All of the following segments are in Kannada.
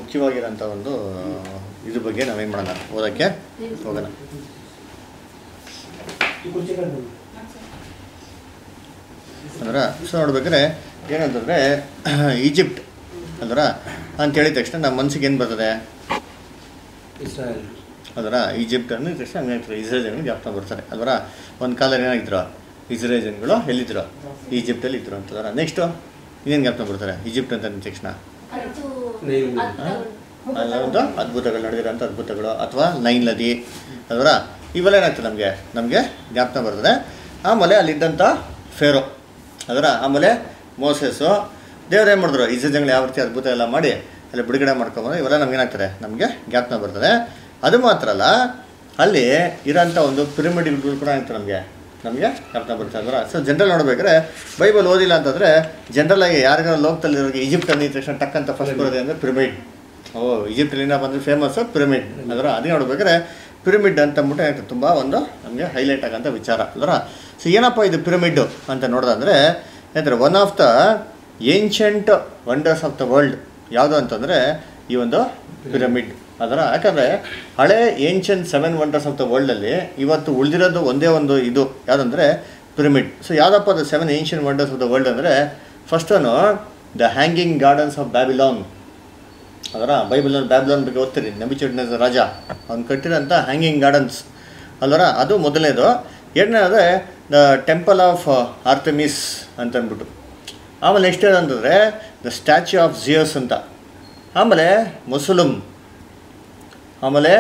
ಮುಖ್ಯವಾಗಿರೋಂಥ ಒಂದು ಇದ್ರ ಬಗ್ಗೆ ನಾವೇನು ಮಾಡೋಣ ಓದೋಕ್ಕೆ ಹೋಗೋಣ ಅಂದ್ರೆ ಸೊ ನೋಡ್ಬೇಕಾದ್ರೆ ಏನಂತಂದರೆ ಈಜಿಪ್ಟ್ ಅಂದ್ರೆ ಅಂತ ಹೇಳಿದ ತಕ್ಷಣ ನಮ್ಮ ಮನಸ್ಸಿಗೆ ಏನು ಬರ್ತದೆ ಇಸ್ರಾಯೇಲ್ ಅದರ ಈಜಿಪ್ಟ್ ಅಂದ ತಕ್ಷಣ ಹಂಗೆ ಆಗ್ತದೆ ಇಸ್ರೇಲ್ ಜನಗಳು ಜ್ಞಾಪಕ ಬರ್ತಾರೆ ಅದರ ಒಂದು ಕಾಲದಲ್ಲಿ ಏನಾಗಿದ್ರು ಇಸ್ರೇಲ್ ಜನಗಳು ಎಲ್ಲಿದ್ರು ಈಜಿಪ್ಟಲ್ಲಿ ಇದ್ರು ಅಂತದರ ನೆಕ್ಸ್ಟು ಇನ್ನೇನು ಜ್ಞಾಪಕ ಬರ್ತಾರೆ ಈಜಿಪ್ಟ್ ಅಂತ ಅಂದ ತಕ್ಷಣ ಅದು ನೈಲ್ ನದಿ. ಅರ್ಥಗಳು. ಅಲ್ಲ ಒಂದು ಅದ್ಭುತಗಳು ನಡೆದಿರೋಂಥ ಅದ್ಭುತಗಳು ಅಥವಾ ನೈನ್ ನದಿ ಅದರ ಇವೆಲ್ಲ ಏನಾಗ್ತದೆ ನಮಗೆ ನಮಗೆ ಜ್ಞಾಪಕ ಬರ್ತದೆ ಆಮೇಲೆ ಅಲ್ಲಿದ್ದಂಥ ಫೇರೋ ಅದರ ಆಮೇಲೆ ಮೋಸೆಸ್ಸು ದೇವ್ರು ಏನು ಮಾಡಿದ್ರು ಇಸ್ರೇಲ್ ಜನಗಳು ಯಾವ ರೀತಿ ಅದ್ಭುತ ಎಲ್ಲ ಮಾಡಿ ಅಲ್ಲಿ ಬಿಡುಗಡೆ ಮಾಡ್ಕೊಂಬಂದ್ರೆ ಇವೆಲ್ಲ ನಮ್ಗೆ ಏನಾಗ್ತದೆ ನಮಗೆ ಜ್ಞಾಪಕ ಬರ್ತದೆ ಅದು ಮಾತ್ರ ಅಲ್ಲ ಅಲ್ಲಿ ಇರೋಂಥ ಒಂದು ಪಿರಮಿಡ್ಗಳು ಕೂಡ ಆಗ್ತದೆ ನಮಗೆ ನಮಗೆ ಜ್ಞಾಪಕ ಬರ್ತದೆ ಅದರ ಸೊ ಜನರಲ್ ನೋಡ್ಬೇಕಾದ್ರೆ ಬೈಬಲ್ ಓದಿಲ್ಲ ಅಂತಂದರೆ ಜನರಲ್ ಆಗಿ ಯಾರಿಗಾರ ಲೋಕದಲ್ಲಿರೋರಿಗೆ ಈಜಿಪ್ಟ್ ಅಂದಿದ ತಕ್ಷಣ ಟಕ್ ಅಂತ ಫಸ್ಟ್ ಬರೋದು ಅಂದರೆ ಪಿರಮಿಡ್ ಓ ಈಜಿಪ್ಟಲ್ಲಿನ ಬಂದರೆ ಫೇಮಸ್ಸು ಪಿರಮಿಡ್ ಅದರ ಅದೇ ನೋಡ್ಬೇಕಾದ್ರೆ ಪಿರಮಿಡ್ ಅಂತ ಅಂದ್ಬಿಟ್ಟು ಏನಾಗ್ತದೆ ತುಂಬ ಒಂದು ನಮಗೆ ಹೈಲೈಟ್ ಆಗೋಂಥ ವಿಚಾರ ಅದರ ಸೊ ಏನಪ್ಪ ಇದು ಪಿರಮಿಡ್ಡು ಅಂತ ನೋಡೋದಂದರೆ ಏನಂತಾರೆ one of the ancient wonders of the world ಯಾವುದು ಅಂತಂದರೆ ಈ ಒಂದು ಪಿರಮಿಡ್ ಅದರ ಯಾಕಂದರೆ ಹಳೆ ancient seven wonders of the ವರ್ಲ್ಡಲ್ಲಿ ಇವತ್ತು ಉಳಿದಿರೋದು ಒಂದೇ ಒಂದು ಇದು ಯಾವುದಂದರೆ ಪಿರಮಿಡ್ ಸೊ ಯಾವುದಪ್ಪ ಅದು seven ancient wonders of the world ಅಂದರೆ first one the hanging gardens of Babylon ಅದರ ಬೈಬಲ್ನಲ್ಲಿ ಬ್ಯಾಬ್ಲೋನ್ ಬಗ್ಗೆ ಓದ್ತೀರಿ ನಬಿಚುಡ್ನ ರಾಜ ಅವ್ನು ಕಟ್ಟಿರೋಂಥ ಹ್ಯಾಂಗಿಂಗ್ ಗಾರ್ಡನ್ಸ್ ಅಲ್ವರ ಅದು ಮೊದಲನೇದು ಎರಡನೇದು ದ ಟೆಂಪಲ್ ಆಫ್ ಆರ್ಥಮಿಸ್ ಅಂತ ಅಂದ್ಬಿಟ್ಟು ಆಮೇಲೆ ನೆಕ್ಸ್ಟ್ ಏನಂತಂದರೆ ದ ಸ್ಟ್ಯಾಚ್ಯೂ ಆಫ್ ಜಿಯೋಸ್ ಅಂತ ಆಮೇಲೆ ಮುಸುಲುಮ್ ಆಮೇಲೆ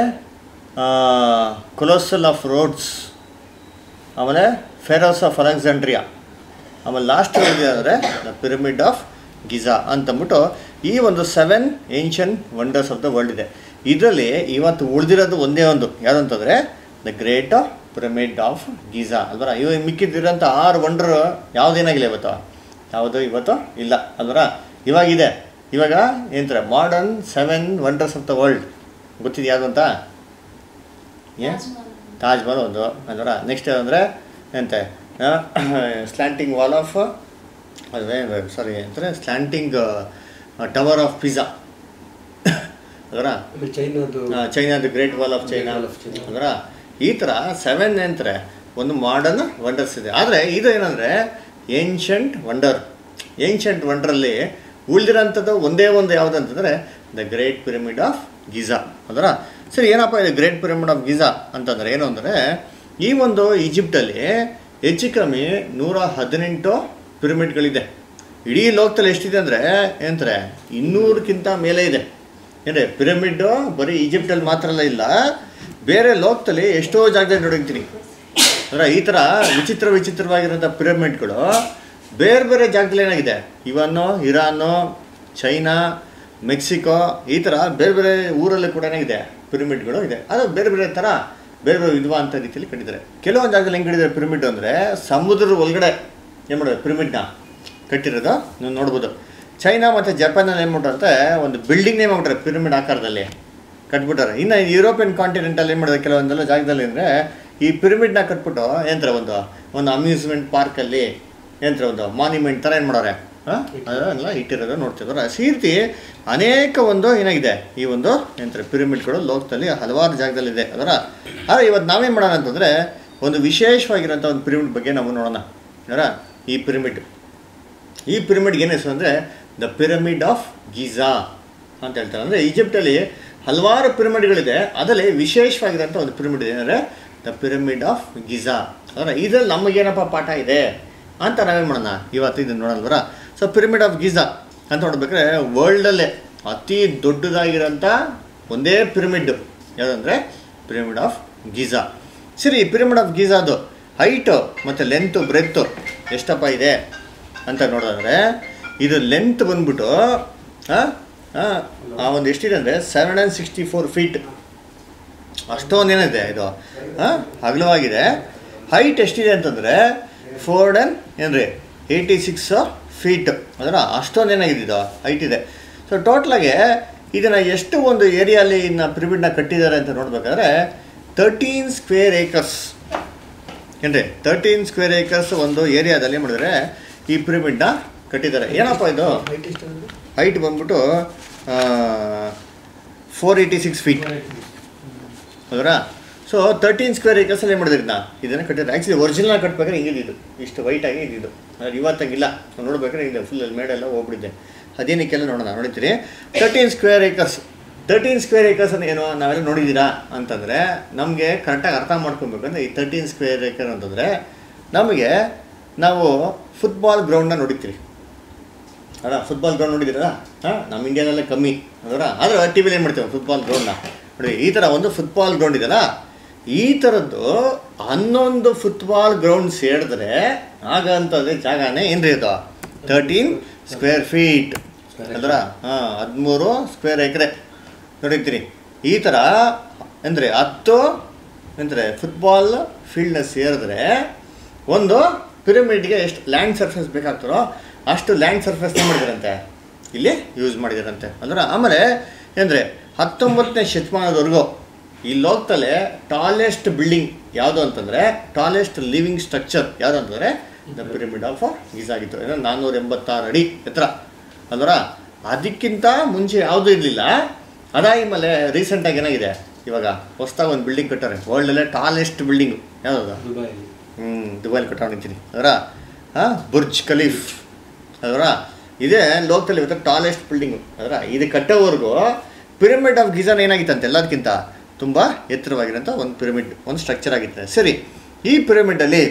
ಕೊಲೋಸಲ್ ಆಫ್ ರೋಡ್ಸ್ ಆಮೇಲೆ ಫೆರೋಸ್ ಆಫ್ ಅಲೆಕ್ಸಾಂಡ್ರಿಯಾ ಆಮೇಲೆ ಲಾಸ್ಟ್ ಅಂದರೆ ದ ಪಿರಮಿಡ್ ಆಫ್ ಗಿಜಾ ಅಂತಂದ್ಬಿಟ್ಟು ಈ ಒಂದು seven ancient wonders of the world ಇದೆ ಇದರಲ್ಲಿ ಇವತ್ತು ಉಳಿದಿರೋದು ಒಂದೇ ಒಂದು ಯಾವುದಂತಂದರೆ the great pyramid of Giza ಅಲ್ವರ ಇವ ಮಿಕ್ಕಿದ್ದಿರೋಂಥ ಆರು ವಂಡರ್ ಯಾವುದೇನಾಗಿಲ್ಲ ಇವತ್ತು ಯಾವುದು ಇವತ್ತು ಇಲ್ಲ ಅಲ್ವರ ಇವಾಗಿದೆ ಇವಾಗ ಏನಂತಾರೆ modern seven wonders of the world ಗೊತ್ತಿದೆ ಯಾವುದು ಅಂತ ಏ ತಾಜ್ ಮಹಲ್ ಒಂದು ಅಲ್ವರ ನೆಕ್ಸ್ಟ್ ಅಂದರೆ ಎಂತೆ ಸ್ಲ್ಯಾಂಟಿಂಗ್ ವಾಲ್ ಆಫ್ ಅದೇ ಸಾರಿ ಅಂತಾರೆ ಸ್ಲ್ಯಾಂಟಿಂಗ್ ಟವರ್ ಆಫ್ ಪಿಜ್ಜಾ ಅದರ ಆಮೇಲೆ ಚೈನಾದು ಚೈನಾದ great wall of China Great Wall of China. ಅದರ ಈ ಥರ ಸೆವೆನ್ ಅಂತಾರೆ ಒಂದು ಮಾಡರ್ನ್ ವಂಡರ್ಸ್ ಇದೆ ಆದರೆ ಇದು ಏನಂದರೆ ಏನ್ಷಂಟ್ ವಂಡರ್ ಏನ್ಷಂಟ್ ವಂಡರಲ್ಲಿ ಉಳಿದಿರೋಂಥದ್ದು ಒಂದೇ ಒಂದು ಯಾವುದು ಅಂತಂದರೆ the great pyramid of Giza ಅದರ ಸರಿ ಏನಪ್ಪ ಇದು ಗ್ರೇಟ್ ಪಿರಮಿಡ್ ಆಫ್ ಗಿಜಾ ಅಂತಂದರೆ ಏನು ಅಂದರೆ ಈ ಒಂದು ಈಜಿಪ್ಟಲ್ಲಿ ಹೆಚ್ಚು ಕಮ್ಮಿ ನೂರ ಹದಿನೆಂಟು ಪಿರಮಿಡ್ಗಳಿದೆ ಇಡೀ ಲೋಕದಲ್ಲಿ ಎಷ್ಟಿದೆ ಅಂದರೆ ಏನಂತಾರೆ ಇನ್ನೂರಕ್ಕಿಂತ ಮೇಲೆ ಇದೆ ಏನ್ರಿ ಪಿರಮಿಡ್ಡು ಬರೀ ಈಜಿಪ್ಟಲ್ಲಿ ಮಾತ್ರ ಅಲ್ಲ ಇಲ್ಲ ಬೇರೆ ಲೋಕದಲ್ಲಿ ಎಷ್ಟೋ ಜಾಗದಲ್ಲಿ ನೋಡಿರ್ತೀನಿ ಅಂದರೆ ಈ ಥರ ವಿಚಿತ್ರ ವಿಚಿತ್ರವಾಗಿರೋಂಥ ಪಿರಮಿಡ್ಗಳು ಬೇರೆ ಬೇರೆ ಜಾಗದಲ್ಲಿ ಏನಾಗಿದೆ ಇವನ್ನು ಇರಾನು ಚೈನಾ ಮೆಕ್ಸಿಕೋ ಈ ಥರ ಬೇರೆ ಬೇರೆ ಊರಲ್ಲಿ ಕೂಡ ಏನಾಗಿದೆ ಪಿರಮಿಡ್ಗಳು ಇದೆ ಅದು ಬೇರೆ ಬೇರೆ ಥರ ಬೇರೆ ಬೇರೆ ವಿಧವಾದಂಥ ರೀತಿಯಲ್ಲಿ ಕಟ್ಟಿದ್ದಾರೆ ಕೆಲವೊಂದು ಜಾಗದಲ್ಲಿ ಹೆಂಗೆ ಕಟ್ಟಿದ್ದಾರೆ ಪಿರಮಿಡ್ ಅಂದರೆ ಸಮುದ್ರದ ಒಳಗಡೆ ಏನು ಮಾಡೋದು ಪಿರಮಿಡ್ನ ಕಟ್ಟಿರೋದು ನೀವು ನೋಡ್ಬೋದು ಚೈನಾ ಮತ್ತು ಜಪಾನಲ್ಲಿ ಏನು ಮಾಡ್ತಾರೆ ಒಂದು ಬಿಲ್ಡಿಂಗ್ನೇ ಮಾಡ್ಬಿಟ್ರೆ ಪಿರಮಿಡ್ ಆಕಾರದಲ್ಲಿ ಕಟ್ಬಿಟ್ಟಾರೆ ಇನ್ನು ಯುರೋಪಿಯನ್ ಕಾಂಟಿನೆಂಟಲ್ಲಿ ಏನು ಮಾಡಿದ್ರೆ ಕೆಲವೊಂದೆಲ್ಲ ಜಾಗದಲ್ಲಿ ಅಂದರೆ ಈ ಪಿರಮಿಡ್ನ ಕಟ್ಬಿಟ್ಟು ಏನಂತಾರೆ ಒಂದು ಒಂದು ಅಮ್ಯೂಸ್ಮೆಂಟ್ ಪಾರ್ಕಲ್ಲಿ ಏನಂತಾರೆ ಒಂದು ಮಾನ್ಯುಮೆಂಟ್ ಥರ ಏನು ಮಾಡೋರೆ ಹಾಂ ಅದೆಲ್ಲ ಇಟ್ಟಿರೋದು ನೋಡ್ತಿದ್ದಾರೆ ಈ ರೀತಿ ಅನೇಕ ಒಂದು ಏನಾಗಿದೆ ಈ ಒಂದು ಏನಂತಾರೆ ಪಿರಮಿಡ್ಗಳು ಲೋಕದಲ್ಲಿ ಹಲವಾರು ಜಾಗದಲ್ಲಿದೆ ಅದರ ಆದರೆ ಇವತ್ತು ನಾವೇನು ಮಾಡೋಣ ಅಂತಂದರೆ ಒಂದು ವಿಶೇಷವಾಗಿರೋಂಥ ಒಂದು ಪಿರಮಿಡ್ ಬಗ್ಗೆ ನಾವು ನೋಡೋಣ ಅದರ ಈ ಪಿರಮಿಡ್ ಈ ಪಿರಮಿಡ್ಗೆ ಏನು ಹೆಸರು ಅಂದರೆ ದ ಪಿರಮಿಡ್ ಆಫ್ ಗೀಜಾ ಅಂತ ಹೇಳ್ತಾರೆ ಅಂದರೆ ಈಜಿಪ್ಟಲ್ಲಿ ಹಲವಾರು ಪಿರಮಿಡ್ಗಳಿದೆ ಅದರಲ್ಲಿ ವಿಶೇಷವಾಗಿರೋಂಥ ಒಂದು ಪಿರಮಿಡ್ ಇದೆ ಅಂದರೆ ದ ಪಿರಮಿಡ್ ಆಫ್ ಗಿಜಾ ಅಂದರೆ ಇದರಲ್ಲಿ ನಮಗೇನಪ್ಪ ಪಾಠ ಇದೆ ಅಂತ ನಾವೇನು ಮಾಡೋಣ ಇವತ್ತು ಇದನ್ನು ನೋಡಲ್ವರ ಸೊ ಪಿರಮಿಡ್ ಆಫ್ ಗೀಜಾ ಅಂತ ನೋಡ್ಬೇಕಾದ್ರೆ ವರ್ಲ್ಡಲ್ಲೇ ಅತಿ ದೊಡ್ಡದಾಗಿರೋಂಥ ಒಂದೇ ಪಿರಮಿಡ್ ಯಾವುದಂದರೆ ಪಿರಮಿಡ್ ಆಫ್ ಗೀಜಾ ಸರಿ ಪಿರಮಿಡ್ ಆಫ್ ಗೀಜಾದು ಹೈಟು ಮತ್ತು ಲೆಂತು ಬ್ರೆತ್ತು ಎಷ್ಟಪ್ಪ ಇದೆ ಅಂತ ನೋಡಿದ್ರೆ ಇದು ಲೆಂತ್ ಬಂದ್ಬಿಟ್ಟು ಆ, ಆ, ಆ ಒಂದು ಎಷ್ಟಿದೆ ಅಂದರೆ seven and sixty four feet ಅಷ್ಟೊಂದು ಏನಿದೆ ಇದು ಆ, ಅಗಲವಾಗಿದೆ ಹೈಟ್ ಎಷ್ಟಿದೆ ಅಂತಂದರೆ ಫೋರ್ ಆ್ಯಂಡ್ ಏನ್ರಿ ಏಯ್ಟಿ ಸಿಕ್ಸ್ ಫೀಟ್ ಅದರ ಅಷ್ಟೊಂದು ಏನಾಗಿದೆ ಇದು ಹೈಟ್ ಇದೆ ಸೊ ಟೋಟ್ಲಾಗೆ ಇದನ್ನು ಎಷ್ಟು ಒಂದು ಏರಿಯಲ್ಲಿ ಇನ್ನು ಪಿರಮಿಡ್ನ ಕಟ್ಟಿದ್ದಾರೆ ಅಂತ ನೋಡ್ಬೇಕಾದ್ರೆ ತರ್ಟೀನ್ ಸ್ಕ್ವೇರ್ ಏಕರ್ಸ್ ಏನ್ರಿ ತರ್ಟೀನ್ ಸ್ಕ್ವೇರ್ ಏಕರ್ಸ್ ಒಂದು ಏರಿಯಾದಲ್ಲಿ ಏನು ಮಾಡಿದ್ರೆ ಈ ಪಿರಮಿಡ್ನ ಕಟ್ಟಿದ್ದಾರೆ ಏನಪ್ಪ ಇದು ಹೈಟ್ ಎಷ್ಟು ಅಂದ್ರೆ ಹೈಟ್ ಬಂದ್ಬಿಟ್ಟು ಫೋರ್ ಏಯ್ಟಿ ಸಿಕ್ಸ್ ಫೀಟ್ ಹೌದಾ ಸೊ ತರ್ಟೀನ್ ಸ್ಕ್ವೇರ್ ಏಕರ್ಸಲ್ಲಿ ಏನು ಮಾಡಿದ್ರಿ ನಾ ಇದನ್ನು ಕಟ್ಟಿದ್ರೆ ಆ್ಯಕ್ಚುಲಿ ಒರಿಜಿನಲ್ ಕಟ್ಬೇಕಾದ್ರೆ ಹಿಂಗಿದ್ದು ಇಷ್ಟು ವೈಟಾಗಿ ಇದ್ದಿದ್ದು ಅದು ಇವತ್ತಂಗಿಲ್ಲ ನಾವು ನೋಡ್ಬೇಕಾದ್ರೆ ಇಲ್ಲ ಫುಲ್ ಅಲ್ಲಿ ಮೇಡೆಲ್ಲ ಹೋಗ್ಬಿಟ್ಟಿದ್ದೆ ಅದೇನಕ್ಕೆಲ್ಲ ನೋಡೋಣ ನೋಡಿದ್ದೀರಿ thirteen square acres thirteen square acres ಅಂತ ಏನು ನಾವೆಲ್ಲ ನೋಡಿದ್ದೀರಾ ಅಂತಂದರೆ ನಮಗೆ ಕರೆಕ್ಟಾಗಿ ಅರ್ಥ ಮಾಡ್ಕೊಬೇಕಂದ್ರೆ ಈ ತರ್ಟೀನ್ ಸ್ಕ್ವೇರ್ ಏಕರ್ ಅಂತಂದರೆ ನಮಗೆ ನಾವು ಫುಟ್ಬಾಲ್ ಗ್ರೌಂಡ್ನ ನೋಡಿರ್ತೀರಿ ಅಲ್ಲ ಫುಟ್ಬಾಲ್ ಗ್ರೌಂಡ್ ನೋಡಿದ್ದೀರಾ ಹಾಂ ನಮ್ಮ ಇಂಡಿಯಾದಲ್ಲೇ ಕಮ್ಮಿ ಅದರ ಆದರೆ ಟಿ ವಿಲಿ ಏನು ಮಾಡ್ತೇವೆ ಫುಟ್ಬಾಲ್ ಗ್ರೌಂಡ್ನ ನೋಡಿ ಈ ಥರ ಒಂದು ಫುಟ್ಬಾಲ್ ಗ್ರೌಂಡ್ ಇದೆಯಲ್ಲ ಈ ಥರದ್ದು ಹನ್ನೊಂದು ಫುಟ್ಬಾಲ್ ಗ್ರೌಂಡ್ ಸೇರಿದ್ರೆ ಆಗ ಅಂತಂದ್ರೆ ಜಾಗನೇ ಏನ್ರಿ ಇದು ತರ್ಟೀನ್ ಸ್ಕ್ವೇರ್ ಫೀಟ್ ಅದರ ಹಾಂ ಹದಿಮೂರು ಸ್ಕ್ವೇರ್ ಎಕರೆ ನೋಡಿರ್ತೀರಿ ಈ ಥರ ಅಂದರೆ ಹತ್ತು ಅಂದರೆ ಫುಟ್ಬಾಲ್ ಫೀಲ್ಡ್ನ ಸೇರಿದ್ರೆ ಒಂದು ಪಿರಮಿಡ್ಗೆ ಎಷ್ಟು ಲ್ಯಾಂಡ್ ಸರ್ಫೇಸ್ ಬೇಕಾಗ್ತಾರೋ ಅಷ್ಟು ಲ್ಯಾಂಡ್ ಸರ್ಫೇಸ್ನ ಮಾಡಿದಾರಂತೆ ಇಲ್ಲಿ ಯೂಸ್ ಮಾಡಿದಾರಂತೆ ಅಂದ್ರೆ ಆಮೇಲೆ ಅಂದರೆ ಹತ್ತೊಂಬತ್ತನೇ ಶತಮಾನದವರೆಗೂ ಈ ಲೋಕದಲ್ಲೇ ಟಾಲೆಸ್ಟ್ ಬಿಲ್ಡಿಂಗ್ ಯಾವುದು ಅಂತಂದರೆ ಟಾಲೆಸ್ಟ್ ಲಿವಿಂಗ್ ಸ್ಟ್ರಕ್ಚರ್ ಯಾವುದು ಅಂತಂದರೆ ದ ಪಿರಮಿಡ್ ಆಫ್ ಗೀಸ್ ಆಗಿತ್ತು ಏನೋ ನಾನ್ನೂರ ಎಂಬತ್ತಾರು ಅಡಿ ಎತ್ತರ ಅಲ್ವರ ಅದಕ್ಕಿಂತ ಮುಂಚೆ ಯಾವುದೂ ಇರಲಿಲ್ಲ ಅದಾದ್ಮೇಲೆ ರೀಸೆಂಟಾಗಿ ಏನಾಗಿದೆ ಇವಾಗ ಹೊಸ್ದಾಗಿ ಒಂದು ಬಿಲ್ಡಿಂಗ್ ಕಟ್ಟಾರೆ ವರ್ಲ್ಡಲ್ಲೇ ಟಾಲೆಸ್ಟ್ ಬಿಲ್ಡಿಂಗು ಯಾವುದು ದುಬೈಲಿ ಹ್ಞೂ ದುಬೈಲಿ ಕಟ್ಕೊಂಡಿದ್ದೀನಿ ಅದರ ಹಾಂ ಬುರ್ಜ್ ಖಲೀಫ್ ಅದರ ಇದೇ ಲೋಕದಲ್ಲಿ ಇವತ್ತು ಟಾಲೆಸ್ಟ್ ಬಿಲ್ಡಿಂಗು ಅದರ ಇದು ಕಟ್ಟೋವರೆಗೂ ಪಿರಮಿಡ್ ಆಫ್ ಗಿಜಾನ್ ಏನಾಗಿತ್ತಂತೆ ಎಲ್ಲದಕ್ಕಿಂತ ತುಂಬ ಎತ್ತರವಾಗಿರೋಂಥ ಒಂದು ಪಿರಮಿಡ್ ಒಂದು ಸ್ಟ್ರಕ್ಚರ್ ಆಗಿತ್ತು ಸರಿ ಈ ಪಿರಮಿಡಲ್ಲಿ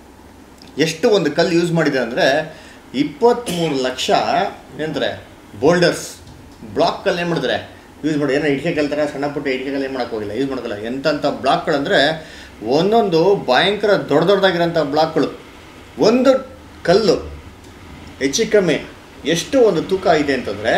ಎಷ್ಟು ಒಂದು ಕಲ್ಲು ಯೂಸ್ ಮಾಡಿದೆ ಅಂದರೆ ಇಪ್ಪತ್ತ್ಮೂರು ಲಕ್ಷ ಏನಂತಾರೆ ಬೋಲ್ಡರ್ಸ್ ಬ್ಲಾಕ್ ಕಲ್ಲು ಏನು ಮಾಡಿದ್ರೆ ಯೂಸ್ ಮಾಡಿ ಏನೋ ಇಟ್ಕೆ ಕಲ್ತಾರೆ ಸಣ್ಣ ಪುಟ್ಟ ಇಟ್ಕೆ ಕಲ್ಲು ಏನು ಮಾಡೋಕೆ ಹೋಗಿಲ್ಲ ಯೂಸ್ ಮಾಡೋಕ್ಕಲ್ಲ ಎಂಥಂಥ ಬ್ಲಾಕ್ಗಳಂದರೆ ಒಂದೊಂದು ಭಯಂಕರ ದೊಡ್ಡ ದೊಡ್ಡದಾಗಿರೋಂಥ ಬ್ಲಾಕ್ಗಳು ಒಂದು ಕಲ್ಲು ಹೆಚ್ಚು ಕಮ್ಮಿ ಎಷ್ಟು ಒಂದು ತೂಕ ಇದೆ ಅಂತಂದರೆ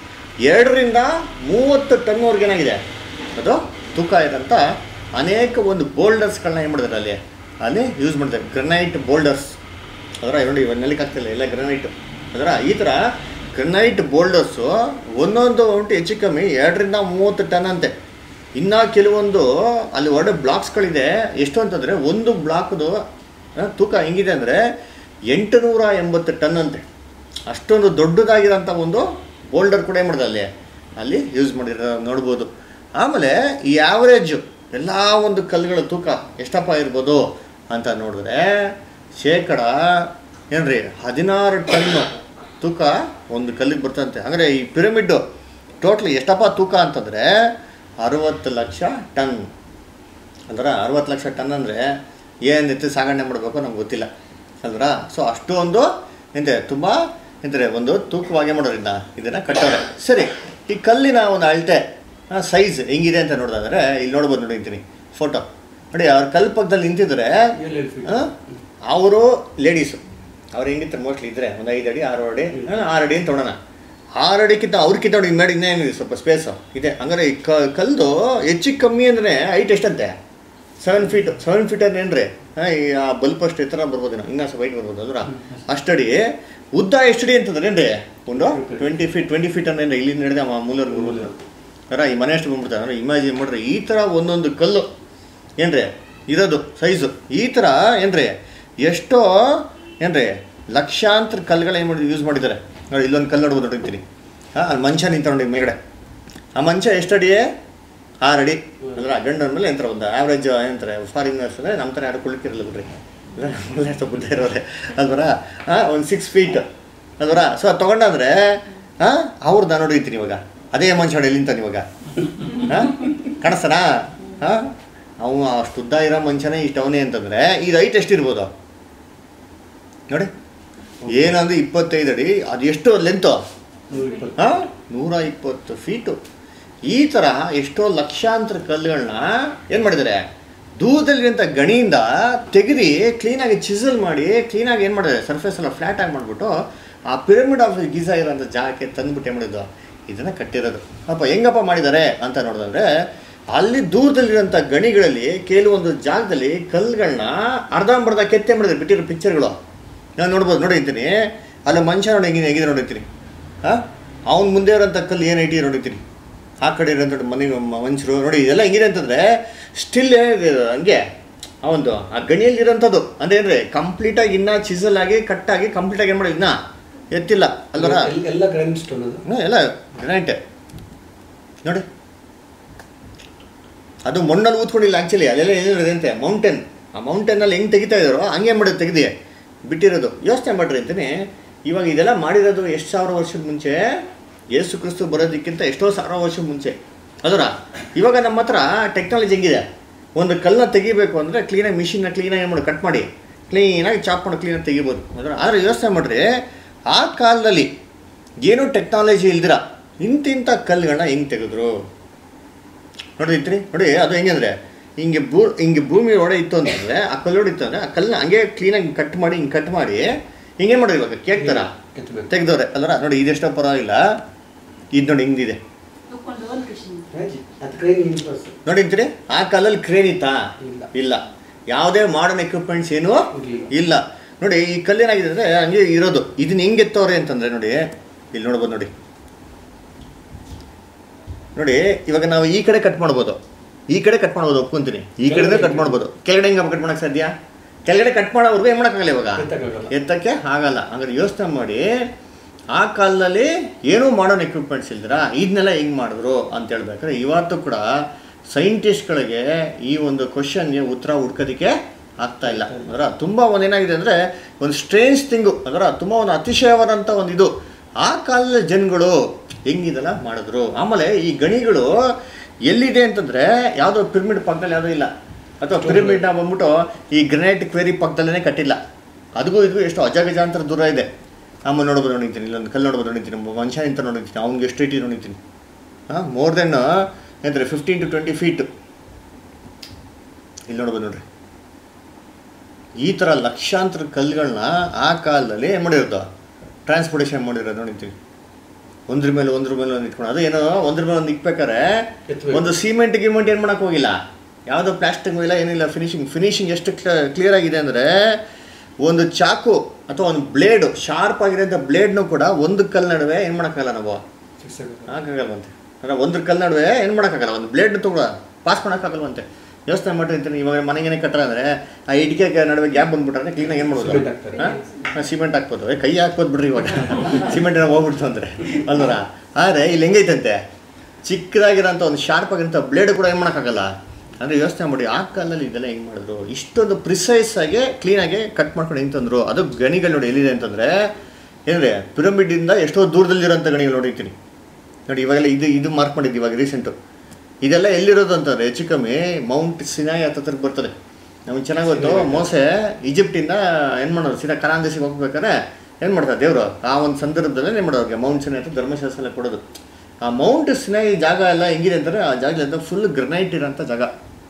ಎರಡರಿಂದ ಮೂವತ್ತು ಟನ್ವರೆಗೆ ಏನಾಗಿದೆ ಅದು ತೂಕ ಇರೋಂಥ ಅನೇಕ ಒಂದು ಬೋಲ್ಡರ್ಸ್ಗಳನ್ನ ಏನು ಮಾಡಿದ್ದಾರೆ ಅಲ್ಲಿ ಅಲ್ಲಿ ಯೂಸ್ ಮಾಡಿದ್ದಾರೆ ಗ್ರನೈಟ್ ಬೋಲ್ಡರ್ಸ್ ಅದರ ನೋಡಿ ಇವಾಗ ನೆಲಕ್ಕೆ ಆಗ್ತಿಲ್ಲ ಎಲ್ಲ ಗ್ರನೈಟು ಅದರ ಈ ಥರ ಗ್ರನೈಟ್ ಬೋಲ್ಡರ್ಸು ಒಂದೊಂದು ಉಂಟು ಹೆಚ್ಚು ಕಮ್ಮಿ ಎರಡರಿಂದ ಮೂವತ್ತು ಟನ್ ಅಂತೆ ಇನ್ನು ಕೆಲವೊಂದು ಅಲ್ಲಿ ಹೊರಡೆ ಬ್ಲಾಕ್ಸ್ಗಳಿದೆ ಎಷ್ಟು ಅಂತಂದರೆ ಒಂದು ಬ್ಲಾಕ್ದು ಆ, ತೂಕ ಹೆಂಗಿದೆ ಅಂದರೆ ಎಂಟುನೂರ ಎಂಬತ್ತು ಟನ್ ಅಂತೆ ಅಷ್ಟೊಂದು ದೊಡ್ಡದಾಗಿರೋಂಥ ಒಂದು ಬೋಲ್ಡರ್ ಕೂಡ ಏನು ಮಾಡಿದೆ ಅಲ್ಲಿ ಅಲ್ಲಿ ಯೂಸ್ ಮಾಡಿರೋ ನೋಡ್ಬೋದು ಆಮೇಲೆ ಈ ಆ್ಯಾವ್ರೇಜು ಎಲ್ಲ ಒಂದು ಕಲ್ಲುಗಳ ತೂಕ ಎಷ್ಟಪ್ಪ ಇರ್ಬೋದು ಅಂತ ನೋಡಿದ್ರೆ ಶೇಕಡ ಏನ್ರಿ ಹದಿನಾರು ಟನ್ನು ತೂಕ ಒಂದು ಕಲ್ಲಿಗೆ ಬರ್ತಂತೆ ಅಂದರೆ ಈ ಪಿರಮಿಡ್ಡು ಟೋಟ್ಲ್ ಎಷ್ಟಪ್ಪ ತೂಕ ಅಂತಂದರೆ ಅರುವತ್ತು ಲಕ್ಷ ಟನ್ ಅಂದ್ರೆ ಅರವತ್ತು ಲಕ್ಷ ಟನ್ ಅಂದರೆ ಏನು ಎತ್ತಿ ಸಾಗಣೆ ಮಾಡಬೇಕು ನಮ್ಗೆ ಗೊತ್ತಿಲ್ಲ ಅಲ್ವರ ಸೊ ಅಷ್ಟೊಂದು ಎಂತೆ ತುಂಬ ಎಂದರೆ ಒಂದು ತೂಕವಾಗಿ ಮಾಡೋದ್ರಿಂದ ಇದನ್ನು ಕಟ್ಟೋರೆ ಸರಿ ಈ ಕಲ್ಲಿನ ಒಂದು ಅಳತೆ ಸೈಜ್ ಹೆಂಗಿದೆ ಅಂತ ನೋಡಿದ್ರೆ ಇಲ್ಲಿ ನೋಡ್ಬೋದು ನೋಡಿರ್ತೀನಿ ಫೋಟೋ ನೋಡಿ ಅವ್ರ ಕಲ್ಲು ಪಕ್ಕದಲ್ಲಿ ನಿಂತಿದ್ರೆ ಏಳೇಳು feet. ಅವರು ಲೇಡೀಸು ಅವ್ರು ಹೆಂಗಿರ್ತಾರೆ ಮೋಸ್ಟ್ಲಿ ಇದ್ರೆ ಒಂದು ಐದು ಅಡಿ ಆರು ಅಡಿ ಆ, ಆರು ಅಡಿ ಅಂತ ತೊಗೊಳೋಣ ಆರು ಅಡಿಕ್ಕಿಂತ ಅವ್ರಿಗಿಂತ ನೋಡಿ ಮೇಲೆ ಇನ್ನೇನಿದೆ ಸ್ವಲ್ಪ ಸ್ಪೇಸು ಇದೆ ಹಂಗಾರೆ ಈ ಕ ಕಲ್ದು ಹೆಚ್ಚಿಗೆ ಕಮ್ಮಿ ಅಂದರೆ ಹೈಟ್ ಎಷ್ಟಂತೆ ಸೆವೆನ್ ಫೀಟ್ ಸೆವೆನ್ ಫೀಟ್ ಅಂದ್ರೆ ಏನ್ರಿ ಹಾಂ ಈ ಆ ಬಲ್ಪ್ ಅಷ್ಟು ಎತ್ತರ ಬರ್ಬೋದೇನೋ ಇನ್ನೂ ಸ್ವಲ್ಪ ಹೈಟ್ ಬರ್ಬೋದು ಅಲ್ರ ಅಷ್ಟಡಿ ಉದ್ದ ಎಷ್ಟಡಿ ಅಂತಂದ್ರೆ ಏನ್ರಿ ಒಂದು ಟ್ವೆಂಟಿ ಫೀಟ್ ಟ್ವೆಂಟಿ ಫೀಟ್ ಅಂದ್ರೆ ಇಲ್ಲಿ ನಡೆದ ಮೂಲರ್ಗೆ ಬರ್ಬೋದು ಅರ ಈ ಮನೆ ಅಷ್ಟು ಬಂದ್ಬಿಡ್ತಾರೆ ಅಂದ್ರೆ ಇಮ್ಯಾಜಿನ್ ಮಾಡ್ರಿ ಈ ಥರ ಒಂದೊಂದು ಕಲ್ಲು ಏನ್ರಿ ಇರೋದು ಸೈಜು ಈ ಥರ ಏನ್ರಿ ಎಷ್ಟೋ ಏನ್ರಿ ಲಕ್ಷಾಂತರ ಕಲ್ಲುಗಳು ಏನು ಮಾಡಿ ಯೂಸ್ ಮಾಡಿದ್ದಾರೆ ನೋಡಿ ಇಲ್ಲೊಂದು ಕಲ್ಲು ನೋಡ್ಬೋದು ನೋಡಿರ್ತೀನಿ ಹಾಂ ಅಲ್ಲಿ ಮಂಚ ನಿಂತ ನೋಡಿ ಮೇಲ್ಗಡೆ ಆ ಮಂಚ ಎಷ್ಟಡಿ ಆರು ಅಡಿ ಅಂದ್ರೆ ಗಂಡನ ಮೇಲೆ ಎಂತರ ಒಂದು ಆವ್ರೇಜ್ ಏನಂತಾರೆ ಫಾರಿನರ್ಸ್ ಅಂದರೆ ನಮ್ಮ ಥರ ಯಾರು ಕುಳಿತಿರಲ್ಲ ಬಿಡ್ರಿ ಒಳ್ಳೆ ಸ್ವಲ್ಪ ಬುದ್ಧ ಇರೋರೆ ಅಲ್ವರ ಹಾಂ ಒಂದು ಸಿಕ್ಸ್ ಫೀಟ್ ಅಲ್ವರ ಸೊ ಅದು ತೊಗೊಂಡಂದ್ರೆ ಹಾಂ ಅವ್ರದ್ದು ನಾನು ನೋಡಿರ್ತೀನಿ ಇವಾಗ ಅದೇ ಮಂಚ ನೋಡಿ ಎಲ್ಲಿಂತಾನೆ ಇವಾಗ ಹಾಂ ಕಾಣಿಸ್ತಾನಾ ಹಾಂ ಅವ ಅಷ್ಟು ಉದ್ದ ಇರೋ ಮಂಚನೇ ಇಷ್ಟು ಅವನೇ ಅಂತಂದರೆ ಇದು ಹೈಟ್ ಎಷ್ಟಿರ್ಬೋದು ನೋಡಿ ಏನಂದ್ರೆ ಇಪ್ಪತ್ತೈದು ಅಡಿ ಅದು ಎಷ್ಟು ಲೆಂತು ನೂರ ಇಪ್ಪತ್ತು ಹಾಂ ನೂರ ಇಪ್ಪತ್ತು ಫೀಟು ಈ ಥರ ಎಷ್ಟೋ ಲಕ್ಷಾಂತರ ಕಲ್ಲುಗಳನ್ನ ಏನು ಮಾಡಿದ್ದಾರೆ ದೂರದಲ್ಲಿರುವಂಥ ಗಣಿಯಿಂದ ತೆಗೆದು ಕ್ಲೀನಾಗಿ ಚಿಸಲ್ ಮಾಡಿ ಕ್ಲೀನಾಗಿ ಏನು ಮಾಡಿದ್ದಾರೆ ಸರ್ಫೇಸ್ ಎಲ್ಲ ಫ್ಲ್ಯಾಟ್ ಆಗಿ ಮಾಡಿಬಿಟ್ಟು ಆ ಪಿರಮಿಡ್ ಆಫ್ ಗೀಸಾ ಇರೋಂಥ ಜಾಗಕ್ಕೆ ತಂದುಬಿಟ್ಟು ಏನು ಮಾಡಿದ್ದು ಇದನ್ನು ಕಟ್ಟಿರೋದು ಅಪ್ಪ ಹೆಂಗಪ್ಪ ಮಾಡಿದ್ದಾರೆ ಅಂತ ನೋಡಿದ್ರೆ ಅಲ್ಲಿ ದೂರದಲ್ಲಿರೋಂಥ ಗಣಿಗಳಲ್ಲಿ ಕೆಲವೊಂದು ಜಾಗದಲ್ಲಿ ಕಲ್ಲುಗಳನ್ನ ಅರ್ಧಂಬರ್ಧ ಕೆತ್ತೆ ಮಾಡಿದ್ರು ಬಿಟ್ಟಿರೋ ಪಿಕ್ಚರ್ಗಳು ನಾನು ನೋಡ್ಬೋದು ನೋಡಿರ್ತೀನಿ ಅಲ್ಲಿ ಮನುಷ್ಯ ನೋಡಿ ಹೆಂಗಿದೆ ಹೆಂಗಿದೆ ನೋಡಿರ್ತೀನಿ ಹಾಂ ಅವ್ನ ಮುಂದೆ ಇರೋಂಥ ಕಲ್ಲು ಏನು ಐಟಿ ನೋಡಿರ್ತೀನಿ ಆ ಕಡೆ ಇರೋಂಥ ಮನೆ ಮನುಷ್ಯರು ನೋಡಿ ಇದೆಲ್ಲ ಹೆಂಗಿದೆ ಅಂತಂದರೆ ಸ್ಟಿಲ್ ಹಂಗೆ ಆ ಒಂದು ಆ ಗಣಿಯಲ್ಲಿರೋಂಥದ್ದು ಅಂದ್ರೆ ಏನ್ರಿ ಕಂಪ್ಲೀಟಾಗಿ ಇನ್ನೂ ಚಿಸಲ್ ಆಗಿ ಕಟ್ಟಾಗಿ ಕಂಪ್ಲೀಟಾಗಿ ಏನು ಮಾಡಿ ಇನ್ನೂ ಎತ್ತಿಲ್ಲ ಅಲ್ವರ ಎಲ್ಲ- ಎಲ್ಲ ಗ್ರ್ಯಾಂಡ್ ಸ್ಟೋನ್ ಅದು ಹ್ಞೂ ಎಲ್ಲ ಗ್ರಾನೈಟೆ ನೋಡಿ ಅದು ಮಣ್ಣಲ್ಲಿ ಊದ್ಕೊಂಡಿಲ್ಲ ಆ್ಯಕ್ಚುಲಿ ಅಲ್ಲೆಲ್ಲ ಏನಿರೋದಂತೆ ಮೌಂಟೇನ್ ಆ ಮೌಂಟೇನಲ್ಲಿ ಹೆಂಗೆ ತೆಗಿತಾ ಇದ್ದಾರೋ ಹಂಗೆ ಮಾಡೋದು ತೆಗೆದಿ ಬಿಟ್ಟಿರೋದು ಯೋಚನೆ ಮಾಡ್ರಿ ಅಂತೀನಿ ಇವಾಗ ಇದೆಲ್ಲ ಮಾಡಿರೋದು ಎಷ್ಟು ಸಾವಿರ ವರ್ಷದ ಮುಂಚೆ ಯೇಸು ಕ್ರಿಸ್ತು ಬರೋದಕ್ಕಿಂತ ಎಷ್ಟೋ ಸಾವಿರ ವರ್ಷ ಮುಂಚೆ ಅದರ ಇವಾಗ ನಮ್ಮ ಹತ್ರ ಟೆಕ್ನಾಲಜಿ ಹೆಂಗಿದೆ ಒಂದು ಕಲ್ಲನ್ನ ತೆಗಿಬೇಕು ಅಂದರೆ ಕ್ಲೀನಾಗಿ ಮಿಷಿನ್ನ ಕ್ಲೀನಾಗಿ ಮಾಡಿ ಕಟ್ ಮಾಡಿ ಕ್ಲೀನಾಗಿ ಚಾಪ್ ಮಾಡಿ ಕ್ಲೀನಾಗಿ ತೆಗಿಬೋದು ಅದರ ಆದರೆ ಯೋಚನೆ ಮಾಡಿರಿ ಆ ಕಾಲದಲ್ಲಿ ಏನೂ ಟೆಕ್ನಾಲಜಿ ಇಲ್ದಿರ ಇಂತಿಂಥ ಕಲ್ಲುಗಳನ್ನ ಹೆಂಗೆ ತೆಗೆದ್ರು ನೋಡಿದ್ರಿ ನೋಡಿ ಅದು ಹೆಂಗಂದ್ರೆ ಹಿಂಗೆ ಭೂ ಹಿಂಗೆ ಭೂಮಿ ಒಡೆ ಇತ್ತು ಅಂತಂದ್ರೆ ಆ ಕಲ್ಲೋಡಿ ಇತ್ತು ಅಂದ್ರೆ ಆ ಕಲ್ಲನ್ನ ಹಂಗೆ ಕ್ಲೀನಾಗಿ ಕಟ್ ಮಾಡಿ ಹಿಂಗೆ ಕಟ್ ಮಾಡಿ ಹಿಂಗೆ ಮಾಡೋದು ಇವಾಗ ಕೇಕ್ ಥರ ಕೆತ್ತಬೇಕು ತೆಗ್ದವ್ರೆ ಅಲ್ರ ನೋಡಿ ಇದೆಷ್ಟೋ ಪರವಾಗಿಲ್ಲ ಇದು ನೋಡಿ ಹಿಂಗಿದೆ ತಗೊಂಡು ಒಂದು ಕೃಷ್ಣ ಅದು ಕ್ರೈನ್ ಇಂಪ್ರೆಸ್ ನೋಡಿಂತೀರಿ ಆ ಕಾಲಲ್ಲಿ ಕ್ರೇನ್ ಇತ್ತಾ ಇಲ್ಲ. ಇಲ್ಲ ಯಾವುದೇ ಮಾಡರ್ನ್ ಎಕ್ವಿಪ್ಮೆಂಟ್ಸ್ ಏನೂ ಇರ್ಲಿಲ್ಲ. ಇಲ್ಲ ನೋಡಿ ಈ ಕಲ್ಲೇನಾಗಿದೆ ಅಂದರೆ ಹಂಗೆ ಇರೋದು ಇದನ್ನ ಹೆಂಗೆ ಎತ್ತವ್ರೆ ಅಂತಂದ್ರೆ ನೋಡಿ ಇಲ್ಲಿ ನೋಡ್ಬೋದು ನೋಡಿ ನೋಡಿ ಇವಾಗ ನಾವು ಈ ಕಡೆ ಕಟ್ ಮಾಡ್ಬೋದು ಈ ಕಡೆ ಕಟ್ ಮಾಡ್ಬೋದು ಒಪ್ಕೊಂತೀನಿ ಈ ಕಡೆನೇ ಕಟ್ ಮಾಡ್ಬೋದು ಕೆಳಗಡೆ ಹೆಂಗೆ ಕಟ್ ಮಾಡಕ್ಕೆ ಸಾಧ್ಯ ಕೆಳಗಡೆ ಕಟ್ ಮಾಡೋವರೆಗೂ ಏನು ಮಾಡೋಕ್ಕಾಗಲ್ಲ ಇವಾಗ ಎತ್ತಕ್ಕಾಗಲ್ಲ. ಎತ್ತಕ್ಕೆ ಆಗಲ್ಲ ಹಂಗಾರೆ ಯೋಚನೆ ಮಾಡಿ ಆ ಕಾಲದಲ್ಲಿ ಏನೂ ಮಾಡೋನ್ ಎಕ್ವಿಪ್ಮೆಂಟ್ಸ್ ಇಲ್ದಿರ ಇದನ್ನೆಲ್ಲ ಹೆಂಗೆ ಮಾಡಿದ್ರು ಅಂತ ಹೇಳ್ಬೇಕಾದ್ರೆ ಇವತ್ತು ಕೂಡ ಸೈಂಟಿಸ್ಟ್ಗಳಿಗೆ ಈ ಒಂದು ಕ್ವಶನ್ಗೆ ಉತ್ತರ ಹುಡ್ಕೋದಕ್ಕೆ ಆಗ್ತಾ ಇಲ್ಲ ಅದರ ತುಂಬ ಒಂದು ಏನಾಗಿದೆ ಅಂದರೆ ಒಂದು ಸ್ಟ್ರೇಂಜ್ ಥಿಂಗು ಅದರ ತುಂಬ ಒಂದು ಅತಿಶಯವಾದಂಥ ಒಂದು ಇದು ಆ ಕಾಲದ ಜನಗಳು ಹೆಂಗಿದೆಲ್ಲ ಮಾಡಿದ್ರು ಆಮೇಲೆ ಈ ಗಣಿಗಳು ಎಲ್ಲಿದೆ ಅಂತಂದರೆ ಯಾವುದೋ ಪಿರಮಿಡ್ ಪಕ್ಕದಲ್ಲಿ ಯಾವುದೂ ಇಲ್ಲ ಅಥವಾ ಪಿರಮಿಡ್ನ ಬಂದ್ಬಿಟ್ಟು ಈ ಗ್ರನೈಟ್ ಕ್ವೇರಿ ಪಕ್ಕದಲ್ಲೇ ಕಟ್ಟಿಲ್ಲ ಅದಕ್ಕೂ ಇದಕ್ಕೂ ಎಷ್ಟು ಅಜಗಜಾಂತರ ದೂರ ಇದೆ ಆಮೇಲೆ ನೋಡ್ಬೋದು ನೋಡಿದ್ದೀನಿ ಇಲ್ಲೊಂದು ಕಲ್ಲು ನೋಡ್ಬೋದು ನೋಡಿದ್ದೀನಿ ಒಬ್ಬ ಮನುಷ್ಯ ನಿಂತ ನೋಡಿದ್ದೀನಿ ಅವ್ನಿಗೆ ಎಷ್ಟು ಇಟ್ಟು ನೋಡಿದ್ದೀನಿ ಹಾಂ ಮೋರ್ ದೆನ್ ಏನಂತಾರೆ ಫಿಫ್ಟೀನ್ ಟು ಟ್ವೆಂಟಿ ಫೀಟ್ ಇಲ್ಲಿ ನೋಡ್ಬೋದು ನೋಡ್ರಿ ಈ ಥರ ಲಕ್ಷಾಂತರ ಕಲ್ಲುಗಳನ್ನ ಆ ಕಾಲದಲ್ಲಿ ಏನು ಮಾಡಿರೋದು ಟ್ರಾನ್ಸ್ಪೋರ್ಟೇಷನ್ ಮಾಡಿರೋದು ನೋಡಿದ್ದೀನಿ ಒಂದ್ರ ಮೇಲೆ ಒಂದ್ರ ಮೇಲೆ ಒಂದು ಇಟ್ಕೊಂಡು ಅದು ಏನೋ ಒಂದ್ರ ಮೇಲೆ ಒಂದು ಇಕ್ಬೇಕಾರೆ ಎತ್ಬೇಕು. ಒಂದು ಸಿಮೆಂಟ್ ಗಿಮೆಂಟ್ ಏನು ಮಾಡೋಕೆ ಹೋಗಿಲ್ಲ ಯಾವುದೋ ಪ್ಲಾಸ್ಟಿಕ್ ಇಲ್ಲ ಏನಿಲ್ಲ ಫಿನಿಶಿಂಗ್ ಫಿನಿಶಿಂಗ್ ಎಷ್ಟು ಕ್ಲಿಯರ್ ಆಗಿದೆ ಅಂದರೆ ಒಂದು ಚಾಕು ಅಥವಾ ಒಂದು ಬ್ಲೇಡು ಶಾರ್ಪ್ ಆಗಿರೋಂಥ ಬ್ಲೇಡ್ನು ಕೂಡ ಒಂದು ಕಲ್ಲು ನಡುವೆ ಏನು ಮಾಡೋಕ್ಕಾಗಲ್ಲ ನಾವು ಫಿಕ್ಸ್ ಆಗುತ್ತೆ ಹಾಕಾಗಲ್ವಂತೆ ಅಂದರೆ ಒಂದು ಕಲ್ಲು ನಡುವೆ ಏನು ಮಾಡೋಕ್ಕಾಗಲ್ಲ ಒಂದು ಬ್ಲೇಡ್ನ ತಗೊಳ ಪಾಸ್ ಮಾಡೋಕ್ಕಾಗಲ್ವಂತೆ ಯೋಚನೆ ಮಾಡಿರ್ತೀನಿ ಇವಾಗ ಮನೆಗೇನೆ ಕಟ್ಟರ ಅಂದರೆ ಆ ಇಟಿಕೆ ನಡುವೆ ಗ್ಯಾಪ್ ಬಂದ್ಬಿಟ್ರೆ ಕ್ಲೀನಾಗಿ ಏನು ಮಾಡ್ಬೋದು Cement ಹಾಕ್ತಾರೆ. ಹಾಂ ಸಿಮೆಂಟ್ ಹಾಕ್ಬೋದು ಏ, ಕೈ ಹಾಕ್ಬೋದು ಬಿಡ್ರಿ ಇವಾಗ ಸಿಮೆಂಟ್ ಏನೋ ಹೋಗ್ಬಿಡ್ತು ಅಂದರೆ ಅಲ್ವರ ಆದರೆ ಇಲ್ಲಿ ಹೆಂಗೈತಂತೆ ಚಿಕ್ಕದಾಗಿರೋಂಥ ಒಂದು ಶಾರ್ಪ್ ಆಗಿರೋಂಥ ಬ್ಲೇಡ್ ಕೂಡ ಏನು ಮಾಡೋಕ್ಕಾಗಲ್ಲ ಅಂದರೆ ಯೋಚನೆ ಮಾಡಿ ಆ ಕಾಲದಲ್ಲಿ ಇದೆಲ್ಲ ಹೆಂಗೆ ಮಾಡಿದ್ರು ಇಷ್ಟೊಂದು ಪ್ರಿಸೈಸ್ ಆಗಿ ಕ್ಲೀನಾಗಿ ಕಟ್ ಮಾಡ್ಕೊಂಡು ಹೆಂಗೆ ತಂದರು ಅದು ಗಣಿಗಳು ನೋಡಿ ಎಲ್ಲಿದೆ ಅಂತಂದರೆ ಏನ್ರಿ ಪಿರಮಿಡಿಂದ ಎಷ್ಟೋ ದೂರದಲ್ಲಿರೋಂಥ ಗಣಿಗಳು ನೋಡಿರ್ತೀನಿ ನೋಡಿ ಇವಾಗೆಲ್ಲ ಇದು ಇದು ಮಾರ್ಕ್ ಮಾಡಿದ್ದು ಇವಾಗ ರೀಸೆಂಟು ಇದೆಲ್ಲ ಎಲ್ಲಿರೋದು ಅಂತಂದರೆ ಹೆಚ್ಚು ಕಮ್ಮಿ ಮೌಂಟ್ ಸಿನಾಯಿ ಹತ್ತತ್ರಕ್ಕೆ ಬರ್ತದೆ ನಮ್ಗೆ ಚೆನ್ನಾಗಿ ಗೊತ್ತು ಮೋಸೆ ಈಜಿಪ್ಟಿಂದ ಏನು ಮಾಡೋದು ಸೀದಾ ಕರಾನ್ ದೇಶಕ್ಕೆ ಹೋಗ್ಬೇಕಾದ್ರೆ ಏನು ಮಾಡ್ತಾರೆ ದೇವರು ಆ ಒಂದು ಸಂದರ್ಭದಲ್ಲಿ ಏನು ಮಾಡೋರಿಗೆ ಮೌಂಟ್ ಸಿನಾಯಿ ಅಂತ ಧರ್ಮಶಾಸ್ತ್ರ ಎಲ್ಲ ಕೊಡೋದು ಆ ಮೌಂಟ್ ಸಿನಾಯಿ ಜಾಗ ಎಲ್ಲ ಹೆಂಗಿದೆ ಅಂತಾರೆ ಆ ಜಾಗದಿಂದ ಫುಲ್ ಗ್ರನೈಟ್ ಇರೋಂಥ ಜಾಗ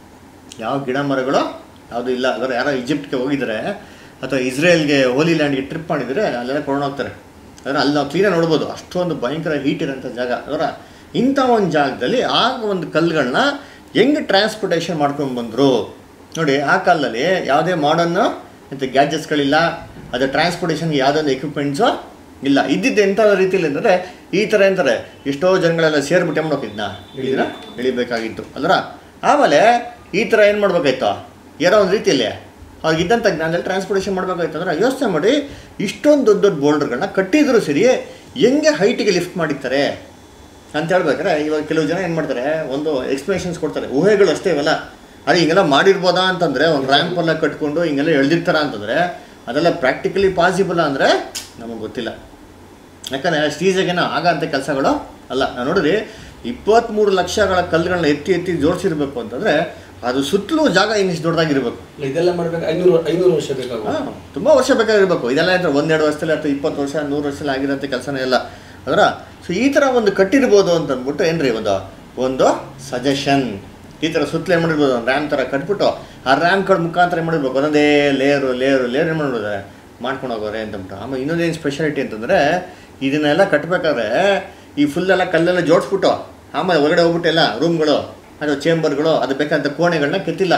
ಯಾವ ಗಿಡ ಮರಗಳು ಯಾವುದು ಇಲ್ಲ ಅದರ ಯಾರೋ ಈಜಿಪ್ಟ್ಗೆ ಹೋಗಿದ್ದಾರೆ ಅಥವಾ ಇಸ್ರೇಲ್ಗೆ ಹೋಲಿ ಲ್ಯಾಂಡ್ಗೆ ಟ್ರಿಪ್ ಮಾಡಿದರೆ ಅಲ್ಲೆಲ್ಲ ಕೊಂಡು ಹೋಗ್ತಾರೆ ಅದರ ಅಲ್ಲಿ ನಾವು ಕ್ಲೀನಾಗಿ ನೋಡ್ಬೋದು ಅಷ್ಟೊಂದು ಭಯಂಕರ ಹೀಟ್ ಇರೋಂಥ ಜಾಗ ಅದರ ಇಂಥ ಒಂದು ಜಾಗದಲ್ಲಿ ಆ ಒಂದು ಕಲ್ಲುಗಳನ್ನ ಹೆಂಗೆ ಟ್ರಾನ್ಸ್ಪೋರ್ಟೇಷನ್ ಮಾಡ್ಕೊಂಡು ಬಂದರು ನೋಡಿ ಆ ಕಾಲದಲ್ಲಿ ಯಾವುದೇ ಮಾಡರ್ನ್ ಇಂಥ ಗ್ಯಾಜೆಟ್ಸ್ಗಳಿಲ್ಲ ಅದು ಟ್ರಾನ್ಸ್ಪೋರ್ಟೇಷನ್ಗೆ ಯಾವುದೊಂದು ಎಕ್ವಿಪ್ಮೆಂಟ್ಸು ಇಲ್ಲ ಇದ್ದಿದ್ದು ಎಂಥ ರೀತಿಯಲ್ಲಿ ಅಂದರೆ ಈ ಥರ ಎಂತಾರೆ ಎಷ್ಟೋ ಜನಗಳೆಲ್ಲ ಸೇರಿಬಿಟ್ಟು ಏನು ಮಾಡೋಕಿದ್ನ ಇದನ್ನ ಇಳಿಬೇಕಾಗಿತ್ತು ಅಲ್ರ ಆಮೇಲೆ ಈ ಥರ ಏನು ಮಾಡ್ಬೇಕಾಯ್ತು ಯಾರೋ ಒಂದು ರೀತಿಯಲ್ಲಿ ಅವ್ರಿಗೆ ಇದ್ದಂಥ ಜ್ಞಾನದಲ್ಲಿ ಟ್ರಾನ್ಸ್ಪೋರ್ಟೇಷನ್ ಮಾಡಬೇಕಾಯ್ತು ಅಂದ್ರೆ ಯೋಚನೆ ಮಾಡಿ ಇಷ್ಟೊಂದು ದೊಡ್ಡ ದೊಡ್ಡ ಬೋಲ್ಡರ್ಗಳನ್ನ ಕಟ್ಟಿದ್ರು ಸರಿ ಹೆಂಗೆ ಹೈಟಿಗೆ ಲಿಫ್ಟ್ ಮಾಡಿರ್ತಾರೆ ಅಂತ ಹೇಳ್ಬೇಕಾರೆ ಇವಾಗ ಕೆಲವು ಜನ ಏನು ಮಾಡ್ತಾರೆ ಒಂದು ಎಕ್ಸ್ಪ್ಲನೇಷನ್ಸ್ ಕೊಡ್ತಾರೆ ಊಹೆಗಳು ಅಷ್ಟೇ ಇವೆಲ್ಲ ಅದೇ ಹಿಂಗೆಲ್ಲ ಮಾಡಿರ್ಬೋದಾ ಅಂತಂದರೆ ಒಂದು ರ್ಯಾಂಪ್ ಎಲ್ಲ ಕಟ್ಕೊಂಡು ಹಿಂಗೆಲ್ಲ ಎಳ್ದಿರ್ತಾರ ಅಂತಂದರೆ ಅದೆಲ್ಲ ಪ್ರಾಕ್ಟಿಕಲಿ ಪಾಸಿಬಲ್ ಅಂದರೆ ನಮಗೆ ಗೊತ್ತಿಲ್ಲ ಯಾಕಂದರೆ ಅಷ್ಟು ಈಸಿಯಾಗೇನೋ ಆಗಂಥ ಕೆಲಸಗಳು ಅಲ್ಲ ನಾನು ನೋಡಿದ್ರಿ ಇಪ್ಪತ್ತ್ಮೂರು ಲಕ್ಷಗಳ ಕಲ್ಲುಗಳನ್ನ ಎತ್ತಿ ಎತ್ತಿ ಜೋಡಿಸಿರ್ಬೇಕು ಅಂತಂದರೆ ಅದು ಸುತ್ತಲೂ ಜಾಗ ಇನ್ನಿಷ್ಟು ದೊಡ್ಡದಾಗಿರ್ಬೇಕು ಇಲ್ಲ, ಇದೆಲ್ಲ ಮಾಡ್ಬೇಕು ಐನೂರು ಐನೂರು ವರ್ಷ ಬೇಕಾಗುತ್ತೆ ಹಾಂ ತುಂಬ ವರ್ಷ ಬೇಕಾಗಿರ್ಬೇಕು ಇದೆಲ್ಲ ಅಂದ್ರೆ ಒಂದೆರಡು ವರ್ಷದಲ್ಲಿ ಅಥವಾ ಇಪ್ಪತ್ತು ವರ್ಷ ನೂರು ವರ್ಷದಲ್ಲಿ ಆಗಿರೋಂಥ ಕೆಲಸನೇ ಇಲ್ಲ ಅದರ ಸೊ ಈ ಥರ ಒಂದು ಕಟ್ಟಿರ್ಬೋದು ಅಂತ ಅಂದ್ಬಿಟ್ಟು ಏನ್ರಿ ಒಂದು ಒಂದು ಸಜೆಷನ್ ಈ ಥರ ಸುತ್ತಲೇ ಏನು ಮಾಡಿರ್ಬೋದು ಒಂದು ರ್ಯಾಮ್ ಥರ ಕಟ್ಬಿಟ್ಟು ಆ ರ್ಯಾಮ್ ಕಡ್ ಮುಖಾಂತರ ಏನು ಮಾಡಿರ್ಬೇಕು ಒಂದೊಂದೇ ಲೇಯರು ಲೇಯರು ಲೇಯರ್ ಏನು ಮಾಡ್ಬೋದು ಮಾಡ್ಕೊಂಡು ಹೋಗೋರೆ ಅಂತಂದ್ಬಿಟ್ಟು ಆಮೇಲೆ ಇನ್ನೊಂದೇನು ಸ್ಪೆಷಾಲಿಟಿ ಅಂತಂದರೆ ಇದನ್ನೆಲ್ಲ ಕಟ್ಟಬೇಕಾದ್ರೆ ಈ ಫುಲ್ಲೆಲ್ಲ ಕಲ್ಲೆಲ್ಲ ಜೋಡಿಸ್ಬಿಟ್ಟು ಆಮೇಲೆ ಹೊರಗಡೆ ಹೋಗ್ಬಿಟ್ಟು ಎಲ್ಲ ರೂಮ್ಗಳು ಅಥವಾ ಚೇಂಬರ್ಗಳು ಅದು ಬೇಕಾದಂಥ ಕೋಣೆಗಳನ್ನ ಕೆತ್ತಿಲ್ಲ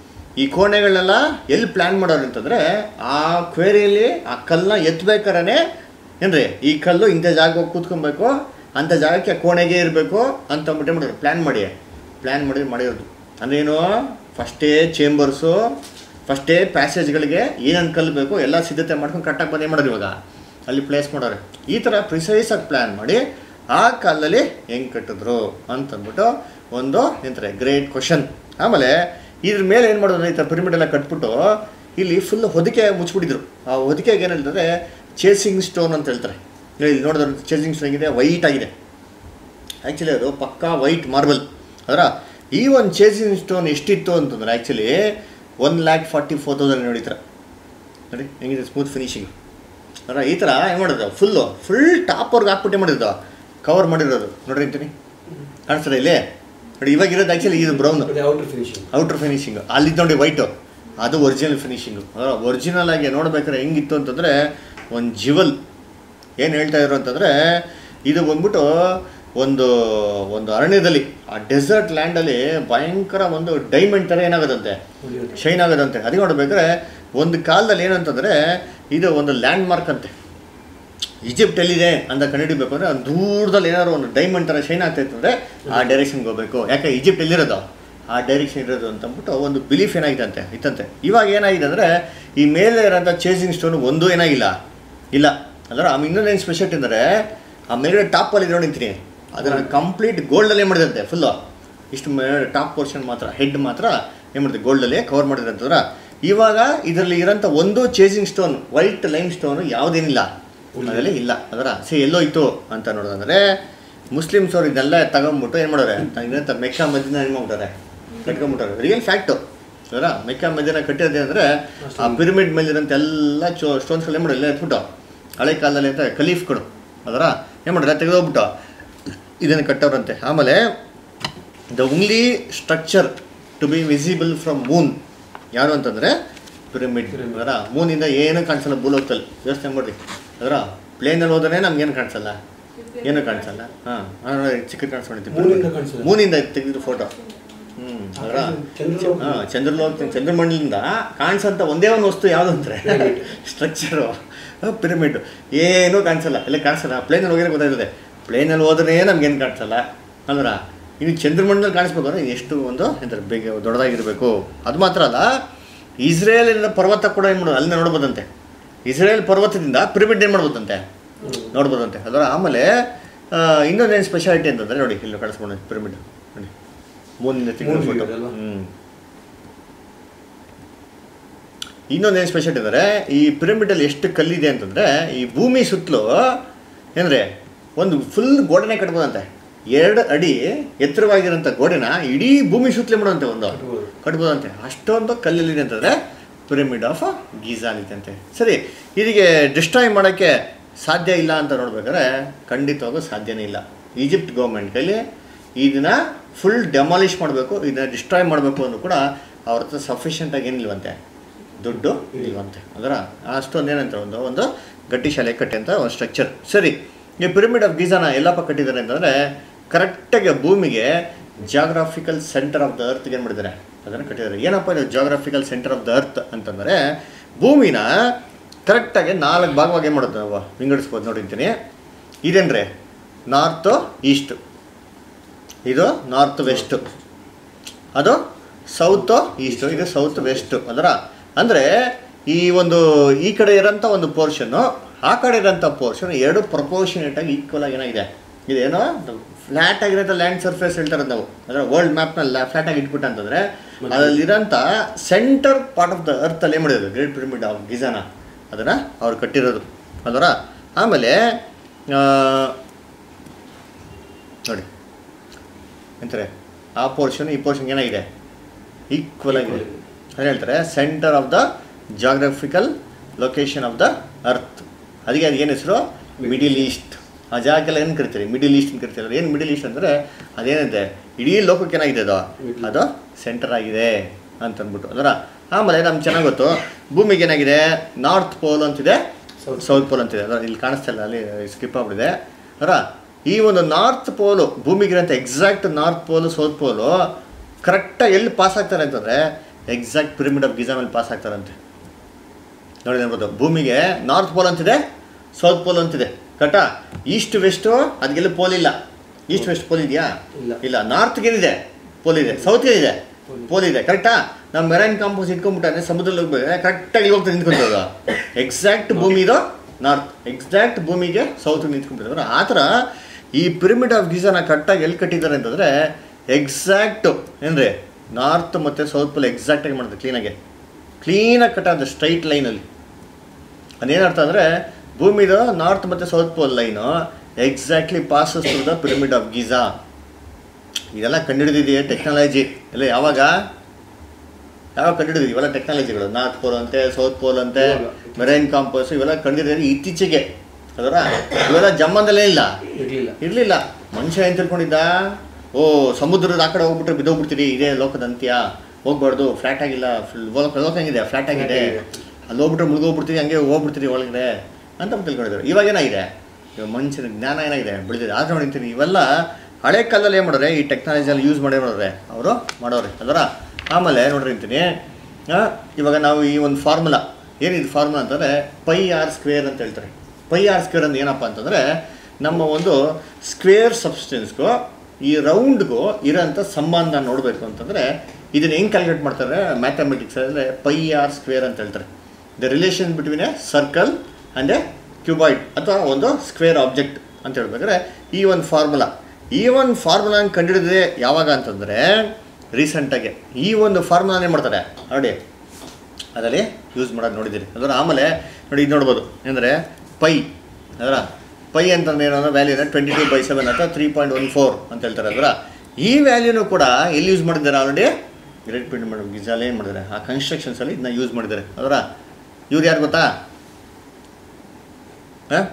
ಈ ಕೋಣೆಗಳನ್ನೆಲ್ಲ ಎಲ್ಲಿ ಪ್ಲ್ಯಾನ್ ಮಾಡೋರು ಅಂತಂದರೆ ಆ ಕ್ವೇರಿಯಲ್ಲಿ ಆ ಕಲ್ಲನ್ನ ಎತ್ತಬೇಕಾರೆ ಏನ್ರಿ ಈ ಕಲ್ಲು ಇಂಥ ಜಾಗ ಹೋಗಿ ಕೂತ್ಕೊಬೇಕು ಅಂಥ ಜಾಗಕ್ಕೆ ಆ ಕೋಣೆಗೆ ಇರಬೇಕು ಅಂತ ಅಂದ್ಬಿಟ್ಟು ಮಾಡೋರು ಪ್ಲ್ಯಾನ್ ಮಾಡಿ ಪ್ಲ್ಯಾನ್ ಮಾಡಿ ಮಾಡಿರೋದು ಅಂದ್ರೇನು ಫಸ್ಟೇ ಚೇಂಬರ್ಸು ಫಸ್ಟೇ ಪ್ಯಾಸೇಜ್ಗಳಿಗೆ ಏನೇನು ಕಲ್ಲು ಬೇಕು ಎಲ್ಲ ಸಿದ್ಧತೆ ಮಾಡ್ಕೊಂಡು ಕರೆಕ್ಟಾಗಿ ಬಂದು ಏನು ಮಾಡೋರು ಇವಾಗ ಅಲ್ಲಿ ಪ್ಲೇಸ್ ಮಾಡೋರು ಈ ಥರ ಪ್ರಿಸೈಸಾಗಿ ಪ್ಲ್ಯಾನ್ ಮಾಡಿ ಆ ಕಾಲದಲ್ಲಿ ಹೆಂಗೆ ಕಟ್ಟಿದ್ರು ಅಂತಂದ್ಬಿಟ್ಟು ಒಂದು ಎಂತಾರೆ ಗ್ರೇಟ್ ಕ್ವಶನ್ ಆಮೇಲೆ ಇದ್ರ ಮೇಲೆ ಏನು ಮಾಡೋದು ಈ ಥರ ಪಿರಮಿಡ್ ಎಲ್ಲ ಕಟ್ಬಿಟ್ಟು ಇಲ್ಲಿ ಫುಲ್ ಹೊದಿಕೆ ಮುಚ್ಚಿಬಿಟ್ಟಿದ್ರು ಆ ಹೊದಿಕೆಗೆ ಏನು ಹೇಳ್ತಾರೆ ಚೇಸಿಂಗ್ ಸ್ಟೋನ್ ಅಂತ ಹೇಳ್ತಾರೆ ಇಲ್ಲಿ ನೋಡಿದ್ರೆ ಚೇಸಿಂಗ್ ಸ್ಟೋನ್ ಆಗಿದೆ ವೈಟ್ ಆಗಿದೆ ಆ್ಯಕ್ಚುಲಿ ಅದು ಪಕ್ಕಾ ವೈಟ್ ಮಾರ್ಬಲ್ ಅದರ ಈ ಒಂದು ಚೇಸಿಂಗ್ ಸ್ಟೋನ್ ಎಷ್ಟಿತ್ತು ಅಂತಂದ್ರೆ actually one lakh forty four thousand ನೋಡಿ ಈ ಥರ ನೋಡಿ ಹೆಂಗಿದೆ ಸ್ಮೂತ್ ಫಿನಿಶಿಂಗ್ ಅದರ ಈ ಥರ ಏನು ಮಾಡೋದು ಫುಲ್ಲು ಫುಲ್ ಟಾಪ್ವರ್ಗೆ ಹಾಕ್ಬಿಟ್ಟೆ ಮಾಡಿದ್ದು ಕವರ್ ಮಾಡಿರೋದು ನೋಡ್ರಿ ಅಂತೀನಿ ಕಾಣಿಸ್ತದೆ ಇಲ್ಲಿ ನೋಡಿ ಇವಾಗ ಇರೋದು ಆ್ಯಕ್ಚುಲಿ ಇದು ಬ್ರೌನ್ ಅದೇ ಔಟರ್ ಫಿನಿಶಿಂಗ್ ಔಟರ್ ಫಿನಿಶಿಂಗ್ ಅಲ್ಲಿದ್ದು ನೋಡಿ ವೈಟು ಅದು ಒರಿಜಿನಲ್ ಫಿನಿಶಿಂಗು ಒರಿಜಿನಲ್ ಆಗಿ ನೋಡ್ಬೇಕಾದ್ರೆ ಹೆಂಗಿತ್ತು ಅಂತಂದರೆ ಒಂದು ಜಿವಲ್ ಏನು ಹೇಳ್ತಾ ಇದ್ರು ಅಂತಂದರೆ ಇದು ಬಂದ್ಬಿಟ್ಟು ಒಂದು ಒಂದು ಅರಣ್ಯದಲ್ಲಿ ಆ ಡೆಸರ್ಟ್ ಲ್ಯಾಂಡಲ್ಲಿ ಭಯಂಕರ ಒಂದು ಡೈಮಂಡ್ ಥರ ಏನಾಗೋದಂತೆ ಶೈನ್ ಆಗೋದಂತೆ ಅದಕ್ಕೆ ನೋಡ್ಬೇಕಾದ್ರೆ ಒಂದು ಕಾಲದಲ್ಲಿ ಏನಂತಂದರೆ ಇದು ಒಂದು ಲ್ಯಾಂಡ್ ಮಾರ್ಕ್ ಅಂತೆ ಈಜಿಪ್ಟ್ ಎಲ್ಲಿದೆ ಅಂತ ಕಂಡುಹಿಡಿಬೇಕು ಅಂದರೆ ಒಂದು ದೂರದಲ್ಲಿ ಏನಾದ್ರು ಒಂದು ಡೈಮಂಡ್ ಥರ ಶೈನ್ ಆಗ್ತಾ ಇತ್ತು ಅಂದರೆ ಆ ಡೈರೆಕ್ಷನ್ಗೆ ಹೋಗಬೇಕು ಯಾಕೆ ಈಜಿಪ್ಟ್ ಎಲ್ಲಿರೋದು ಆ ಡೈರೆಕ್ಷನ್ ಇರೋದು ಅಂತ ಅಂದ್ಬಿಟ್ಟು ಒಂದು ಬಿಲೀಫ್ ಏನಾಗಿತ್ತಂತೆ ಇತ್ತಂತೆ ಇವಾಗ ಏನಾಗಿದೆ ಅಂದರೆ ಈ ಮೇಲೆ ಇರೋಂಥ ಚೇಸಿಂಗ್ ಸ್ಟೋನ್ ಒಂದೂ ಏನಾಗಿಲ್ಲ ಇಲ್ಲ ಅಂದ್ರೆ ಆ ಇನ್ನೊಂದೇನು ಸ್ಪೆಷಾಲಿಟಿ ಅಂದರೆ ಆ ಮೇಲ್ಗಡೆ ಟಾಪಲ್ಲಿ ನೋಡಿ ನಿಂತೀನಿ ಅದನ್ನು ಕಂಪ್ಲೀಟ್ ಗೋಲ್ಡಲ್ಲೇ ಮಾಡಿದಂತೆ ಫುಲ್ಲು ಇಷ್ಟು ಮೇಲೆ ಟಾಪ್ ಪೋರ್ಷನ್ ಮಾತ್ರ ಹೆಡ್ ಮಾತ್ರ ಏನು ಮಾಡಿದೆ ಗೋಲ್ಡಲ್ಲಿ ಕವರ್ ಮಾಡಿದ್ರೆ ಅಂತಂದ್ರೆ ಇವಾಗ ಇದರಲ್ಲಿ ಇರೋಂಥ ಒಂದು chasing stone white limestone ಯಾವುದೇನಿಲ್ಲ ಅದರಲ್ಲಿ ಇಲ್ಲ ಅದರ ಸಿ ಎಲ್ಲೋಯ್ತು ಅಂತ ನೋಡೋದಂದ್ರೆ ಮುಸ್ಲಿಮ್ಸ್ ಅವ್ರು ಇದನ್ನೆಲ್ಲ ತಗೊಂಬಿಟ್ಟು ಏನು ಮಾಡೋರೆ ಇದನ್ನ ಮೆಕ್ಕಾ ಮದಿನ ಏನು ಮಾಡ್ಬಿಟ್ಟಾರೆ ಕಟ್ಕೊಂಡ್ಬಿಟ್ಟಾರೆ ರಿಯಲ್ ಫ್ಯಾಕ್ಟು ಅದರ ಮೆಕ್ಕಾ ಮದಿನ ಕಟ್ಟಿರೋದೇ ಅಂದರೆ ಆ ಪಿರಮಿಡ್ ಮೇಲಿರೋಂಥ ಎಲ್ಲ ಚೋ ಸ್ಟೋನ್ಸ್ಗಳು ಏನು ಮಾಡೋಲ್ಲ ಎತ್ಬಿಟ್ಟು ಹಳೆ ಕಾಲದಲ್ಲಿ ಅಂತ ಖಲೀಫ್ಗಳು ಅದರ ಏನು ಮಾಡಿದ್ರೆ ತೆಗೆದೋಗ್ಬಿಟ್ಟು ಇದನ್ನು ಕಟ್ಟೋರಂತೆ ಆಮೇಲೆ the only structure to be visible from moon ಯಾರು ಅಂತಂದರೆ ಪಿರಮಿಡ್ ಅದರ ಮೂನಿಂದ ಏನೂ ಕಾಣಿಸಲ್ಲ ಭೂಲೋಕದಲ್ಲಿ ಯೋಚನೆ ಮಾಡಿ ಅದರ ಪ್ಲೇನಲ್ಲಿ ಹೋದ್ರೆ ನಮ್ಗೇನು ಕಾಣಿಸಲ್ಲ ಏನು ಕಾಣಿಸಲ್ಲ ಹಾಂ ಚಿಕ್ಕ ಕಾಣಿಸ್ಕೊಂಡಿತ್ತು ಮೂನಿಂದ ಕಾಣಿಸಲ್ಲ. ಮೂನಿಂದ ತೆಗೆದಿದ್ದು ಫೋಟೋ ಹ್ಞೂ ಅದರ ಚಂದ್ರಲೋಕ. ಹಾಂ ಚಂದ್ರಲೋಕ ಚಂದ್ರಮಂಡಲದಿಂದ ಕಾಣಿಸೋಂಥ ಒಂದೇ ಒಂದು ವಸ್ತು ಯಾವುದು ಅಂತಾರೆ ಸ್ಟ್ರಕ್ಚರು ಪಿರಮಿಡ್ ಏನೂ ಕಾಣಿಸಲ್ಲ ಎಲ್ಲ ಕಾಣಿಸಲ್ಲ ಪ್ಲೇನಲ್ಲಿ ಹೋಗಿರೋ ಗೊತ್ತಾಗ್ತದೆ ಪ್ಲೇನಲ್ಲಿ ಹೋದ್ರೆ ನಮ್ಗೇನು ಕಾಣಿಸಲ್ಲ ಅಲ್ವರ ಇನ್ನು ಚಂದ್ರಮಂಡಲದಲ್ಲಿ ಕಾಣಿಸ್ಬೇಕು ಅಂದ್ರೆ ಎಷ್ಟು ಒಂದು ಎಂತಾರೆ ಬೇಗ ದೊಡ್ಡದಾಗಿರಬೇಕು ಅದು ಮಾತ್ರ ಅಲ್ಲ ಇಸ್ರೇಲಿನ ಪರ್ವತ ಕೂಡ ಏನು ಮಾಡೋದು ಅಲ್ಲಿಂದ ನೋಡ್ಬೋದಂತೆ ಇಸ್ರೇಲ್ ಪರ್ವತದಿಂದ ಪಿರಮಿಡ್ ಏನು ಮಾಡ್ಬೋದಂತೆ ನೋಡ್ಬೋದಂತೆ ಅದರ ಆಮೇಲೆ ಆ, ಇನ್ನೊಂದೇನು ಸ್ಪೆಷಾಲಿಟಿ ಅಂತಂದರೆ ನೋಡಿ ಇಲ್ಲಿ ಕಾಣಿಸ್ಕೊಂಡು ಪಿರಮಿಡ್ ನೋಡಿ ಮೂನಿಂದ ತೆಗೆದ ಮೂನ್ ಫೋಟೋ view ಅದಲ್ವಾ? ಹ್ಞೂ ಇನ್ನೊಂದೇನು ಸ್ಪೆಷಾಲಿಟಿ ಅಂದರೆ ಈ ಪಿರಮಿಡಲ್ಲಿ ಎಷ್ಟು ಕಲ್ಲಿದೆ ಅಂತಂದರೆ ಈ ಭೂಮಿ ಸುತ್ತಲೂ ಏನಂದರೆ ಒಂದು ಫುಲ್ ಗೋಡೆನೇ ಕಟ್ಬೋದಂತೆ ಎರಡು ಅಡಿ ಎತ್ತರವಾಗಿರೋಂಥ ಗೋಡೆನ ಇಡೀ ಭೂಮಿ ಸುತ್ತಲೇ ಮಾಡೋಂತೆ ಒಂದು ಕಟ್ಬೋದು. ಕಟ್ಬೋದಂತೆ ಅಷ್ಟೊಂದು ಕಲ್ಲಲ್ಲಿದೆ ಅಂತಂದರೆ ಪಿರಮಿಡ್ ಆಫ್ ಗೀಜಾಲಿದಂತೆ ಸರಿ ಇದಕ್ಕೆ ಡಿಸ್ಟ್ರಾಯ್ ಮಾಡೋಕ್ಕೆ ಸಾಧ್ಯ ಇಲ್ಲ ಅಂತ ನೋಡ್ಬೇಕಾದ್ರೆ ಖಂಡಿತವಾಗೂ ಸಾಧ್ಯನೇ ಇಲ್ಲ ಈಜಿಪ್ಟ್ ಗೌರ್ಮೆಂಟ್ ಕೈಲಿ ಇದನ್ನ ಫುಲ್ ಡೆಮಾಲಿಷ್ ಮಾಡಬೇಕು ಇದನ್ನ ಡಿಸ್ಟ್ರಾಯ್ ಮಾಡಬೇಕು ಅಂದ್ರೂ ಕೂಡ ಅವ್ರ ಹತ್ರ ಸಫಿಷಿಯೆಂಟಾಗಿ ಏನಿಲ್ವಂತೆ ದುಡ್ಡು ಇಲ್ವಂತೆ ಅದರ ಅಷ್ಟೊಂದು ಏನಂತ ಒಂದು ಒಂದು ಗಟ್ಟಿ ಶಾಲೆ ಕಟ್ಟೆ ಅಂತ ಒಂದು ಸ್ಟ್ರಕ್ಚರ್ ಸರಿ ಈ ಪಿರಮಿಡ್ ಆಫ್ ಗೀಜಾನ ಎಲ್ಲಪ್ಪ ಕಟ್ಟಿದ್ದಾರೆ ಅಂತಂದರೆ ಕರೆಕ್ಟಾಗಿ ಭೂಮಿಗೆ ಜಾಗ್ರಾಫಿಕಲ್ ಸೆಂಟರ್ ಆಫ್ ದ ಅರ್ತ್ಗೆ ಏನು ಮಾಡಿದ್ದಾರೆ ಅದನ್ನು ಕಟ್ಟಿದ್ದಾರೆ ಏನಪ್ಪ ಇದು geographical centre of the earth ಅಂತಂದರೆ ಭೂಮಿನ ಕರೆಕ್ಟಾಗಿ ನಾಲ್ಕು ಭಾಗವಾಗಿ ಏನು ಮಾಡೋದು ನಾವು ವಿಂಗಡಿಸ್ಬೋದು ನೋಡಿರ್ತೀನಿ ಇದೇನ್ರಿ ನಾರ್ತು ಈಸ್ಟು ಇದು ನಾರ್ತ್ ವೆಸ್ಟು ಅದು ಸೌತ್ ಈಸ್ಟು ಇದು ಸೌತ್ ವೆಸ್ಟು ಅದರ ಅಂದರೆ ಈ ಒಂದು ಈ ಕಡೆ ಇರೋಂಥ ಒಂದು ಪೋರ್ಷನ್ನು ಆ ಕಡೆ ಇರೋಂಥ ಪೋರ್ಷನ್ ಎರಡು ಪ್ರಪೋರ್ಷನೇಟ್ ಆಗಿ ಈಕ್ವಲ್ ಆಗಿ ಏನಾಗಿದೆ ಇದೇನೋ ಫ್ಲ್ಯಾಟ್ ಆಗಿರೋಂಥ ಲ್ಯಾಂಡ್ ಸರ್ಫೇಸ್ ಹೇಳ್ತಾರೆ ನಾವು ಅದರ ವರ್ಲ್ಡ್ ಮ್ಯಾಪ್ನಲ್ಲಿ ಫ್ಲ್ಯಾಟ್ ಆಗಿ ಇಟ್ಬಿಟ್ಟು ಅಂತಂದರೆ ಅದರಲ್ಲಿರೋಂಥ ಸೆಂಟರ್ ಪಾರ್ಟ್ ಆಫ್ ದ ಅರ್ಥಲ್ಲಿ ಏನು ಮಾಡಿರೋದು ಗ್ರೇಟ್ ಪಿರಮಿಡ್ ಆಫ್ ಗಿಜಾನ ಅದನ್ನು ಅವ್ರು ಕಟ್ಟಿರೋದು ಅದರ ಆಮೇಲೆ ಆ, ನೋಡಿ ಎಂತಾರೆ ಆ ಪೋರ್ಷನ್ ಈ ಪೋರ್ಷನ್ ಏನಾಗಿದೆ ಈಕ್ವಲ್ ಆಗಿದೆ ಅದೇ ಹೇಳ್ತಾರೆ centre of the geographical location of the earth ಅದಕ್ಕೆ ಅದು ಏನು ಹೆಸರು ಮಿಡಿಲ್ ಈಸ್ಟ್ ಆ ಜಾಗಕ್ಕೆಲ್ಲ ಏನು ಕರಿತಾರೆ ಮಿಡಿಲ್ ಈಸ್ಟ್ ಅಂತ ಕರಿತಾರೆ ಏನು ಮಿಡಿಲ್ ಈಸ್ಟ್ ಅಂದರೆ ಅದೇನಿದೆ ಇಡೀ ಲೋಕಕ್ಕೆ ಏನಾಗಿದೆ ಅದು ಅದು ಸೆಂಟರ್ ಆಗಿದೆ ಅಂತಂದ್ಬಿಟ್ಟು ಅದರ ಆಮೇಲೆ ನಮ್ಗೆ ಚೆನ್ನಾಗಿ ಗೊತ್ತು ಭೂಮಿಗೆ ಏನಾಗಿದೆ ನಾರ್ತ್ ಪೋಲ್ ಅಂತಿದೆ South ಸೌತ್ ಪೋಲ್ ಅಂತಿದೆ ಅದರ ಇಲ್ಲಿ ಕಾಣಿಸ್ತಾ ಇಲ್ಲ ಅಲ್ಲಿ ಸ್ಕಿಪ್ ಆಗ್ಬಿಟ್ಟಿದೆ ಅದರ ಈ ಒಂದು ನಾರ್ತ್ ಪೋಲು ಭೂಮಿಗಿರೋಂಥ exact north pole south pole ಕರೆಕ್ಟಾಗಿ ಎಲ್ಲಿ ಪಾಸ್ ಆಗ್ತಾರೆ ಅಂತಂದರೆ ಎಕ್ಸಾಕ್ಟ್ ಪಿರಮಿಡ್ ಆಫ್ ಗಿಜಾ ಮೇಲೆ ಪಾಸ್ ಆಗ್ತಾರಂತೆ ನೋಡಿ ನೋಡ್ಬೋದು ಭೂಮಿಗೆ ನಾರ್ತ್ ಪೋಲ್ ಅಂತಿದೆ ಸೌತ್ ಪೋಲ್ ಅಂತಿದೆ ಕಟ ಈಸ್ಟ್ ವೆಸ್ಟು ಅದಕ್ಕೆಲ್ಲ ಪೋಲ್ ಇಲ್ಲ ಈಸ್ಟ್ ವೆಸ್ಟ್ ಪೋಲ್ ಇದೆಯಾ ಇಲ್ಲ. ಇಲ್ಲ ನಾರ್ತ್ಗೆ ಏನಿದೆ ಪೋಲ್ ಇದೆ ಸೌತ್ಗೆ ಇದೆ ಪೋಲ್ ಇದೆ ಕರೆಕ್ಟಾ ನಮ್ಮ ಮೆರೈನ್ ಕಾಂಪೌಸ್ ಇಟ್ಕೊಂಡ್ಬಿಟ್ಟಾನೆ ಸಮುದ್ರದಲ್ಲಿ ಹೋಗ್ಬೇಕು ಕರೆಕ್ಟಾಗಿ ಹೋಗ್ತಾ ನಿಂತ್ಕೊಂತದ ಎಕ್ಸಾಕ್ಟ್ ಭೂಮಿ ಇದು ನಾರ್ತ್ ಎಕ್ಸಾಕ್ಟ್ ಭೂಮಿಗೆ ಸೌತ್ ನಿಂತ್ಕೊಂಡ್ಬಿಟ್ಟಿದ್ದಾರೆ ಆ ಥರ ಈ ಪಿರಮಿಡ್ ಆಫ್ ಗೀಜಾನ ಕರೆಕ್ಟಾಗಿ ಎಲ್ಲಿ ಕಟ್ಟಿದ್ದಾರೆ ಅಂತಂದರೆ ಎಕ್ಸಾಕ್ಟು ಏನ್ರಿ ನಾರ್ತ್ ಮತ್ತು ಸೌತ್ ಪೋಲ್ ಎಕ್ಸಾಕ್ಟಾಗಿ ಮಾಡೋದು ಕ್ಲೀನಾಗೆ ಕ್ಲೀನಾಗಿ ಕಟ್ಟಾದ ಸ್ಟ್ರೈಟ್ ಲೈನಲ್ಲಿ ಅದೇನರ್ಥ ಅಂದರೆ ಭೂಮಿದು ನಾರ್ತ್ ಮತ್ತು south pole line exactly passes to the pyramid of Giza ಇದೆಲ್ಲ ಕಂಡುಹಿಡಿದಿದೆಯೇ ಟೆಕ್ನಾಲಜಿ ಎಲ್ಲ ಯಾವಾಗ ಯಾವಾಗ ಕಂಡುಹಿಡಿದಿದೆ ಇವೆಲ್ಲ ಟೆಕ್ನಾಲಜಿಗಳು ನಾರ್ತ್ ಪೋಲ್ ಅಂತೆ ಸೌತ್ ಪೋಲ್ ಅಂತೆ ಇವಾಗ. ಮೆರೈನ್ ಕಾಂಪೋಸ್ ಇವೆಲ್ಲ ಕಂಡುಹಿಡಿದ್ರೆ ಇತ್ತೀಚೆಗೆ ಅದರ ಇವೆಲ್ಲ ಜಮ್ಮದಲ್ಲೇ ಇಲ್ಲ ಇರ್ಲಿಲ್ಲ ಇರಲಿಲ್ಲ ಮನುಷ್ಯ ಏನು ತಿಳ್ಕೊಂಡಿದ್ದ ಓ ಸಮುದ್ರದ ಆ ಕಡೆ ಹೋಗ್ಬಿಟ್ರೆ ಬಿದ್ದೋಗ್ಬಿಡ್ತೀರಿ ಇದೇ ಲೋಕದ ಅಂತ್ಯ ಹೋಗ್ಬಾರ್ದು ಫ್ಲಾಟ್ ಆಗಿಲ್ಲ ಫುಲ್ ಲೋಕ ಹೆಂಗಿದೆ ಫ್ಲಾಟ್ ಆಗಿದೆ ಅಲ್ಲಿ ಹೋಗ್ಬಿಟ್ರೆ ಮುಳುಗೋಗ್ಬಿಡ್ತೀರಿ ಹಂಗೆ ಹೋಗ್ಬಿಡ್ತೀರಿ ಒಳಗಡೆ ಅಂತ ತಿಳ್ಕೊಂಡಿದ್ರು ಇವಾಗ ಏನಾಗಿದೆ ಇವಾಗ ಮನುಷ್ಯನ ಜ್ಞಾನ ಏನಾಗಿದೆ ಬೆಳೆದಿದೆ ಆದ್ರೆ ನೋಡಿರ್ತೀನಿ ಇವೆಲ್ಲ ಹಳೆ ಕಾಲದಲ್ಲಿ ಏನು ಮಾಡೋರೆ ಈ ಟೆಕ್ನಾಲಜಿಯಲ್ಲಿ ಯೂಸ್ ಮಾಡೇ ಮಾಡೋರೆ ಅವರು ಮಾಡೋರೆ ಅದರ ಆಮೇಲೆ ನೋಡ್ರಿ ಅಂತೀನಿ ಆ, ಇವಾಗ ನಾವು ಈ ಒಂದು ಫಾರ್ಮುಲಾ ಏನಿದು ಫಾರ್ಮುಲಾ ಅಂತಂದರೆ ಪೈ ಆರ್ ಸ್ಕ್ವೇರ್ ಅಂತ ಹೇಳ್ತಾರೆ ಪೈ ಆರ್ ಸ್ಕ್ವೇರ್ ಅಂದ್ರೆ ಏನಪ್ಪ ಅಂತಂದರೆ ನಮ್ಮ ಒಂದು ಸ್ಕ್ವೇರ್ ಸಬ್ಸ್ಟೆನ್ಸ್ಗೂ ಈ ರೌಂಡ್ಗೂ ಇರೋಂಥ ಸಂಬಂಧ ನೋಡಬೇಕು ಅಂತಂದರೆ ಇದನ್ನು ಹೆಂಗೆ ಕ್ಯಾಲ್ಕುಲೇಟ್ ಮಾಡ್ತಾರೆ ಮ್ಯಾಥಮೆಟಿಕ್ಸ್ ಅಂದರೆ ಪೈ ಆರ್ ಸ್ಕ್ವೇರ್ ಅಂತ ಹೇಳ್ತಾರೆ the relation between a circle and a cuboid ಅಥವಾ ಒಂದು ಸ್ಕ್ವೇರ್ ಆಬ್ಜೆಕ್ಟ್ ಅಂತ ಹೇಳ್ಬೇಕಾದ್ರೆ ಈ ಒಂದು ಫಾರ್ಮುಲಾ ಈ ಒಂದು ಫಾರ್ಮುಲಾನ ಕಂಡುಹಿಡಿದ್ರೆ ಯಾವಾಗ ಅಂತಂದರೆ ರೀಸೆಂಟಾಗಿ ಈ ಒಂದು ಫಾರ್ಮುಲಾನೇ ಮಾಡ್ತಾರೆ ನೋಡಿ ಅದರಲ್ಲಿ ಯೂಸ್ ಮಾಡೋದು ನೋಡಿದ್ದೀರಿ ಅದರ ಆಮೇಲೆ ನೋಡಿ ಇದು ನೋಡ್ಬೋದು ಅಂದರೆ ಪೈ ಅದರ ಪೈ ಅಂತಂದ್ರೆ ಏನೋ ವ್ಯಾಲ್ಯೂನ ಟ್ವೆಂಟಿ ಟು ಬೈ ಸೆವೆನ್ ಅಥವಾ ತ್ರೀ ಪಾಯಿಂಟ್ ಒನ್ ಫೋರ್ ಅಂತ ಹೇಳ್ತಾರೆ ಅದರ ಈ ವ್ಯಾಲ್ಯೂನು ಕೂಡ ಎಲ್ಲಿ ಯೂಸ್ ಮಾಡಿದ್ದಾರೆ ಆಲ್ರೆಡಿ ಗ್ರೇಟ್ ಪಿಂಡ್ ಮಾಡಿ ಗಿಜಾಲ್ ಏನು ಮಾಡಿದ್ದಾರೆ ಆ ಕನ್ಸ್ಟ್ರಕ್ಷನ್ಸಲ್ಲಿ ಇದನ್ನ ಯೂಸ್ ಮಾಡಿದ್ದಾರೆ ಅದರ ಇವ್ರು ಯಾರು ಗೊತ್ತಾ ಹಾಂ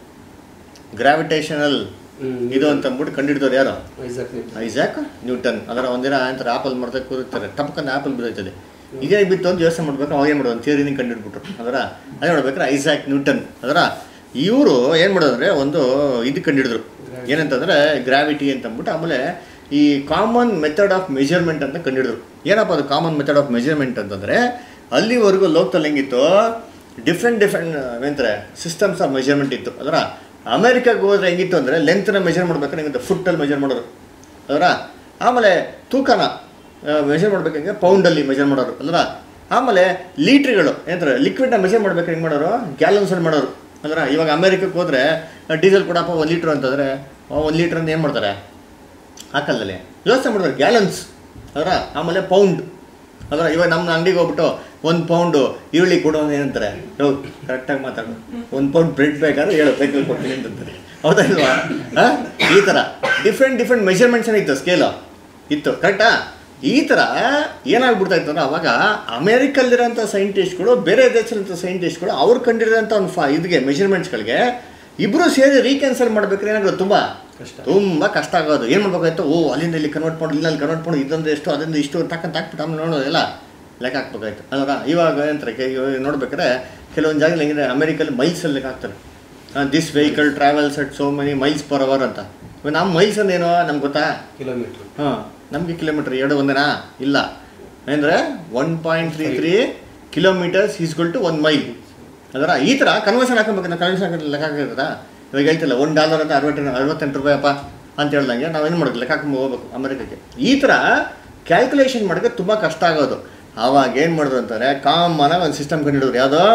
ಗ್ರಾವಿಟೇಷನಲ್ ಹ್ಮ್. ಇದು ಅಂತ ಅಂದ್ಬಿಟ್ಟು ಕಂಡುಹಿಡಿದವ್ರು ಯಾರು ಐಸಾಕ್ ನ್ಯೂಟನ್. ಐಸಾಕ್ ನ್ಯೂಟನ್ ಅದರ ಒಂದಿನ ಅಂತಾರೆ ಆಪಲ್ ಮರದ ಕೂರುತ್ತಾರೆ ಟಪಕಂದ ಆಪಲ್ ಬಿದ್ದೋಯ್ತದೆ ಇದೇ ಬಿತ್ತು ಅಂತ ಯೋಚನೆ ಮಾಡ್ಬೇಕು ಅವಾಗ ಏನು ಮಾಡೋದು ಥಿಯರಿನ ಕಂಡುಹಿಡ್ಬಿಟ್ರು ಅದರ ಅದೇ ನೋಡ್ಬೇಕಾದ್ರೆ ಐಸಾಕ್ ನ್ಯೂಟನ್ ಅದರ ಇವರು ಏನು ಮಾಡೋದಂದ್ರೆ ಒಂದು ಇದು ಕಂಡುಹಿಡಿದ್ರು ಏನಂತಂದರೆ ಗ್ರಾವಿಟಿ ಅಂತ ಅಂದ್ಬಿಟ್ಟು ಆಮೇಲೆ ಈ ಕಾಮನ್ ಮೆಥಡ್ ಆಫ್ ಮೆಜರ್ಮೆಂಟ್ ಅಂತ ಕಂಡುಹಿಡಿದ್ರು ಏನಪ್ಪ ಅದು ಕಾಮನ್ ಮೆಥಡ್ ಆಫ್ ಮೆಜರ್ಮೆಂಟ್ ಅಂತಂದರೆ ಅಲ್ಲಿವರೆಗೂ ಲೋಕದಲ್ಲಿ ಹೆಂಗಿತ್ತು ಡಿಫ್ರೆಂಟ್ ಡಿಫ್ರೆಂಟ್ ಏನಂತಾರೆ ಸಿಸ್ಟಮ್ಸ್ ಆಫ್ ಮೆಜರ್ಮೆಂಟ್ ಇತ್ತು ಅದರ ಅಮೆರಿಕಾಗೆ ಹೋದ್ರೆ ಹೆಂಗಿತ್ತು ಅಂದರೆ ಲೆಂತ್ನ ಮೆಜರ್ ಮಾಡ್ಬೇಕಾದ್ರೆ ಹೆಂಗಿತ್ತು ಫುಟ್ಟಲ್ಲಿ ಮೆಜರ್ ಮಾಡೋರು ಅದರ ಆಮೇಲೆ ತೂಕನ ಮೆಜರ್ ಮಾಡ್ಬೇಕಂಗೆ ಪೌಂಡಲ್ಲಿ ಮೆಜರ್ ಮಾಡೋರು ಅಲ್ರ ಆಮೇಲೆ ಲೀಟ್ರ್ಗಳು ಏನಂತಾರೆ ಲಿಕ್ವಿಡ್ನ ಮೆಜರ್ ಮಾಡ್ಬೇಕು ಹೆಂಗೆ ಮಾಡೋರು ಗ್ಯಾಲನ್ಸಲ್ಲಿ ಮಾಡೋರು ಅಂದ್ರೆ ಇವಾಗ ಅಮೇರಿಕಕ್ಕೆ ಹೋದರೆ ಡೀಸೆಲ್ ಕೊಡಪ್ಪ ಒಂದು ಲೀಟ್ರ್ ಅಂತಂದರೆ ಒಂದು ಲೀಟ್ರ್ ಅಂತ ಏನು ಮಾಡ್ತಾರೆ ಹಾಕಲ್ಲಲ್ಲಿ ಯೋಚನೆ ಮಾಡಿದ್ರೆ ಗ್ಯಾಲನ್ಸ್ ಅದರ ಆಮೇಲೆ ಪೌಂಡ್ ಅದರ ಇವಾಗ ನಮ್ಮ ಅಂಗಡಿಗೆ ಹೋಗ್ಬಿಟ್ಟು ಒಂದು ಪೌಂಡು ಈರುಳ್ಳಿ ಕೊಡು ಅಂತ ಏನಂತಾರೆ ಯೋ ಕರೆಕ್ಟಾಗಿ ಮಾತಾಡು ಒಂದು ಪೌಂಡ್ ಬ್ರೆಡ್ ಬೇಕಾದ್ರೆ ಹೇಳು ಸೈಕಲ್ ಕೊಡ್ತೀನಿ ಅಂತಂತಾರೆ ಹೌದಾ ಇಲ್ವಾ ಹಾಂ ಈ ಥರ ಡಿಫ್ರೆಂಟ್ ಡಿಫ್ರೆಂಟ್ ಮೆಷರ್ಮೆಂಟ್ಸ್ ಏನಿತ್ತು ಸ್ಕೇಲು ಇತ್ತು ಕರೆಕ್ಟಾ ಈ ಥರ ಏನಾಗ್ಬಿಡ್ತಾ ಇತ್ತು ಅಂದ್ರೆ ಅವಾಗ ಅಮೇರಿಕಲ್ಲಿರೋಂಥ ಸೈಂಟಿಸ್ಟ್ಗಳು ಬೇರೆ ದೇಶದಲ್ಲಿರೋ ಸೈಂಟಿಸ್ಟ್ಗಳು ಅವ್ರು ಕಂಡಿರೋಂಥ ಒಂದು ಫಾ ಇದಕ್ಕೆ ಮೆಷರ್ಮೆಂಟ್ಸ್ಗಳಿಗೆ ಇಬ್ಬರು ಸೇರಿ ರೀಕ್ಯಾನ್ಸಲ್ ಮಾಡ್ಬೇಕಾದ್ರೆ ಏನಾಗೋದು ತುಂಬ ಕಷ್ಟ ತುಂಬ ಕಷ್ಟ ಆಗೋದು ಏನು ಮಾಡ್ಬೇಕಾಯ್ತು ಓ ಅಲ್ಲಿಂದ ಇಲ್ಲಿ ಕನ್ವರ್ಟ್ ಮಾಡಿ ಇಲ್ಲಲ್ಲಿ ಕನ್ವರ್ಟ್ ಮಾಡಿ ಇದೊಂದು ಎಷ್ಟು ಅದರಿಂದ ಇಷ್ಟು ತಕ್ಕಂತ ಹಾಕ್ಬಿಟ್ಟು ಆಮೇಲೆ ನೋಡೋದು ಎಲ್ಲ ಲೆಕ್ಕ ಹಾಕ್ಬೇಕಾಯ್ತು ಅಲ್ವಾ ಇವಾಗ ಏನಂತಾರೆ ಕೆ- ಇವಾಗ ನೋಡ್ಬೇಕಾದ್ರೆ ಕೆಲವೊಂದು ಜಾಗದಲ್ಲಿ ಹೆಂಗಿದೆ ಅಮೆರಿಕಲ್ಲಿ ಮೈಲ್ಸಲ್ಲಿ ಲೆಕ್ಕ ಹಾಕ್ತಾರೆ this vehicle travels at so many miles per hour ಅಂತ ಇವಾಗ ನಮ್ಮ ಮೈಲ್ಸ್ ಅಂದೇನೋ ನಮ್ಗೆ ಗೊತ್ತಾ ಕಿಲೋಮೀಟರ್ ಹಾಂ ನಮಗೆ ಕಿಲೋಮೀಟ್ರ್ ಎರಡು ಒಂದೇನಾ ಇಲ್ಲ ಅಂದರೆ one point three three kilometres is equal to one mile ಅದರ ಈ ಥರ ಕನ್ವರ್ಷನ್ ಹಾಕೊಬೇಕು ನಾವು ಕನ್ವರ್ಷನ್ ಲೆಕ್ಕ ಹಾಕಿರ್ತದ ಇವಾಗ ಹೇಳ್ತಿಲ್ಲ ಒಂದು ಡಾಲರ್ ಅಂತ ಅರವತ್ತು ಅರವತ್ತೆಂಟು ರೂಪಾಯಪ್ಪ ಅಂತ ಹೇಳ್ದಂಗೆ ನಾವೇನು ಮಾಡೋದು ಲೆಕ್ಕ ಹಾಕೊಂಡು ಹೋಗ್ಬೇಕು ಅಮೆರಿಕಕ್ಕೆ ಈ ಥರ ಕ್ಯಾಲ್ಕುಲೇಷನ್ ಮಾಡೋಕ್ಕೆ ತುಂಬ ಕಷ್ಟ ಆಗೋದು ಆವಾಗ ಏನು ಮಾಡಿದ್ರು ಅಂತಾರೆ ಕಾಮನಾಗಿ ಒಂದು ಸಿಸ್ಟಮ್ ಕಂಡುಹಿಡಿದ್ರು ಯಾವುದೋ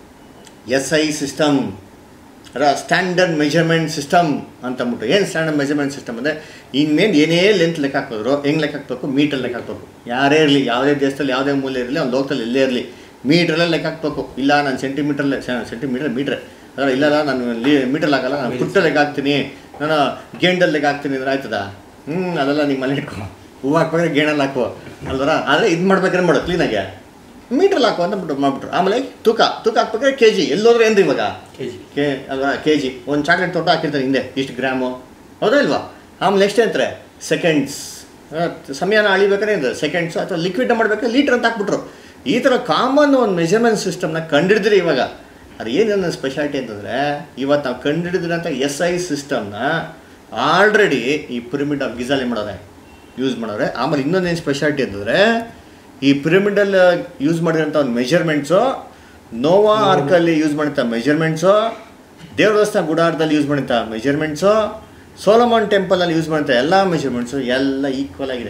S I system standard measurement system ಅಂತ ಅಂದ್ಬಿಟ್ಟು ಏನು ಸ್ಟ್ಯಾಂಡರ್ಡ್ ಮೆಜರ್ಮೆಂಟ್ ಸಿಸ್ಟಮ್ ಅಂದರೆ ಇನ್ಮೇಲೆ ಏನೇ ಲೆಂತ್ ಲೆಕ್ಕ ಹಾಕಿದ್ರು ಹೆಂಗೆ ಲೆಕ್ಕ ಹಾಕ್ಬೇಕು ಮೀಟರ್ ಲೆಕ್ಕ ಹಾಕ್ಬೇಕು ಯಾರೇ ಇರಲಿ ಯಾವುದೇ ದೇಶದಲ್ಲಿ ಯಾವುದೇ ಮೂಲೆ ಇರಲಿ ಅವ್ನು ಲೋಕದಲ್ಲಿ ಎಲ್ಲೇ ಇರಲಿ ಮೀಟ್ರಲ್ಲೇ ಲೆಕ್ಕ ಹಾಕ್ಬೇಕು ಇಲ್ಲ ನಾನು ಸೆಂಟಿಮೀಟ್ರಲ್ಲೇ ಸೆಂಟಿಮೀಟರ್ ಮೀಟ್ರ್ ಅದರ ಇಲ್ಲ ನಾನು ಲೀ ಮೀಟರ್ ಹಾಕಲ್ಲ ನಾನು ಫುಟ್ಟ ಲೆಕ್ಕ ಹಾಕ್ತೀನಿ ನಾನು ಗೇಂಡಲ್ಲಿ ಲೆಕ್ಕ ಹಾಕ್ತೀನಿ ಅಂದ್ರೆ ಆಯ್ತದ ಹ್ಞೂ ಅದೆಲ್ಲ ನಿಮ್ಮ ಮನೆ ಇಟ್ಕೊ ಹೂವು ಹಾಕ್ಬೇಕಾದ್ರೆ ಗೇಣಲ್ಲಿ ಹಾಕುವ ಅಲ್ವರ ಆದರೆ ಇದು ಮಾಡ್ಬೇಕಾದ್ರೆ ಮಾಡು ಕ್ಲೀನಾಗೆ ಮೀಟ್ರಲ್ಲಿ ಹಾಕುವ ಅಂತ ಬಿಟ್ಟು ಮಾಡ್ಬಿಟ್ರು ಆಮೇಲೆ ತೂಕ ತೂಕ ಹಾಕ್ಬೇಕಾದ್ರೆ ಕೆ ಜಿ ಎಲ್ಲೋದ್ರೆ ಏನು ಇವಾಗ ಕೆ ಜಿ ಕೆ ಅಲ್ವಾ ಕೆ ಜಿ ಒಂದು ಚಾಕ್ಲೇಟ್ ತೊಟ್ಟು ಹಾಕಿರ್ತಾರೆ ಹಿಂದೆ ಇಷ್ಟು ಗ್ರಾಮು ಹೌದಾ ಇಲ್ವಾ ಆಮೇಲೆ ನೆಕ್ಸ್ಟ್ ಅಂತಾರೆ ಸೆಕೆಂಡ್ಸ್ ಸಮಯನ ಅಳಿಬೇಕಾದ್ರೆ ಏನು ಸೆಕೆಂಡ್ಸು ಅಥವಾ ಲಿಕ್ವಿಡ್ ಮಾಡ್ಬೇಕಾದ್ರೆ ಲೀಟ್ರ್ ಅಂತ ಹಾಕ್ಬಿಟ್ರು ಈ ಥರ ಕಾಮನ್ ಒಂದು ಮೆಜರ್ಮೆಂಟ್ ಸಿಸ್ಟಮ್ನ ಕಂಡಿಡಿದ್ರಿ ಇವಾಗ ಅದು ಏನು ನನ್ನ ಸ್ಪೆಷಾಲಿಟಿ ಅಂತಂದರೆ ಇವತ್ತು ನಾವು ಕಂಡಿಡಿದ್ರಂಥ ಎಸ್ ಐ ಸಿಸ್ಟಮ್ನ ಆಲ್ರೆಡಿ ಈ ಪಿರಮಿಡ್ ಆಫ್ ಗಿಜಾಲಿ ಮಾಡೋರೆ ಯೂಸ್ ಮಾಡೋರೆ ಆಮೇಲೆ ಇನ್ನೊಂದೇನು ಸ್ಪೆಷಾಲಿಟಿ ಅಂತಂದರೆ ಈ ಪಿರಮಿಡಲ್ಲಿ ಯೂಸ್ ಮಾಡಿರೋಂಥ ಒಂದು ಮೆಜರ್ಮೆಂಟ್ಸು ನೋವಾ ಆರ್ಕಲ್ಲಿ ಯೂಸ್ ಮಾಡಿದಂಥ ಮೆಜರ್ಮೆಂಟ್ಸು ದೇವರಸ್ಥಾನ ಗುಡಾರದಲ್ಲಿ ಯೂಸ್ ಮಾಡಿದಂಥ ಮೆಜರ್ಮೆಂಟ್ಸು ಸೋಲಮಾನ್ ಟೆಂಪಲಲ್ಲಿ ಯೂಸ್ ಮಾಡಿದಂಥ ಎಲ್ಲ ಮೆಜರ್ಮೆಂಟ್ಸು ಎಲ್ಲ ಈಕ್ವಲ್ ಆಗಿದೆ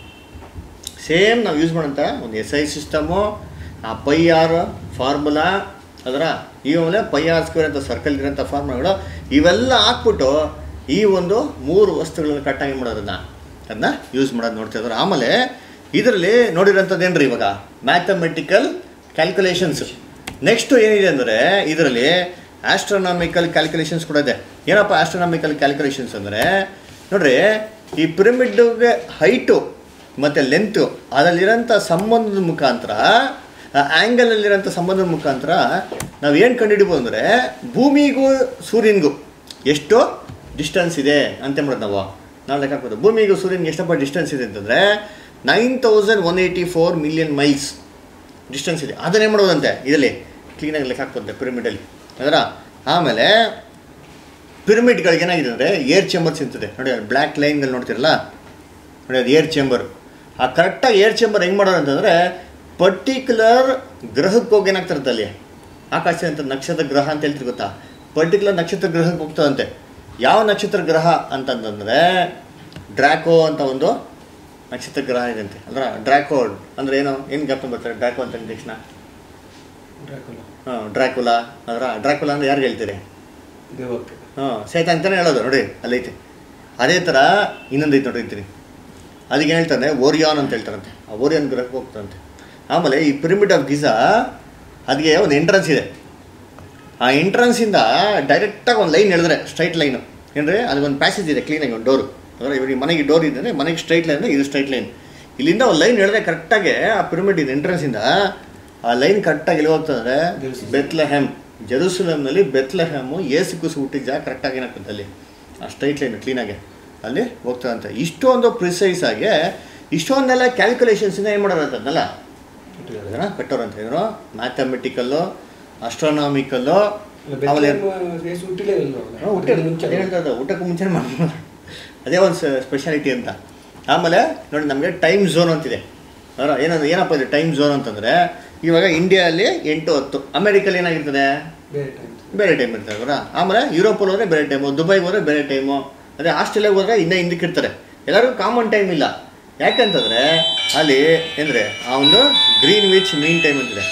ಸೇಮ್ ನಾವು ಯೂಸ್ ಮಾಡೋಂಥ ಒಂದು ಎಸ್ ಐ ಸಿಸ್ಟಮು ಆ ಪೈ ಆರ್ ಫಾರ್ಮುಲಾ ಅದರ ಇವಾಗಲೇ ಪೈ ಆರ್ ಸ್ಕ್ವೇರ್ ಅಂತ ಸರ್ಕಲ್ ಇರೋಂಥ ಫಾರ್ಮುಲಾಗಳು ಇವೆಲ್ಲ ಹಾಕ್ಬಿಟ್ಟು ಈ ಒಂದು ಮೂರು ವಸ್ತುಗಳನ್ನು ಕಟ್ಟಾಗಿ ಮಾಡೋದನ್ನ ಅದನ್ನ ಯೂಸ್ ಮಾಡೋದು ನೋಡ್ತಾ ಇದ್ದಾರೆ ಆಮೇಲೆ ಇದರಲ್ಲಿ ನೋಡಿರೋಂಥದ್ದು ಏನ್ರಿ ಇವಾಗ ಮ್ಯಾಥಮೆಟಿಕಲ್ ಕ್ಯಾಲ್ಕುಲೇಷನ್ಸ್ ನೆಕ್ಸ್ಟ್ ಏನಿದೆ ಅಂದರೆ ಇದರಲ್ಲಿ ಆಸ್ಟ್ರೋನಾಮಿಕಲ್ ಕ್ಯಾಲ್ಕುಲೇಷನ್ಸ್ ಕೂಡ ಇದೆ ಏನಪ್ಪ ಆಸ್ಟ್ರೋನಾಮಿಕಲ್ ಕ್ಯಾಲ್ಕುಲೇಷನ್ಸ್ ಅಂದರೆ ನೋಡ್ರಿ ಈ ಪಿರಮಿಡ್ಗೆ ಹೈಟು ಮತ್ತು ಲೆಂತು ಅದರಲ್ಲಿರೋಂಥ ಸಂಬಂಧದ ಮುಖಾಂತರ ಆ ಆ್ಯಂಗಲಲ್ಲಿರೋಂಥ ಸಂಬಂಧದ ಮುಖಾಂತರ ನಾವು ಏನು ಕಂಡುಹಿಡಿಬೋದು ಅಂದರೆ ಭೂಮಿಗೂ ಸೂರ್ಯನಿಗೂ ಎಷ್ಟು ಡಿಸ್ಟೆನ್ಸ್ ಇದೆ ಅಂತ ಮಾಡೋದು ನಾವು ನಾವು ಲೆಕ್ಕ ಹಾಕ್ಬೋದು ಭೂಮಿಗೂ ಸೂರ್ಯನಿಗೆ ಎಷ್ಟಪ್ಪ ಡಿಸ್ಟೆನ್ಸ್ ಇದೆ ಅಂತಂದರೆ nine thousand one eighty four million miles distance ಇದೆ ಅದನ್ನೇ ಮಾಡೋದಂತೆ ಇದರಲ್ಲಿ ಕ್ಲೀನಾಗಿ ಲೆಕ್ಕ ಹಾಕ್ಬೋದಂತೆ ಪಿರಮಿಡಲ್ಲಿ ಅದರ ಆಮೇಲೆ ಪಿರಮಿಡ್ಗಳಿಗೆ ಏನಾಗಿದೆ ಅಂದರೆ ಏರ್ ಚೇಂಬರ್ಸ್ ಇರ್ತದೆ ನೋಡಿ ಬ್ಲ್ಯಾಕ್ ಲೈನ್ಗಳು ನೋಡ್ತಿರಲ್ಲ ನೋಡಿ ಅದು ಏರ್ ಚೇಂಬರ್ ಆ ಕರೆಕ್ಟಾಗಿ ಏರ್ ಚೇಂಬರ್ ಹೆಂಗೆ ಮಾಡೋದು ಅಂತಂದರೆ ಪರ್ಟಿಕ್ಯುಲರ್ ಗ್ರಹಕ್ಕೆ ಹೋಗಿ ಏನಾಗ್ತಿರುತ್ತೆ ಅಲ್ಲಿ ಆಕಾಶ ಅಂತ ನಕ್ಷತ್ರ ಗ್ರಹ ಅಂತ ಹೇಳ್ತೀರಿ ಗೊತ್ತಾ ಪರ್ಟಿಕ್ಯುಲರ್ ನಕ್ಷತ್ರ ಗ್ರಹಕ್ಕೆ ಹೋಗ್ತದಂತೆ ಯಾವ ನಕ್ಷತ್ರ ಗ್ರಹ ಅಂತಂತಂದರೆ ಡ್ರ್ಯಾಕೋ ಅಂತ ಒಂದು ನಕ್ಷತ್ರ ಗ್ರಹ ಇದೆ ಅಂತೆ ಅಂದ್ರೆ ಡ್ರ್ಯಾಕೋ ಅಂದರೆ ಏನು ಏನು ಜ್ಞಾಪಕ ಬರ್ತಾರೆ ಡ್ರ್ಯಾಕೋ ಅಂತ ಅಂದ ತಕ್ಷಣ ಡ್ರಾಕುಲ ಹಾಂ ಡ್ರ್ಯಾಕುಲಾ ಅದರ ಡ್ರ್ಯಾಕುಲಾ ಅಂದ್ರೆ ಯಾರು ಹೇಳ್ತೀರಿ ದೇವಕ್ಕೆ ಹಾಂ ಸೈತ ಅಂತಲೇ ಹೇಳೋದು ನೋಡಿ ಅಲ್ಲೈತೆ ಅದೇ ಥರ ಇನ್ನೊಂದು ಐತೆ ನೋಡಿ ಅಂತೀನಿ ಅದಕ್ಕೆ ಏನು ಹೇಳ್ತಾನೆ ಓರಿಯಾನ್ ಅಂತ ಹೇಳ್ತಾರಂತೆ ಆ ಓರಿಯಾನ್ ಗ್ರಹಕ್ಕೆ ಹೋಗ್ತಾರಂತೆ ಆಮೇಲೆ ಈ ಪಿರಮಿಡ್ ಆಫ್ ಗಿಜಾ ಅದಕ್ಕೆ ಒಂದು ಎಂಟ್ರೆನ್ಸ್ ಇದೆ ಆ ಎಂಟ್ರೆನ್ಸಿಂದ ಡೈರೆಕ್ಟಾಗಿ ಒಂದು ಲೈನ್ ಹೇಳಿದ್ರೆ ಸ್ಟ್ರೈಟ್ ಲೈನು ಏನ್ರಿ ಅದಕ್ಕೊಂದು ಪ್ಯಾಸೇಜ್ ಇದೆ ಕ್ಲೀನಾಗಿ ಒಂದು ಡೋರು ಅಂದರೆ ಇವಾಗ ಮನೆಗೆ ಡೋರ್ ಇದೆ ಮನೆಗೆ ಸ್ಟ್ರೈಟ್ ಲೈನ್ ಇದು ಸ್ಟ್ರೈಟ್ ಲೈನ್ ಇಲ್ಲಿಂದ ಒಂದು ಲೈನ್ ಹೇಳಿದ್ರೆ ಕರೆಕ್ಟಾಗಿ ಆ ಪಿರಮಿಡ್ ಇದೆ ಎಂಟ್ರೆನ್ಸಿಂದ ಆ ಲೈನ್ ಕರೆಕ್ಟಾಗಿ ಎಲ್ಲಿ ಹೋಗ್ತದೆ ಜೆರುಸಲೆಮ್. ಬೆತ್ಲೆಹೆಮ್ ಜೆರೂಸಲಮ್ನಲ್ಲಿ ಬೆತ್ಲೆಹೆಮು ಏಸು ಕುಸು ಹುಟ್ಟಿದ ಜಾಗ ಕರೆಕ್ಟಾಗಿ ಏನಾಗ್ತದೆ ಅಲ್ಲಿ ಆ ಸ್ಟ್ರೈಟ್ ಲೈನ್ ಕ್ಲೀನಾಗಿ ಅಲ್ಲಿ ಹೋಗ್ತದಂತೆ ಇಷ್ಟೊಂದು ಪ್ರಿಸೈಸ್ ಆಗಿ ಇಷ್ಟೊಂದೆಲ್ಲ ಕ್ಯಾಲ್ಕುಲೇಷನ್ಸಿಂದ ಏನು ಮಾಡೋರಂತದ್ನಲ್ಲ ಇಟ್ಟಿದ್ದಾರೆ. ಅದನ್ನ ಕಟ್ಟೋರಂತ ಏನು ಮ್ಯಾಥಮೆಟಿಕಲ್ಲು ಅಸ್ಟ್ರಾನಾಮಿಕಲ್ಲು ಅಲ್ಲ, ಆಮೇಲೆ ಬೆತ್ಲೆಹೇಮ್ ಯೇಸು ಹುಟ್ಟಿಲೇ ಇಲ್ವಾ ಅವಾಗ? ಹ್ಮ್, ಹುಟ್ಟಿ ಅದಕ್ಕೆ ಮುಂಚೆ ಅದೇ ಹೇಳ್ತಾ ಇರೋದು, ಊಟಕ್ಕೂ ಮುಂಚೆ ಮಾಡ್ಬೋದು ಅದೇ ಒಂದು ಸ್ಪೆಷಾಲಿಟಿ ಅಂತ ಆಮೇಲೆ ನೋಡಿ ನಮಗೆ ಟೈಮ್ ಝೋನ್ ಅಂತಿದೆ ಅವರ ಏನಂದ್ರೆ ಏನಪ್ಪ ಇದೆ ಟೈಮ್ ಝೋನ್ ಅಂತಂದರೆ ಇವಾಗ ಇಂಡಿಯಾದಲ್ಲಿ ಎಂಟು ಹತ್ತು ಅಮೇರಿಕಲ್ಲಿ ಏನಾಗಿರ್ತದೆ ಬೇರೆ ಟೈಮ್ ಬೇರೆ ಟೈಮ್ ಇರ್ತದೆ ಅವರ ಆಮೇಲೆ ಯುರೋಪಲ್ಲಿ ಹೋದರೆ ಬೇರೆ ಟೈಮು ದುಬೈಗೆ ಹೋದರೆ ಬೇರೆ ಟೈಮು ಅದೇ ಆಸ್ಟ್ರೇಲಿಯಾಗೆ ಹೋದರೆ ಇನ್ನೂ ಹಿಂದಕ್ಕೆ ಇರ್ತಾರೆ ಎಲ್ಲರಿಗೂ ಕಾಮನ್ ಟೈಮ್ ಇಲ್ಲ ಯಾಕಂತಂದರೆ ಅಲ್ಲಿ ಅಂದರೆ ಆ ಒಂದು ಗ್ರೀನ್ ವಿಚ್ ಮೀನ್ ಟೈಮ್ ಅಂತಿದೆ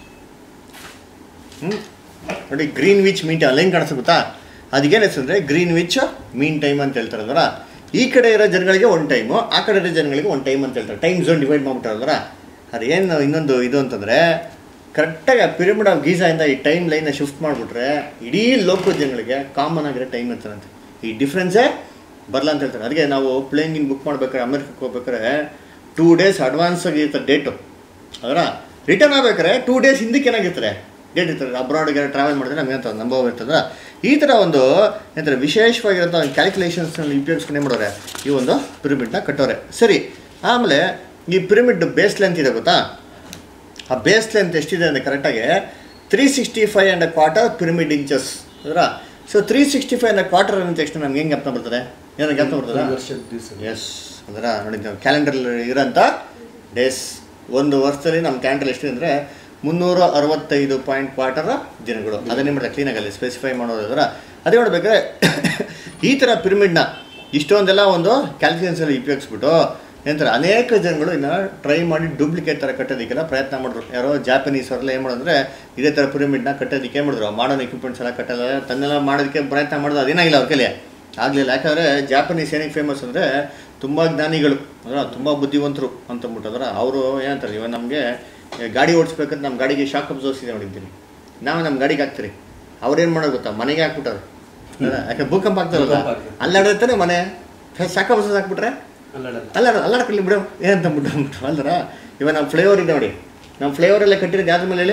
ಹ್ಞೂ ನೋಡಿ ಗ್ರೀನ್ ವಿಚ್ ಮೀನ್ ಟೈಮ್ ಅಲ್ಲೇನು ಕಾಣಿಸ್ತು ಗೊತ್ತಾ ಅದಕ್ಕೇನು ಹೆಸರು ಅಂದರೆ ಗ್ರೀನ್ ವಿಚ್ ಮೀನ್ ಟೈಮ್ ಅಂತ ಹೇಳ್ತಾರಲ್ವರ ಈ ಕಡೆ ಇರೋ ಜನಗಳಿಗೆ ಒಂದು ಟೈಮು ಆ ಕಡೆ ಇರೋ ಜನಗಳಿಗೆ ಒಂದು ಟೈಮ್ ಅಂತ ಹೇಳ್ತಾರೆ ಟೈಮ್ ಝೋನ್ ಡಿವೈಡ್ ಮಾಡ್ಬಿಟ್ಟಾರಲ್ವರ ಅದು ಏನು ಇನ್ನೊಂದು ಇದು ಅಂತಂದರೆ ಕರೆಕ್ಟಾಗಿ ಆ ಪಿರಮಿಡ್ ಆಫ್ ಗೀಸಾಯಿಂದ ಈ ಟೈಮ್ ಲೈನ್ನ ಶಿಫ್ಟ್ ಮಾಡಿಬಿಟ್ರೆ ಇಡೀ ಲೋಕದ ಜನಗಳಿಗೆ ಕಾಮನ್ ಆಗಿರೋ ಟೈಮ್ ಇರ್ತಾರಂತೆ ಈ ಡಿಫ್ರೆನ್ಸೇ ಬರಲ್ಲ ಅಂತ ಹೇಳ್ತಾರೆ ಅದಕ್ಕೆ ನಾವು ಪ್ಲೇನಿಂಗ್ ಬುಕ್ ಮಾಡ್ಬೇಕಾದ್ರೆ ಅಮೆರಿಕಕ್ಕೆ ಹೋಗ್ಬೇಕಾದ್ರೆ ಟೂ ಡೇಸ್ ಅಡ್ವಾನ್ಸ್ ಆಗಿರ್ತಾರೆ ಡೇಟು ಅದರ ರಿಟರ್ನ್ ಆಗ್ಬೇಕಾದ್ರೆ ಟೂ ಡೇಸ್ ಹಿಂದಕ್ಕೆ ಏನಾಗಿರ್ತಾರೆ ಡೇಟ್ ಇರ್ತಾರೆ ಅಬ್ರಾಡ್ಗೆ ಟ್ರಾವೆಲ್ ಮಾಡಿದ್ರೆ ನಮಗೆ ಅಂತ ಒಂದು ಅನುಭವ ಇರ್ತದೆ ಈ ಥರ ಒಂದು ಏನಂತಾರೆ ವಿಶೇಷವಾಗಿರೋಂಥ ಒಂದು ಕ್ಯಾಲ್ಕುಲೇಷನ್ಸ್ನಲ್ಲಿ ಉಪಯೋಗಿಸ್ಕೊಂಡು ಏನು ಮಾಡೋರೆ ಈ ಒಂದು ಪಿರಮಿಡ್ನ ಕಟ್ಟೋರೆ ಸರಿ ಆಮೇಲೆ ಈ ಪಿರಮಿಡ್ ಬೇಸ್ ಲೆಂತ್ ಇದೆ ಗೊತ್ತಾ ಆ ಬೇಸ್ ಲೆಂತ್ ಎಷ್ಟಿದೆ ಅಂದರೆ ಕರೆಕ್ಟಾಗಿ three sixty five and quarter pyramid inches ಅದರ so three sixty five and quarter ಅಂದ ತಕ್ಷಣ ನಮ್ಗೆ ಹೆಂಗೆ ಜ್ಞಾಪನ ಬರ್ತದೆ ಏನೋ ಜ್ಞಾಪನ ಬರ್ತದೆ ಒಂದು ವರ್ಷದ ದಿವಸ ಎಸ್ ಅದರ ನೋಡಿ ಕ್ಯಾಲೆಂಡರ್ ಇರೋಂಥ ಡೇಸ್ ಒಂದು ವರ್ಷದಲ್ಲಿ ನಮ್ಮ ಕ್ಯಾಲೆಂಡರ್ ಎಷ್ಟಿದೆ ಅಂದರೆ ಮುನ್ನೂರ ಅರವತ್ತೈದು ಪಾಯಿಂಟ್ ಕ್ವಾರ್ಟರ್ ದಿನಗಳು ಅದನ್ನೇ ಮಾಡಿದ್ರೆ ಕ್ಲೀನಾಗಿ ಅಲ್ಲಿ ಸ್ಪೆಸಿಫೈ ಮಾಡೋದ್ರ ಅದೇ ನೋಡ್ಬೇಕಾದ್ರೆ ಈ ಥರ ಪಿರಮಿಡ್ನ ಇಷ್ಟೊಂದೆಲ್ಲ ಒಂದು ಕ್ಯಾಲ್ಕುಲೇಷನ್ಸಲ್ಲಿ ಉಪಯೋಗಿಸ್ಬಿಟ್ಟು ಏನಂತಾರೆ ಅನೇಕ ಜನಗಳು ಇನ್ನು ಟ್ರೈ ಮಾಡಿ ಡೂಪ್ಲಿಕೇಟ್ ಥರ ಕಟ್ಟೋದಕ್ಕೆಲ್ಲ ಪ್ರಯತ್ನ ಮಾಡಿದ್ರು ಯಾರೋ ಜಾಪನೀಸ್ ಅವರೆಲ್ಲ ಏನು ಮಾಡಿದ್ರೆ ಇದೇ ಥರ ಪಿರಮಿಡ್ನ ಕಟ್ಟೋದಕ್ಕೆ ಏನು ಮಾಡಿದ್ರು ಮಾಡರ್ನ್ ಎಕ್ವಿಪ್ಮೆಂಟ್ಸ್ ಎಲ್ಲ ಕಟ್ಟಲ್ಲ ತನ್ನೆಲ್ಲ ಮಾಡೋದಕ್ಕೆ ಪ್ರಯತ್ನ ಮಾಡಿದ್ರು ಅದೇನಾಗಿಲ್ಲ ಅವ್ರ ಕೈಲಿ ಆಗಲಿಲ್ಲ ಯಾಕಂದರೆ ಜಾಪನೀಸ್ ಏನಕ್ಕೆ ಫೇಮಸ್ ಅಂದರೆ ತುಂಬ ಜ್ಞಾನಿಗಳು ಅಂದ್ರೆ ತುಂಬ ಬುದ್ಧಿವಂತರು ಅಂತಂದ್ಬಿಟ್ಟು ಅಂದ್ರೆ ಅವರು ಏನಂತಾರೆ ಇವಾಗ ನಮಗೆ ಗಾಡಿ ಓಡಿಸ್ಬೇಕಂತ ನಮ್ಮ ಗಾಡಿಗೆ ಶಾಕ್ ಅಬ್ಸರ್ವ್ಸ್ ಇದೆ ನೋಡಿದ್ದೀನಿ ನಾವು ನಮ್ಮ ಗಾಡಿಗೆ ಹಾಕ್ತೀರಿ ಅವ್ರೇನು ಮಾಡೋದು ಗೊತ್ತಾ ಮನೆಗೆ ಹಾಕ್ಬಿಟ್ಟಾರೆ ಅಲ್ಲ, ಯಾಕೆ ಭೂಕಂಪ ಆಗ್ತಾರಲ್ಲ ಭೂಕಂಪ ಆಗ್ತದೆ. ಅಲ್ಲಾಡಿರ್ತಾನೆ ಮನೆ ಶಾಕ್ ಅಬ್ಸರ್ವ್ಸ್ ಹಾಕ್ಬಿಟ್ರೆ ಅಲ್ಲಾಡಲ್ಲ ಅಲ್ಲ ಅಲ್ಲಾಡ್ಕೊಳ್ಳಿ ಬಿಡು ಏನಂತ ಅಂದ್ಬಿಟ್ಟು ಅಂದ್ಬಿಟ್ಟು ಅಲ್ದರ ಇವಾಗ ನಮ್ಮ ಫ್ಲೇವರ್ ಇದೆ ನೋಡಿ ನಮ್ಮ ಫ್ಲೇವರ್ ಎಲ್ಲ ಕಟ್ಟಿರೋದು ಯಾವ್ದ್ರ ಮೇಲೆ ಹೇಳಿ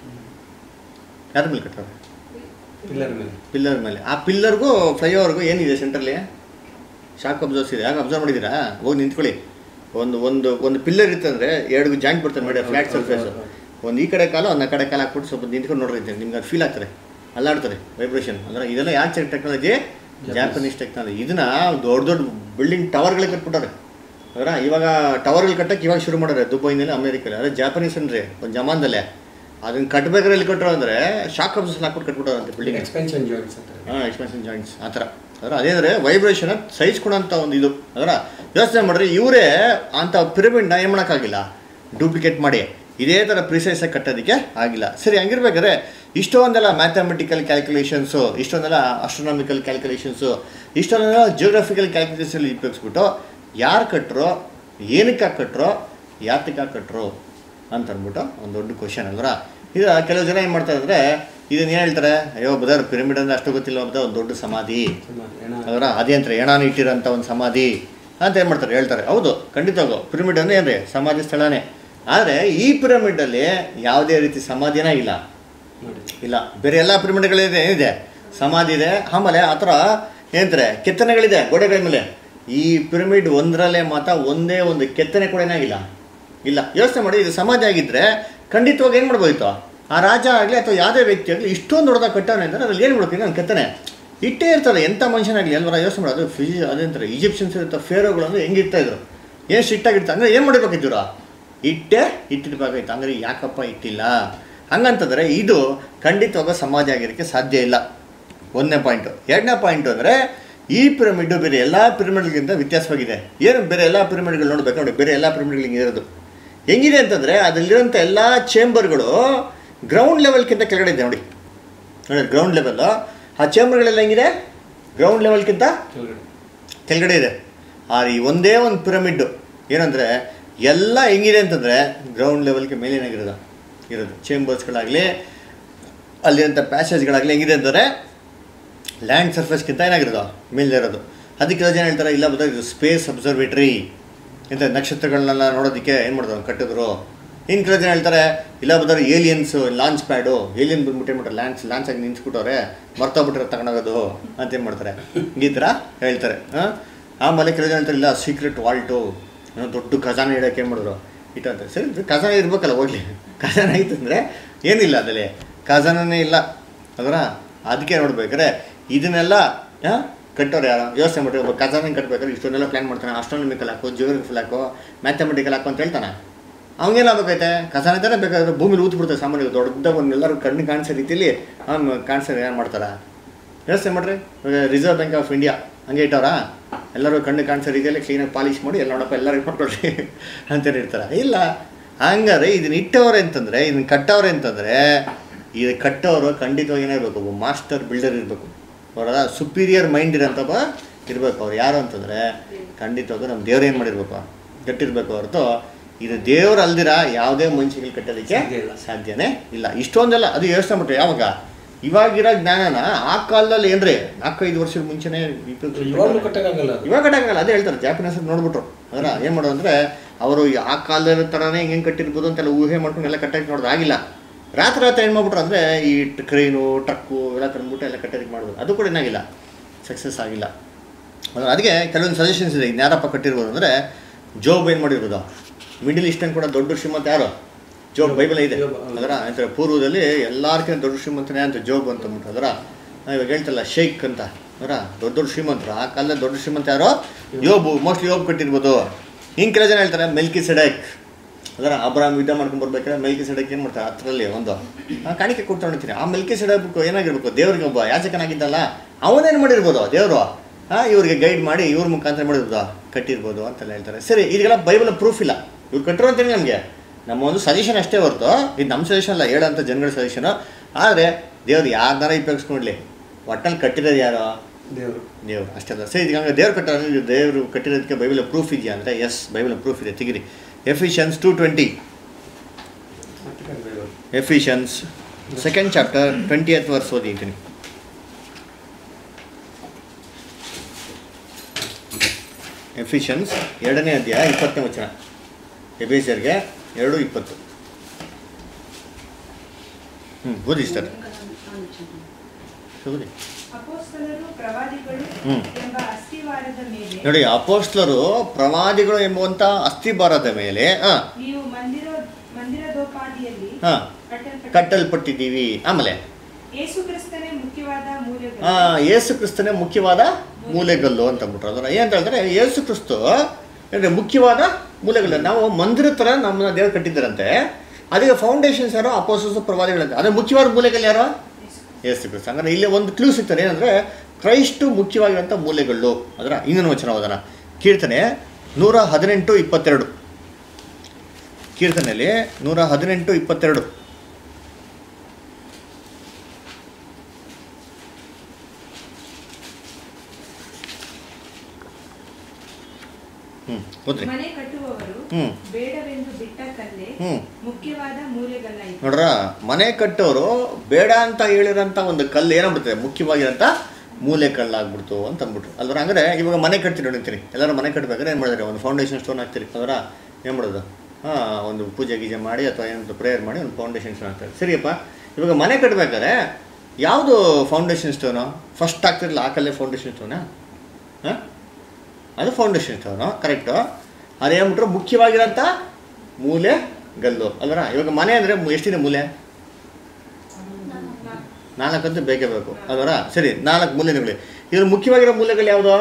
ಯಾವ್ದ್ರ ಮೇಲೆ ಕಟ್ಟೋರು ಪಿಲ್ಲರ್ ಮೇಲೆ ಪಿಲ್ಲರ್ ಮೇಲೆ ಆ ಪಿಲ್ಲರ್ಗೂ ಫ್ಲೈಓವರ್ಗೂ ಏನಿದೆ ಸೆಂಟ್ರಲ್ಲಿ ಶಾಕ್ ಅಬ್ಸರ್ವ್ಸ್ ಇದೆ ಯಾಕೆ ಅಬ್ಸರ್ವ್ ಮಾಡಿದ್ದೀರಾ ಹೋಗಿ ನಿಂತ್ಕೊಳ್ಳಿ ಒಂದು ಒಂದು ಒಂದು ಪಿಲ್ಲರ್ ಇತ್ತಂದರೆ ಎರಡು ಜಾಯಿಂಟ್ ಬರ್ತದೆ ನೋಡಿ ಫ್ಲಾಟ್ ಸರ್ಫೇಸ್ ಒಂದು ಈ ಕಡೆ ಕಾಲು ಒಂದು ಆ ಕಡೆ ಕಾಲು ಹಾಕ್ಬಿಟ್ಟು ಸ್ವಲ್ಪ ನಿಂತ್ಕೊಂಡು ನೋಡಿರ್ತೀನಿ ನಿಮ್ಗೆ ಅದು ಫೀಲ್ ಆಗ್ತದೆ ಅಲ್ಲಾಡ್ತದೆ ವೈಬ್ರೇಷನ್ ಅಂದರೆ ಇದೆಲ್ಲ ಯಾಕೆ ಟೆಕ್ನಾಲಜಿ ಜಾಪನೀಸ್ ಟೆಕ್ನಾಲಜಿ ಇದನ್ನ ದೊಡ್ಡ ದೊಡ್ಡ ಬಿಲ್ಡಿಂಗ್ ಟವರ್ಗಳಿಗೆ ಕಟ್ಬಿಟ್ಟಾರೆ ಅದರ ಇವಾಗ ಟವರ್ಗಳು ಕಟ್ಟಕ್ಕೆ ಇವಾಗ ಶುರು ಮಾಡೋರೆ ದುಬೈನಲ್ಲಿ ಅಮೇರಿಕಲ್ಲಿ ಅದೇ ಜಾಪನೀಸ್ ಅಂದ್ರೆ ಒಂದು ಜಮಾನದಲ್ಲೇ ಅದನ್ನ ಕಟ್ಬೇಕಾದ್ರೆ ಎಲ್ಲಿ ಕಟ್ಟರು ಅಂದರೆ ಶಾಕ್ ಅಬ್ಸರ್ಸ್ ಹಾಕ್ಬಿಟ್ಟು ಕಟ್ಬಿಟ್ಟಾರಂತೆ ಬಿಲ್ಡಿಂಗ್ ಎಕ್ಸ್ಪೆನ್ಷನ್ ಜಾಯಿಂಟ್ಸ್ ಅಂತಾರೆ ಹಾಂ ಎಕ್ಸ್ಪೆನ್ಷನ್ ಜಾಯಿಂಟ್ಸ್ ಆ ಥರ ಅದರ ಅದೇಂದರೆ ವೈಬ್ರೇಷನ್ ಸಹಿಸ್ಕೊಳಂಥ ಒಂದು ಇದು ಅದರ ಯೋಚನೆ ಮಾಡಿದ್ರೆ ಇವರೇ ಅಂಥ ಪಿರಮಿಡ್ನ ಏನು ಮಾಡೋಕ್ಕಾಗಿಲ್ಲ ಡೂಪ್ಲಿಕೇಟ್ ಮಾಡಿ ಇದೇ ಥರ ಪ್ರಿಸೈಸಾಗಿ ಕಟ್ಟೋದಕ್ಕೆ ಆಗಿಲ್ಲ ಸರಿ ಹಂಗಿರ್ಬೇಕಾದ್ರೆ ಇಷ್ಟೊಂದೆಲ್ಲ ಮ್ಯಾಥಮೆಟಿಕಲ್ ಕ್ಯಾಲ್ಕುಲೇಷನ್ಸು ಇಷ್ಟೊಂದೆಲ್ಲ ಅಸ್ಟ್ರೋನಾಮಿಕಲ್ ಕ್ಯಾಲ್ಕುಲೇಷನ್ಸು ಇಷ್ಟೊಂದೆಲ್ಲ ಜಿಯೋಗ್ರಫಿಕಲ್ ಕ್ಯಾಲ್ಕುಲೇಷನ್ ಉಪಯೋಗಿಸ್ಬಿಟ್ಟು ಯಾರು ಕಟ್ಟರೋ ಏನಕ್ಕೆ ಕಟ್ಟರೋ ಯಾತಕ ಕಟ್ಟರು ಅಂತ ಅಂದ್ಬಿಟ್ಟು ಒಂದು ದೊಡ್ಡ ಕ್ವಶನ್ ಅಲ್ವರ ಇದು ಕೆಲವು ಜನ ಏನು ಮಾಡ್ತಾರೆ ಅಂದರೆ ಇದನ್ನ ಏನು ಹೇಳ್ತಾರೆ ಅಯ್ಯೋ ಬದರ್ ಪಿರಮಿಡ್ ಅಂದ್ರೆ ಅಷ್ಟು ಗೊತ್ತಿಲ್ಲ ಅಂತ ಒಂದು ದೊಡ್ಡ ಸಮಾಧಿ ಸಮಾಧಿ ಹೆಣ ಅದರ ಅದೇ ಅಂತ ಏನಾನು ಇಟ್ಟಿರೋಂಥ ಒಂದು ಸಮಾಧಿ ಅಂತ ಏನು ಮಾಡ್ತಾರೆ ಹೇಳ್ತಾರೆ ಹೌದು ಖಂಡಿತವಾಗು ಪಿರಮಿಡ್ ಅಂದರೆ ಏನ್ರಿ ಸಮಾಧಿ ಸ್ಥಳನೇ ಆದರೆ ಈ ಪಿರಮಿಡಲ್ಲಿ ಯಾವುದೇ ರೀತಿ ಸಮಾಧಿನೇ ಇಲ್ಲ ನೋಡಿ ಇಲ್ಲ ಬೇರೆ ಎಲ್ಲ ಪಿರಮಿಡ್ಗಳಿದೆ ಏನಿದೆ ಸಮಾಧಿ ಇದೆ ಆಮೇಲೆ ಆ ಥರ ಏನಂತಾರೆ ಕೆತ್ತನೆಗಳಿದೆ ಗೋಡೆಗಳ ಮೇಲೆ ಈ ಪಿರಮಿಡ್ ಒಂದರಲ್ಲೇ ಮಾತ್ರ ಒಂದೇ ಒಂದು ಕೆತ್ತನೆ ಕೂಡ ಏನಾಗಿಲ್ಲ ಇಲ್ಲ ಯೋಚನೆ ಮಾಡಿ ಇದು ಸಮಾಧಿ ಆಗಿದ್ದರೆ ಖಂಡಿತವಾಗಿ ಏನು ಮಾಡ್ಬೋದಿತ್ತು ಆ ರಾಜ ಆಗಲಿ ಅಥವಾ ಯಾವುದೇ ವ್ಯಕ್ತಿ ಆಗಲಿ ಇಷ್ಟೊಂದು ದೊಡ್ಡದಾಗಿ ಕಟ್ಟವನೆ ಅಂದರೆ ಅದ್ರಲ್ಲಿ ಏನು ಮಾಡ್ಬೇಕು ನಾನು ಕೆತ್ತನೆ ಇಟ್ಟೇ ಇರ್ತಾರೆ ಎಂಥ ಮನುಷ್ಯನಾಗಲಿ ಅಲ್ವರ ಯೋಚನೆ ಮಾಡೋದು ಫಿಜಿ ಅದೇಂತಾರೆ ಈಜಿಪ್ಷಿಯನ್ಸ್ ಇರ್ತ ಫೇರೋಗಳು ಅಂದರೆ ಹೆಂಗಿರ್ತಾ ಇದ್ರು ಏನು ಸ್ಟ್ರಿಕ್ಟಾಗಿರ್ತಾರೆ ಅಂದರೆ ಏನು ಮಾಡಬೇಕಿದ್ದೀರಾ ಇಟ್ಟೆ ಇಟ್ಟಿರ್ಬೇಕಾಯ್ತು ಹಂಗಾರೆ ಯಾಕಪ್ಪ ಇಟ್ಟಿಲ್ಲ ಹಂಗಂತಂದರೆ ಇದು ಖಂಡಿತವಾಗ ಸಮಾಧಿ ಆಗಿರೋಕ್ಕೆ ಸಾಧ್ಯ ಇಲ್ಲ ಒಂದನೇ ಪಾಯಿಂಟು ಎರಡನೇ ಪಾಯಿಂಟು ಅಂದರೆ ಈ ಪಿರಮಿಡ್ ಬೇರೆ ಎಲ್ಲ ಪಿರಮಿಡ್ಗಿಂತ ವ್ಯತ್ಯಾಸವಾಗಿದೆ ಏನು ಬೇರೆ ಎಲ್ಲ ಪಿರಮಿಡ್ಗಳು ನೋಡ್ಬೇಕು ನೋಡಿ ಬೇರೆ ಎಲ್ಲ ಪಿರಮಿಡ್ಗಳು ಹಿಂಗೆ ಇರೋದು ಹೆಂಗಿದೆ ಅಂತಂದರೆ ಅದರಲ್ಲಿರೋಂಥ ಎಲ್ಲ ಚೇಂಬರ್ಗಳು ಗ್ರೌಂಡ್ ಲೆವೆಲ್ಗಿಂತ ಕೆಳಗಡೆ ಇದೆ ನೋಡಿ ನೋಡಿ ಗ್ರೌಂಡ್ ಲೆವೆಲ್ಲು ಆ ಚೇಂಬರ್ಗಳೆಲ್ಲ ಹೆಂಗಿದೆ ಗ್ರೌಂಡ್ ಲೆವೆಲ್ಗಿಂತ ಕೆಳಗಡೆ ಕೆಳಗಡೆ ಇದೆ ಆ ಈ ಒಂದೇ ಒಂದು ಪಿರಮಿಡ್ ಏನಂದರೆ ಎಲ್ಲ ಹೆಂಗಿದೆ ಅಂತಂದರೆ ಗ್ರೌಂಡ್ ಲೆವೆಲ್ಗೆ ಮೇಲೇನಾಗಿರೋದು ಇರೋದು ಚೇಂಬರ್ಸ್ಗಳಾಗಲಿ ಅಲ್ಲಿರೋಂಥ ಪ್ಯಾಸೇಜ್ಗಳಾಗಲಿ ಹೆಂಗಿದೆ ಅಂತಂದರೆ ಲ್ಯಾಂಡ್ ಸರ್ಫೇಸ್ಗಿಂತ ಏನಾಗಿರೋದು ಮೇಲೆ ಇರೋದು ಅದಕ್ಕೆ ಕೆಲವು ಜನ ಹೇಳ್ತಾರೆ ಇಲ್ಲ ಬದ ಇದು ಸ್ಪೇಸ್ ಅಬ್ಸರ್ವೇಟ್ರಿ ಇಂಥ ನಕ್ಷತ್ರಗಳನ್ನೆಲ್ಲ ನೋಡೋದಕ್ಕೆ ಏನು ಮಾಡಿದ್ರು ಕಟ್ಟಿದ್ರು ಇನ್ನು ಕೆಲವು ಜನ ಹೇಳ್ತಾರೆ ಇಲ್ಲ brother aliens launch pad alien ಬಂದ್ಬಿಟ್ಟು ಏನು ಮಾಡ್ತಾರೆ ಲಾಂಚ್ ಲಾಂಚ್ ಆಗಿ ನಿಂತ್ಬಿಟ್ಟವ್ರೆ ಮರ್ತೋಗ್ಬಿಟ್ರೆ ತಗೊಂಡೋಗೋದು ಅಂತ ಏನು ಮಾಡ್ತಾರೆ ಈ ಥರ ಹೇಳ್ತಾರೆ ಹಾಂ ಆಮೇಲೆ ಕೆಲವು ಜನ ಹೇಳ್ತಾರೆ ಇಲ್ಲ ಸೀಕ್ರೆಟ್ ವಾಲ್ಟು ದೊಡ್ಡ ಖಜಾನೆ ಇಡೋಕೆ ಏನು ಮಾಡಿದ್ರು ಇಟ್ಟಂತೆ ಸರಿ ಇದು ಖಜಾನೆ ಇರ್ಬೇಕಲ್ಲ ಹೋಗ್ಲಿ ಖಜಾನೆ ಐತಂದರೆ ಏನಿಲ್ಲ ಅದಲ್ಲಿ ಖಜಾನೇ ಇಲ್ಲ ಅದರ ಅದಕ್ಕೆ ನೋಡ್ಬೇಕಾದ್ರೆ ಇದನ್ನೆಲ್ಲ ಹಾಂ ಕಟ್ಟೋರು ಯಾರು ಯೋಚನೆ ಮಾಡಿ ಒಬ್ಬ ಖಜಾನೆ ಕಟ್ಬೇಕಾದ್ರೆ ಇಷ್ಟೊಂದೆಲ್ಲ ಪ್ಲ್ಯಾನ್ ಮಾಡ್ತಾನೆ ಅಸ್ಟ್ರಾನಮಿಕಲ್ ಹಾಕು ಜಿಯೋಗ್ರಫಿಲ್ ಹಾಕು ಮ್ಯಾಥಮೆಟಿಕಲ್ ಹಾಕು ಅಂತ ಹೇಳ್ತಾನೆ ಅವ್ನಿಗೇನಾಗಬೇಕೈತೆ ಖಜಾನೆ ಥರ ಬೇಕಾದ್ರೆ ಭೂಮಿಲಿ ಊತ್ ಬಿಡ್ತಾರೆ ಸಾಮಾನ್ಯ ದೊಡ್ಡ ಒಂದು ಎಲ್ಲರೂ ಕಣ್ಣು ಕಾಣಿಸೋ ರೀತಿಯಲ್ಲಿ ಅವ್ನು ಕಾಣಿಸೋ ಏನು ಮಾಡ್ತಾರೆ ಯೋಚನೆ ಮಾಡ್ರಿ ರಿಸರ್ವ್ ಬ್ಯಾಂಕ್ ಆಫ್ ಇಂಡಿಯಾ ಹಂಗೆ ಇಟ್ಟವ್ರಾ ಎಲ್ಲರೂ ಕಣ್ಣು ಕಾಣಿಸೋ ರೀತಿಯಲ್ಲಿ ಕ್ಲೀನಾಗಿ ಪಾಲಿಶ್ ಮಾಡಿ ಎಲ್ಲ ನೋಡಪ್ಪ ಎಲ್ಲರಿಗೂ ಮಾಡ್ಕೊಳ್ರಿ ಅಂತೇಳಿ ಇರ್ತಾರೆ ಇಲ್ಲ ಹಂಗಾದ್ರೆ ಇದನ್ನ ಇಟ್ಟವ್ರೆ ಅಂತಂದರೆ ಇದನ್ನ ಕಟ್ಟವ್ರೆ ಅಂತಂದರೆ ಇದು ಕಟ್ಟೋರು ಖಂಡಿತವಾಗಿ ಏನಿರಬೇಕು ಒಬ್ಬ ಮಾಸ್ಟರ್ ಬಿಲ್ಡರ್ ಇರಬೇಕು ಅವರ ಸುಪೀರಿಯರ್ ಮೈಂಡ್ ಇರೋಂಥಬ್ಬ ಇರಬೇಕು ಅವ್ರು ಯಾರು ಅಂತಂದರೆ ಖಂಡಿತವಾಗೂ ನಮ್ಮ ದೇವ್ರು ಏನು ಮಾಡಿರ್ಬೇಕು ಕಟ್ಟಿರ್ಬೇಕು ಹೊರತು ಇದು ದೇವ್ರು ಅಲ್ದಿರ ಯಾವುದೇ ಮನುಷ್ಯಗಳು ಕಟ್ಟೋದಕ್ಕೆ ಸಾಧ್ಯ ಇಲ್ಲ. ಸಾಧ್ಯನೇ ಇಲ್ಲ ಇಷ್ಟೊಂದೆಲ್ಲ ಅದು ಯೋಚನೆ ಮಾಡ್ರಿ ಯಾವಾಗ ಇವಾಗಿರೋ ಜ್ಞಾನನ ಆ ಕಾಲದಲ್ಲಿ ಏನ್ರಿ ನಾಲ್ಕೈದು ವರ್ಷದ ಮುಂಚೆನೇ ಇವಾಗಲೂ ಕಟ್ಟಕ್ಕಾಗಲ್ಲ ಅದು ಇವಾಗ ಕಟ್ಟಂಗಲ್ಲ ಅದೇ ಹೇಳ್ತಾರೆ ಜಾಪನೀಸ್ ನೋಡ್ಬಿಟ್ರು ಅದರ ಏನು ಮಾಡೋದು ಅಂದರೆ ಅವರು ಆ ಕಾಲದ ಥರನೇ ಹೆಂಗೆ ಕಟ್ಟಿರ್ಬೋದು ಅಂತೆಲ್ಲ ಊಹೆ ಮಾಡ್ಕೊಂಡು ಎಲ್ಲ ಕಟ್ಟಕ್ಕೆ ನೋಡೋದು ಆಗಿಲ್ಲ ರಾತ್ರಿ ರಾತ್ರಿ ಏನು ಮಾಡ್ಬಿಟ್ರು ಅಂದರೆ ಈ ಕ್ರೈನು ಟ್ರಕ್ಕು ಎಲ್ಲ ತಂದ್ಬಿಟ್ಟು ಎಲ್ಲ ಕಟ್ಟೋದಕ್ಕೆ ಮಾಡ್ಬೋದು ಅದು ಕೂಡ ಏನಾಗಿಲ್ಲ ಸಕ್ಸಸ್ ಆಗಿಲ್ಲ ಅದು ಅದಕ್ಕೆ ಕೆಲವೊಂದು ಸಜೆಷನ್ಸ್ ಇದೆ ಇನ್ಯಾರಪ್ಪ ಕಟ್ಟಿರ್ಬೋದು ಅಂದರೆ ಜೋಬ್ ಏನು ಮಾಡಿರ್ಬೋದು ಮಿಡಿಲ್ ಈಸ್ಟರ್ನ್ ಕೂಡ ದೊಡ್ಡ ಶ್ರೀಮಂತ ಯಾರು ಜೋಬ್ ಬೈಬಲ್ ಇದೆ ಜೋಬ್, ಹೌದು. ಅದರ ಅಂತಾರೆ ಪೂರ್ವದಲ್ಲಿ ಎಲ್ಲಾರ್ಕಿಂತ ದೊಡ್ಡ ಶ್ರೀಮಂತನೇ ಅಂತ ಜೋಬ್ ಅಂತ ಅಂದ್ಬಿಟ್ಟು ಅದರ ನಾವು ಇವಾಗ ಹೇಳ್ತಲ್ಲ ಶೇಖ್ ಅಂತ ಅದರ ದೊಡ್ಡ ದೊಡ್ಡ ಶ್ರೀಮಂತರು ಆ ಕಾಲದಲ್ಲಿ ದೊಡ್ಡ ಶ್ರೀಮಂತ ಯಾರೋ ಯೋಬು ಮೋಸ್ಟ್ಲಿ ಯೋಬ್ ಕಟ್ಟಿರ್ಬೋದು ಹಿಂಗೆ ಕೆಲವು ಜನ ಹೇಳ್ತಾರೆ ಮೆಲ್ಕಿ ಸೆಡಕ್ ಅದರ ಅಬ್ರಾಮ್ ಯುದ್ಧ ಮಾಡ್ಕೊಂಡು ಬರ್ಬೇಕಾದ್ರೆ ಮೆಲ್ಕಿ ಸೆಡಕ್ ಏನು ಮಾಡ್ತಾರೆ ಹತ್ತರಲ್ಲಿ ಒಂದು ಆ ಕಾಣಿಕೆ ಕೊಡ್ತಾಣಿರ್ತೀನಿ ಆ ಮೆಲ್ಕಿ ಸೆಡಕ್ ಏನಾಗಿರ್ಬೇಕು ದೇವ್ರಿಗೆ ಒಬ್ಬ ಯಾಚಕನಾಗಿದ್ದಲ್ಲ ಅವನೇನು ಮಾಡಿರ್ಬೋದು ದೇವರು ಹಾಂ ಇವ್ರಿಗೆ ಗೈಡ್ ಮಾಡಿ ಇವ್ರ ಮುಖಾಂತರ ಮಾಡಿರ್ಬೋದು ಕಟ್ಟಿರ್ಬೋದು ಅಂತೆಲ್ಲ ಹೇಳ್ತಾರೆ ಸರಿ ಇದೆಲ್ಲ ಬೈಬಲ್ ಪ್ರೂಫ್ ಇಲ್ಲ ಇವ್ರು ಕಟ್ಟರು ಅಂತೇಳಿ ನಮಗೆ ನಮ್ಮ ಒಂದು ಸಜೆಷನ್ ಅಷ್ಟೇ ಹೊರತು ಇದು ನಮ್ಮ ಸಜೆಷನ್ ಅಲ್ಲ ಹೇಳೋಂಥ ಜನಗಳ ಸಜೆಷನು ಆದರೆ ದೇವ್ರು ಯಾರನ್ನಾರ ಉಪಯೋಗಿಸ್ಕೊಡ್ಲಿ ಒಟ್ಟಲ್ಲಿ ಕಟ್ಟಿರೋದು ಯಾರು ದೇವರು ದೇವ್ರು ಅಷ್ಟೇ ಅಲ್ಲ ಸರಿ ಈಗ ಹಂಗೆ ದೇವ್ರು ಕಟ್ಟೋದು ದೇವರು ಕಟ್ಟಿರೋದಕ್ಕೆ ಬೈಬಲ್ ಪ್ರೂಫ್ ಇದೆಯಾ ಅಂದರೆ ಎಸ್ ಬೈಬಲ್ ಪ್ರೂಫ್ ಇದೆ ತೆಗಿರಿ ಎಫಿಷಿಯನ್ಸ್ ಟು ಟ್ವೆಂಟಿ ಮತ್ತೆ ದೇವರು Ephesians second chapter twentieth verse ಓದಿದ್ದೀನಿ ಎಫಿಷಿಯನ್ಸ್ ಎರಡನೇ ಅಧ್ಯಾಯ ಇಪ್ಪತ್ತನೇ ವಚನ ಎಬೇಸರ್ಗೆ ಎರಡು ಇಪ್ಪತ್ತು ಹ್ಞೂ ಓದಿ ಸರ್ ಓದಿ ಅಪೋಸ್ತಲರು ಪ್ರವಾದಿಗಳು ಹ್ಮ್. ಎಂಬ ಅಸ್ಥಿವಾರದ ಮೇಲೆ ನೋಡಿ ಅಪೋಸ್ಟ್ಲರು ಪ್ರವಾದಿಗಳು ಎಂಬುವಂಥ ಅಸ್ಥಿಭಾರದ ಮೇಲೆ ಹಾಂ ನೀವು ಮಂದಿರ ಮಂದಿರದೋಪಾದಿಯಲ್ಲಿ ಹಾಂ ಕಟ್ಟಲ್ಪಟ್ಟ ಕಟ್ಟಲ್ಪಟ್ಟಿದ್ದೀವಿ ಆಮೇಲೆ ಯೇಸು ಕ್ರಿಸ್ತನೇ ಮುಖ್ಯವಾದ ಮೂಲೆಗಳು ಆ, ಯೇಸು ಕ್ರಿಸ್ತನೇ ಮುಖ್ಯವಾದ ಮೂಲೆಗಲ್ಲು ಅಂತ ಅಂದ್ಬಿಟ್ರು ಅದರ ಏನಂತ ಹೇಳಿದ್ರೆ ಯೇಸು ಕ್ರಿಸ್ತು ಅಂದರೆ ಮುಖ್ಯವಾದ ಮೂಲೆಗಲ್ಲು ನಾವು ಮಂದಿರ ಥರ ನಮ್ಮನ್ನ ದೇವರು ಕಟ್ಟಿದ್ದಾರಂತೆ ಅದಕ್ಕೆ ಫೌಂಡೇಶನ್ಸ್ ಯಾರೋ ಅಪೋಸಸ್ ಪ್ರವಾದಿಗಳಂತೆ ಅದೇ ಮುಖ್ಯವಾದ ಮೂಲೆಗಳು ಯಾರೋ ಯೇಸು ಕ್ರಿಸ್ತ ಹಂಗಾರೆ ಇಲ್ಲಿ ಒಂದು ಕ್ಲೂ ಸಿಗ್ತಾರೆ ಏನಂದರೆ ಕ್ರೈಸ್ಟು ಮುಖ್ಯವಾಗಿರುವಂಥ ಮೂಲೆಗಳು ಅದರ ಇನ್ನೊಂದು ವಚನ ಓದೋಣ ಕೀರ್ತನೆ ನೂರ ಹದಿನೆಂಟು ಇಪ್ಪತ್ತೆರಡು ಕೀರ್ತನೆಯಲ್ಲಿ ನೂರ ಹದಿನೆಂಟು ಇಪ್ಪತ್ತೆರಡು ಹ್ಞೂ ಓದ್ರಿ ಮನೆ ಕಟ್ಟುವವರು ಹ್ಮ್. ಬೇಡವೆಂದು ಬಿಟ್ಟ ಕಲ್ಲೇ ಹ್ಞೂ ಮುಖ್ಯವಾದ ಮೂಲೆಗಲ್ಲಾಯಿತು ನೋಡ್ರ ಮನೆ ಕಟ್ಟೋರು ಬೇಡ ಅಂತ ಹೇಳಿರೋಂಥ ಒಂದು ಕಲ್ಲು ಏನಾಗ್ಬಿಡುತ್ತೆ ಮುಖ್ಯವಾಗಿರೋಂಥ ಮೂಲೆ ಕಲ್ಲಾಗ್ಬಿಡ್ತು ಅಂತ ಅಂದ್ಬಿಟ್ರು ಅಲ್ವರ ಹಂಗಾರೆ ಇವಾಗ ಮನೆ ಕಟ್ತೀರಿ ನೋಡಿರ್ತೀರಿ ಎಲ್ಲರೂ ಮನೆ ಕಟ್ಬೇಕಾದ್ರೆ ಏನು ಮಾಡಿದ್ರೆ ಒಂದು ಫೌಂಡೇಶನ್ ಸ್ಟೋನ್ ಹಾಕ್ತೀರಿ ಅದರ ಏನು ಮಾಡೋದು ಹಾಂ ಒಂದು ಪೂಜೆ ಗೀಜೆ ಮಾಡಿ ಅಥವಾ ಏನಂತ ಪ್ರೇಯರ್ ಮಾಡಿ ಒಂದು ಫೌಂಡೇಶನ್ ಸ್ಟೋನ್ ಹಾಕ್ತಾರೆ ಸರಿಯಪ್ಪ ಇವಾಗ ಮನೆ ಕಟ್ಟಬೇಕಾದ್ರೆ ಯಾವುದು ಫೌಂಡೇಶನ್ ಸ್ಟೋನು ಫಸ್ಟ್ ಹಾಕ್ತಿರಲ್ಲ ಆ ಕಲ್ಲೇ ಫೌಂಡೇಶನ್ ಸ್ಟೋನಾ ಹಾಂ ಅದು ಫೌಂಡೇಶನ್ ಸ್ಟೋನು ಕರೆಕ್ಟು ಅದೇನ್ಬಿಟ್ರು ಮುಖ್ಯವಾಗಿರೋಂಥ ಮೂಲೆ ಗಲ್ಲು ಅಲ್ವರ ಇವಾಗ ಮನೆ ಅಂದರೆ ಎಷ್ಟಿದೆ ಮೂಲೆ ನಾಲ್ಕಂತೂ ಬೇಕೇ ಬೇಕು ಅಲ್ವರ ಸರಿ ನಾಲ್ಕು ಮೂಲೆಗಳು ಇದ್ರ ಮುಖ್ಯವಾಗಿರೋ ಮೂಲೆಗಳು ಯಾವುದು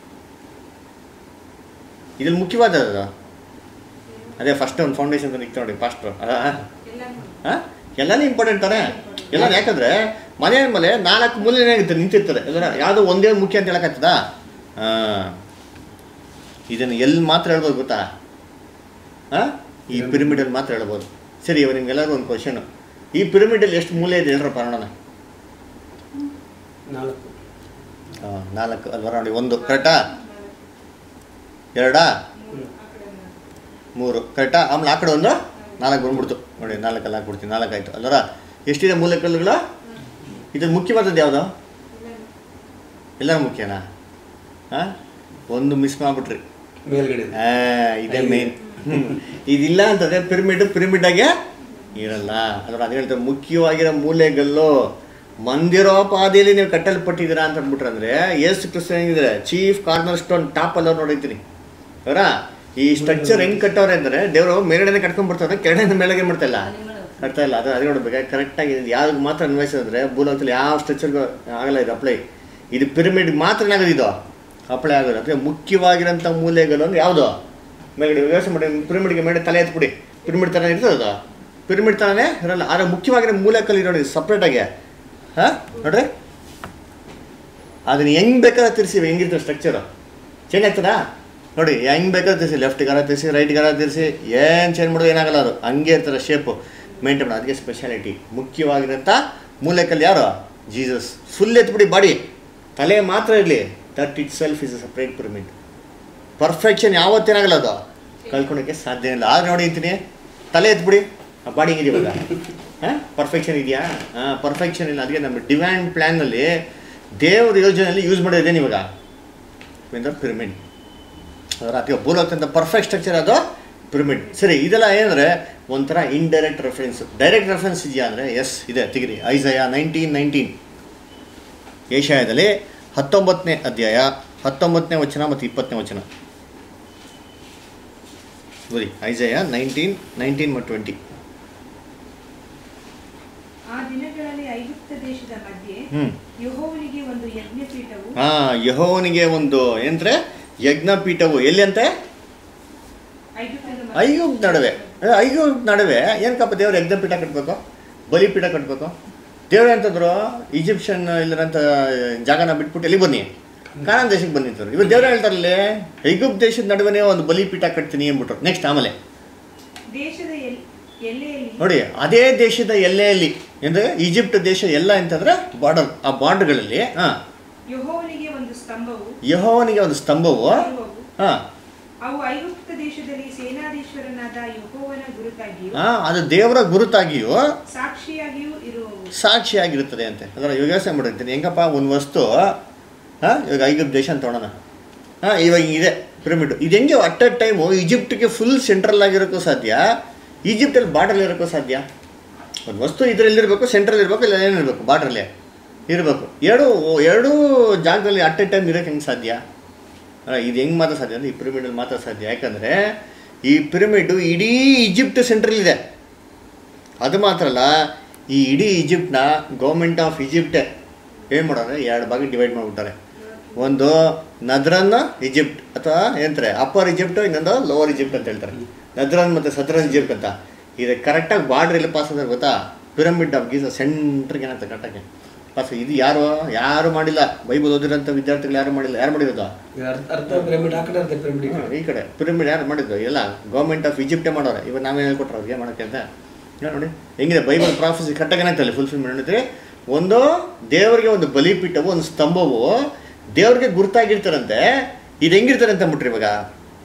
ಇದ್ರಲ್ಲಿ ಮುಖ್ಯವಾದ ಅದೇ ಫಸ್ಟ್ ಒಂದು ಫೌಂಡೇಶನ್ ನಿಕ್ತು ನೋಡಿ ಫಾಸ್ಟ್ರು ಎಲ್ಲ ಹಾಂ ಎಲ್ಲನೂ ಇಂಪಾರ್ಟೆಂಟ್ ತಾನೆ ಎಲ್ಲ ಯಾಕಂದ್ರೆ ಮನೆ ಮೇಲೆ ನಾಲ್ಕು ಮೂಲೆ ಏನಾಗುತ್ತೆ ನಿಂತಿರ್ತದೆ ಅದರ ಯಾವುದೋ ಒಂದೇ ಮುಖ್ಯ ಅಂತ ಹೇಳಕ್ಕಾಗ್ತದಾ ಹಾಂ ಇದನ್ನು ಎಲ್ಲಿ ಮಾತ್ರ ಹೇಳ್ಬೋದು ಗೊತ್ತಾ ಹಾಂ ಈ ಪಿರಮಿಡಲ್ಲಿ ಮಾತ್ರ ಹೇಳ್ಬೋದು ಸರಿ ಇವಾಗ ನಿಮ್ಗೆಲ್ಲರಿಗೂ ಒಂದು ಕ್ವಶನು ಈ ಪಿರಮಿಡಲ್ಲಿ ಎಷ್ಟು ಮೂಲೆ ಇದೆ ಹೇಳ್ರಪ್ಪ ನೋಡೋಣ ನಾಲ್ಕು ಹಾಂ ನಾಲ್ಕು ಅಲ್ವರ ನೋಡಿ ಒಂದು ಕರೆಕ್ಟಾ ಎರಡಾ ಮೂರು ಆ ಕಡೆ ನಾಲ್ಕು. ಮೂರು ಕರೆಕ್ಟಾ ಆಮೇಲೆ ಆ ಕಡೆ ಒಂದು ನಾಲ್ಕು ಬಂದ್ಬಿಡ್ತು ನೋಡಿ ನಾಲ್ಕಲ್ಲಿ ಹಾಕ್ಬಿಡ್ತೀನಿ ನಾಲ್ಕು ಆಯಿತು ಅಲ್ವರ ಎಷ್ಟಿದೆ ಮೂಲೆಕಲ್ಲುಗಳು ಇದು ಮುಖ್ಯವಾದದ್ದು ಯಾವುದು ಎಲ್ಲನೂ. ಎಲ್ಲ ಮುಖ್ಯನಾ ಹಾಂ ಒಂದು ಮಿಸ್ ಮಾಡಿಬಿಟ್ರಿ ಮೇಲ್ಗಡೆ ಆ, ಇದೇ ಮೇನ್ ಇದಿಲ್ಲ ಅಂತಂದ್ರೆ ಪಿರಮಿಡ್ ಪಿರಮಿಡಾಗೆ ಇರಲ್ಲ ಅದರ ಅದು ಹೇಳ್ತಾರೆ ಮುಖ್ಯವಾಗಿರೋ ಮೂಲೆಗಲ್ಲು ಮಂದಿರೋಪಾದಿಯಲ್ಲಿ ನೀವು ಕಟ್ಟಲ್ಪಟ್ಟಿದ್ದೀರಾ ಅಂತ ಅಂದ್ಬಿಟ್ರೆ ಅಂದ್ರೆ ಏಸು ಕ್ರಿಸ್ತ ಹೆಂಗಿದ್ರೆ ಚೀಫ್ ಕಾರ್ನರ್ ಸ್ಟೋನ್ ಟಾಪ್ ಅಲ್ಲ ನೋಡಿರ್ತೀನಿ ಅವರ ಈ ಸ್ಟ್ರಕ್ಚರ್ ಹೆಂಗ್ ಕಟ್ಟವ್ರೆ ಅಂದ್ರೆ ದೇವರು ಮೇಲ್ಗಡೆ ಕಟ್ಕೊಂಡ್ ಬರ್ತಾರೆ ಕೆಳಗಡೆ ಮೇಲೆಗೆ ಮಾಡ್ತಾ ಇಲ್ಲ ಕಟ್ತಾ ಇಲ್ಲ ಅದು ಅದೇ ನೋಡ್ಬೇಕು ಕರೆಕ್ಟಾಗಿ ಯಾವ್ದು ಮಾತ್ರ ಅನ್ವಯಿಸಿದ್ರೆ ಭೂಲೋಕದಲ್ಲಿ ಯಾವ ಸ್ಟ್ರಕ್ಚರ್ಗೂ ಆಗಲ್ಲ ಇದು ಅಪ್ಲೈ ಇದು ಪಿರಮಿಡ್ ಮಾತ್ರ ಏನಾಗೋದು ಇದು ಅಪ್ಲೈ ಆಗೋದು ಅಂದರೆ ಮುಖ್ಯವಾಗಿರೋಂಥ ಮೂಲೆಗಳು ಅಂದ್ರೆ ಯಾವುದು ಮೇಲ್ಗಡೆ ವ್ಯವಸ್ಥೆ ಮಾಡಿ ಪಿರಮಿಡ್ಗೆ ಮೇಲೆ ತಲೆ ಎತ್ಬಿಡಿ ಪಿರಮಿಡ್ ಥರ ಇರ್ತದೆ ಅದು ಪಿರಮಿಡ್ ಥರನೇ ಇರಲ್ಲ ಆದರೆ ಮುಖ್ಯವಾಗಿರೋ ಮೂಲೆಕಲ್ಲಿ ನೋಡಿ ಸಪ್ರೇಟಾಗಿ ಹಾಂ ನೋಡ್ರಿ ಅದನ್ನ ಹೆಂಗ್ ಬೇಕಾದ್ರೆ ತಿರ್ಸಿ ಹೆಂಗಿರ್ತದೆ ಸ್ಟ್ರಕ್ಚರು ಚೇಂಜ್ ಆಗ್ತದಾ ನೋಡಿ ಹೆಂಗ್ ಬೇಕಾದ್ರೆ ತಿರ್ಸಿ ಲೆಫ್ಟ್ಗಾರ ತಿರ್ಸಿ ರೈಟ್ಗಾರ ತಿರ್ಸಿ ಏನು ಚೇಂಜ್ ಮಾಡೋದು ಏನಾಗಲ್ಲ ಅದು ಹಂಗೆ ಇರ್ತಾರೆ ಶೇಪು ಮೇಂಟೈನ್ ಮಾಡೋದು ಅದಕ್ಕೆ ಸ್ಪೆಷಾಲಿಟಿ ಮುಖ್ಯವಾಗಿರೋಂಥ ಮೂಲೆಕಲ್ಲಿ ಯಾರು ಜೀಸಸ್ ಫುಲ್ ಎತ್ಬಿಡಿ ಬಾಡಿ ತಲೆ ಮಾತ್ರ ಇರಲಿ that itself is a separate pyramid perfection ಯಾವತ್ತೇನಾಗಲ್ಲ ಅದು ಕಳ್ಕೊಳಕ್ಕೆ ಸಾಧ್ಯ ಇಲ್ಲ ಆದ್ರೆ ನೋಡಿ ಅಂತೀನಿ ತಲೆ ಎತ್ಬಿಡಿ ಆ ಬಾಡಿ ಹೆಂಗಿದೆ ಇವಾಗ ಹಾಂ ಪರ್ಫೆಕ್ಷನ್ ಇದೆಯಾ ಹಾಂ ಪರ್ಫೆಕ್ಷನ್ ಇಲ್ಲ ಅದಕ್ಕೆ ನಮ್ಮ ಡಿವ್ಯಾನ್ ಪ್ಲ್ಯಾನಲ್ಲಿ ದೇವ್ರ ಯೋಜನೆಯಲ್ಲಿ ಯೂಸ್ ಮಾಡೋದೇನು ಇವಾಗ ಪಿರಮಿಡ್ ಅದರ ಅದಕ್ಕೆ ಭೂಲೋಕಂತ ಪರ್ಫೆಕ್ಟ್ ಸ್ಟ್ರಕ್ಚರ್ ಅದು ಪಿರಮಿಡ್ ಸರಿ ಇದೆಲ್ಲ ಏನಂದರೆ ಒಂಥರ ಇಂಡೈರೆಕ್ಟ್ ರೆಫರೆನ್ಸ್ ಡೈರೆಕ್ಟ್ ರೆಫರೆನ್ಸ್ ಇದೆಯಾ ಅಂದರೆ ಎಸ್ ಇದೆ ತೆಗಿರಿ ಐಸಯ ನೈನ್ಟೀನ್ ನೈನ್ಟೀನ್ ಏಷಾಯದಲ್ಲಿ ಹತ್ತೊಂಬತ್ತನೇ ಅಧ್ಯಾಯ ಹತ್ತೊಂಬತ್ತನೇ ವಚನ ಮತ್ತು ಇಪ್ಪತ್ತನೇ ವಚನ ಬರೀ ಐಸಯ ನೈನ್ಟೀನ್ ನೈನ್ಟೀನ್ ಮತ್ತು ಟ್ವೆಂಟಿ ಆ ದಿನಗಳಲ್ಲಿ ಐಗುಪ್ತ ದೇಶದ ಮಧ್ಯೆ ಹ್ಞೂ ಯೆಹೋವನಿಗೆ ಒಂದು ಯಜ್ಞಪೀಠವು ಹಾಂ ಯಹೋವನಿಗೆ ಒಂದು ಏನಂದ್ರೆ ಯಜ್ಞಪೀಠವು ಎಲ್ಲಿ ಅಂತೆ ಐಗುಪ್ತದ ಮಧ್ಯೆ- ಐಗುಪ್ತ ನಡುವೆ ಏ, ಐಗುಪ್ತ ನಡುವೆ ಏನಕ್ಕಪ್ಪ ದೇವ್ರು ಯಜ್ಞಪೀಠ ಕಟ್ಟಬೇಕು ಬಲಿಪೀಠ ಕಟ್ಟಬೇಕು ದೇವ್ರು ಅಂತಂದ್ರು ಈಜಿಪ್ಷನ್ ಇಲ್ಲರಂತ ಜಾಗನ ಬಿಟ್ಬಿಟ್ಟು ಎಲ್ಲಿ ಬನ್ನಿ ಕಾನಾನ್ ದೇಶಕ್ಕೆ ಬಂದಿದ್ರು ಇವಾಗ ದೇವ್ರು ಹೇಳ್ತಾರಲ್ಲಿ ಐಗುಪ್ತ ದೇಶದ ನಡುವೆ ಒಂದು ಬಲಿಪೀಠ ಕಟ್ತೀನಿ ಅಂದ್ಬಿಟ್ರು ನೆಕ್ಸ್ಟ್ ಆಮೇಲೆ ದೇಶದ ಎಲ್- ಎಲ್ಲೆಯಲ್ಲಿ ನೋಡಿ ಅದೇ ದೇಶದ ಎಲ್ಲೆಯಲ್ಲಿ ಅಂದರೆ ಈಜಿಪ್ಟ್ ದೇಶ ಎಲ್ಲ ಅಂತಂದ್ರೆ ಬಾರ್ಡರ್ ಆ ಬಾರ್ಡರ್ಗಳಲ್ಲಿ ಹಾಂ ಯೆಹೋವನಿಗೆ ಒಂದು ಸ್ತಂಭವು ಯಹೋವನಿಗೆ ಒಂದು ಸ್ತಂಭವು ಇರುವವು. ಹಾಂ ಅವು ಐಗುಪ್ತ ದೇಶದಲ್ಲಿ ಸೇನಾಧೀಶ್ವರನಾದ ಯೆಹೋವನ ಗುರುತಾಗಿಯೂ ಹಾಂ ಅದು ದೇವರ ಗುರುತಾಗಿಯೂ ಸಾಕ್ಷಿಯಾಗಿಯೂ ಇರುವವು ಸಾಕ್ಷಿಯಾಗಿರುತ್ತದೆ ಅಂತೆ ಅದರ ಇವಾಗ ಯೋಚನೆ ಮಾಡಿರ್ತೀನಿ ಹೆಂಗಪ್ಪ ಒಂದು ವಸ್ತು ಹಾಂ ಇವಾಗ ಐಗುಪ್ತ ದೇಶ ಅಂತ ತೊಗೊಳೋಣ ಹಾಂ ಇವಾಗ ಇದೆ ಪಿರಮಿಡ್ ಇದು ಹೆಂಗೆ ಅಟ್ ಅ ಟೈಮು ಈಜಿಪ್ಟ್ಗೆ ಫುಲ್ ಸೆಂಟ್ರಲ್ ಆಗಿರೋಕ್ಕೂ ಸಾಧ್ಯ ಈಜಿಪ್ಟಲ್ಲಿ ಬಾರ್ಡರ್ ಇರೋಕ್ಕೂ ಸಾಧ್ಯ ಒಂದು ವಸ್ತು ಇದರಲ್ಲಿರಬೇಕು ಸೆಂಟ್ರಲ್ ಇರಬೇಕು ಇಲ್ಲ ಏನಿರಬೇಕು ಬಾರ್ಡ್ರಲ್ಲಿ ಇರಬೇಕು ಎರಡು ಎರಡೂ ಜಾಗದಲ್ಲಿ ಅಟ್ ಎ ಟೈಮ್ ಇರೋಕ್ಕೆ ಹೆಂಗೆ ಸಾಧ್ಯ ಅಲ್ಲ, ಇದು ಹೆಂಗೆ ಮಾತ್ರ ಸಾಧ್ಯ ಅಂದರೆ ಈ ಪಿರಮಿಡಲ್ಲಿ ಮಾತ್ರ ಸಾಧ್ಯ ಯಾಕಂದರೆ ಈ ಪಿರಮಿಡ್ ಇಡೀ ಈಜಿಪ್ಟ್ ಸೆಂಟ್ರಲ್ ಇದೆ ಅದು ಮಾತ್ರ ಅಲ್ಲ ಈ ಇಡೀ ಈಜಿಪ್ಟ್ನ ಗೌರ್ಮೆಂಟ್ ಆಫ್ ಈಜಿಪ್ಟ್ ಏನು ಮಾಡೋರೆ ಎರಡು ಭಾಗ ಡಿವೈಡ್ ಮಾಡಿಬಿಟ್ಟಾರೆ ಒಂದು ನದ್ರನ್ ಈಜಿಪ್ಟ್ ಅಥವಾ ಏನಂತಾರೆ ಅಪ್ಪರ್ ಈಜಿಪ್ಟ್ ಇನ್ನೊಂದು ಲೋವರ್ ಈಜಿಪ್ಟ್ ಅಂತ ಹೇಳ್ತಾರೆ ನದ್ರನ್ ಮತ್ತು ಸದ್ರನ್ ಈಜಿಪ್ಟ್ ಅಂತ ಇದು ಕರೆಕ್ಟಾಗಿ ಬಾರ್ಡ್ರ್ ಎಲ್ಲಿ ಪಾಸ್ ಆದ್ರೆ ಗೊತ್ತಾ ಪಿರಮಿಡ್ ಆಫ್ ಗೀಸ ಸೆಂಟ್ರಿಗೆ ಏನಾಗ್ತದೆ ಕರೆಕ್ಟಾಗಿ ಪಾಸ್ ಇದು ಯಾರು ಯಾರು ಮಾಡಿಲ್ಲ ಬೈಬಲ್ ಓದಿರೋಂಥ ವಿದ್ಯಾರ್ಥಿಗಳು ಯಾರು ಮಾಡಿಲ್ಲ ಯಾರು ಮಾಡಿರೋದು ಅರ್ಧ- ಅರ್ಧ ಪಿರಮಿಡ್ ಆ ಕಡೆ ಅರ್ಧ ಪಿರಮಿಡ್ ಈ ಹ್ಮ್, ಕಡೆ ಈ ಕಡೆ ಪಿರಮಿಡ್ ಯಾರು ಮಾಡಿದ್ದು ಎಲ್ಲ ಗೌರ್ಮೆಂಟ್ ಆಫ್ ಈಜಿಪ್ಟೇ ಮಾಡೋರೆ ಇವಾಗ ನಾವೇ ಹೇಳ್ಕೊಟ್ರೆ ಅವ್ರಿಗೆ ಮಾಡೋಕ್ಕೆ ಅಂತ ಇಲ್ಲ ನೋಡಿ ಹೆಂಗಿದೆ ಬೈಬಲ್ ಪ್ರಾಫೆಸಿ ಕರೆಕ್ಟಾಗಿ ಏನಾಗ್ತಲ್ಲ ಫುಲ್ಫಿಲ್ ಮಾಡಿದ್ರೆ ಒಂದು ದೇವರಿಗೆ ಒಂದು ಬಲಿಪೀಠವು ಒಂದು ಸ್ತಂಭವು ದೇವ್ರಿಗೆ ಗುರ್ತಾಗಿರ್ತಾರಂತೆ ಇದು ಹೆಂಗಿರ್ತಾರೆ ಅಂತ ಅಂದ್ಬಿಟ್ರಿ ಇವಾಗ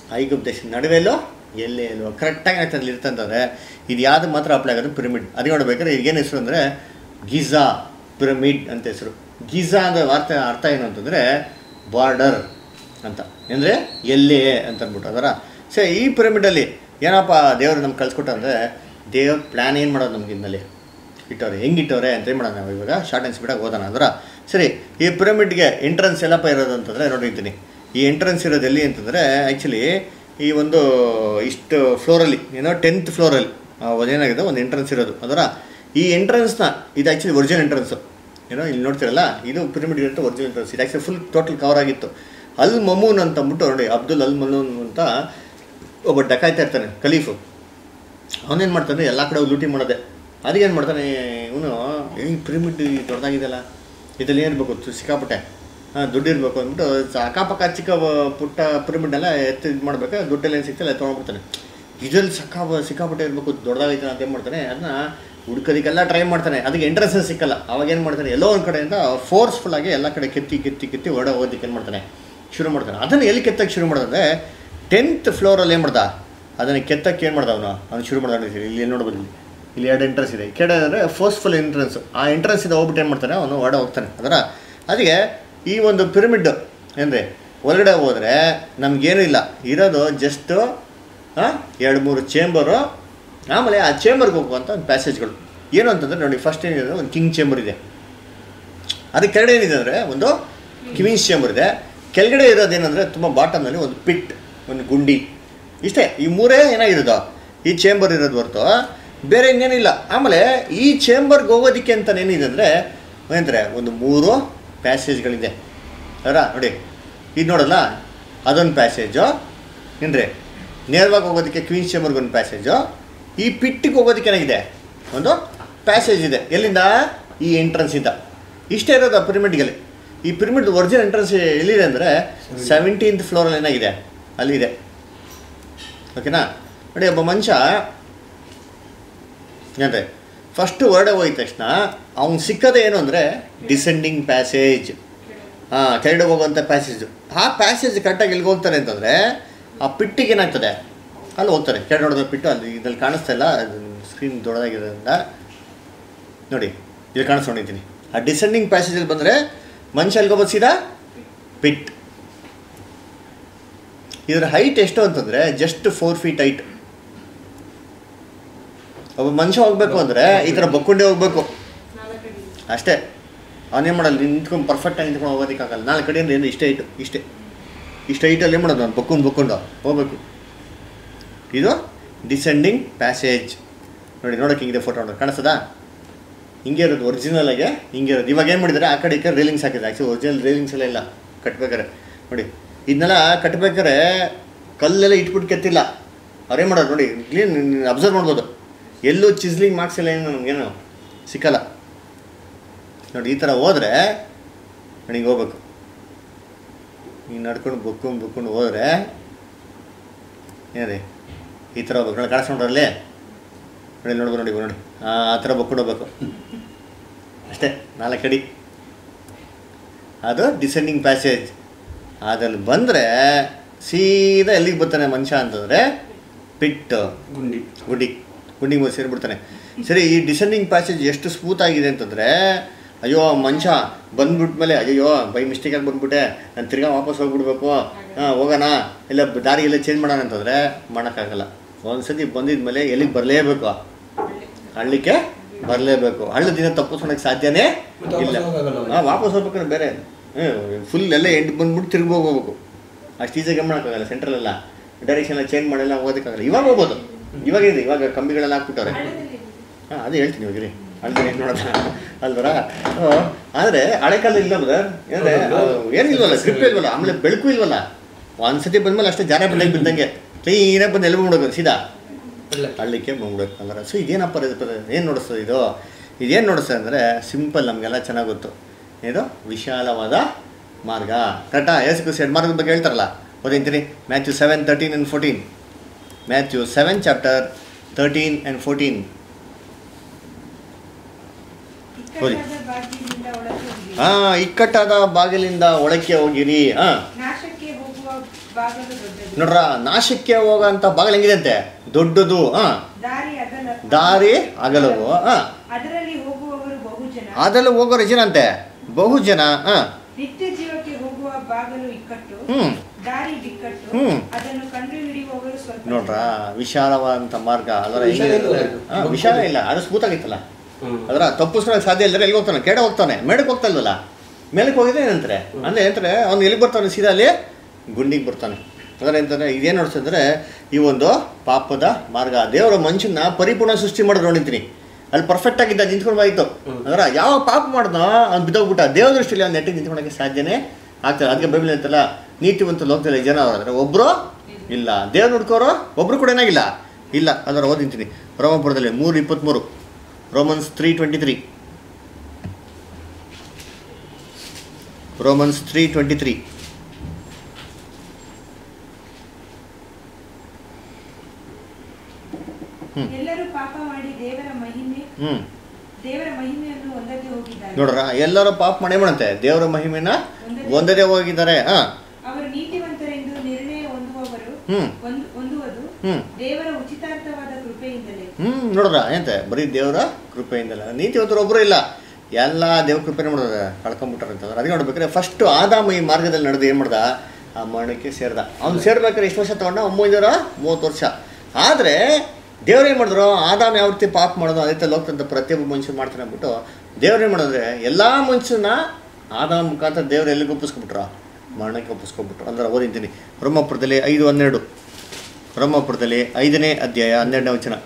ಐಗುಪ್ತ ದೇಶ ನಡುವೆಲ್ಲೋ ಎಲ್ಲೇ ಎಲ್ಲೋ ಕರೆಕ್ಟಾಗಿ ಆಗ್ತದೆ ಇರ್ತಂತಂದರೆ ಇದು ಯಾವ್ದು ಮಾತ್ರ ಅಪ್ಲೈ ಆಗೋದು ಪಿರಮಿಡ್ ಅದು ನೋಡ್ಬೇಕಾದ್ರೆ ಈಗೇನು ಹೆಸರು ಅಂದರೆ ಗಿಜಾ ಪಿರಮಿಡ್ ಅಂತ ಹೆಸರು ಗಿಜಾ ಅಂದ್ರೆ ಅರ್ಥ ಅರ್ಥ ಏನು ಅಂತಂದರೆ ಬಾರ್ಡರ್ ಅಂತ ಅಂದರೆ ಎಲ್ಲೇ ಅಂತ ಅಂದ್ಬಿಟ್ಟು ಅದರ ಸರಿ ಈ ಪಿರಮಿಡಲ್ಲಿ ಏನಪ್ಪ ದೇವರು ನಮ್ಗೆ ಕಳ್ಸಿಕೊಟ್ಟ ಅಂದರೆ ದೇವ್ರ ಪ್ಲ್ಯಾನ್ ಏನು ಮಾಡೋದು ನಮ್ಗೆ ಇನ್ನಲ್ಲಿ ಇಟ್ಟವ್ರೆ ಹೆಂಗೆ ಇಟ್ಟವ್ರೆ ಅಂತ ಏನು ಮಾಡೋಣ ನಾವು ಇವಾಗ ಶಾರ್ಟ್ ಆ್ಯಂಡ್ ಸ್ಪೀಡಾಗಿ ಓದೋಣ ಅಂದ್ರೆ ಸರಿ ಈ ಪಿರಮಿಡ್ಗೆ ಎಂಟ್ರೆನ್ಸ್ ಎಲ್ಲಪ್ಪ ಇರೋದು ಅಂತಂದರೆ ನೋಡಿರ್ತೀನಿ ಈ ಎಂಟ್ರೆನ್ಸ್ ಇರೋದು ಎಲ್ಲಿ ಅಂತಂದರೆ ಆ್ಯಕ್ಚುಲಿ ಈ ಒಂದು ಇಷ್ಟು ಫ್ಲೋರಲ್ಲಿ ಏನೋ ಟೆಂತ್ ಫ್ಲೋರಲ್ಲಿ ಏನಾಗಿದೆ ಒಂದು ಎಂಟ್ರೆನ್ಸ್ ಇರೋದು ಅದರ ಈ ಎಂಟ್ರೆನ್ಸ್ನ ಇದು ಆ್ಯಕ್ಚುಲಿ ಒರಿಜಿನಲ್ ಎಂಟ್ರೆನ್ಸು ಏನೋ ಇಲ್ಲಿ ನೋಡ್ತಿರಲ್ಲ ಇದು ಪಿರಮಿಡ್ ಇರುತ್ತೆ ಒರಿಜಿನಲ್ ಎಂಟ್ರೆನ್ಸ್ ಇದು ಆ್ಯಕ್ಚುಲಿ ಫುಲ್ ಟೋಟಲ್ ಕವರ್ ಆಗಿತ್ತು ಅಲ್ ಮಮೂನ್ ಅಂತ ಅಂದ್ಬಿಟ್ಟು ನೋಡಿ ಅಬ್ದುಲ್ ಅಲ್ ಮಮೂನ್ ಅಂತ ಒಬ್ಬ ಡಕಾಯ್ತಾ ಇರ್ತಾನೆ ಖಲೀಫು ಅವನೇನು ಮಾಡ್ತಾನೆ ಎಲ್ಲ ಕಡೆ ಲೂಟಿ ಮಾಡೋದೆ ಅದಕ್ಕೆ ಏನು ಮಾಡ್ತಾನೆ ಇವನು ಈ ಪಿರಮಿಡ್ ದೊಡ್ಡದಾಗಿದೆಯಲ್ಲ ಇದ್ರಲ್ಲಿ ಏನಿರಬೇಕು ಸಿಕ್ಕಾಪಟ್ಟೆ ಹಾಂ ದುಡ್ಡು ಇರಬೇಕು ಅಂದ್ಬಿಟ್ಟು ಸ- ಅಕ್ಕಪಕ್ಕ ಚಿಕ್ಕ ವ- ಪುಟ್ಟ ಪಿರಮಿಡ್ ಎಲ್ಲ ಎತ್ತು ಇದು ಮಾಡ್ಬೇಕು ದುಡ್ಡೆಲ್ಲ ಏನು ಸಿಗ್ತಲ್ಲ ತೊಗೊಂಡ್ಬಿಡ್ತಾನೆ ಇದ್ರಲ್ಲಿ ಸಕ್ಕಾ ಸಿಕ್ಕಾಪಟ್ಟೆ ಇರಬೇಕು ದೊಡ್ಡದಾಗೈತೆ ಅಂತ ಏನು ಮಾಡ್ತಾನೆ ಅದನ್ನ ಹುಡ್ಕೋದಕ್ಕೆಲ್ಲ ಟ್ರೈ ಮಾಡ್ತಾನೆ ಅದಕ್ಕೆ ಎಂಟ್ರೆನ್ಸ್ ಸಿಕ್ಕಲ್ಲ ಅವಾಗ ಏನು ಮಾಡ್ತಾನೆ ಎಲ್ಲೋ ಒಂದು ಕಡೆಯಿಂದ ಫೋರ್ಸ್ಫುಲ್ ಆಗಿ ಎಲ್ಲ ಕಡೆ ಕೆತ್ತಿ ಕೆತ್ತಿ ಕೆತ್ತಿ ಹೊಡೆ ಹೋಗೋದಕ್ಕೆ ಏನು ಮಾಡ್ತಾನೆ ಶುರು ಮಾಡ್ತಾನೆ ಅದನ್ನು ಎಲ್ಲಿ ಕೆತ್ತಕ್ಕೆ ಶುರು ಮಾಡೋದಂದ್ರೆ ಟೆಂತ್ ಫ್ಲೋರಲ್ಲಿ ಏನು ಮಾಡ್ದ ಅದನ್ನು ಕೆತ್ತಕ್ಕೆ ಏನು ಮಾಡ್ದ ಅವನು ಅವ್ನು ಶುರು ಮಾಡ್ದ ನೋಡಿ ಇಲ್ಲಿ ನೋಡ್ಬೋದು ಇಲ್ಲಿ ಇಲ್ಲಿ ಎರಡು ಎಂಟ್ರೆನ್ಸ್ ಇದೆ ಈ ಕಡೆ ಅಂದರೆ ಫೋರ್ಸ್ಫುಲ್ ಎಂಟ್ರೆನ್ಸ್ ಆ ಎಂಟ್ರೆನ್ಸ್ ಇದೆ ಹೋಗ್ಬಿಟ್ಟು ಏನು ಮಾಡ್ತಾನೆ ಅವನು ಹೊಡೆ ಹೋಗ್ತಾನೆ ಅದರ ಅದಕ್ಕೆ ಈ ಒಂದು ಪಿರಮಿಡ್ ಏನ್ರಿ ಒಳಗಡೆ ಹೋದರೆ ನಮಗೇನು ಇಲ್ಲ ಇರೋದು ಜಸ್ಟು ಎರಡು ಮೂರು ಚೇಂಬರು ಆಮೇಲೆ ಆ ಚೇಂಬರ್ಗೆ ಹೋಗುವಂಥ ಒಂದು ಪ್ಯಾಸೇಜ್ಗಳು ಏನು ಅಂತಂದರೆ ನೋಡಿ ಫಸ್ಟ್ ಏನಿದೆ ಒಂದು ಕಿಂಗ್ ಚೇಂಬರ್ ಇದೆ ಅದಕ್ಕೆ ಕೆಳಗಡೆ ಏನಿದೆ ಅಂದರೆ ಒಂದು ಕಿವೀನ್ಸ್ ಚೇಂಬರ್ ಇದೆ ಕೆಳಗಡೆ ಇರೋದೇನೆಂದರೆ ತುಂಬ ಬಾಟಮ್ನಲ್ಲಿ ಒಂದು ಪಿಟ್ ಒಂದು ಗುಂಡಿ ಇಷ್ಟೇ ಈ ಮೂರೇ ಏನಾಗಿರೋದು ಈ ಚೇಂಬರ್ ಇರೋದು ಹೊರತು ಬೇರೆ ಇನ್ನೇನಿಲ್ಲ ಆಮೇಲೆ ಈ ಚೇಂಬರ್ಗೆ ಹೋಗೋದಕ್ಕೆ ಅಂತ ಏನಿದೆ ಅಂದರೆ ಏನಂತಾರೆ ಒಂದು ಮೂರು ಪ್ಯಾಸೇಜ್ಗಳಿದೆ ಅದರ ನೋಡಿ ಇದು ನೋಡಲ್ಲ ಅದೊಂದು ಪ್ಯಾಸೇಜು ಏನ್ರಿ ನೇರವಾಗಿ ಹೋಗೋದಕ್ಕೆ ಕ್ವೀನ್ಸ್ ಚೇಂಬರ್ಗೆ ಒಂದು ಪ್ಯಾಸೇಜು ಈ ಪಿಟ್ಟಿಗೆ ಹೋಗೋದಕ್ಕೆ ಏನಾಗಿದೆ ಒಂದು ಪ್ಯಾಸೇಜ್ ಇದೆ ಎಲ್ಲಿಂದ ಈ ಎಂಟ್ರೆನ್ಸಿಂದ ಇಷ್ಟೇ ಇರೋದು ಆ ಪಿರಮಿಡ್ಗಲ್ಲಿ ಈ ಪಿರಮಿಡ್ ಒರಿಜಿನಲ್ ಎಂಟ್ರೆನ್ಸ್ ಎಲ್ಲಿದೆ ಅಂದರೆ ಸೆವೆಂಟೀನ್ತ್ ಫ್ಲೋರಲ್ಲಿ ಏನಾಗಿದೆ ಅಲ್ಲಿದೆ ಓಕೆನಾ ನೋಡಿ ಒಬ್ಬ ಮನುಷ್ಯ ಏನ್ರಿ ಫಸ್ಟು ಹೊರಡೆ ಹೋಗಿದ ತಕ್ಷಣ ಅವ್ನು ಸಿಕ್ಕದೆ ಏನು ಅಂದರೆ ಡಿಸೆಂಡಿಂಗ್ ಪ್ಯಾಸೇಜ್ ಹಾಂ ಕೆಳಗಡೆ ಹೋಗುವಂಥ ಪ್ಯಾಸೇಜು ಆ ಪ್ಯಾಸೇಜ್ ಕರೆಕ್ಟಾಗಿ ಎಲ್ಲಿಗೆ ಹೋಗ್ತಾರೆ ಅಂತಂದರೆ ಆ ಪಿಟ್ಟಿಗೆ ಏನಾಗ್ತದೆ ಅಲ್ಲಿ ಹೋಗ್ತಾರೆ ಕೆಳಗಡೆ ನೋಡಿದ್ರೆ ಪಿಟ್ಟು ಅಲ್ಲಿ ಇದ್ರಲ್ಲಿ ಕಾಣಿಸ್ತಾ ಇಲ್ಲ ಸ್ಕ್ರೀನ್ ದೊಡ್ಡದಾಗಿರೋದ್ರಿಂದ ನೋಡಿ ಇಲ್ಲಿ ಕಾಣಿಸ್ಕೊಂಡಿದ್ದೀನಿ ಆ ಡಿಸೆಂಡಿಂಗ್ ಪ್ಯಾಸೇಜಲ್ಲಿ ಬಂದರೆ ಮನುಷ್ಯ ಎಲ್ಗೋಬೋದು ಸೀದಾ ಪಿಟ್ ಇದರ ಹೈಟ್ ಎಷ್ಟು ಅಂತಂದರೆ ಜಸ್ಟ್ ಫೋರ್ ಫೀಟ್ ಹೈಟ್ ಒಬ್ಬ ಮನುಷ್ಯ ಹೋಗ್ಬೇಕು ಅಂದರೆ ಈ ಥರ ಬಕ್ಕೊಂಡೇ ಹೋಗ್ಬೇಕು ಅಷ್ಟೇ ಅವನೇನು ಮಾಡಲ್ಲ ನಿಂತ್ಕೊಂಡು ಪರ್ಫೆಕ್ಟಾಗಿ ನಿಂತ್ಕೊಂಡು ಹೋಗೋದಕ್ಕಾಗಲ್ಲ ನಾಲ್ಕು ಕಡೆಯಿಂದ ಏನು ಇಷ್ಟೇ ಇಟ್ಟು ಇಷ್ಟೇ ಇಷ್ಟು ಹೈಟಲ್ಲಿ ಏನು ಮಾಡೋದು ನಾನು ಬಕ್ಕೊಂಡು ಬಕ್ಕೊಂಡು ಹೋಗ್ಬೇಕು ಇದು ಡಿಸೆಂಡಿಂಗ್ ಪ್ಯಾಸೇಜ್ ನೋಡಿ ನೋಡೋಕೆ ಹಿಂಗಿದೆ ಫೋಟೋ ನೋಡಿ ಕಾಣಿಸ್ತದಾ ಹಿಂಗೆ ಇರೋದು ಒರಿಜಿನಲ್ ಆಗಿ ಹಿಂಗೆ ಇರೋದು ಇವಾಗ ಏನು ಮಾಡಿದ್ದಾರೆ ಆ ಕಡೆ ಈ ಕಡೆ ರೈಲಿಂಗ್ಸ್ ಹಾಕಿದ್ದಾರೆ ಆ್ಯಕ್ಚುಲಿ ಒರಿಜಿನಲ್ ರೈಲಿಂಗ್ಸ್ ಎಲ್ಲ ಇಲ್ಲ ಕಟ್ಬೇಕಾರೆ ನೋಡಿ ಇದನ್ನೆಲ್ಲ ಕಟ್ಬೇಕಾರೆ ಕಲ್ಲೆಲ್ಲ ಇಟ್ಬಿಟ್ಟು ಕೆತ್ತಿಲ್ಲ ಅವ್ರೇನು ಮಾಡೋದು ನೋಡಿ ಕ್ಲೀನ್ ಅಬ್ಸರ್ವ್ ಮಾಡ್ಬೋದು ಎಲ್ಲೂ ಚಿಸ್ಲಿಂಗ್ ಮಾರ್ಕ್ಸ್ ಎಲ್ಲ ಏನು ನಮಗೇನು ಸಿಕ್ಕಲ್ಲ ನೋಡಿ ಈ ಥರ ಹೋದರೆ ನನಗೆ ಹೋಗ್ಬೇಕು ಹಿಂಗೆ ನಡ್ಕೊಂಡು ಬುಕ್ಕೊಂಡು ಬುಕ್ಕೊಂಡು ಹೋದರೆ ಏನೇ ಈ ಥರ ಹೋಗ್ಬೇಕು ನೋಡಿ ಕಾಣಿಸ್ಕೊಂಡ್ರಲ್ಲಿ ನೋಡಿ ನೋಡ್ಬೋದು ನೋಡಿ ನೋಡಿ ಆ ಆ ಥರ ಬಕ್ಕೊಂಡು ಹೋಗ್ಬೇಕು ಅಷ್ಟೇ ನಾಲ್ಕು ಅಡಿ ಅದು ಡಿಸೆಂಡಿಂಗ್ ಪ್ಯಾಸೇಜ್ ಅದ್ರಲ್ಲಿ ಬಂದರೆ ಸೀದಾ ಎಲ್ಲಿಗೆ ಬರ್ತಾನೆ ಮನುಷ್ಯ ಅಂತಂದರೆ ಪಿಟ್ಟು ಗುಂಡಿ ಗುಂಡಿ ಗುಂಡಿಗೆ ಹೋಗಿ ಸೇರಿಬಿಡ್ತಾನೆ ಸರಿ ಈ ಡಿಸೆಂಡಿಂಗ್ ಪ್ಯಾಸೇಜ್ ಎಷ್ಟು ಸ್ಮೂತ್ ಆಗಿದೆ ಅಂತಂದರೆ ಅಯ್ಯೋ ಮನುಷ್ಯ ಬಂದ್ಬಿಟ್ಮೇಲೆ ಅಯ್ಯೋ ಬೈ ಮಿಸ್ಟೇಕಾಗಿ ಬಂದ್ಬಿಟ್ಟೆ ನಾನು ತಿರ್ಗಾ ವಾಪಸ್ ಹೋಗ್ಬಿಡ್ಬೇಕು ಹಾಂ ಹೋಗೋಣ ಇಲ್ಲ ದಾರಿ ಎಲ್ಲ ಚೇಂಜ್ ಮಾಡೋಣ ಅಂತಂದರೆ ಮಾಡೋಕ್ಕಾಗಲ್ಲ ಒಂದ್ಸತಿ ಬಂದಿದ್ಮೇಲೆ ಎಲ್ಲಿಗೆ ಬರಲೇಬೇಕು ಹಳ್ಳಕ್ಕೆ ಬರಲೇಬೇಕು ಹಳ್ಳದಿಂದ ತಪ್ಪಿಸ್ಕೊಳಕ್ಕೆ ಸಾಧ್ಯನೇ ಮತ್ತೆ ವಾಪಸ್ ಇಲ್ಲ ಹೋಗಕ್ಕಾಗಲ್ಲ ಅವ್ನು. ಹಾಂ ವಾಪಸ್ ಹೋಗ್ಬೇಕಂದ್ರೆ ಬೇರೆ ಫುಲ್ ಎಲ್ಲ ಎಂಟು ಬಂದ್ಬಿಟ್ಟು ತಿರುಗಿ ಹೋಗ್ಬೇಕು ಅಷ್ಟು ಈಸಿಯಾಗಿ ಮಾಡೋಕ್ಕಾಗಲ್ಲ ಸೆಂಟ್ರಲೆಲ್ಲ ಡೈರೆಕ್ಷನ್ ಎಲ್ಲ ಚೇಂಜ್ ಮಾಡಿಲ್ಲ ಹೋಗೋದಕ್ಕಾಗಲ್ಲ ಇವಾಗ ಹೋಗ್ಬೋದು ಇವಾಗ ಇದೆ ಇವಾಗ ಕಂಬಿಗಳೆಲ್ಲ ಹಾಕ್ಬಿಟ್ಟವ್ರೆ ಹಾಂ ಅದೇ ಹೇಳ್ತೀನಿ ಇವಾಗ ರೀ ಅಲ್ಲಿ ಏನು ನೋಡೋಣ ಅಲ್ವರ ಆದರೆ ಹಳೆ ಕಾಲ ಇಲ್ಲ ಬ್ರದರ್ ಏನಂದ್ರೆ ಏನಿಲ್ವಲ್ಲ ಗ್ರಿಪ್ ಇಲ್ವಲ್ಲ ಆಮೇಲೆ ಬೆಳಕು ಇಲ್ವಲ್ಲ ಒಂದ್ಸತಿ ಬಂದ್ಮೇಲೆ ಅಷ್ಟೇ ಜಾರ ಬಂದಾಗ ಬಿದ್ದಂಗೆ ಕ್ಲೀನಾಗಿ ಬಂದು ಎಲ್ಲಿ ಬಿಡ್ಬೇಕು ಸೀದಾ ಒಳ್ಳೆ ಹಳ್ಳಿಕ್ಕೆ ಬಂದ್ಬಿಡೋದು ಅಂದ್ರೆ ಸೊ ಇದೇನಪ್ಪ ಏನು ನೋಡಿಸ್ತದೆ ಇದು ಇದೇನು ನೋಡಿಸ್ತದೆ ಅಂದರೆ ಸಿಂಪಲ್ ನಮಗೆಲ್ಲ ಚೆನ್ನಾಗಿ ಗೊತ್ತು ಇದು ವಿಶಾಲವಾದ ಮಾರ್ಗ ಕರೆಕ್ಟಾ ಯೇಸು ಕ್ರಿಸ್ತ ಎರಡು ಮಾರ್ಗದ ಬಗ್ಗೆ ಹೇಳ್ತಾರಲ್ಲ ಓದಿಂತೀನಿ Matthew seven thirteen and fourteen Matthew seven chapter thirteen and fourteen ಹೋಗಿ. ಇಕ್ಕಟ್ಟಾದ ಬಾಗಿಲಿನಿಂದ ಒಳಗೆ ಹೋಗಿ ಹಾಂ ಇಕ್ಕಟ್ಟಾದ ಬಾಗಿಲಿಂದ ಒಳಕ್ಕೆ ಹೋಗಿರಿ ಹಾಂ ನಾಶಕ್ಕೆ ಹೋಗುವ ಬಾಗಲು ದೊಡ್ಡದು ನೋಡ್ರ ನಾಶಕ್ಕೆ ಹೋಗೋಂಥ ಬಾಗಿಲು ಹೆಂಗಿದೆ ಅಂತೆ ದೊಡ್ಡದು ಹಾ ದಾರಿ ಅಗಲ ದಾರಿ ಅಗಲವು ಹಾ ಅದರಲ್ಲಿ ಹೋಗುವವರು ಬಹುಜನ ಅದರಲ್ಲಿ ಹೋಗೋರು ಜನ ಅಂತೆ ಬಹು ಜನ ಹಾ ನಿತ್ಯ ಜೀವಕ್ಕೆ ಹೋಗುವ ಬಾಗಲು ಇಕ್ಕಟ್ಟು ಹ್ಮ್ ದಾರಿ ಬಿಕ್ಕಟ್ಟು ಹ್ಮ್. ಅದನ್ನು ಕಂಡು ಹಿಡಿಯುವವರು ಸ್ವಲ್ಪ ನೋಡ್ರ ವಿಶಾಲವಾದಂಥ ಮಾರ್ಗ ಅದರ ವಿಶಾಲ ಹೆಂಗಿದೆ ಇಲ್ಲ ಅಂದ್ರೆ- ಅದು. ಹಾ, ವಿಶಾಲ ಇಲ್ಲ ಅದು ಸ್ಮೂತ್ ಆಗಿತ್ತಲ್ಲ ಹ್ಮ್. ಅದರ ತಪ್ಪಿಸ್ಕೊಳಕ್ ಸಾಧ್ಯ ಇಲ್ಲದ್ರೆ ಎಲ್ಲಿ ಹೋಗ್ತಾನೆ ಕೆಡ ಹೋಗ್ತಾನೆ ಮೇಡಕ್ಕೆ ಹೋಗ್ತಾ ಇಲ್ವಲ್ಲ ಮೇಲಕ್ಕೆ ಹೋಗಿದ್ರೆ ಏನಂತಾರೆ ಅಂದ್ರೆ ಏನಂತಾರೆ ಅವ್ನು ಎಲ್ಲಿಗೆ ಬರ್ತಾನೆ ಸೀದಾ ಅಲ್ಲಿ ಗುಂಡಿಗೆ ಬರ್ತಾನೆ ಅದರ ಏನಂತಾರೆ ಇದೇನು ನೋಡ್ತಿದ್ರೆ ಈ ಒಂದು ಪಾಪದ ಮಾರ್ಗ ದೇವರ ಮನುಷ್ಯನ ಪರಿಪೂರ್ಣ ಸೃಷ್ಟಿ ಮಾಡಿದ್ರು ನೋಡಿದ್ದೀನಿ ಅಲ್ಲಿ ಪರ್ಫೆಕ್ಟ್ ಆಗಿದ್ದ ನಿಂತ್ಕೊಂಡ್ಬಾಯ್ತು ಅದರ ಯಾವ ಪಾಪ ಮಾಡ್ದ ಅವ್ನು ಬಿದ್ದೋಗ್ಬಿಟ್ಟ ದೇವ್ರ ದೃಷ್ಟಿಯಲ್ಲಿ ಅವ್ನು ನೆಟ್ಟಿಗೆ ನಿಂತ್ಕೊಳಕ್ಕೆ ಸಾಧ್ಯನೇ ಆಗ್ತದೆ ಅದಕ್ಕೆ ಬೈಬಲ್ ಅಂತಲ್ಲ ನೀತಿವಂತ ಲೋಕದಲ್ಲಿ ಜನ ಅವರಾದ್ರೆ ಒಬ್ಬರು ಇಲ್ಲ ದೇವ್ರು ನೋಡ್ಕೋರು ಒಬ್ರು ಕೂಡ ಏನಾಗಿಲ್ಲ ಇಲ್ಲ ಅದರ ಓದಿಂತೀನಿ ರೋಮಪುರದಲ್ಲಿ ಮೂರು ಇಪ್ಪತ್ತ್ಮೂರು Romans three twenty three Romans three twenty three ಎಲ್ಲರೂ ಪಾಪ ಮಾಡಿ ದೇವರ ಮಹಿಮೆ ಹ್ಞೂ ದೇವರ ಮಹಿಮೆಯನ್ನು ಹೊಂದದೆ ಹೋಗಿದ್ದಾರೆ ನೋಡ್ರ ಎಲ್ಲರೂ ಪಾಪ ಮಾಡೇ ಮಾಡಂತೆ ದೇವರ ಮಹಿಮೆನ ಒಂದದೇ ಹೋಗಿದ್ದಾರೆ ಹಾಂ ಅವರು ನೀತಿವಂತರೆಂದು ನಿರ್ಣಯ ಹೊಂದುವವರು ಹ್ಞೂ ಒಂದು- ಹೊಂದುವುದು ಹ್ಞೂ ದೇವರ ಉಚಿತಾರ್ಥವಾದ ಕೃಪೆಯಿಂದಲೇ ಹ್ಞೂ ನೋಡ್ರ ಏನಂತೆ ಬರೀ ದೇವರ ಕೃಪೆಯಿಂದಲ್ಲ ನೀತಿವಂತರು ಒಬ್ಬರು ಇಲ್ಲ ಎಲ್ಲ ದೇವ್ರ ಕೃಪೆನೇ ಮಾಡಿದ್ರೆ ಕಳ್ಕೊಂಬಿಟ್ಟಾರಂತಂದ್ರೆ ಅದಕ್ಕೆ ನೋಡ್ಬೇಕಾದ್ರೆ ಫಸ್ಟು ಆದಾಮ ಈ ಮಾರ್ಗದಲ್ಲಿ ನಡೆದು ಏನು ಮಾಡ್ದ ಆ ಮರಣಕ್ಕೆ ಸೇರ್ದ ಅವ್ನು ಸೇರ್ಬೇಕಾದ್ರೆ ಎಷ್ಟು ವರ್ಷ ತಗೊಂಡ ಒಂಬೈನೂರ ಮೂವತ್ತು ವರ್ಷ ಆದರೆ ದೇವ್ರು ಏನು ಮಾಡಿದ್ರು ಆದಾಮ ಯಾವ ರೀತಿ ಪಾಪ ಮಾಡೋದು ಅದೇ ಥರ ಲೋಕದಂತ ಪ್ರತಿಯೊಬ್ಬ ಮನುಷ್ಯನು ಮಾಡ್ತಾನೆ ಅಂದ್ಬಿಟ್ಟು ದೇವ್ರು ಏನು ಮಾಡಿದ್ರೆ ಎಲ್ಲ ಮನುಷ್ಯನ ಆದಾಮ ಮುಖಾಂತರ ದೇವ್ರು ಎಲ್ಲಿಗೆ ಒಪ್ಪಿಸ್ಕೊಬಿಟ್ರು ಮರಣಕ್ಕೆ ಒಪ್ಪಿಸ್ಕೊಬಿಟ್ರು ಅಂದ್ರೆ ಓದಿದ್ದೀನಿ ಬ್ರಹ್ಮಪುರದಲ್ಲಿ ಐದು ಹನ್ನೆರಡು ಬ್ರಹ್ಮಪುರದಲ್ಲಿ ಐದನೇ ಅಧ್ಯಾಯ ಹನ್ನೆರಡನೇ ವಚನ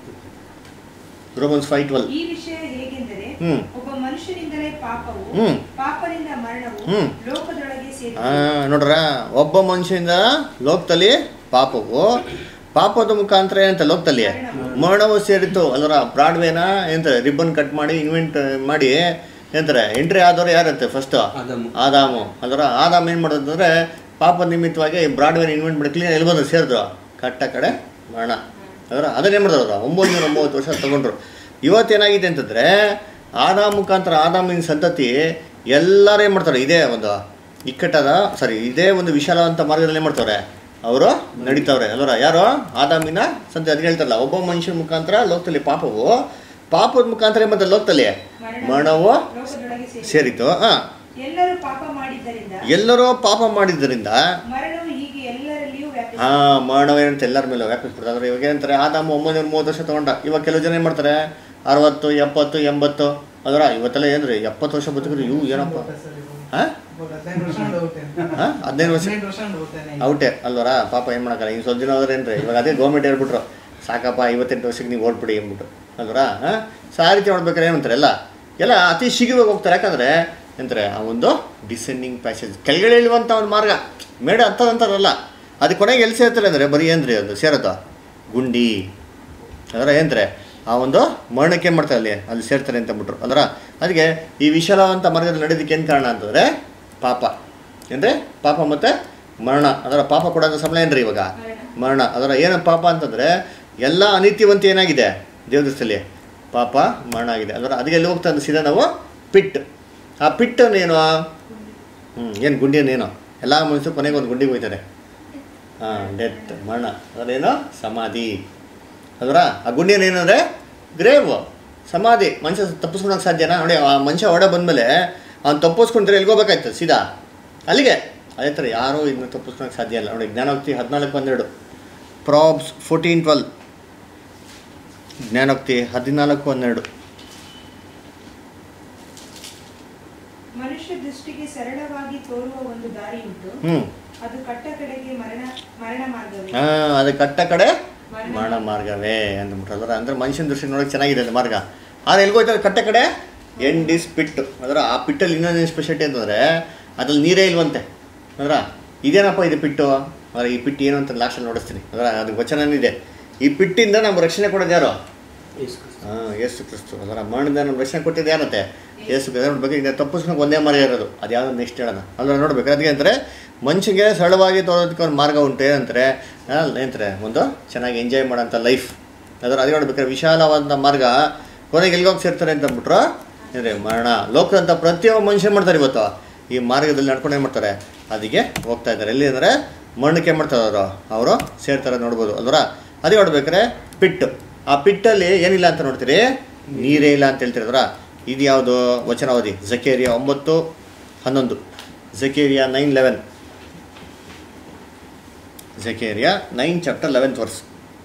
ರೋಮನ್ಸ್ ಫೈವ್ ಟ್ವೆಲ್ ಈ ವಿಷಯ ಹೇಗೆಂದರೆ ಹ್ಮ್. ಒಬ್ಬ ಮನುಷ್ಯನಿಂದಲೇ ಪಾಪವು ಹ್ಮ್. ಪಾಪದಿಂದ ಮರಣವು ಹ್ಮ್. ಲೋಕದೊಳಗೆ ಸೇರಿ ಆ, ನೋಡ್ರ ಒಬ್ಬ ಮನುಷ್ಯನಿಂದ ಲೋಕದಲ್ಲಿ ಪಾಪವು ಪಾಪದ ಮುಖಾಂತರ ಏನಂತ ಲೋಕದಲ್ಲಿ ಮರಣವು ಸೇರಿತ್ತು ಅಲ್ಲರ ಬ್ರಾಡ್ವೇನ ಏನಂತಾರೆ ರಿಬ್ಬನ್ ಕಟ್ ಮಾಡಿ ಇನ್ವೆಂಟ್ ಮಾಡಿ ಏನಂತಾರೆ ಎಂಟ್ರಿ ಆದವ್ರು ಯಾರಂತೆ ಫಸ್ಟ್ ಆದಾಮು. ಆದಾಮು ಅಲ್ಲರ ಆದಾಮ್ ಏನು ಮಾಡೋದಂದ್ರೆ ಪಾಪ ನಿಮಿತ್ತವಾಗಿ ಬ್ರಾಡ್ವೇನ ಇನ್ವೆಂಟ್ ಮಾಡಿ ಕ್ಲೀನ್ ಎಲ್ಲಿ ಬಂದ್ರು ಸೇರಿದ್ರು ಕಟ್ಟ ಕಡೆ ಮರಣ ಅದರ ಅದನ್ನೇ ಮಾಡಿದ್ರು ಅವರು ಒಂಬೈನೂರ ಒಂಬತ್ತು ವರ್ಷ ತಗೊಂಡ್ರು ಇವತ್ತೇನಾಗಿದೆ ಅಂತಂದರೆ ಆದಾಮ ಮುಖಾಂತರ ಆದಾಮಿನ ಸಂತತಿ ಎಲ್ಲರೂ ಏನು ಮಾಡ್ತಾರೆ ಇದೇ ಒಂದು ಇಕ್ಕಟ್ಟಾದ ಸಾರಿ ಇದೇ ಒಂದು ವಿಶಾಲವಂತ ಮಾರ್ಗದಲ್ಲಿ ಏನು ಮಾಡ್ತಾರೆ ಅವರು ನಡೀತಾವ್ರೆ ಅಲ್ವರ ಯಾರು ಆದಾಮಿನ ಸಂತ ಅದಕ್ಕೆ ಹೇಳ್ತಾರಲ್ಲ ಒಬ್ಬ ಮನುಷ್ಯನ ಮುಖಾಂತರ ಲೋಕದಲ್ಲಿ ಪಾಪವು ಪಾಪದ ಮುಖಾಂತರ ಏನು ಮಾಡ್ತಾರೆ ಲೋಕದಲ್ಲಿ ಮರಣವು ಲೋಕದೊಳಗೆ ಸೇರಿ ಸೇರಿತು ಹಾಂ ಎಲ್ಲರೂ ಪಾಪ ಮಾಡಿದ್ದರಿಂದ ಎಲ್ಲರೂ ಪಾಪ ಮಾಡಿದ್ದರಿಂದ ಮರಣವು ಹೀಗೆ ಎಲ್ಲರಲ್ಲಿಯೂ ವ್ಯಾಪಿಸಿ ಹಾ ಮರಣವೇನಂತ ಎಲ್ಲರ ಮೇಲೆ ವ್ಯಾಪಿಸ್ಬಿಡ್ತಾರೆ ಅಂದ್ರೆ ಇವಾಗ ಏನಂತಾರೆ ಆದಾಮ ಒಂಬೈನೂರ ಮೂವತ್ತು ವರ್ಷ ತಗೊಂಡ ಇವಾಗ ಕೆಲವು ಜನ ಏನು ಮಾಡ್ತಾರೆ ಅರವತ್ತು ಎಪ್ಪತ್ತು ಎಂಬತ್ತು ಅದರ ಇವತ್ತೆಲ್ಲ ಏನ್ರಿ ಎಪ್ಪತ್ತು ವರ್ಷ ಬದುಕಿದ್ರು ಇವು ಏನಪ್ಪ ಹಾಂ ಹಾಂ ಹದಿನೈದು ವರ್ಷ ಔಟೆ ಅಲ್ವರ ಪಾಪ ಏನು ಮಾಡೋಕ್ಕಲ್ಲ ಇನ್ನು ಸ್ವಲ್ಪ ದಿನ ಹೋದ್ರೆ ಏನ್ರಿ ಇವಾಗ ಅದೇ ಗೌರ್ಮೆಂಟ್ ಹೇಳ್ಬಿಟ್ರು ಸಾಕಪ್ಪ ಐವತ್ತೆಂಟು ವರ್ಷಕ್ಕೆ ನೀವು ಓಡ್ಬಿಡಿ ಅಂದ್ಬಿಟ್ಟು ಅಲ್ವರ ಹಾಂ ಸೊ ಆ ರೀತಿ ನೋಡ್ಬೇಕಾದ್ರೆ ಏನಂತಾರೆ ಎಲ್ಲ ಎಲ್ಲ ಅತಿ ಶೀಘ್ರವಾಗಿ ಹೋಗ್ತಾರೆ ಯಾಕಂದರೆ ಎಂತಾರೆ ಆ ಒಂದು ಡಿಸೆಂಡಿಂಗ್ ಪ್ಯಾಸೇಜ್ ಕೆಳಗಡೆ ಇಳುವಂಥ ಒಂದು ಮಾರ್ಗ ಮೇಡ ಹತ್ತದಂತಾರಲ್ಲ ಅದು ಕೊನೆಗೆ ಎಲ್ಲಿ ಸೇರ್ತಾರೆ ಅಂದರೆ ಬರೀ ಏನ್ರಿ ಅದು ಸೇರೋದು ಗುಂಡಿ ಅದರ ಏನಂತಾರೆ ಆ ಒಂದು ಮರಣಕ್ಕೆ ಏನು ಮಾಡ್ತಾರೆ ಅಲ್ಲಿ ಅಲ್ಲಿ ಸೇರ್ತಾರೆ ಅಂತ ಅಂದ್ಬಿಟ್ರು ಅದರ ಅದಕ್ಕೆ ಈ ವಿಶಾಲವಂತ ಮಾರ್ಗದಲ್ಲಿ ನಡೆಯೋದಕ್ಕೆ ಏನು ಕಾರಣ ಅಂತಂದರೆ ಪಾಪ ಅಂದರೆ ಪಾಪ ಮತ್ತು ಮರಣ ಅದರ ಪಾಪ ಕೊಡೋದು ಸಂಬಳ ಏನ್ರಿ ಇವಾಗ ಮರಣ ಅದರ ಏನು ಪಾಪ ಅಂತಂದರೆ ಎಲ್ಲ ಅನಿತ್ಯವಂತ ಏನಾಗಿದೆ ದೇವದಸ್ಥಲ್ಲಿ ಪಾಪ ಮರಣ ಆಗಿದೆ ಅದರ ಅದಕ್ಕೆ ಎಲ್ಲಿ ಹೋಗ್ತಾ ಸೀದಾ ನಾವು ಪಿಟ್ ಆ ಪಿಟ್ಟನ್ನೇನು ಹ್ಞೂ ಏನು ಗುಂಡಿಯನ್ನೇನು ಎಲ್ಲ ಮನುಷ್ಯರು ಕೊನೆಗೆ ಒಂದು ಗುಂಡಿಗೆ ಹೋಗ್ತಾರೆ ಹಾಂ ಡೆತ್ ಮರಣ ಅದರೇನು ಸಮಾಧಿ ಅದರ ಆ ಗುಂಡಿಯನ್ನು ಏನಂದರೆ ಗ್ರೇವ್ ಸಮಾಧಿ ಮನುಷ್ಯ ತಪ್ಪಿಸ್ಕೊಳಕ್ಕೆ ಸಾಧ್ಯನಾ ನೋಡಿ ಆ ಮನುಷ್ಯ ಹೊಡೆ ಬಂದಮೇಲೆ ಅವ್ನು ತಪ್ಪಿಸ್ಕೊಂಡ್ರೆ ಎಲ್ಗೋಬೇಕಾಯ್ತು ಸೀದಾ ಅಲ್ಲಿಗೆ ಅದೇ ಥರ ಯಾರೂ ಇದನ್ನ ತಪ್ಪಿಸ್ಕೊಳಕ್ಕೆ ಸಾಧ್ಯ ಇಲ್ಲ ನೋಡಿ ಜ್ಞಾನೋಕ್ತಿ ಹದಿನಾಲ್ಕು ಹನ್ನೆರಡು ಪ್ರಾಬ್ಸ್ ಫೋರ್ಟೀನ್ ಟ್ವೆಲ್ ಜ್ಞಾನೋಕ್ತಿ ಹದಿನಾಲ್ಕು ಹನ್ನೆರಡು ಮನುಷ್ಯ ದೃಷ್ಟಿಗೆ ಸರಳವಾಗಿ ತೋರುವ ಒಂದು ದಾರಿಯುಂಟು ಹ್ಞೂ ಅದು ಕಟ್ಟ ಕಡೆಗೆ ಮರಣ ಮರಣ ಮಾರ್ಗವೇ ಹಾಂ ಅದು ಕಟ್ಟ ಕಡೆ ಮರಣ ಮಾರ್ಗವೇ ಅಂದ್ಬಿಟ್ರಲ್ಲ ಅಂದರೆ ಮನುಷ್ಯನ ದೃಷ್ಟಿ ನೋಡೋಕೆ ಚೆನ್ನಾಗಿದೆ ಅದು ಮಾರ್ಗ ಆದರೆ ಎಲ್ಗೋಯ್ತದೆ ಕಟ್ಟ ಕಡೆ ಎಂಡ್ ಇಸ್ ಪಿಟ್ಟು ಅದರ ಆ ಪಿಟ್ಟಲ್ಲಿ ಇನ್ನೊಂದು ಸ್ಪೆಷಾಲಿಟಿ ಅಂತಂದರೆ ಅದ್ರಲ್ಲಿ ನೀರೇ ಇಲ್ವಂತೆ ಅದರ ಇದೇನಪ್ಪ ಇದು ಪಿಟ್ಟು ಅದರ ಈ ಪಿಟ್ಟು ಏನು ಅಂತ ಲಾಸ್ಟಲ್ಲಿ ನೋಡಿಸ್ತೀನಿ ಅದರ ಅದು ವಚನನಿದೆ ಈ ಪಿಟ್ಟಿಂದ ನಮ್ಮ ರಕ್ಷಣೆ ಕೊಡೋದು ಯಾರು ಯೇಸು ಕ್ರಿಸ್ತ. ಹಾಂ ಯೇಸು ಕ್ರಿಸ್ತು ಅದರ ಮರಣದಿಂದ ನಮ್ಮ ರಕ್ಷಣೆ ಕೊಟ್ಟಿದ್ದು ಯಾರತ್ತೆ ಯೇಸು ಕ್ರಿಸ್ತು ನೋಡ್ಬೇಕು ಈಗ ತಪ್ಪಿಸ್ಕೊಂಡು ಒಂದೇ ಮಾರ್ಗ ಇರೋದು ಅದು ಯಾವ್ದು ನೆಕ್ಸ್ಟ್ ಹೇಳೋಣ ಅಲ್ಲ ನೋಡ್ಬೇಕು ಅದಕ್ಕೆ ಅಂತಾರೆ ಮನುಷ್ಯಗೆ ಸರಳವಾಗಿ ತೋರೋದಕ್ಕೆ ಒಂದು ಮಾರ್ಗ ಉಂಟು ಏನಂತಾರೆ ಏನಂತಾರೆ ಒಂದು ಚೆನ್ನಾಗಿ ಎಂಜಾಯ್ ಮಾಡೋಂಥ ಲೈಫ್ ಅದರ ಅದೇ ನೋಡ್ಬೇಕಾದ್ರೆ ವಿಶಾಲವಾದಂಥ ಮಾರ್ಗ ಕೊನೆಗೆ ಎಲ್ಲಿಗೋಗಿ ಸೇರ್ತಾರೆ ಅಂತ ಅಂದ್ಬಿಟ್ರು ಅಂದರೆ ಮರಣ ಲೋಕದಂಥ ಪ್ರತಿಯೊಬ್ಬ ಮನುಷ್ಯ ಮಾಡ್ತಾರೆ ಇವತ್ತು ಈ ಮಾರ್ಗದಲ್ಲಿ ನಡ್ಕೊಂಡು ಏನು ಮಾಡ್ತಾರೆ ಅದಕ್ಕೆ ಹೋಗ್ತಾ ಇದ್ದಾರೆ ಎಲ್ಲಿ ಅಂದರೆ ಮಣ್ಣಕ್ಕೆ ಏನು ಮಾಡ್ತಾರೆ ಅವರು ಅವರು ಸೇರ್ತಾರೆ ನೋಡ್ಬೋದು ಅಲ್ವರ ಅದೇ ನೋಡ್ಬೇಕಾರೆ ಪಿಟ್ಟು ಆ ಪಿಟ್ಟಲ್ಲಿ ಏನಿಲ್ಲ ಅಂತ ನೋಡ್ತೀರಿ ನೀರೇ ಇಲ್ಲ ಅಂತ ಹೇಳ್ತಿರದ್ರ ಇದು ಯಾವುದು ವಚನ ಓದಿ ಜಕೇರಿಯಾ ಒಂಬತ್ತು ಹನ್ನೊಂದು Zechariah nine eleven Zechariah nine chapter eleventh verse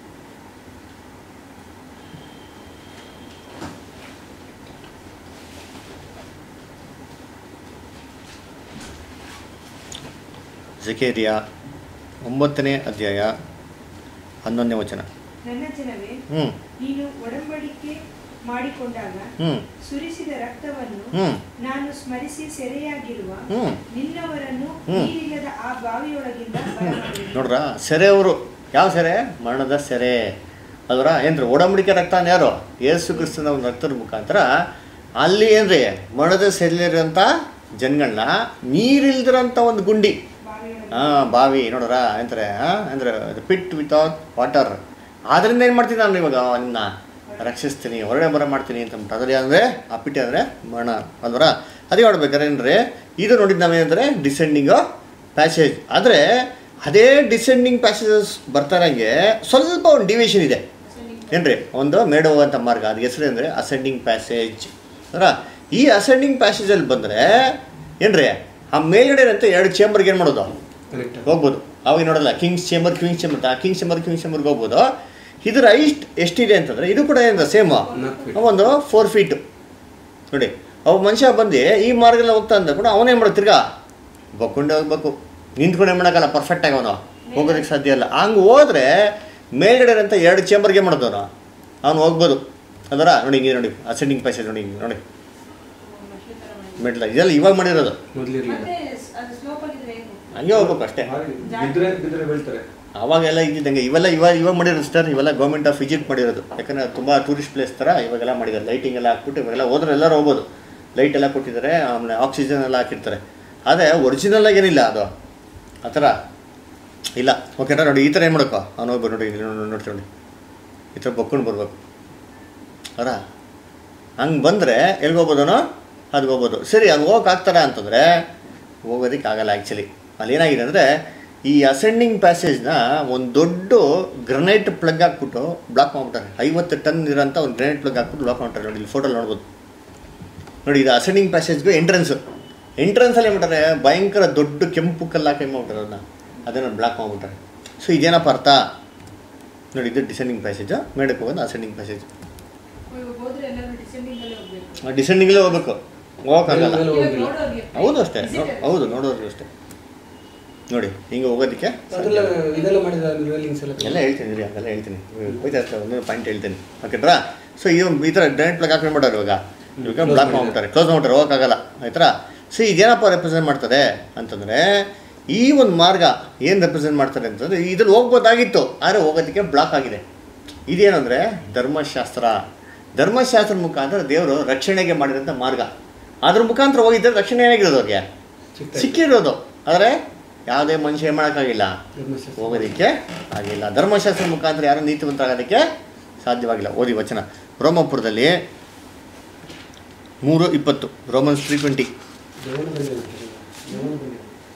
Zechariah ಒಂಬತ್ತನೇ ಅಧ್ಯಾಯ ಹನ್ನೊಂದನೇ ವಚನ ನನ್ನ ಜನವೇ ಹ್ಞೂ ನೀನು ಒಡಂಬಡಿಕೆ ಮಾಡಿಕೊಂಡಾಗ ಹ್ಞೂ ಸುರಿಸಿದ ರಕ್ತವನ್ನು ಹ್ಞೂ ನಾನು ಸ್ಮರಿಸಿ ಸೆರೆಯಾಗಿರುವ ಹ್ಞೂ ನಿನ್ನವರನ್ನು ಹ್ಮ್. ನೀರಿಲ್ಲದ ಆ ಬಾವಿಯೊಳಗಿಂದ ಬರಮಾಡುವೆನು. ನೋಡ್ರ ಸೆರೆಯವರು ಯಾವ ಸೆರೆ ಮರಣದ ಸೆರೆ ಅಲ್ವರ ಏನ್ರಿ ಒಡಂಬಡಿಕೆ ರಕ್ತ ಅಂದ್ರೆ ಯಾರು ಯೇಸು ಕ್ರಿಸ್ತನ ಒಂದು ರಕ್ತದ ಮುಖಾಂತರ ಅಲ್ಲಿ ಏನ್ರಿ ಮರಣದ ಸೆರೆಲಿರೋಂಥ ಜನಗಳನ್ನ ನೀರಿಲ್ದಿರೋಂಥ ಒಂದು ಗುಂಡಿ ಬಾವಿಯೊಳಗೆ ಹಾಂ ಬಾವಿ ನೋಡ್ರ ಎಂತಾರೆ ಹಾಂ ಅಂದರೆ ಪಿಟ್ ವಿತೌಟ್ ವಾಟರ್ ಆದ್ರಿಂದ ಏನು ಮಾಡ್ತೀನಿ ನಾನು ಇವಾಗ ನಿನ್ನ ರಕ್ಷಿಸ್ತೀನಿ ಹೊರಗಡೆ ಬರ ಮಾಡ್ತೀನಿ ಅಂತ ಅಂದ್ಬಿಟ್ಟು ಅದ್ರಲ್ಲಿ ಅಂದರೆ ಆ ಪಿಟ್ಟಿ ಅಂದರೆ ಮರಣ ಅಲ್ವರ ಅದೇ ನೋಡ್ಬೇಕಾದ್ರೆ ಏನ್ರಿ ಇದು ನೋಡಿದ್ದು ನಾವೇನಂದರೆ ಡಿಸೆಂಡಿಂಗ್ ಪ್ಯಾಸೇಜ್ ಆದರೆ ಅದೇ ಡಿಸೆಂಡಿಂಗ್ ಪ್ಯಾಸೇಜಸ್ ಬರ್ತಾರಂಗೆ ಸ್ವಲ್ಪ ಒಂದು ಡಿವಿಷನ್ ಇದೆ ಏನ್ರಿ ಒಂದು ಮೇಡ ಹೋಗುವಂಥ ಮಾರ್ಗ ಅದು ಹೆಸರು ಅಂದರೆ ಅಸೆಂಡಿಂಗ್ ಪ್ಯಾಸೇಜ್ ಅದರ ಈ ಅಸೆಂಡಿಂಗ್ ಪ್ಯಾಸೇಜಲ್ಲಿ ಬಂದರೆ ಏನ್ರಿ ಆ ಮೇಲ್ಗಡೆ ಅಂತ ಎರಡು ಚೇಂಬರ್ಗೆ ಏನು ಮಾಡೋದು ಕರೆಕ್ಟ್ ಹೋಗ್ಬೋದು ಅವಾಗ ನೋಡಲ್ಲ ಕಿಂಗ್ಸ್ ಚೇಂಬರ್ ಕ್ವೀನ್ಸ್ ಚೇಂಬರ್ ಆ ಕಿಂಗ್ಸ್ ಚೇಂಬರ್ ಕ್ವೀನ್ಸ್ ಚೇಂಬರ್ಗೆ ಹೋಗ್ಬೋದು ಇದರ ಐಸ್ಟ್ ಎಷ್ಟಿದೆ ಅಂತಂದರೆ ಇದು ಕೂಡ ಏನಿದೆ ಸೇಮ್ ನಾಲ್ಕು ಫೀಟ್ ಒಂದು ಫೋರ್ ಫೀಟ್ ನೋಡಿ ಅವ ಮನುಷ್ಯ ಬಂದು ಈ ಮಾರ್ಗದಲ್ಲಿ ಹೋಗ್ತಾ ಅಂದ ಕೂಡ ಅವನೇನು ಮಾಡೋದು ತಿರ್ಗಾ ಬಕ್ಕೊಂಡೆ ಹೋಗ್ಬೇಕು ನಿಂತ್ಕೊಂಡೆ ಮಾಡೋಕ್ಕಲ್ಲ ಪರ್ಫೆಕ್ಟಾಗಿ ಅವನು ಹೋಗೋದಕ್ಕೆ ಸಾಧ್ಯ ಇಲ್ಲ ಹಂಗೆ ಹೋದ್ರೆ ಮೇಲ್ಗಡೆ ಅಂತ ಎರಡು ಚೇಂಬರ್ಗೆ ಮಾಡೋದು ಅವನು ಅವ್ನು ಹೋಗ್ಬೋದು ಅದರ ನೋಡಿ ಹಿಂಗೆ ನೋಡಿ ಅಸೆಂಡಿಂಗ್ ಪ್ಯಾಸೇಜ್ ನೋಡಿ ಹಿಂಗೆ ನೋಡಿ ಮೆಟ್ಲ ಇದೆಲ್ಲ ಇವಾಗ ಮಾಡಿರೋದು ಮೊದಲಿರಲಿಲ್ಲ ಮತ್ತೆ ಅದು ಸ್ಲೋಪ್ ಆಗಿದ್ರೆ ಹೇಗೆ ಹಂಗೆ ಹೋಗ್ಬೇಕು ಅಷ್ಟೇ ಬಿದ್ರೆ ಬಿದ್ರೆ ಬೀಳ್ತಾರೆ ಅವಾಗೆಲ್ಲ ಇದ್ದಿದ್ದಂಗೆ ಇವೆಲ್ಲ ಇವಾಗ ಇವಾಗ ಮಾಡಿರೋದು ಸರ್ ಇವೆಲ್ಲ ಗೌರ್ಮೆಂಟ್ ಆಫ್ ಈಜಿಪ್ಟ್ ಮಾಡಿರೋದು ಯಾಕಂದರೆ ತುಂಬ ಟೂರಿಸ್ಟ್ ಪ್ಲೇಸ್ ಥರ ಇವಾಗೆಲ್ಲ ಮಾಡಿದ್ದಾರೆ ಲೈಟಿಂಗ್ ಎಲ್ಲ ಹಾಕ್ಬಿಟ್ಟು ಇವಾಗೆಲ್ಲ ಹೋದ್ರೆ ಎಲ್ಲರೂ ಹೋಗ್ಬೋದು ಲೈಟ್ ಎಲ್ಲ ಕೊಟ್ಟಿದ್ದಾರೆ ಆಮೇಲೆ ಆಕ್ಸಿಜನ್ ಎಲ್ಲ ಹಾಕಿರ್ತಾರೆ ಆದರೆ ಒರಿಜಿನಲ್ ಆಗಿ ಏನಿಲ್ಲ ಅದು ಆ ಥರ ಇಲ್ಲ ಓಕೆನಾ ನೋಡಿ ಈ ಥರ ಏನು ಮಾಡ್ಕೋ ಅವ್ನು ಹೋಗ್ಬೋದು ನೋಡಿ ಇಲ್ಲಿ ನೋಡಿ ನೋಡ್ತೀವಿ ನೋಡಿ ಈ ಥರ ಬಕ್ಕೊಂಡು ಬರ್ಬೇಕು ಅವರ ಹಂಗೆ ಬಂದರೆ ಎಲ್ಲಿಗೆ ಹೋಗ್ಬೋದನೋ ಅದಕ್ಕೆ ಹೋಗ್ಬೋದು ಸರಿ ಅಲ್ಲಿ ಹೋಗಕ್ಕೆ ಆಗ್ತಾರ ಅಂತಂದರೆ ಹೋಗೋದಕ್ಕೆ ಆಗಲ್ಲ ಆ್ಯಕ್ಚುಲಿ ಅಲ್ಲಿ ಏನಾಗಿದೆ ಅಂದರೆ ಈ ಅಸೆಂಡಿಂಗ್ ಪ್ಯಾಸೇಜ್ನ ಒಂದು ದೊಡ್ಡ ಗ್ರನೈಟ್ ಪ್ಲಗ್ ಹಾಕ್ಬಿಟ್ಟು ಬ್ಲಾಕ್ ಮಾಡ್ಬಿಟ್ಟಾರೆ ಐವತ್ತು ಟನ್ ಇರೋಂಥ ಒಂದು ಗ್ರನೈಟ್ ಪ್ಲಗ್ ಹಾಕ್ಬಿಟ್ಟು ಬ್ಲಾಕ್ ಮಾಡ್ತಾರೆ ನೋಡಿ ಇಲ್ಲಿ ಫೋಟೋಲ್ಲಿ ನೋಡ್ಬೋದು ನೋಡಿ ಇದು ಅಸೆಂಡಿಂಗ್ ಪ್ಯಾಸೇಜ್ಗೆ ಎಂಟ್ರೆನ್ಸು ಎಂಟ್ರೆನ್ಸಲ್ಲಿ ಏನ್ಬಿಟ್ಟಾರೆ ಭಯಂಕರ ದೊಡ್ಡ ಕೆಂಪು ಕಲ್ಲು ಹಾಕಿ ಮಾಡ್ಬಿಟ್ಟಾರೆ ಅದನ್ನ ಅದನ್ನು ಬ್ಲಾಕ್ ಮಾಡ್ಬಿಟ್ಟಾರೆ ಸೊ ಇದೇನಪ್ಪ ಅರ್ಥ ನೋಡಿ ಇದು ಡಿಸೆಂಡಿಂಗ್ ಪ್ಯಾಸೇಜು ಮೇಡಕ್ಕೆ ಹೋಗೋದು ಅಸೆಂಡಿಂಗ್ ಪ್ಯಾಸೇಜ್ ಇವಾಗ ಹೋದ್ರೆ ಎಲ್ಲರೂ ಡಿಸೆಂಡಿಂಗ್ ಅಲ್ಲಿ ಹೋಗ್ಬೇಕು ಡಿಸೆಂಡಿಂಗಲ್ಲೇ ಹೋಗ್ಬೇಕು ಹೋಗೋಕ್ಕಾಗಲ್ಲ ಮೇಲೆ ಇವಾಗ ಹೋಗಿಲ್ಲ ನೋಡೋರ್ಗೆ ಹೌದು ಅಷ್ಟೇ ನೋ- Visitors. ಹೌದು ನೋಡೋದು ಅಷ್ಟೇ ನೋಡಿ ಹಿಂಗೆ ಹೋಗೋದಕ್ಕೆ ಅದೆಲ್ಲ ಇದೆಲ್ಲ ಮಾಡಿದ ರೇಲಿಂಗ್ಸ್ ಎಲ್ಲ ಎಲ್ಲ ಹೇಳ್ತೀನಿ ರೀ ಅದೆಲ್ಲ ಹೇಳ್ತೀನಿ ಹೋಯ್ತಾ ಇರ್ತಾರೆ ಒಂದೊಂದು ಪಾಯಿಂಟ್ ಹೇಳ್ತೀನಿ ಓಕೆಟ್ರಾ ಸೊ ಇದು ಈ ಥರ ಡೈರೆಕ್ಟ್ ಪ್ಲಗ್ ಹಾಕೊಂಡು ಮಾಡ್ತಾರೆ ಇವಾಗ ಇವಾಗ Close ಬ್ಲಾಕ್ ಮಾಡಿದ್ದಾರೆ. ಮಾಡ್ಬಿಟ್ಟಾರೆ ಕ್ಲೋಸ್ ಮಾಡ್ಬಿಟ್ಟಾರೆ ಹೋಗೋಕ್ಕಾಗಲ್ಲ ಆಯ್ತಾ ಸೊ ಇದೇನಪ್ಪ ರೆಪ್ರೆಸೆಂಟ್ ಮಾಡ್ತದೆ ಅಂತಂದರೆ ಈ ಒಂದು ಮಾರ್ಗ ಏನು ರೆಪ್ರೆಸೆಂಟ್ ಮಾಡ್ತಾರೆ ಅಂತಂದರೆ ಇದ್ರಲ್ಲಿ ಹೋಗ್ಬೋದಾಗಿತ್ತು ಆದರೆ ಹೋಗೋದಕ್ಕೆ ಬ್ಲಾಕ್ ಆಗಿದೆ ಇದೇನಂದರೆ ಧರ್ಮಶಾಸ್ತ್ರ ಧರ್ಮಶಾಸ್ತ್ರದ ಮುಖಾಂತರ ದೇವರು ರಕ್ಷಣೆಗೆ ಮಾಡಿರೋಂಥ ಮಾರ್ಗ ಅದ್ರ ಮುಖಾಂತರ ಹೋಗಿದ್ದರೆ ರಕ್ಷಣೆ ಏನಾಗಿರೋದು ಅವ್ರಿಗೆ ಸಿಗ್ತಾ ಸಿಕ್ಕಿರೋದು ಆದರೆ ಯಾವುದೇ ಮನುಷ್ಯ ಏನು ಮಾಡೋಕ್ಕಾಗಿಲ್ಲ ಧರ್ಮಶಾಸ್ತ್ರ. ಹೋಗೋದಕ್ಕೆ ಆಗಿಲ್ಲ ಧರ್ಮಶಾಸ್ತ್ರ ಮುಖಾಂತರ ಯಾರು ನೀತಿವಂತರಾಗೋದಕ್ಕೆ ಸಾಧ್ಯವಾಗಿಲ್ಲ ಓದಿ ವಚನ ರೋಮಪುರದಲ್ಲಿ ಮೂರು ಇಪ್ಪತ್ತು ರೋಮನ್ಸ್ ತ್ರೀ ಟ್ವೆಂಟಿ ಯೌವನದಲ್ಲಿ ಇರ್ತಾರೆ. ಯೌವನದಲ್ಲಿ.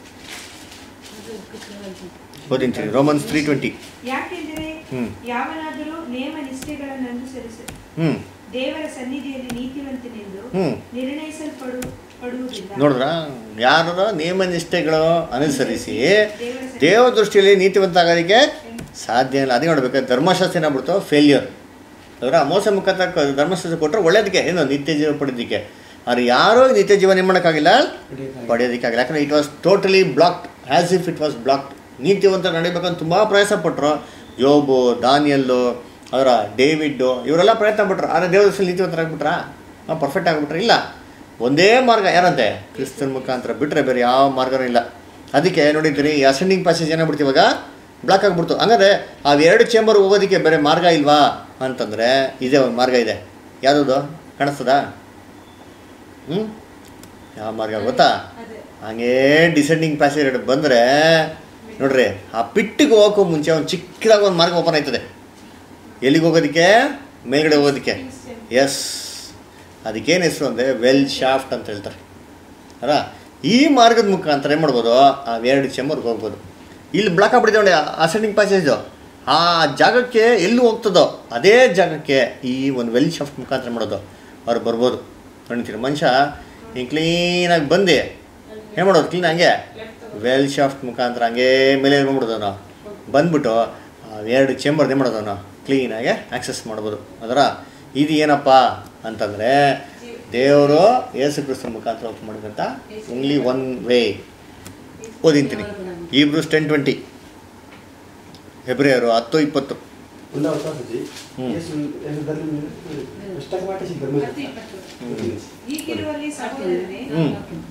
ಓದಿಂತೀನಿ ರೋಮನ್ಸ್ ತ್ರೀ ಟ್ವೆಂಟಿ ಯಾಕೆಂದರೆ ಹ್ಮ್. ಯಾವನಾದರೂ ನೇಮ ನಿಷ್ಠೆಗಳನ್ನು ಅನುಸರಿಸ ಹ್ಞೂ ದೇವರ ಸನ್ನಿಧಿಯಲ್ಲಿ ನೀತಿವಂತನೆಂದು ಹ್ಮ್. ನಿರ್ಣಯಿಸಲ್ಪಡು ಪಡುವುದಿಲ್ಲ ನೋಡಿದ್ರ ಯಾರ ನಿಯಮ ನಿಷ್ಠೆಗಳು ಅನುಸರಿಸಿ ದೇವರ ದೇವ ದೃಷ್ಟಿಯಲ್ಲಿ ನೀತಿವಂತ ಆಗೋದಕ್ಕೆ ಸಾಧ್ಯ ಇಲ್ಲ ಅದೇ ನೋಡ್ಬೇಕು ಧರ್ಮಶಾಸ್ತ್ರ ಏನಾಗ್ಬಿಡ್ತು ಫೇಲ್ಯೂರ್ ಅದರ ಮೋಸ ಮುಖಾಂತರ ಕ- ಧರ್ಮಶಾಸ್ತ್ರ ಕೊಟ್ಟರೆ ಒಳ್ಳೇದಕ್ಕೆ ಏನು ನಿತ್ಯ ಜೀವ ಪಡೆಯೋದಕ್ಕೆ ಆದ್ರೆ ಯಾರೂ ಈ ನಿತ್ಯ ಜೀವನ ಏನು ಮಾಡೋಕ್ಕಾಗಿಲ್ಲ ಪಡೆಯೋಕ್ಕಾಗಿಲ್ಲ. ಪಡೆಯೋದಕ್ಕಾಗಿಲ್ಲ ಯಾಕಂದ್ರೆ it was totally blocked as if it was blocked ನೀತಿವಂತ ನಡಿಬೇಕಂತ ತುಂಬ ಪ್ರಯಾಸ ಪಟ್ಟರು ಯೋಬು ದಾನಿಯಲ್ಲು ಅದರ ಡೇವಿಡ್ಡು ಇವರೆಲ್ಲ ಪ್ರಯತ್ನ ಪಟ್ಟರು ಆದರೆ ದೇವ್ರ ದೃಷ್ಟಿಯಲ್ಲಿ ನೀತಿವಂತರಾಗ್ಬಿಟ್ರಾ ಹಾಂ ಪರ್ಫೆಕ್ಟ್ ಆಗಿಬಿಟ್ರೆ ಇಲ್ಲ ಒಂದೇ ಮಾರ್ಗ ಯಾರಂತೆ ಕ್ರಿಸ್ತನ ಮುಖಾಂತರ ಬಿಟ್ಟರೆ ಬೇರೆ ಯಾವ ಮಾರ್ಗನೂ ಇಲ್ಲ ಅದಕ್ಕೆ ನೋಡಿದ್ದೀರಿ ಈ ಅಸೆಂಡಿಂಗ್ ಪ್ಯಾಸೇಜ್ ಏನಾಗ್ಬಿಡ್ತು ಇವಾಗ ಬ್ಲಾಕ್ ಆಗಿಬಿಡ್ತು ಹಂಗಾದ್ರೆ ಆ ಎರಡು ಚೇಂಬರ್ ಹೋಗೋದಕ್ಕೆ ಬೇರೆ ಮಾರ್ಗ ಇಲ್ವಾ ಅಂತಂದರೆ ಇದೇ ಒಂದು ಮಾರ್ಗ ಇದೆ ಯಾವುದದು ಕಾಣಿಸ್ತದಾ ಹ್ಞೂ ಯಾವ ಮಾರ್ಗ ಗೊತ್ತಾ ಅದೇ ಹಂಗೇ ಡಿಸೆಂಡಿಂಗ್ ಪ್ಯಾಸೇಜ್ ಬಂದರೆ ನೋಡ್ರಿ ಆ ಪಿಟ್ಟಿಗೆ ಹೋಗೋಕ್ಕೂ ಮುಂಚೆ ಒಂದು ಚಿಕ್ಕದಾಗಿ ಒಂದು ಮಾರ್ಗ ಓಪನ್ ಆಯ್ತದೆ ಎಲ್ಲಿಗೆ ಹೋಗೋದಕ್ಕೆ ಮೇಲ್ಗಡೆ ಹೋಗೋದಕ್ಕೆ ಎಸ್ ಅದಕ್ಕೇನು ಹೆಸರು ಅಂದರೆ ವೆಲ್ ಶಾಫ್ಟ್ ಅಂತ ಹೇಳ್ತಾರೆ ಅಲ್ಲ ಈ ಮಾರ್ಗದ ಮುಖಾಂತರ ಏನು ಮಾಡ್ಬೋದು ಆ ಎರಡು ಚೇಂಬರ್ಗೆ ಹೋಗ್ಬೋದು ಇಲ್ಲಿ ಬ್ಲಾಕ್ ಆಗ್ಬಿಟ್ಟಿದೆ ನೋಡಿ ಅಸೆಂಡಿಂಗ್ ಪ್ಯಾಸೇಜು ಆ ಜಾಗಕ್ಕೆ ಎಲ್ಲಿ ಹೋಗ್ತದೋ ಅದೇ ಜಾಗಕ್ಕೆ ಈ ಒಂದು ವೆಲ್ ಶಾಫ್ಟ್ ಮುಖಾಂತರ ಮಾಡೋದು ಅವ್ರು ಬರ್ಬೋದು ನೋಡ್ತೀರಿ ಮನುಷ್ಯ ಹಿಂಗೆ ಕ್ಲೀನಾಗಿ ಬಂದು ಏನು ಮಾಡೋದು ಕ್ಲೀನ್ ಹಂಗೆ ವೆಲ್ ಶಾಫ್ಟ್ ಮುಖಾಂತರ ಹಂಗೆ ಮೇಲೆ ಬಂದ್ಬಿಡೋದು ನಾವು ಬಂದ್ಬಿಟ್ಟು ಆ ಎರಡು ಚೇಂಬರ್ ಏನು ಮಾಡೋದು ನಾವು ಕ್ಲೀನಾಗಿ ಆಕ್ಸೆಸ್ ಮಾಡ್ಬೋದು ಅದರ ಇದು ಏನಪ್ಪ ಅಂತಂದರೆ ದೇವರು ಯೇಸು ಕ್ರಿಸ್ತನ ಮುಖಾಂತರ ಓಪನ್ ಮಾಡಿದಂಥ ಓನ್ಲಿ ಒನ್ ವೇ ಓದಿಂತೀನಿ ಈಬ್ರೂಸ್ ಟೆನ್ ಟ್ವೆಂಟಿ ಫೆಬ್ರವರಿ ಹತ್ತು ಇಪ್ಪತ್ತು Undang Prophecy, Hmm. Yesus yang dalam Pustaka Mati sih bermula. ಹೀಗಿರುವಲ್ಲಿ ಸಹೋದರರೇ ಹ್ಞೂ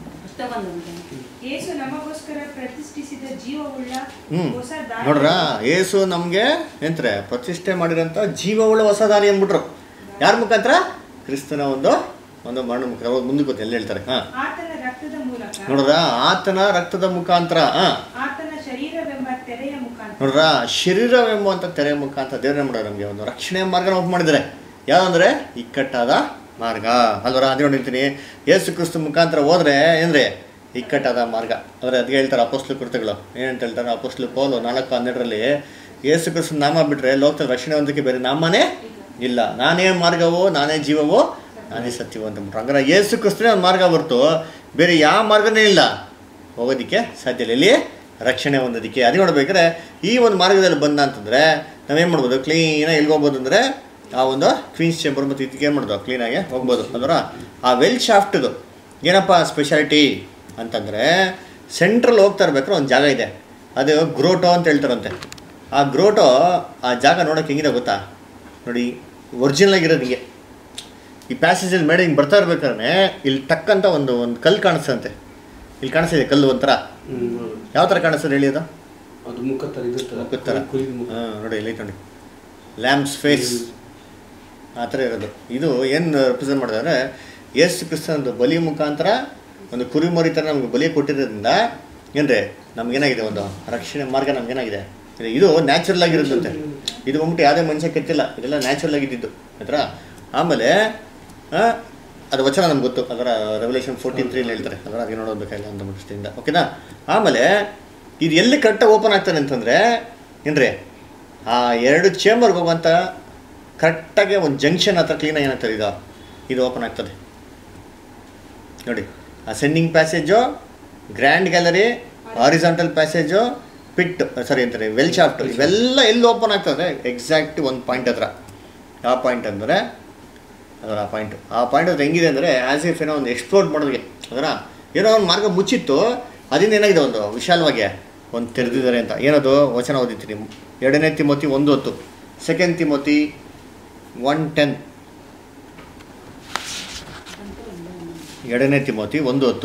ಯೇಸು ನಮಗೋಸ್ಕರ ಪ್ರತಿಷ್ಠಿಸಿದ ಜೀವವುಳ್ಳ ಹ್ಞೂ ಹೊಸ ದಾರಿ ನೋಡ್ರ ಏಸು ನಮಗೆ ಎಂತಾರೆ ಪ್ರತಿಷ್ಠೆ ಮಾಡಿರೋಂಥ ಜೀವವುಳ್ಳ ಹೊಸ ದಾರಿ ಅಂದ್ಬಿಟ್ರು ಯಾರ ಮುಖಾಂತರ ಕ್ರಿಸ್ತನ ಒಂದು ಒಂದು ಮರಣ ಮುಖಾಂತರ ಅವಾಗ ಮುಂದಕ್ಕೆ ಗೊತ್ತು ಎಲ್ಲ ಹೇಳ್ತಾರೆ ಹಾಂ ಆತನ ರಕ್ತದ ಮೂಲಕ ನೋಡ್ರ ಆತನ ರಕ್ತದ ಮುಖಾಂತರ ಹಾಂ ಆತನ ಶರೀರವೆಂಬ ತೆರೆಯ ಮುಖಾಂತರ ನೋಡ್ರ ಶರೀರವೆಂಬುವಂಥ ತೆರೆ ಮುಖಾಂತರ ದೇವ್ರೇ ಮಾಡೋರು ನಮಗೆ ಒಂದು ರಕ್ಷಣೆಯ ಮಾರ್ಗನ ಓಪನ್ ಮಾಡಿದ್ದಾರೆ ಯಾವುದಂದ್ರೆ ಇಕ್ಕಟ್ಟಾದ ಮಾರ್ಗ ಅಲ್ವರ ಅದೇ ನೋಡಿರ್ತೀನಿ ಯೇಸು ಕ್ರಿಸ್ತ ಮುಖಾಂತರ ಹೋದ್ರೆ ಏನ್ರಿ ಇಕ್ಕಟ್ಟಾದ ಮಾರ್ಗ ಅಂದರೆ ಅದಕ್ಕೆ ಹೇಳ್ತಾರೆ ಅಪೋಸ್ಲು ಕೃತ್ಯಗಳು ಏನಂತ ಹೇಳ್ತಾರೆ ಅಪೋಸ್ಲು ಪೌಲು ನಾಲ್ಕು ಹನ್ನೆರಡರಲ್ಲಿ ಯೇಸು ಕ್ರಿಸ್ತನ ನಾಮ ಬಿಟ್ಟರೆ ಲೋಕದ ರಕ್ಷಣೆ ಹೊಂದಕ್ಕೆ ಬೇರೆ ನಾಮನೇ ಇಲ್ಲ ನಾನೇ ಮಾರ್ಗವೋ ನಾನೇ ಜೀವವೋ ನಾನೇ ಸತ್ಯವೋ ಅಂತ ಬಿಟ್ರು ಹಂಗಾರೆ ಯೇಸು ಕ್ರಿಸ್ತನೇ ಒಂದು ಮಾರ್ಗ ಹೊರ್ತು ಬೇರೆ ಯಾವ ಮಾರ್ಗನೇ ಇಲ್ಲ ಹೋಗೋದಕ್ಕೆ ಸಾಧ್ಯ ಇಲ್ಲ ಇಲ್ಲಿ ರಕ್ಷಣೆ ಹೊಂದೋದಕ್ಕೆ ಅದು ನೋಡ್ಬೇಕಾದ್ರೆ ಈ ಒಂದು ಮಾರ್ಗದಲ್ಲಿ ಬಂದ ಅಂತಂದರೆ ನಾವೇನು ಮಾಡ್ಬೋದು ಕ್ಲೀನಾಗಿ ಎಲ್ಲಿ ಹೋಗ್ಬೋದು ಅಂದರೆ ಆ ಒಂದು ಕ್ವೀನ್ಸ್ ಚೇಂಬರ್ ಮತ್ತು ಇದಕ್ಕೆ ಏನು ಮಾಡೋದು ಕ್ಲೀನಾಗಿ ಹೋಗ್ಬೋದು ಅದರ ಆ ವೆಲ್ ಶಾಫ್ಟ್ದು ಏನಪ್ಪ ಸ್ಪೆಷಾಲಿಟಿ ಅಂತಂದರೆ ಸೆಂಟ್ರಲ್ ಹೋಗ್ತಾ ಇರ್ಬೇಕಾದ್ರೆ ಒಂದು ಜಾಗ ಇದೆ ಅದು ಗ್ರೋಟೋ ಅಂತ ಹೇಳ್ತಾರಂತೆ ಆ ಗ್ರೋಟೋ ಆ ಜಾಗ ನೋಡೋಕೆ ಹೆಂಗಿದೆ ಗೊತ್ತಾ ನೋಡಿ ಒರಿಜಿನಲ್ ಆಗಿರೋದು ಹಿಂಗೆ ಈ ಪ್ಯಾಸೇಜಲ್ಲಿ ಮೇಡ ಹಿಂಗೆ ಬರ್ತಾ ಇರ್ಬೇಕಾದ್ರೆ ಇಲ್ಲಿ ಟಕ್ ಅಂತ ಒಂದು ಒಂದು ಕಲ್ಲು ಕಾಣಿಸ್ತಂತೆ ಇಲ್ಲಿ ಕಾಣಿಸ್ತಿದೆ ಕಲ್ಲು ಒಂಥರ ಯಾವ ಥರ ಕಾಣಿಸ್ತದೆ ಹೇಳಿ ಅದು ಅದು ಮುಖ ತರ ಇದು ತರ ಮುಖದ ಥರ ಕುರಿದ ಮುಖ ಹಾಂ ನೋಡಿ ಇಲ್ಲಿ ನೋಡಿ ಲ್ಯಾಂಪ್ಸ್ ಫೇಸ್ ಆ ಥರ ಇರೋದು ಇದು ಏನು ರೆಪ್ರೆಸೆಂಟ್ ಮಾಡಿದ್ರೆ ಯೇಸು ಕ್ರಿಸ್ತನದು ಬಲಿ ಮುಖಾಂತರ ಒಂದು ಕುರಿಮರಿ ಥರ ನಮಗೆ ಬಲಿ ಕೊಟ್ಟಿರೋದ್ರಿಂದ ಏನ್ರಿ ನಮಗೇನಾಗಿದೆ ಒಂದು ರಕ್ಷಣೆ ಮಾರ್ಗ ನಮಗೇನಾಗಿದೆ ಇದು- ಇದು ನ್ಯಾಚುರಲ್ ಆಗಿರೋದಂತೆ ಇದು ಬಂದ್ಬಿಟ್ಟು ಯಾವುದೇ ಮನುಷ್ಯ ಕೆತ್ತಿಲ್ಲ ಇದೆಲ್ಲ ನ್ಯಾಚುರಲ್ ಆಗಿದ್ದಿದ್ದು ಆಯ್ತಾ ಆಮೇಲೆ ಆ, ಅದು ವಚನ ನಮ್ಗೆ ಗೊತ್ತು ಅದರ ರೆವಲ್ಯೂಷನ್ ಫೋರ್ಟೀನ್ ತ್ರೀಲಿ ಹೇಳ್ತಾರೆ ಅದರ ಹಾಗೆ ನೋಡೋದಕ್ಕಾಗಿಲ್ಲ ಅಂತ ದೃಷ್ಟಿಯಿಂದ ಓಕೆನಾ ಆಮೇಲೆ ಇದು ಎಲ್ಲಿ ಕರೆಕ್ಟಾಗಿ ಓಪನ್ ಆಗ್ತಾನೆ ಅಂತಂದರೆ ಏನ್ರಿ ಆ ಎರಡು ಚೇಂಬರ್ಗೆ ಹೋಗುವಂಥ ಕರೆಕ್ಟಾಗಿ ಒಂದು ಜಂಕ್ಷನ್ ಹತ್ರ ಕ್ಲೀನಾಗಿ ಏನಾಗ್ತದೆ ಇದು ಇದು ಓಪನ್ ಆಗ್ತದೆ ನೋಡಿ ascending passage grand gallery horizontal passage pit ಸಾರಿ ಅಂತಾರೆ ವೆಲ್ ಶಾಫ್ಟ್ ಇವೆಲ್ಲ ಎಲ್ಲಿ ಓಪನ್ ಆಗ್ತದೆ ಎಕ್ಸಾಕ್ಟ್ ಒಂದು ಪಾಯಿಂಟ್ ಹತ್ರ ಯಾವ ಪಾಯಿಂಟ್ ಅಂದರೆ ಅದರ ಆ ಪಾಯಿಂಟ್ ಆ ಪಾಯಿಂಟ್ ಅದು ಹೆಂಗಿದೆ ಅಂದರೆ ಆ್ಯಸ್ ಇಫ್ ಏನೋ ಒಂದು ಎಕ್ಸ್ಪ್ಲೋರ್ ಮಾಡೋದಕ್ಕೆ ಅದರ ಏನೋ ಒಂದು ಮಾರ್ಗ ಮುಚ್ಚಿತ್ತು ಅದರಿಂದ ಏನಾಗಿದೆ ಒಂದು ವಿಶಾಲವಾಗಿ ಒಂದು ತೆರೆದಿದ್ದಾರೆ ಅಂತ ಏನದು ವಚನ ಓದಿತೀನಿ ಎರಡನೇ ತಿಮೋತಿ ಒಂದು ಹೊತ್ತು ಸೆಕೆಂಡ್ ತಿಮೋತಿ ಒನ್ ಟೆನ್ ಎರಡನೇ ತಿಮೋತಿ ಒಂದು ಹೊತ್ತು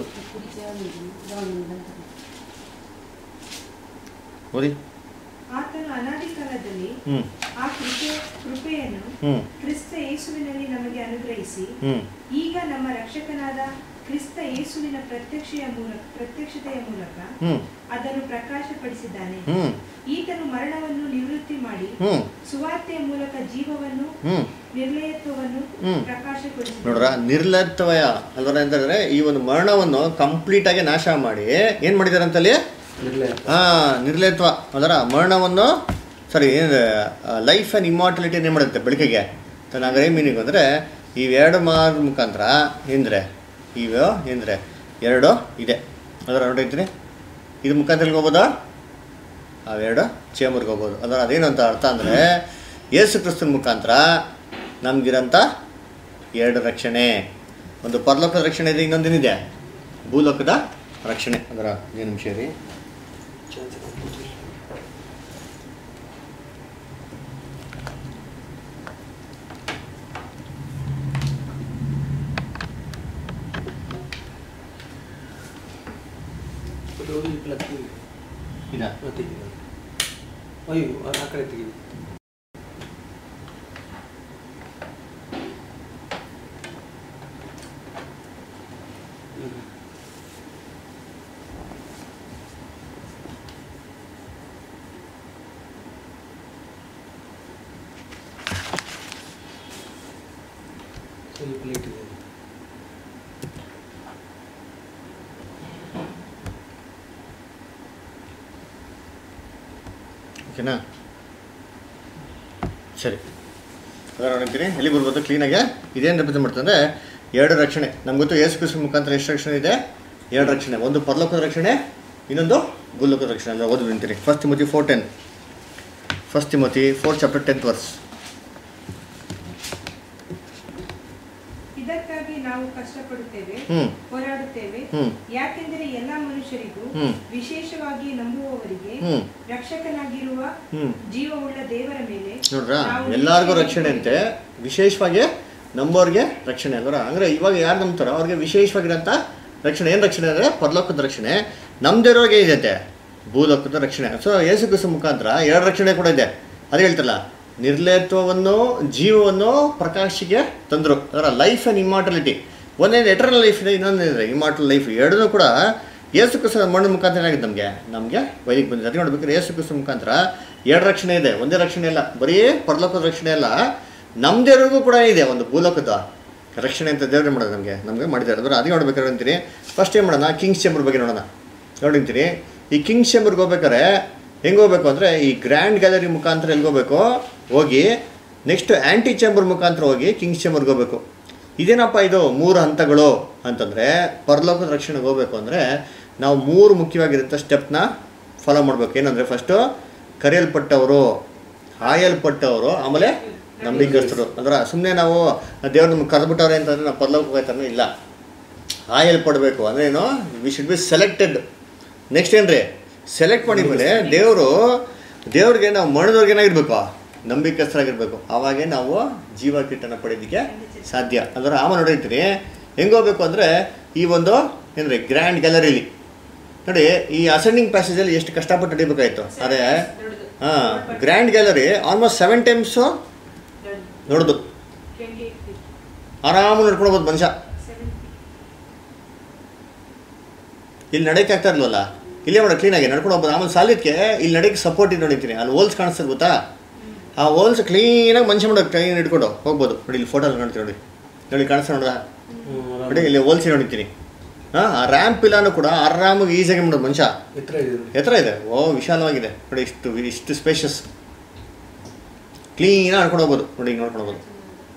ಓದಿ ಆತನು ಅನಾದಿ ಕಾಲದಲ್ಲಿ ಹ್ಞೂ ಆ ಕೃಪೆ ಕೃಪೆಯನ್ನು ಹ್ಞೂ ಕ್ರಿಸ್ತ ಯೇಸುವಿನಲ್ಲಿ ನಮಗೆ ಅನುಗ್ರಹಿಸಿ ಹ್ಞೂ ಈಗ ನಮ್ಮ ರಕ್ಷಕನಾದ ಕ್ರಿಸ್ತ ಯೇಸುವಿನ ಪ್ರತ್ಯಕ್ಷೆಯ ಮೂಲಕ ಪ್ರತ್ಯಕ್ಷತೆಯ ಮೂಲಕ ಹ್ಞೂ ಅದನ್ನು ಪ್ರಕಾಶಪಡಿಸಿದ್ದಾನೆ ಹ್ಞೂ ಈತನು ಮರಣವನ್ನು ನಿವೃತ್ತಿ ಮಾಡಿ ಹ್ಞೂ ಸುವಾರ್ತೆಯ ಮೂಲಕ ಜೀವವನ್ನು ಹ್ಞೂ ನಿರ್ಲಯತ್ವವನ್ನು ಹ್ಮ್. ಪ್ರಕಾಶಪಡಿಸಿದ್ದಾನೆ ನೋಡ್ರ ನಿರ್ಲತ್ವಯ ಅಲ್ವರ ಅಂತಂದ್ರೆ ಈ ಒಂದು ಮರಣವನ್ನು ಕಂಪ್ಲೀಟಾಗಿ ನಾಶ ಮಾಡಿ ಏನು ಮಾಡಿದ್ದಾರೆ ಅಂತಲ್ಲಿ ನಿರ್ಲಯ ಹಾಂ ನಿರ್ಲಯತ್ವ ಅದರ ಮರಣವನ್ನು ಸಾರಿ ಏನು ಲೈಫ್ ಆ್ಯಂಡ್ ಇಮಾರ್ಟಲಿಟಿ ಏನು ಮಾಡುತ್ತೆ ಬೆಳಕಿಗೆ ತನ್ನ ಮೀನಿಂಗ್ ಅಂದರೆ ಇವೆರಡು ಮಾರ್ ಮುಖಾಂತರ ಏನ್ರೆ ಇವು ಏನ್ರೆ ಎರಡು ಇದೆ ಅದರ ನೋಡಿರ್ತೀನಿ ಇದು ಮುಖಾಂತರ ಹೋಗ್ಬೋದಾ ಅವೆರಡು ಚೇಂಬರ್ಗೆ ಹೋಗ್ಬೋದು ಅದರ ಅದೇನು ಅಂತ ಅರ್ಥ ಅಂದರೆ ಯೇಸು ಕ್ರಿಸ್ತನ ಮುಖಾಂತರ ನಮಗಿರೋಂಥ ಎರಡು ರಕ್ಷಣೆ ಒಂದು ಪರಲೋಕದ ರಕ್ಷಣೆ ಇದೆ ಇನ್ನೊಂದೇನಿದೆ ಭೂಲೋಕದ ರಕ್ಷಣೆ ಅದರ ಏನು ನಿಮಿಷ ರೀ ಅದು ಹೋಗಿ ಪ್ಲಗ್ ಇದಾ ಮತ್ತೆ ಅಯ್ಯೋ ಅದು ಆ ಕಡೆ ತೆಗಿ ಹ್ಮ್. ಇಲ್ಲಿ ಪ್ಲೇಟ್ ಇದೆ ಓಕೆನಾ ಸರಿ ಅದರ ನೋಡ್ತೀನಿ ಎಲ್ಲಿ ಬರ್ಬೋದು ಕ್ಲೀನಾಗೆ ಇದೇನು ರೆಪ್ರೆಸೆಂಟ್ ಮಾಡ್ತದೆ ಅಂದರೆ ಎರಡು ರಕ್ಷಣೆ ನಮ್ಗೆ ಗೊತ್ತು ಯೇಸು ಕ್ರಿಸ್ತ ಮುಖಾಂತರ ಎಷ್ಟು ರಕ್ಷಣೆ ಇದೆ ಎರಡು ರಕ್ಷಣೆ ಒಂದು ಪರಲೋಕದ ರಕ್ಷಣೆ ಇನ್ನೊಂದು ಭೂಲೋಕದ ರಕ್ಷಣೆ ಅಂದರೆ ಓದಿ ನಿಂತೀನಿ first Timothy four ten first Timothy four chapter tenth verse ಇದಕ್ಕಾಗಿ ನಾವು ಕಷ್ಟಪಡುತ್ತೇವೆ ಹ್ಞೂ ಹೋರಾಡುತ್ತೇವೆ ಹ್ಞೂ ಯಾಕೆಂದರೆ ಎಲ್ಲ ಮನುಷ್ಯರಿಗೂ ಹ್ಮ್. ವಿಶೇಷವಾಗಿ ನಂಬುವವರಿಗೆ ಹ್ಞೂ ರಕ್ಷಕನಾಗಿರುವ ಹ್ಞೂ ಜೀವವುಳ್ಳ ದೇವರ ಮೇಲೆ ನೋಡ್ರ ನಾವು ಎಲ್ಲರಿಗೂ ನಿರೀಕ್ಷೆ ರಕ್ಷಣೆ ಅಂತೆ ವಿಶೇಷವಾಗಿ ನಂಬೋರಿಗೆ ರಕ್ಷಣೆ ಅಲ್ವರ ಅಂದರೆ ಇವಾಗ ಯಾರು ನಂಬ್ತಾರೋ ಅವ್ರಿಗೆ ವಿಶೇಷವಾಗಿರೋಂಥ ರಕ್ಷಣೆ ಏನು ರಕ್ಷಣೆ ಅಂದರೆ ಪರಲೋಕದ ರಕ್ಷಣೆ ನಮ್ದಿರೋರಿಗೆ ಇದೈತೆ ಭೂಲೋಕದ ರಕ್ಷಣೆ ಸೊ ಯೇಸು ಕ್ರಿಸ್ತ ಮುಖಾಂತರ ಎರಡು ರಕ್ಷಣೆ ಕೂಡ ಇದೆ ಅದು ಹೇಳ್ತಲ್ಲ ನಿರ್ಲೇತ್ವವನ್ನು ಜೀವವನ್ನು ಪ್ರಕಾಶಿಗೆ ತಂದರು ಅದರ ಲೈಫ್ ಆ್ಯಂಡ್ ಇಮ್ಮಾರ್ಟಲಿಟಿ ಒಂದೇನು ಎಟರ್ನಲ್ ಲೈಫ್ ಇದೆ ಇನ್ನೊಂದೇನಿದೆ ಇಮ್ಮಾರ್ಟಲ್ ಲೈಫ್ ಎರಡನ್ನೂ ಕೂಡ ಯೇಸು ಕ್ರಿಸ್ತ ಮಣ್ಣು ಮುಖಾಂತರ ಏನಾಗಿದೆ ನಮಗೆ ನಮಗೆ ವೈದಿಕ ಬಂದಿದೆ ಅದಕ್ಕೆ ನೋಡ್ಬೇಕಾದ್ರೆ ಯೇಸು ಕ್ರಿಸ್ತ ಮುಖಾಂತರ ಎರಡು ರಕ್ಷಣೆ ಇದೆ ಒಂದೇ ರಕ್ಷಣೆ ಇಲ್ಲ ಬರೀ ಪರಲೋಕದ ರಕ್ಷಣೆ ಅಲ್ಲ ನಮ್ದೇರಿಗೂ ಕೂಡ ಇದೆ ಒಂದು ಭೂಲೋಕದ ರಕ್ಷಣೆ ಅಂತ ದೇವ್ರೆ ಮಾಡೋದು ನಮಗೆ ನಮಗೆ ಮಾಡಿದ್ದಾರೆ ಅಂದ್ರೆ ಅದೇ ನೋಡ್ಬೇಕಾದ್ರೆ ಅಂತೀನಿ ಫಸ್ಟ್ ಏನು ಮಾಡೋಣ ಕಿಂಗ್ಸ್ ಚೇಂಬರ್ ಬಗ್ಗೆ ನೋಡೋಣ ನೋಡಿರ್ತೀನಿ ಈ ಕಿಂಗ್ಸ್ ಚೇಂಬರ್ಗೆ ಹೋಗ್ಬೇಕಾದ್ರೆ ಹೆಂಗೆ ಹೋಗ್ಬೇಕು ಅಂದರೆ ಈ ಗ್ರ್ಯಾಂಡ್ ಗ್ಯಾಲರಿ ಮುಖಾಂತರ ಎಲ್ಲಿ ಹೋಗ್ಬೇಕು ಹೋಗಿ ನೆಕ್ಸ್ಟ್ ಆ್ಯಂಟಿ ಚೇಂಬರ್ ಮುಖಾಂತರ ಹೋಗಿ ಕಿಂಗ್ಸ್ ಚೇಂಬರ್ಗೆ ಹೋಗ್ಬೇಕು ಇದೇನಪ್ಪ ಇದು ಮೂರು ಹಂತಗಳು ಅಂತಂದರೆ ಪರಲೋಕದ ರಕ್ಷಣೆಗೆ ಹೋಗ್ಬೇಕು ಅಂದರೆ ನಾವು ಮೂರು ಮುಖ್ಯವಾಗಿರುವಂಥ ಸ್ಟೆಪ್ನ ಫಾಲೋ ಮಾಡಬೇಕು ಏನಂದರೆ ಫಸ್ಟು ಕರೆಯಲ್ಪಟ್ಟವರು ಆಯಲ್ಪಟ್ಟವರು ಆಮೇಲೆ ನಂಬಿಕಸ್ಥರು ಅಂದ್ರೆ ಸುಮ್ಮನೆ ನಾವು ದೇವ್ರು ನಮ್ಗೆ ಕರೆದ್ಬಿಟ್ಟವ್ರೆ ಅಂತಂದ್ರೆ ನಾವು ಪರಲೋಕಕ್ಕೆ ಹೋಗ್ತಾನೆ ಇಲ್ಲ ಆಯಲ್ಪಡಬೇಕು ಅಂದ್ರೆ ಏನು we should be selected next ಏನ್ರಿ ಸೆಲೆಕ್ಟ್ ಮಾಡಿದ್ಮೇಲೆ ದೇವರು ದೇವ್ರಿಗೆ ನಾವು ಮಣ್ಣದವ್ರಿಗೆ ಏನಾಗಿರ್ಬೇಕು ನಂಬಿಕಸ್ಥರಾಗಿರ್ಬೇಕು ಆವಾಗೇ ನಾವು ಜೀವ ಕಿಟ್ಟನ ಪಡೆಯೋದಕ್ಕೆ ಸಾಧ್ಯ ಅಂದ್ರೆ ಆಮೇಲೆ ನೋಡಿರ್ತೀನಿ ಹೆಂಗೆ ಹೋಗ್ಬೇಕು ಅಂದರೆ ಈ ಒಂದು ಏನ್ರಿ ಗ್ರ್ಯಾಂಡ್ ಗ್ಯಾಲರಿಲಿ ನೋಡಿ ಈ ಅಸೆಂಡಿಂಗ್ ಪ್ಯಾಸೇಜಲ್ಲಿ ಎಷ್ಟು ಕಷ್ಟಪಟ್ಟು ನಡಿಬೇಕಾಯ್ತು ಅದೇ ಹಾಂ grand gallery almost seven times ನೋಡ್ದು ಆರಾಮ ನಡ್ಕೊಂಡು ಹೋಗ್ಬೋದು ಮನುಷ್ಯ ಇಲ್ಲಿ ನಡೆಯಕ್ಕೆ ಆಗ್ತಾ ಇರ್ಲಲ್ಲ ಇಲ್ಲೇ ಮಾಡೋ ಕ್ಲೀನಾಗಿ ನಡ್ಕೊಂಡು ಹೋಗ್ಬೋದು ಆಮೇಲೆ ಸಾಲಿದ್ಕೆ ಇಲ್ಲಿ ನಡೆಯಕ್ಕೆ ಸಪೋರ್ಟ್ ಇದು ನೋಡಿತೀನಿ ಅಲ್ಲಿ ಹೋಲ್ಸ್ ಕಾಣಿಸ್ತದೆ ಗೊತ್ತಾ ಆ ಹೋಲ್ಸ್ ಕ್ಲೀನಾಗಿ ಮನುಷ್ಯ ಮಾಡೋಕೆ ಟ್ರೈನ್ ಹಿಡ್ಕೊಂಡು ಹೋಗ್ಬೋದು ನೋಡಿ ಇಲ್ಲಿ ಫೋಟೋ ನೋಡ್ತೀನಿ ನೋಡಿ ನೋಡಿ ಕಾಣಿಸ್ತಾ ನೋಡ ನೋಡಿ ಇಲ್ಲಿ ಹೋಲ್ಸಿ ನೋಡಿತೀನಿ ಹಾಂ ಆ ರ್ಯಾಂಪ್ ಇಲ್ಲಾನು ಕೂಡ ಆರಾಮಾಗಿ ಈಸಿಯಾಗಿ ಮಾಡೋದು ಮನುಷ್ಯ ಎತ್ತರ ಇದೆ ನೋಡಿ. ಎತ್ತರ ಇದೆ ಓ ವಿಶಾಲವಾಗಿದೆ ನೋಡಿ ಇಷ್ಟು ಇಷ್ಟು ಸ್ಪೇಷಸ್ ಕ್ಲೀನಾಗಿ ನಡ್ಕೊಂಡು ಹೋಗ್ಬೋದು ನೋಡಿ ಹಿಂಗೆ ನೋಡ್ಕೊಂಡು ಹೋಗ್ಬೋದು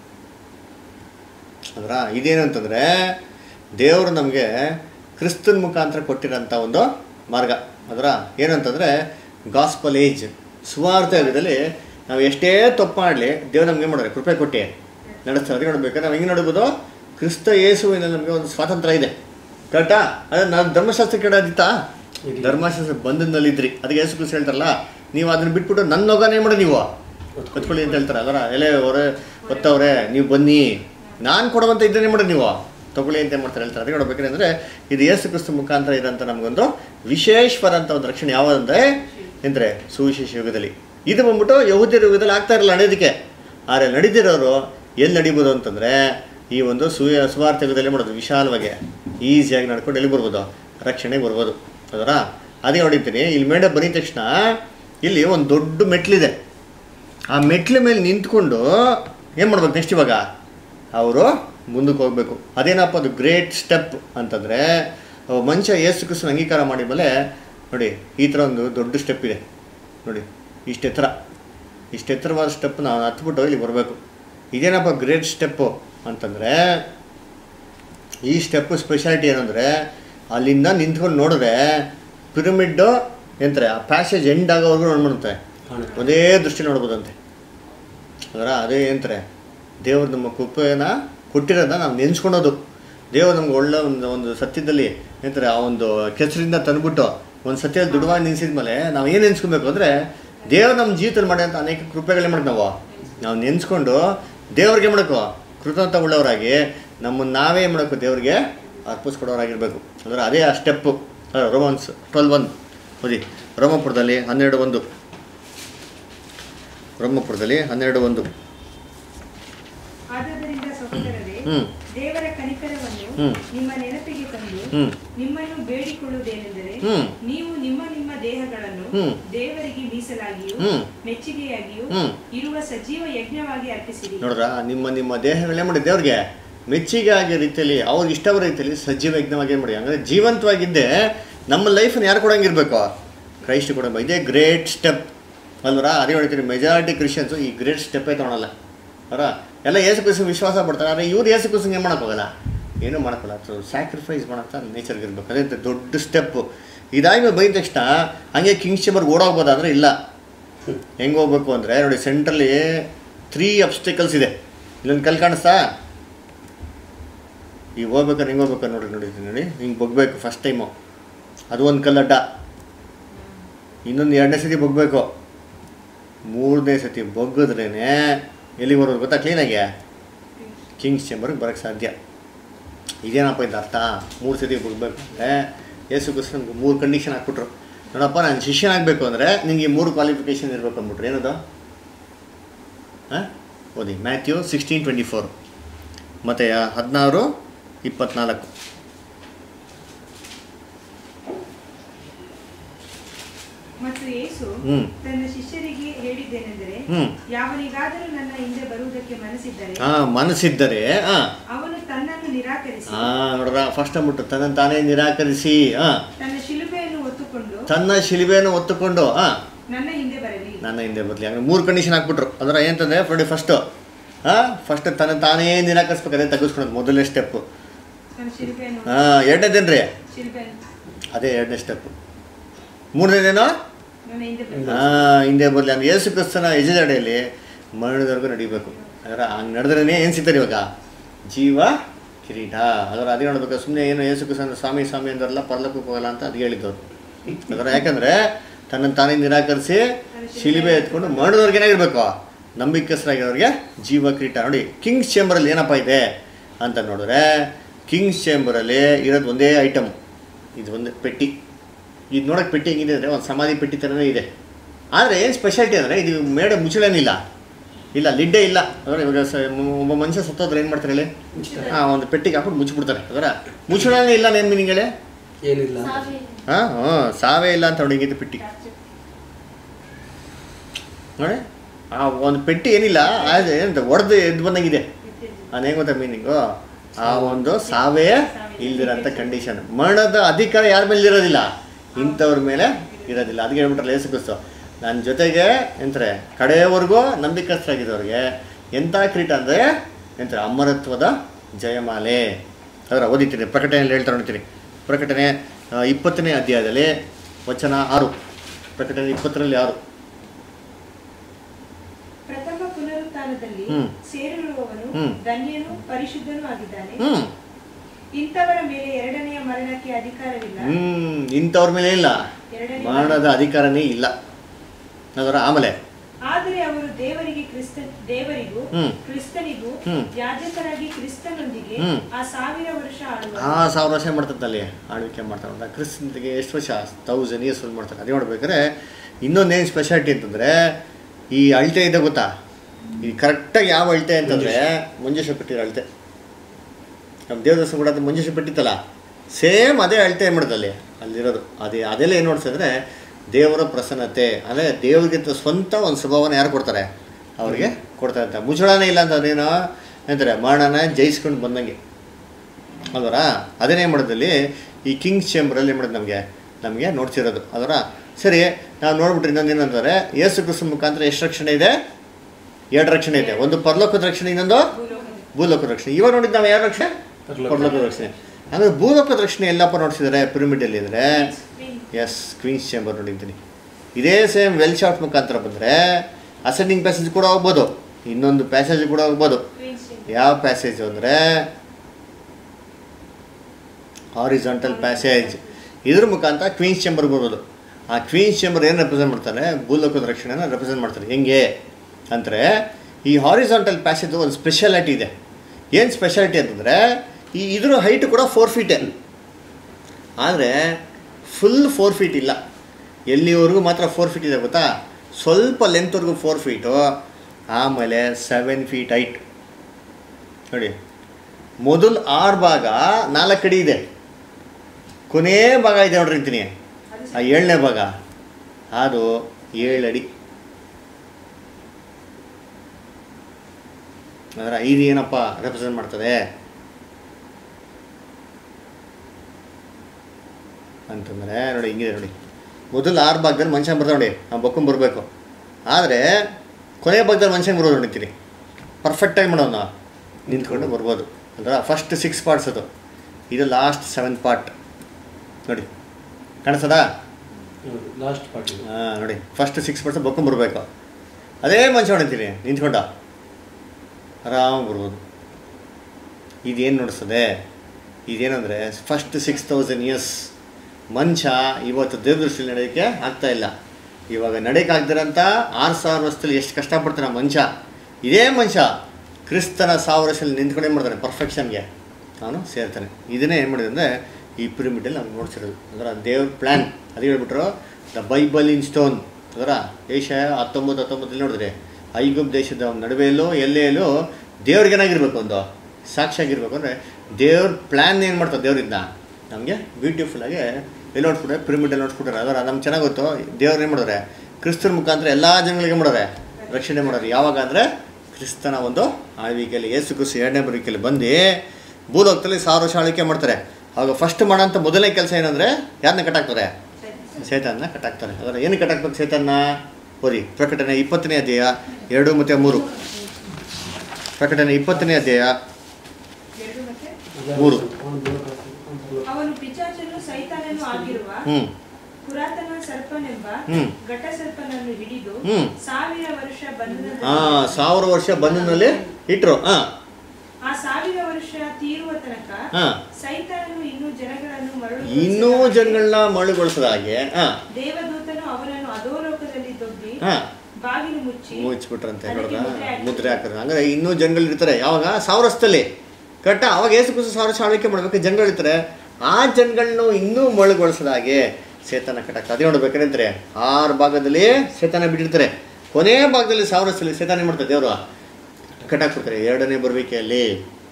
ಅದರ ಇದೇನು ಅಂತಂದರೆ ದೇವರು ನಮಗೆ ಕ್ರಿಸ್ತನ ಮುಖಾಂತರ ಕೊಟ್ಟಿರೋಂಥ ಒಂದು ಮಾರ್ಗ ಅದರ ಏನಂತಂದರೆ ಗಾಸ್ಪಲ್ ಏಜ್ ಸುವಾರ್ಥ ಯುಗದಲ್ಲಿ ನಾವು ಎಷ್ಟೇ ತಪ್ಪು ಮಾಡಲಿ ದೇವ್ರು ನಮ್ಗೆ ಏನು ಮಾಡೋರು ಕೃಪೆ ಕೊಟ್ಟು ನಡೆಸ್ತಾರೆ ಅದಕ್ಕೆ ನೋಡ್ಬೇಕಾದ್ರೆ ನಾವು ಹೆಂಗೆ ನೋಡ್ಬೋದು ಕ್ರಿಸ್ತ ಯೇಸುವಿನ ನಮಗೆ ಒಂದು ಸ್ವಾತಂತ್ರ್ಯ ಇದೆ ಕರೆಕ್ಟಾ ಅದೇ ನಾನು ಧರ್ಮಶಾಸ್ತ್ರ ಕೆಡದಿತ್ತಾ ಇಲ್ಲ. ಧರ್ಮಶಾಸ್ತ್ರ ಬಂಧನದಲ್ಲಿದ್ರಿ ಅದಕ್ಕೆ ಯೇಸು ಕ್ರಿಸ್ತ ಹೇಳ್ತಾರಲ್ಲ ನೀವು ಅದನ್ನ ಬಿಟ್ಬಿಟ್ಟು ನನ್ನ ಹೋಗನೇ ಮಾಡಿ ನೀವು ಹೊತ್ಕೊಳ್ಳಿ ಅಂತ ಹೇಳ್ತಾರೆ ಅದರ ಎಲೆ ಹೊರೆ ಹೊತ್ತವ್ರೆ ನೀವು ಬನ್ನಿ ನಾನು ಕೊಡುವಂತ ಇದ್ದೇನೆ ಮಾಡಿ ನೀವು ತಗೊಳ್ಳಿ ಅಂತ ಏನ್ ಮಾಡ್ತಾರೆ ಹೇಳ್ತಾರೆ ಅದಕ್ಕೆ ನೋಡ್ಬೇಕಂದ್ರೆ ಅಂದರೆ ಇದು ಯೇಸು ಕ್ರಿಸ್ತ ಮುಖಾಂತರ ಇರೋಂಥ ನಮಗೊಂದು ವಿಶೇಷವಾದಂಥ ಒಂದು ರಕ್ಷಣೆ ಯಾವುದಂದ್ರೆ ಅಂದರೆ ಸುವಿಶೇಷ ಯುಗದಲ್ಲಿ ಇದು ಬಂದ್ಬಿಟ್ಟು ಯಹೂದ್ಯರ ಯುಗದಲ್ಲಿ ಆಗ್ತಾ ಇರಲ್ಲ ನಡೆಯೋದಕ್ಕೆ ಆದರೆ ನಡೀತಿರೋರು ಎಲ್ಲಿ ನಡಿಬೋದು ಅಂತಂದರೆ ಈ ಒಂದು ಸುಯ ಸುವಾರ್ಥ ಯುಗದಲ್ಲಿ ಮಾಡೋದು ವಿಶಾಲವಾಗಿ ಈಸಿಯಾಗಿ ನಡ್ಕೊಂಡು ಎಲ್ಲಿ ಬರ್ಬೋದು ರಕ್ಷಣೆಗೆ ಬರ್ಬೋದು ಅದರ ಅದೇ ನೋಡಿರ್ತೀನಿ ಇಲ್ಲಿ ಮೇಡ ಬಂದಿದ ತಕ್ಷಣ ಇಲ್ಲಿ ಒಂದು ದೊಡ್ಡ ಮೆಟ್ಲಿದೆ ಆ ಮೆಟ್ಲ ಮೇಲೆ ನಿಂತ್ಕೊಂಡು ಏನು ಮಾಡ್ಬೇಕು ನೆಕ್ಸ್ಟ್ ಇವಾಗ ಅವರು ಮುಂದಕ್ಕೆ ಹೋಗಬೇಕು ಅದೇನಪ್ಪ ಅದು ಗ್ರೇಟ್ ಸ್ಟೆಪ್ ಅಂತಂದರೆ ಮನುಷ್ಯ ಏಸು ಕ್ರಿಸ್ತನ ಅಂಗೀಕಾರ ಮಾಡಿದ್ಮೇಲೆ ನೋಡಿ ಈ ಥರ ಒಂದು ದೊಡ್ಡ ಸ್ಟೆಪ್ ಇದೆ ನೋಡಿ ಇಷ್ಟು ಎತ್ತರ ಇಷ್ಟು ಎತ್ತರವಾದ ಸ್ಟೆಪ್ ನಾವು ಹತ್ಬಿಟ್ಟು ಇಲ್ಲಿ ಬರಬೇಕು ಇದೇನಪ್ಪ ಗ್ರೇಟ್ ಸ್ಟೆಪ್ಪು ಅಂತಂದರೆ ಈ ಸ್ಟೆಪ್ ಸ್ಪೆಷಾಲಿಟಿ ಏನಂದರೆ ಅಲ್ಲಿಂದ ನಿಂತ್ಕೊಂಡು ನೋಡಿದ್ರೆ ಪಿರಮಿಡ್ಡು ಎಂತಾರೆ ಆ ಪ್ಯಾಸೇಜ್ ಎಂಡ್ ಆಗೋವರೆಗೂ ನೋಡ್ಬಿಡುತ್ತೆ ಕಾಣುತ್ತೆ. ಒಂದೇ ದೃಷ್ಟಿ ನೋಡ್ಬೋದಂತೆ ಅದರ ಅದೇ ಏನಂತಾರೆ ದೇವ್ರು ನಮ್ಮ ಕೃಪೆನ ಕೊಟ್ಟಿರೋದ ನಾವು ನೆನ್ಸ್ಕೊಳೋದು ದೇವ್ರು ನಮ್ಗೆ ಒಳ್ಳೆ ಒಂದು ಒಂದು ಸತ್ಯದಲ್ಲಿ ಏನಂತಾರೆ ಆ ಒಂದು ಕೆಸರಿಂದ ತಂದ್ಬಿಟ್ಟು ಒಂದು ಸತ್ಯದಲ್ಲಿ ದುಡುವಾಗಿ ನಿಲ್ಸಿದ್ಮೇಲೆ ನಾವು ಏನು ನೆನ್ಸ್ಕೊಬೇಕು ಅಂದರೆ ದೇವ್ರು ನಮ್ಮ ಜೀವಿತದಲ್ಲಿ ಮಾಡೋಂಥ ಅನೇಕ ಕೃಪೆಗಳೇ ಮಾಡಿ ನಾವು ನಾವು ನೆನ್ಸ್ಕೊಂಡು ದೇವ್ರಿಗೆ ಮಾಡಬೇಕು ಕೃತಜ್ಞತ ಉಳ್ಳವರಾಗಿ ನಮ್ಮನ್ನು ನಾವೇ ಏನು ಮಾಡಬೇಕು ದೇವ್ರಿಗೆ ಅರ್ಪಿಸ್ಕೊಡೋರಾಗಿರ್ಬೇಕು ಅಂದರೆ ಅದೇ ಆ ಸ್ಟೆಪ್ಪು ರೋಮನ್ಸ್ ಟ್ವೆಲ್ ಒನ್ ಓದಿ ರೋಮಪುರದಲ್ಲಿ ಹನ್ನೆರಡು ಒಂದು ರೋಮಪುರದಲ್ಲಿ ಹನ್ನೆರಡು ಒಂದು ಆದದರಿಂದ ಸಹೋದರರೇ ಹ್ಮ್. ದೇವರ ಕನಿಕರವನ್ನು ಹ್ಮ್. ನಿಮ್ಮ ನೆನಪಿಗೆ ತಂದು ಹ್ಞೂ ನಿಮ್ಮನ್ನು ಬೇಡಿಕೊಳ್ಳುವುದೇನೆಂದರೆ ಹ್ಮ್. ನೀವು ನಿಮ್ಮ ನಿಮ್ಮ ದೇಹಗಳನ್ನು ಹ್ಮ್. ದೇವರಿಗೆ ಮೀಸಲಾಗಿಯೂ ಹ್ಮ್. ಮೆಚ್ಚುಗೆಯಾಗಿಯೂ ಹ್ಮ್. ಇರುವ ಸಜೀವ ಯಜ್ಞವಾಗಿ ಅರ್ಪಿಸಿರಿ ನೋಡ್ರ ನಿಮ್ಮ ನಿಮ್ಮ ದೇಹಗಳೇ ಮಾಡಿ ದೇವ್ರಿಗೆ ಮೆಚ್ಚುಗೆ ಆಗೋ ರೀತಿಯಲ್ಲಿ ಅವ್ರಿಗೆ ಇಷ್ಟವಾದ ರೀತಿಯಲ್ಲಿ ಸಜೀವ ಯಜ್ಞವಾಗಿ ಮಾಡಿ ಅಂದರೆ ಜೀವಂತವಾಗಿದ್ದೇ ನಮ್ಮ ಲೈಫನ್ನು ಯಾರು ಕೊಡಂಗಿರ್ಬೇಕು ಕ್ರೈಸ್ಟ್ ಕೊಡಂಬ ಇದೇ ಗ್ರೇಟ್ ಸ್ಟೆಪ್ ಅಲ್ವರ ಅದೇ ಹೇಳ್ತೀನಿ ಮೆಜಾರಿಟಿ ಕ್ರಿಶ್ಚಿಯನ್ಸು ಈ ಗ್ರೇಟ್ ಸ್ಟೆಪ್ಪೇ ತೊಗೊಳಲ್ಲ ಅವರ ಎಲ್ಲ ಏಸು ಕ್ರಿಸ್ತನ್ ವಿಶ್ವಾಸ ಪಡ್ತಾರೆ ಆದರೆ ಇವ್ರು ಏಸು ಕ್ರಿಸ್ತಂಗೆ ಏನು ಮಾಡೋಕ್ಕೋಗಲ್ಲ ಏನೂ ಮಾಡೋಕ್ಕಲ್ಲ ಸೊ ಸ್ಯಾಕ್ರಿಫೈಸ್ ಮಾಡೋಂಥ ನೇಚರ್ಗೆ ಇರ್ಬೇಕು ಅದೇ ದೊಡ್ಡ ಸ್ಟೆಪ್ಪು ಇದಾಗಿ ಬೈದ ತಕ್ಷಣ ಹಂಗೆ ಕಿಂಗ್ಸ್ ಚೇಂಬರ್ಗೆ ಓಡೋಗ್ಬೋದಾದ್ರೆ ಇಲ್ಲ ಹೆಂಗೆ ಹೋಗ್ಬೇಕು ಅಂದರೆ ನೋಡಿ ಸೆಂಟ್ರಲ್ಲಿ ತ್ರೀ ಅಬ್ಸ್ಟಿಕಲ್ಸ್ ಇದೆ ಇಲ್ಲೊಂದು ಕಲ್ ಕಾಣಿಸ್ತಾ ಈಗ ಹೋಗ್ಬೇಕಾದ್ರೆ ಹೆಂಗೆ ಹೋಗ್ಬೇಕಾದ್ರೆ ನೋಡ್ರಿ ನೋಡಿ ನೋಡಿ ಹಿಂಗೆ ಬಗ್ಬೇಕು ಫಸ್ಟ್ ಟೈಮು ಅದು ಒಂದು ಕಲ್ಲಡ್ಡ ಇನ್ನೊಂದು ಎರಡನೇ ಸತಿ ಬಗ್ಬೇಕು ಮೂರನೇ ಸತಿ ಬಗ್ಗಿದ್ರೇನೆ ಎಲ್ಲಿಗೆ ಬರೋದು ಗೊತ್ತಾ ಕ್ಲೀನಾಗಿ ಕಿಂಗ್ಸ್ ಚೇಂಬರ್ಗೆ ಬರೋಕ್ಕೆ ಸಾಧ್ಯ ಇದೇನಪ್ಪ ಇದು ಅರ್ಥ ಮೂರು ಸತಿ ಬಗ್ಬೇಕು ಅಂದರೆ ಯೇಸು ಕ್ರಿಸ್ತ ನಮ್ಗೆ ಮೂರು ಕಂಡೀಷನ್ ಹಾಕ್ಬಿಟ್ರು ನೋಡಪ್ಪ ನಾನು ಶಿಷ್ಯನಾಗಬೇಕು ಅಂದರೆ ನಿಮಗೆ ಈ ಮೂರು ಕ್ವಾಲಿಫಿಕೇಷನ್ ಇರ್ಬೇಕು ಅಂದ್ಬಿಟ್ರು ಏನದು ಹಾಂ ಓದಿ ಮ್ಯಾಥ್ಯೂ ಸಿಕ್ಸ್ಟೀನ್ ಟ್ವೆಂಟಿ ಫೋರ್ ಮತ್ತು ಹದಿನಾರು ಇಪ್ಪತ್ನಾಲ್ಕು ಮತ್ತು ಯೇಸು ಹ್ಮ್. ತನ್ನ ಶಿಷ್ಯರಿಗೆ ಹೇಳಿದ್ದೇನೆಂದರೆ ಹ್ಞೂ ಯಾವನಿಗಾದರೂ ನನ್ನ ಹಿಂದೆ ಬರುವುದಕ್ಕೆ ಮನಸ್ಸಿದ್ದರೆ ಹಾಂ ಮನಸ್ಸಿದ್ದರೆ ಹಾಂ ಅವನು ತನ್ನನ್ನು ನಿರಾಕರಿಸಿ ಹಾಂ ನೋಡ್ರ ಫಸ್ಟ್ ಅಂದ್ಬಿಟ್ಟು ತನ್ನನ್ನು ತಾನೇ ನಿರಾಕರಿಸಿ ಹಾಂ ತನ್ನ ಶಿಲುಬೆಯನ್ನು ಹೊತ್ತುಕೊಂಡು ತನ್ನ ಶಿಲುಬೆಯನ್ನು ಹೊತ್ತುಕೊಂಡು ಹಾಂ ನನ್ನ ಹಿಂದೆ ಬರಲಿ ನನ್ನ ಹಿಂದೆ ಬರಲಿ ಹಂಗೆ ಮೂರು ಕಂಡೀಷನ್ ಹಾಕ್ಬಿಟ್ರು ಅದರ ಏನಂತಂದರೆ ನೋಡಿ ಫಸ್ಟು ಹಾಂ ಫಸ್ಟ್ ತನ್ನ ತಾನೇ ನಿರಾಕರಿಸ್ಬೇಕು ಅದೇ ತೆಗೆಸ್ಕೊಳೋದು ಮೊದಲನೇ ಸ್ಟೆಪ್ಪು ತನ್ನ ಶಿಲುಬೆಯನ್ನು ಹಾಂ ಎರಡನೇದೇನು ರೀ ಶಿಲುಬೆಯನ್ನು ಅದೇ ಎರಡನೇ ಸ್ಟೆಪ್ಪು ಮೂರನೇದೇನೋ ನನ್ನ ಹಿಂದೆ ಬರಲಿ ಹಾಂ ಹಿಂದೆ ಬರಲಿ ಅಂದ್ರೆ ಯೇಸು ಕ್ರಿಸ್ತನ ಎಜೆದಡೆಯಲ್ಲಿ ಮರಣದವರೆಗೂ ನಡಿಬೇಕು ಅದರ ಹಂಗೆ ನಡೆದ್ರೇ ಏನು ಸಿಗ್ತಾರೆ ಇವಾಗ ಜೀವ ಕಿರೀಟ ಅದರ ಅದೇ ನೋಡ್ಬೇಕು ಸುಮ್ಮನೆ ಏನು ಯೇಸು ಕ್ರಿಸ್ತನ ಸ್ವಾಮಿ ಸ್ವಾಮಿ ಅಂದ್ರಲ್ಲ ಪರ್ಲಕ್ಕೂ ಹೋಗಲ್ಲ ಅಂತ ಅದು ಹೇಳಿದ್ದವ್ರು ಅದರ ಯಾಕಂದರೆ ತನ್ನನ್ನು ತಾನೇ ನಿರಾಕರಿಸಿ ಶಿಲಿಬೆ ಎತ್ಕೊಂಡು ಮರಣದವ್ರಿಗೆ ಏನಾಗಿರ್ಬೇಕು ನಂಬಿಕಸ್ಥರಾಗಿರೋರಿಗೆ ಜೀವ ಕಿರೀಟ ನೋಡಿ ಕಿಂಗ್ಸ್ ಚೇಂಬರಲ್ಲಿ ಏನಪ್ಪ ಇದೆ ಅಂತ ನೋಡಿದ್ರೆ ಕಿಂಗ್ಸ್ ಚೇಂಬರಲ್ಲಿ ಇರೋದು ಒಂದೇ ಐಟಮ್ ಇದು ಒಂದು ಪೆಟ್ಟಿ ಇದು ನೋಡೋಕೆ ಪೆಟ್ಟಿ ಹೆಂಗಿದೆ ಅಂದರೆ ಒಂದು ಸಮಾಧಿ ಪೆಟ್ಟಿ ಥರನೇ ಇದೆ ಆದರೆ ಏನು ಸ್ಪೆಷಾಲಿಟಿ ಅಂದರೆ ಇದು ಮೇಡ ಮುಚ್ಚಳೇನಿಲ್ಲ ಇಲ್ಲ ಲಿಡ್ಡೇ ಇಲ್ಲ ಅಂದರೆ ಇವಾಗ ಸ ಮು- ಒಬ್ಬ ಮನುಷ್ಯ ಸತ್ತೋದ್ರೆ ಏನು ಮಾಡ್ತಾರೆ ಹೇಳಿ ಹಾಂ ಒಂದು ಪೆಟ್ಟಿಗೆ ಹಾಕ್ಬಿಟ್ಟು ಮುಚ್ಚಿಬಿಡ್ತಾರೆ ಅದರ ಮುಚ್ಚಳನೇ ಇಲ್ಲ ಏನು ಮೀನಿಂಗ್ ಹೇಳಿ ಏನಿಲ್ಲ ಹಾಂ ಹ್ಞೂ ಸಾವೇ ಇಲ್ಲ ಅಂತ ನೋಡಿ ಹಿಂಗಿದೆ ಪೆಟ್ಟಿ ನೋಡಿ ಆ ಒಂದು ಪೆಟ್ಟಿ ಏನಿಲ್ಲ ಅದು ಏನಂತ ಒಡೆದು ಎದ್ದು ಬಂದಂಗಿದೆ ಅದು ಹೆಂಗೆ ಗೊತ್ತಾ ಮೀನಿಂಗು ಆ ಒಂದು ಸಾವೇ ಇಲ್ದಿರೋಂಥ ಕಂಡೀಷನ್ ಮರಣದ ಅಧಿಕಾರ ಯಾರ ಮೇಲೆ ಇರೋದಿಲ್ಲ ಇಂಥವ್ರ ಮೇಲೆ ಇರೋದಿಲ್ಲ ಅದಕ್ಕೆ ಹೇಳ್ಬಿಟ್ರಲ್ಲ ಯೇಸು ಕ್ರಿಸ್ತು ನನ್ನ ಜೊತೆಗೆ ಎಂತಾರೆ ಕಡೆಯವರೆಗೂ ನಂಬಿಕಸ್ಥರಾಗಿದ್ದವ್ರಿಗೆ ಎಂಥ ಕ್ರೀಟ ಅಂದರೆ ಎಂತಾರೆ ಅಮರತ್ವದ ಜಯಮಾಲೆ ಅದರ ಓದಿತೀನಿ ಪ್ರಕಟಣೆಯಲ್ಲಿ ಹೇಳ್ತಾ ನೋಡ್ತೀನಿ ಪ್ರಕಟಣೆ ಆ, ಇಪ್ಪತ್ತನೇ ಅಧ್ಯಾಯದಲ್ಲಿ ವಚನ ಆರು ಪ್ರಕಟಣೆ ಇಪ್ಪತ್ತರಲ್ಲಿ ಆರು ಪ್ರಥಮ ಪುನರುತ್ಥಾನದಲ್ಲಿ ಹ್ಮ್. ಸೇರಿರುವವನು ಹ್ಮ್. ಧನ್ಯನು ಪರಿಶುದ್ಧನೂ ಆಗಿದ್ದಾನೆ ಹ್ಞೂ ಇಂಥವರ ಮೇಲೆ ಎರಡನೆಯ ಮರಣಕ್ಕೆ ಅಧಿಕಾರವಿಲ್ಲ ಹ್ಞೂ ಇಂಥವ್ರ ಮೇಲೆ ಇಲ್ಲ ಎರಡನೇ ಮರಣದ ಅಧಿಕಾರನೇ ಇಲ್ಲ ಅದರ ಆಮೇಲೆ ಆದರೆ ಅವರು ದೇವರಿಗೆ ಕ್ರಿಸ್ತ ದೇವರಿಗೂ ಹ್ಮ್. ಕ್ರಿಸ್ತನಿಗೂ ಹ್ಮ್. ಯಾಜಕರಾಗಿ ಕ್ರಿಸ್ತನೊಂದಿಗೆ ಹ್ಮ್. ಆ ಸಾವಿರ ವರ್ಷ ಆಳುವ ಆ ಸಾವಿರ ವರ್ಷ ಮಾಡ್ತಂತೆ ಅಲ್ಲಿ ಆಳ್ವಿಕೆ ಮಾಡ್ತಾರೆ ಕ್ರಿಸ್ತನಿಗೆ ಎಷ್ಟು ವರ್ಷ ತೌಸಂಡ್ ಇಯರ್ಸ್ ಫುಲ್ ಮಾಡ್ತಾರೆ ಅದೇ ನೋಡ್ಬೇಕಾದ್ರೆ ಇನ್ನೊಂದೇನು ಸ್ಪೆಷಾಲಿಟಿ ಅಂತಂದರೆ ಈ ಅಳತೆ ಇದೆ ಗೊತ್ತಾ ಈ ಕರೆಕ್ಟಾಗಿ ಯಾವ ಅಳತೆ ಅಂತಂದರೆ ಮಂಜುಷ ಪೆಟ್ಟಿರೋ ಅಳತೆ ನಮ್ಮ ದೇವದರ್ಶನ ಕೂಡ ಅದು ಮಂಜುಷ ಪೆಟ್ಟಿತ್ತಲ್ಲ ಸೇಮ್ ಅದೇ ಅಳತೆ ಏನು ಮಾಡೋದು ಅಲ್ಲಿ ಅಲ್ಲಿರೋದು ಅದೇ ಅದೆಲ್ಲ ಏನು ನೋಡ್ಸಿದ್ರೆ ದೇವರ ಪ್ರಸನ್ನತೆ ಅಂದರೆ ದೇವರಿಗೆ ಸ್ವಂತ ಒಂದು ಸ್ವಭಾವನ ಯಾರು ಕೊಡ್ತಾರೆ ಅವ್ರಿಗೆ ಕೊಡ್ತಾರೆ ಅಂತ ಮುಚ್ಚಳನೇ ಇಲ್ಲ ಅಂತ ಅದೇನೋ ಏನಂತಾರೆ ಮರಣನ ಜಯಿಸ್ಕೊಂಡು ಬಂದಂಗೆ ಅಲ್ವರ ಅದನ್ನೇ ಮಾಡೋದಲ್ಲಿ ಈ ಕಿಂಗ್ಸ್ ಚೇಂಬರಲ್ಲಿ ಏನು ಮಾಡೋದು ನಮಗೆ ನಮಗೆ ನೋಡ್ಸಿರೋದು ಅದರ ಸರಿ ನಾವು ನೋಡ್ಬಿಟ್ರೆ ಇನ್ನೊಂದು ಏನಂತಾರೆ ಯೇಸು ಕ್ರಿಸ್ತ ಮುಖಾಂತರ ಎಷ್ಟು ರಕ್ಷಣೆ ಇದೆ ಎರಡು ರಕ್ಷಣೆ ಇದೆ ಒಂದು ಪರಲೋಕದ ರಕ್ಷಣೆ ಇನ್ನೊಂದು ಭೂಲೋಕದ ರಕ್ಷಣೆ ಇವಾಗ ನೋಡಿದ್ದು ನಾವು ಯಾರ ರಕ್ಷಣೆ ಪರಲೋಕ. ಪರಲೋಕದ ರಕ್ಷಣೆ ಅಂದರೆ ಭೂಲೋಕದ ರಕ್ಷಣೆ ಎಲ್ಲಪ್ಪ ನೋಡ್ಸಿದ್ದಾರೆ ಪಿರಮಿಡಲ್ಲಿ ಅಂದರೆ ಎಸ್ ಕ್ವೀನ್ಸ್ ಚೇಂಬರ್ ನೋಡಿದ್ದೀನಿ ಇದೇ ಸೇಮ್ ವೆಲ್ ಶಾಟ್ ಮುಖಾಂತರ ಬಂದರೆ ಅಸೆಂಡಿಂಗ್ ಪ್ಯಾಸೇಜ್ ಕೂಡ ಹೋಗ್ಬೋದು ಇನ್ನೊಂದು ಪ್ಯಾಸೇಜ್ ಕೂಡ ಹೋಗ್ಬೋದು ಯಾವ ಪ್ಯಾಸೇಜ್ ಅಂದರೆ ಹಾರಿಜಾಂಟಲ್ ಪ್ಯಾಸೇಜ್ ಇದ್ರ ಮುಖಾಂತರ ಕ್ವೀನ್ಸ್ ಚೇಂಬರ್ ಬರ್ಬೋದು ಆ ಕ್ವೀನ್ಸ್ ಚೇಂಬರ್ ಏನು ರೆಪ್ರೆಸೆಂಟ್ ಮಾಡ್ತಾರೆ ಭೂಲೋಕದ ರಕ್ಷಣೆನ ರೆಪ್ರೆಸೆಂಟ್ ಮಾಡ್ತಾರೆ ಹೆಂಗೆ ಅಂದರೆ ಈ ಹಾರಿಜಾಂಟಲ್ ಪ್ಯಾಸೇಜ್ ಒಂದು ಸ್ಪೆಷಾಲಿಟಿ ಇದೆ ಏನು ಸ್ಪೆಷಾಲಿಟಿ ಅಂತಂದರೆ ಈ ಇದ್ರ ಹೈಟ್ ಕೂಡ ಫೋರ್ ಫೀಟೇ ಆದರೆ ಫುಲ್ ಫೋರ್ ಫೀಟ್ ಇಲ್ಲ ಎಲ್ಲಿವರೆಗೂ ಮಾತ್ರ ಫೋರ್ ಫೀಟ್ ಇದೆ ಗೊತ್ತಾ ಸ್ವಲ್ಪ ಲೆಂತ್ವರೆಗೂ ಫೋರ್ ಫೀಟು ಆಮೇಲೆ ಸೆವೆನ್ ಫೀಟ್ ಹೈಟ್ ನೋಡಿ ಮೊದಲು ಆರು ಭಾಗ ನಾಲ್ಕು ಅಡಿ ಇದೆ ಕೊನೇ ಭಾಗ ಇದೆ ನೋಡ್ರಿ ಅಂತೀನಿ ಆ ಏಳನೇ ಭಾಗ ಅದು ಏಳು ಅಡಿ ಅದರ ಇದು ಏನಪ್ಪ ರೆಪ್ರೆಸೆಂಟ್ ಮಾಡ್ತದೆ ಅಂತಂದರೆ ನೋಡಿ ಹಿಂಗಿದೆ ನೋಡಿ ಮೊದಲು ಆರು ಭಾಗದಲ್ಲಿ ಮನುಷ್ಯ ಬರ್ತಾವೆ ನೋಡಿ ಆ ಬೊಕ್ಕಂ ಬರಬೇಕು ಆದರೆ ಕೊನೆ ಭಾಗದಲ್ಲಿ ಮನುಷ್ಯಂಗೆ ಬರ್ಬೋದು ನೋಡ್ತೀರಿ ಪರ್ಫೆಕ್ಟಾಗಿ ಮಾಡೋಣ ನಿಂತ್ಕೊಂಡು ಬರ್ಬೋದು ಅಂದ್ರೆ ಫಸ್ಟ್ ಸಿಕ್ಸ್ ಪಾರ್ಟ್ಸ್ ಅದು ಇದು ಲಾಸ್ಟ್ ಸೆವೆಂತ್ ಪಾರ್ಟ್ ನೋಡಿ ಕಾಣಿಸದಾ ಲಾಸ್ಟ್ ಪಾರ್ಟಿ ಹಾಂ ನೋಡಿ ಫಸ್ಟ್ ಸಿಕ್ಸ್ ಪರ್ಸೆಂಟ್ ಬರ್ಬೇಕು ಅದೇ ಮನುಷ್ಯ ಹೊಡಿತೀನಿ ನಿಂತ್ಕೊಂಡ ಆರಾಮಾಗಿ ಬರ್ಬೋದು ಇದೇನು ನೋಡಿಸ್ತದೆ ಇದೇನಂದರೆ ಫಸ್ಟ್ ಸಿಕ್ಸ್ ತೌಸಂಡ್ ಇಯರ್ಸ್ ಮನುಷ್ಯ ಇವತ್ತು ದೇವದೃಷ್ಟಿಲಿ ನಡೆಯೋಕ್ಕೆ ಆಗ್ತಾ ಇಲ್ಲ ಇವಾಗ ನಡೆಯೋಕೆ ಆಗ್ದಿರಂತ ಆರು ಸಾವಿರ ವರ್ಷದಲ್ಲಿ ಎಷ್ಟು ಕಷ್ಟಪಡ್ತಾನೆ ಆ ಮನುಷ್ಯ ಇದೇ ಮನುಷ್ಯ ಕ್ರಿಸ್ತನ ಸಾವಿರ ವರ್ಷದಲ್ಲಿ ನಿಂತ್ಕೊಂಡು ಏನು ಮಾಡ್ತಾನೆ ಪರ್ಫೆಕ್ಷನ್ಗೆ ಅವನು ಸೇರ್ತಾನೆ ಇದನ್ನೇ ಏನು ಮಾಡಿದೆ ಅಂದರೆ ಈ ಪಿರಮಿಡಲ್ಲಿ ನಾವು ನೋಡ್ಸಿರೋದು ಅದರ ದೇವ್ರ ಪ್ಲ್ಯಾನ್ ಅದು ಹೇಳ್ಬಿಟ್ರು ದ ಬೈಬಲ್ ಇನ್ ಸ್ಟೋನ್ ಅದರ ಏಷ್ಯಾ ಹತ್ತೊಂಬತ್ತು ಹತ್ತೊಂಬತ್ತಲ್ಲಿ ನೋಡಿದ್ರೆ ಐಗುಪ್ ದೇಶದ ನಡುವೆಯಲ್ಲೂ ಎಲ್ಲೆಯಲ್ಲೂ ದೇವ್ರಿಗೆ ಏನಾಗಿರ್ಬೇಕು ಒಂದು ಸಾಕ್ಷಿಯಾಗಿರ್ಬೇಕು ಅಂದರೆ ದೇವ್ರ ಪ್ಲ್ಯಾನ್ ಏನು ಮಾಡ್ತಾರೆ ದೇವರಿಂದ ನಮಗೆ ಬ್ಯೂಟಿಫುಲ್ಲಾಗಿ ಎಲ್ಲಿ ನೋಡ್ಬಿಟ್ರೆ ಪಿರಮಿಡಲ್ಲಿ ನೋಡ್ಬಿಟ್ರೆ ಅದರ ನಮ್ಗೆ ಚೆನ್ನಾಗಿ ಗೊತ್ತು ದೇವ್ರು ಏನು ಮಾಡಿದ್ರೆ ಕ್ರಿಸ್ತನ ಮುಖಾಂತರ ಎಲ್ಲ ಜನಗಳಿಗೆ ಮಾಡೋರೆ ರಕ್ಷಣೆ ಮಾಡೋರು ಯಾವಾಗ ಅಂದರೆ ಕ್ರಿಸ್ತನ ಒಂದು ಆಳ್ವಿಕೆಯಲ್ಲಿ ಏಸು ಕ್ರಿಸ್ತು ಎರಡನೇ ಬರುವಿಕೆಯಲ್ಲಿ ಬಂದು ಭೂಲೋಕದಲ್ಲಿ ಸಾವಿರ ವರ್ಷ ಆಳ್ವಿಕೆ ಮಾಡ್ತಾರೆ ಆವಾಗ ಫಸ್ಟ್ ಮಾಡೋಂಥ ಮೊದಲನೇ ಕೆಲಸ ಏನಂದರೆ ಯಾರನ್ನ ಕಟ್ಟಾಕ್ತಾರೆ ಸೇತನ್ನ ಕಟ್ಟಾಕ್ತಾರೆ ಅದರ ಏನು ಕಟ್ಟಾಕ್ಬೇಕು ಸೇತನ್ನ ಓದಿ ಪ್ರಕಟಣೆ ಇಪ್ಪತ್ತನೇ ಅಧ್ಯಾಯ ಎರಡು ಮತ್ತು ಮೂರು ಪ್ರಕಟಣೆ ಇಪ್ಪತ್ತನೇ ಅಧ್ಯಾಯ ಎರಡು ಮತ್ತೆ ಮೂರು. ಅವನು ಪಿಚಾಚನು ಸೈತಾನನು ಆಗಿರುವ ಹ್ಞೂ ಪುರಾತನ ಸರ್ಪನೆಂಬ ಹ್ಮ್. ಘಟ ಸರ್ಪನನ್ನು ಹಿಡಿದು ಹ್ಮ್. ಸಾವಿರ ವರ್ಷ ಬಂಧನದಲ್ಲಿ ಹಾಂ ಸಾವಿರ ವರ್ಷ ಬಂದಿನಲ್ಲಿ ಇಟ್ರು ಹಾಂ ಆ ಸಾವಿರ ವರ್ಷ ತೀರುವ ತನಕ ಹಾಂ ಸೈತಾನನು ಇನ್ನೂ ಜನಗಳನ್ನು ಮರಳು ಇನ್ನೂ ಜನಗಳನ್ನ ಮಳುಗೊಳಿಸಿದ ಹಾಗೆ ಹಾಂ ದೇವದೂತನು ಅವನನ್ನು ಅಧೋಲೋಕದಲ್ಲಿ ದೊಬ್ಬಿ ಹಾಂ ಬಾಗಿಲು ಮುಚ್ಚಿ ಮುಚ್ಚಿಬಿಟ್ರಂತೆ ಅದಕ್ಕೆ ನೋಡ್ದ ಮುದ್ರೆ ಹಾಕಿದ್ರು. ಮುದ್ರೆ ಹಾಕಿದ್ರು ಹಂಗಾರೆ ಇನ್ನೂ ಜನಗಳು ಇರ್ತಾರೆ ಯಾವಾಗ ಸಾವಿರ ವರ್ಷದಲ್ಲಿ ಕರೆಕ್ಟಾ ಅವಾಗ ಏಸು ಕ್ರಿಸ್ತು ಸಾವಿರ ವರ್ಷ ಆಳ್ವಿಕೆ ಮಾಡ್ಬೇಕು ಜನಗಳು ಇರ್ತಾರೆ ಆ ಜನಗಳನ್ನ ಇನ್ನೂ ಮಳುಗೊಳಿಸಿದ ಹಾಗೆ ಸೇತನ ಕಟ್ಟಕ್ಕೆ ಅದೇ ನೋಡ್ಬೇಕಂದ್ರೆ ಆರು ಭಾಗದಲ್ಲಿ ಸೇತನ ಬಿಟ್ಟಿರ್ತಾರೆ ಕೊನೆ ಭಾಗದಲ್ಲಿ ಸಾವಿರ ವರ್ಷದಲ್ಲಿ ಸೇತನ ಏನ್ ಮಾಡ್ತಾರೆ ದೇವರು ಕಟ್ಟಾಕ್ಬಿಡ್ತಾರೆ ಎರಡನೇ ಬರುವಿಕೆಯಲ್ಲಿ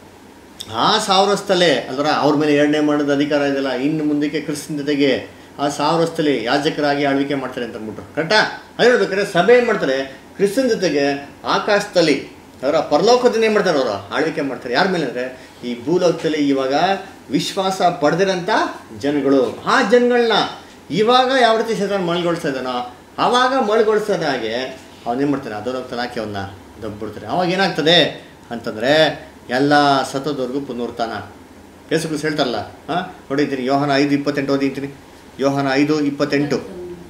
ಆ ಸಾವಿರ ವರ್ಷದಲ್ಲೇ ಅಲ್ವರ ಅವ್ರ ಮೇಲೆ ಎರಡನೇ ಮಾಡೋದು ಅಧಿಕಾರ ಇದೆಯಲ್ಲ ಇನ್ನು ಮುಂದಕ್ಕೆ ಕ್ರಿಸ್ತನ ಜೊತೆಗೆ ಆ ಸಾವಿರ ವರ್ಷದಲ್ಲಿ ಯಾಜಕರಾಗಿ ಆಳ್ವಿಕೆ ಮಾಡ್ತಾರೆ ಅಂತ ಅಂದ್ಬಿಟ್ರು ಕರೆಕ್ಟಾ ಅದೇ ಹೇಳ್ಬೇಕಾದ್ರೆ ಸಭೆ ಏನು ಮಾಡ್ತಾರೆ ಕ್ರಿಸ್ತನ ಜೊತೆಗೆ ಆಕಾಶದಲ್ಲಿ ಅವರ ಪರಲೋಕದಿಂದ ಏನು ಮಾಡ್ತಾರೆ ಅವರು ಆಳ್ವಿಕೆ ಮಾಡ್ತಾರೆ ಯಾರ ಮೇಲೆ ಅಂದರೆ ಈ ಭೂಲೋಕದಲ್ಲಿ ಇವಾಗ ವಿಶ್ವಾಸ ಪಡೆದಿರೋಂಥ ಜನಗಳು ಆ ಜನಗಳನ್ನ ಇವಾಗ ಯಾವ ರೀತಿ ಶೇತಾನ್ ಮಳ್ಗೊಳಿಸ್ತಾ ಇದ್ದಾನೋ ಆವಾಗ ಮಳ್ಗೊಳಿಸೋದ ಹಾಗೆ ಅವನೇನು ಮಾಡ್ತಾನೆ ಅದರೊತ್ತಲ್ಲಿ ಹಾಕಿ ಅವನ್ನ ದಬ್ಬಿಡ್ತಾರೆ ಅವಾಗ ಏನಾಗ್ತದೆ ಅಂತಂದರೆ ಎಲ್ಲ ಸತ್ತೋದವ್ರಿಗೂ ಪುನರುತ್ಥಾನ ಯೇಸು ಕ್ರಿಸ್ತ ಹೇಳ್ತಾರಲ್ಲ ಹಾಂ ನೋಡಿದ್ದೀನಿ ಯೋಹನ ಐದು ಇಪ್ಪತ್ತೆಂಟು ಓದಿಂತೀನಿ ಯೋಹನ ಐದು ಇಪ್ಪತ್ತೆಂಟು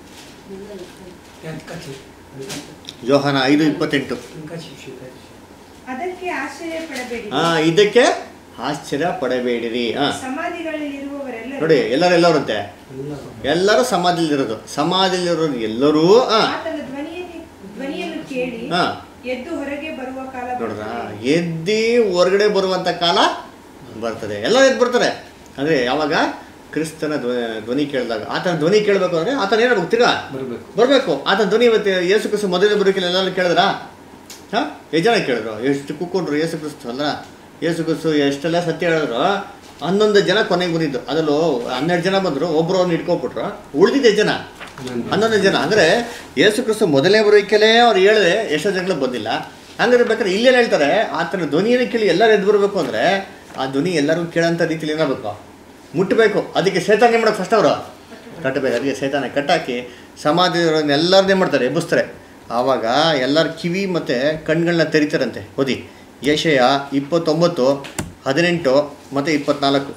ಯೋಹನ ಐದು ಇಪ್ಪತ್ತೆಂಟು ಅದಕ್ಕೆ ಆಶ್ಚರ್ಯ ಪಡಬೇಡಿ ಹಾಂ ಇದಕ್ಕೆ ಆಶ್ಚರ್ಯ ಪಡಬೇಡಿರಿ ಹಾಂ ಸಮಾಧಿಗಳಲ್ಲಿರುವವರೆಲ್ಲರೂ ನೋಡಿ ಎಲ್ಲರೂ ಎಲ್ಲರಂತೆ ಎಲ್ಲರೂ ಸಮಾಧಿಲಿರೋದು ಸಮಾಧಿಲಿರೋರು ಎಲ್ಲರೂ ಹಾಂ ಆತನ ಧ್ವನಿಯನ್ನು ಧ್ವನಿಯನ್ನು ಕೇಳಿ ಹಾಂ ಎದ್ದು ಹೊರಗೆ ಬರುವ ಕಾಲ ನೋಡ್ರ ಬರುತ್ತದೆ. ಎದ್ದಿ ಹೊರಗಡೆ ಬರುವಂಥ ಕಾಲ ಬರ್ತದೆ ಎಲ್ಲರೂ ಎದ್ದು ಬರ್ತಾರೆ ಅಂದರೆ ಯಾವಾಗ ಕ್ರಿಸ್ತನ ಧ್ವ- ಧ್ವನಿ ಕೇಳಿದಾಗ ಆತನ ಧ್ವನಿ ಕೇಳಬೇಕು ಅಂದರೆ ಆತನ ಏನು ತಿರ್ಗಾ ಬರಬೇಕು ಬರಬೇಕು ಆತನ ಧ್ವನಿ ಇವತ್ತು ಯೇಸು ಕ್ರಿಸ್ತು ಮೊದಲನೇ ಬರೋಕಿಲ್ಲ ಎಲ್ಲರೂ ಕೇಳಿದ್ರಾ ಹಾಂ ಎಷ್ಟು ಜನ ಕೇಳಿದ್ರು ಎಷ್ಟು ಕುಕ್ಕೊಂಡ್ರು ಯೇಸು ಕ್ರಿಸ್ತು ಅಲ್ಲ ಯೇಸು ಕ್ರಿಸ್ತು ಎಷ್ಟೆಲ್ಲ ಸತ್ಯ ಹೇಳಿದ್ರು ಹನ್ನೊಂದು ಜನ ಕೊನೆಗೆ ಬಂದಿದ್ದು ಅದರಲ್ಲೂ ಹನ್ನೆರಡು ಜನ ಬಂದರು ಒಬ್ಬರು ಅವ್ನು ಇಟ್ಕೊಬಿಟ್ರು ಉಳಿದಿದ್ದೆ ಜನ ಹನ್ನೊಂದು ಜನ ಅಂದರೆ ಯೇಸು ಕ್ರಿಸ್ತು ಮೊದಲನೇ ಬರೋಕೆಲೇ ಅವ್ರು ಹೇಳಿದೆ ಎಷ್ಟೋ ಜನಗಳು ಬಂದಿಲ್ಲ ಹಂಗಾರೆ ಬೇಕಾದ್ರೆ ಇಲ್ಲೇನು ಹೇಳ್ತಾರೆ ಆತನ ಧ್ವನಿಯನ್ನು ಕೇಳಿ ಎಲ್ಲರೂ ಎದ್ದು ಬರಬೇಕು ಅಂದರೆ ಆ ಧ್ವನಿ ಎಲ್ಲರೂ ಕೇಳೋಂಥ ರೀತಿಲಿ ಏನಾಗಬೇಕು ಮುಟ್ಟಬೇಕು ಅದಕ್ಕೆ ಸೇತಾನ ಏನು ಮಾಡೋಕೆ ಫಸ್ಟ್ ಅವರು ಕಟ್ಟಬೇಕು ಅದಕ್ಕೆ ಸೇತಾನ ಕಟ್ಟಾಕಿ ಸಮಾಧಿ ಎಲ್ಲರನ್ನೇ ಮಾಡ್ತಾರೆ ಎಬ್ಬಿಸ್ತಾರೆ ಆವಾಗ ಎಲ್ಲರ ಕಿವಿ ಮತ್ತು ಕಣ್ಗಳನ್ನ ತೆರಿತಾರಂತೆ ಓದಿ ಯಶಯ ಇಪ್ಪತ್ತೊಂಬತ್ತು ಹದಿನೆಂಟು ಮತ್ತು ಇಪ್ಪತ್ನಾಲ್ಕು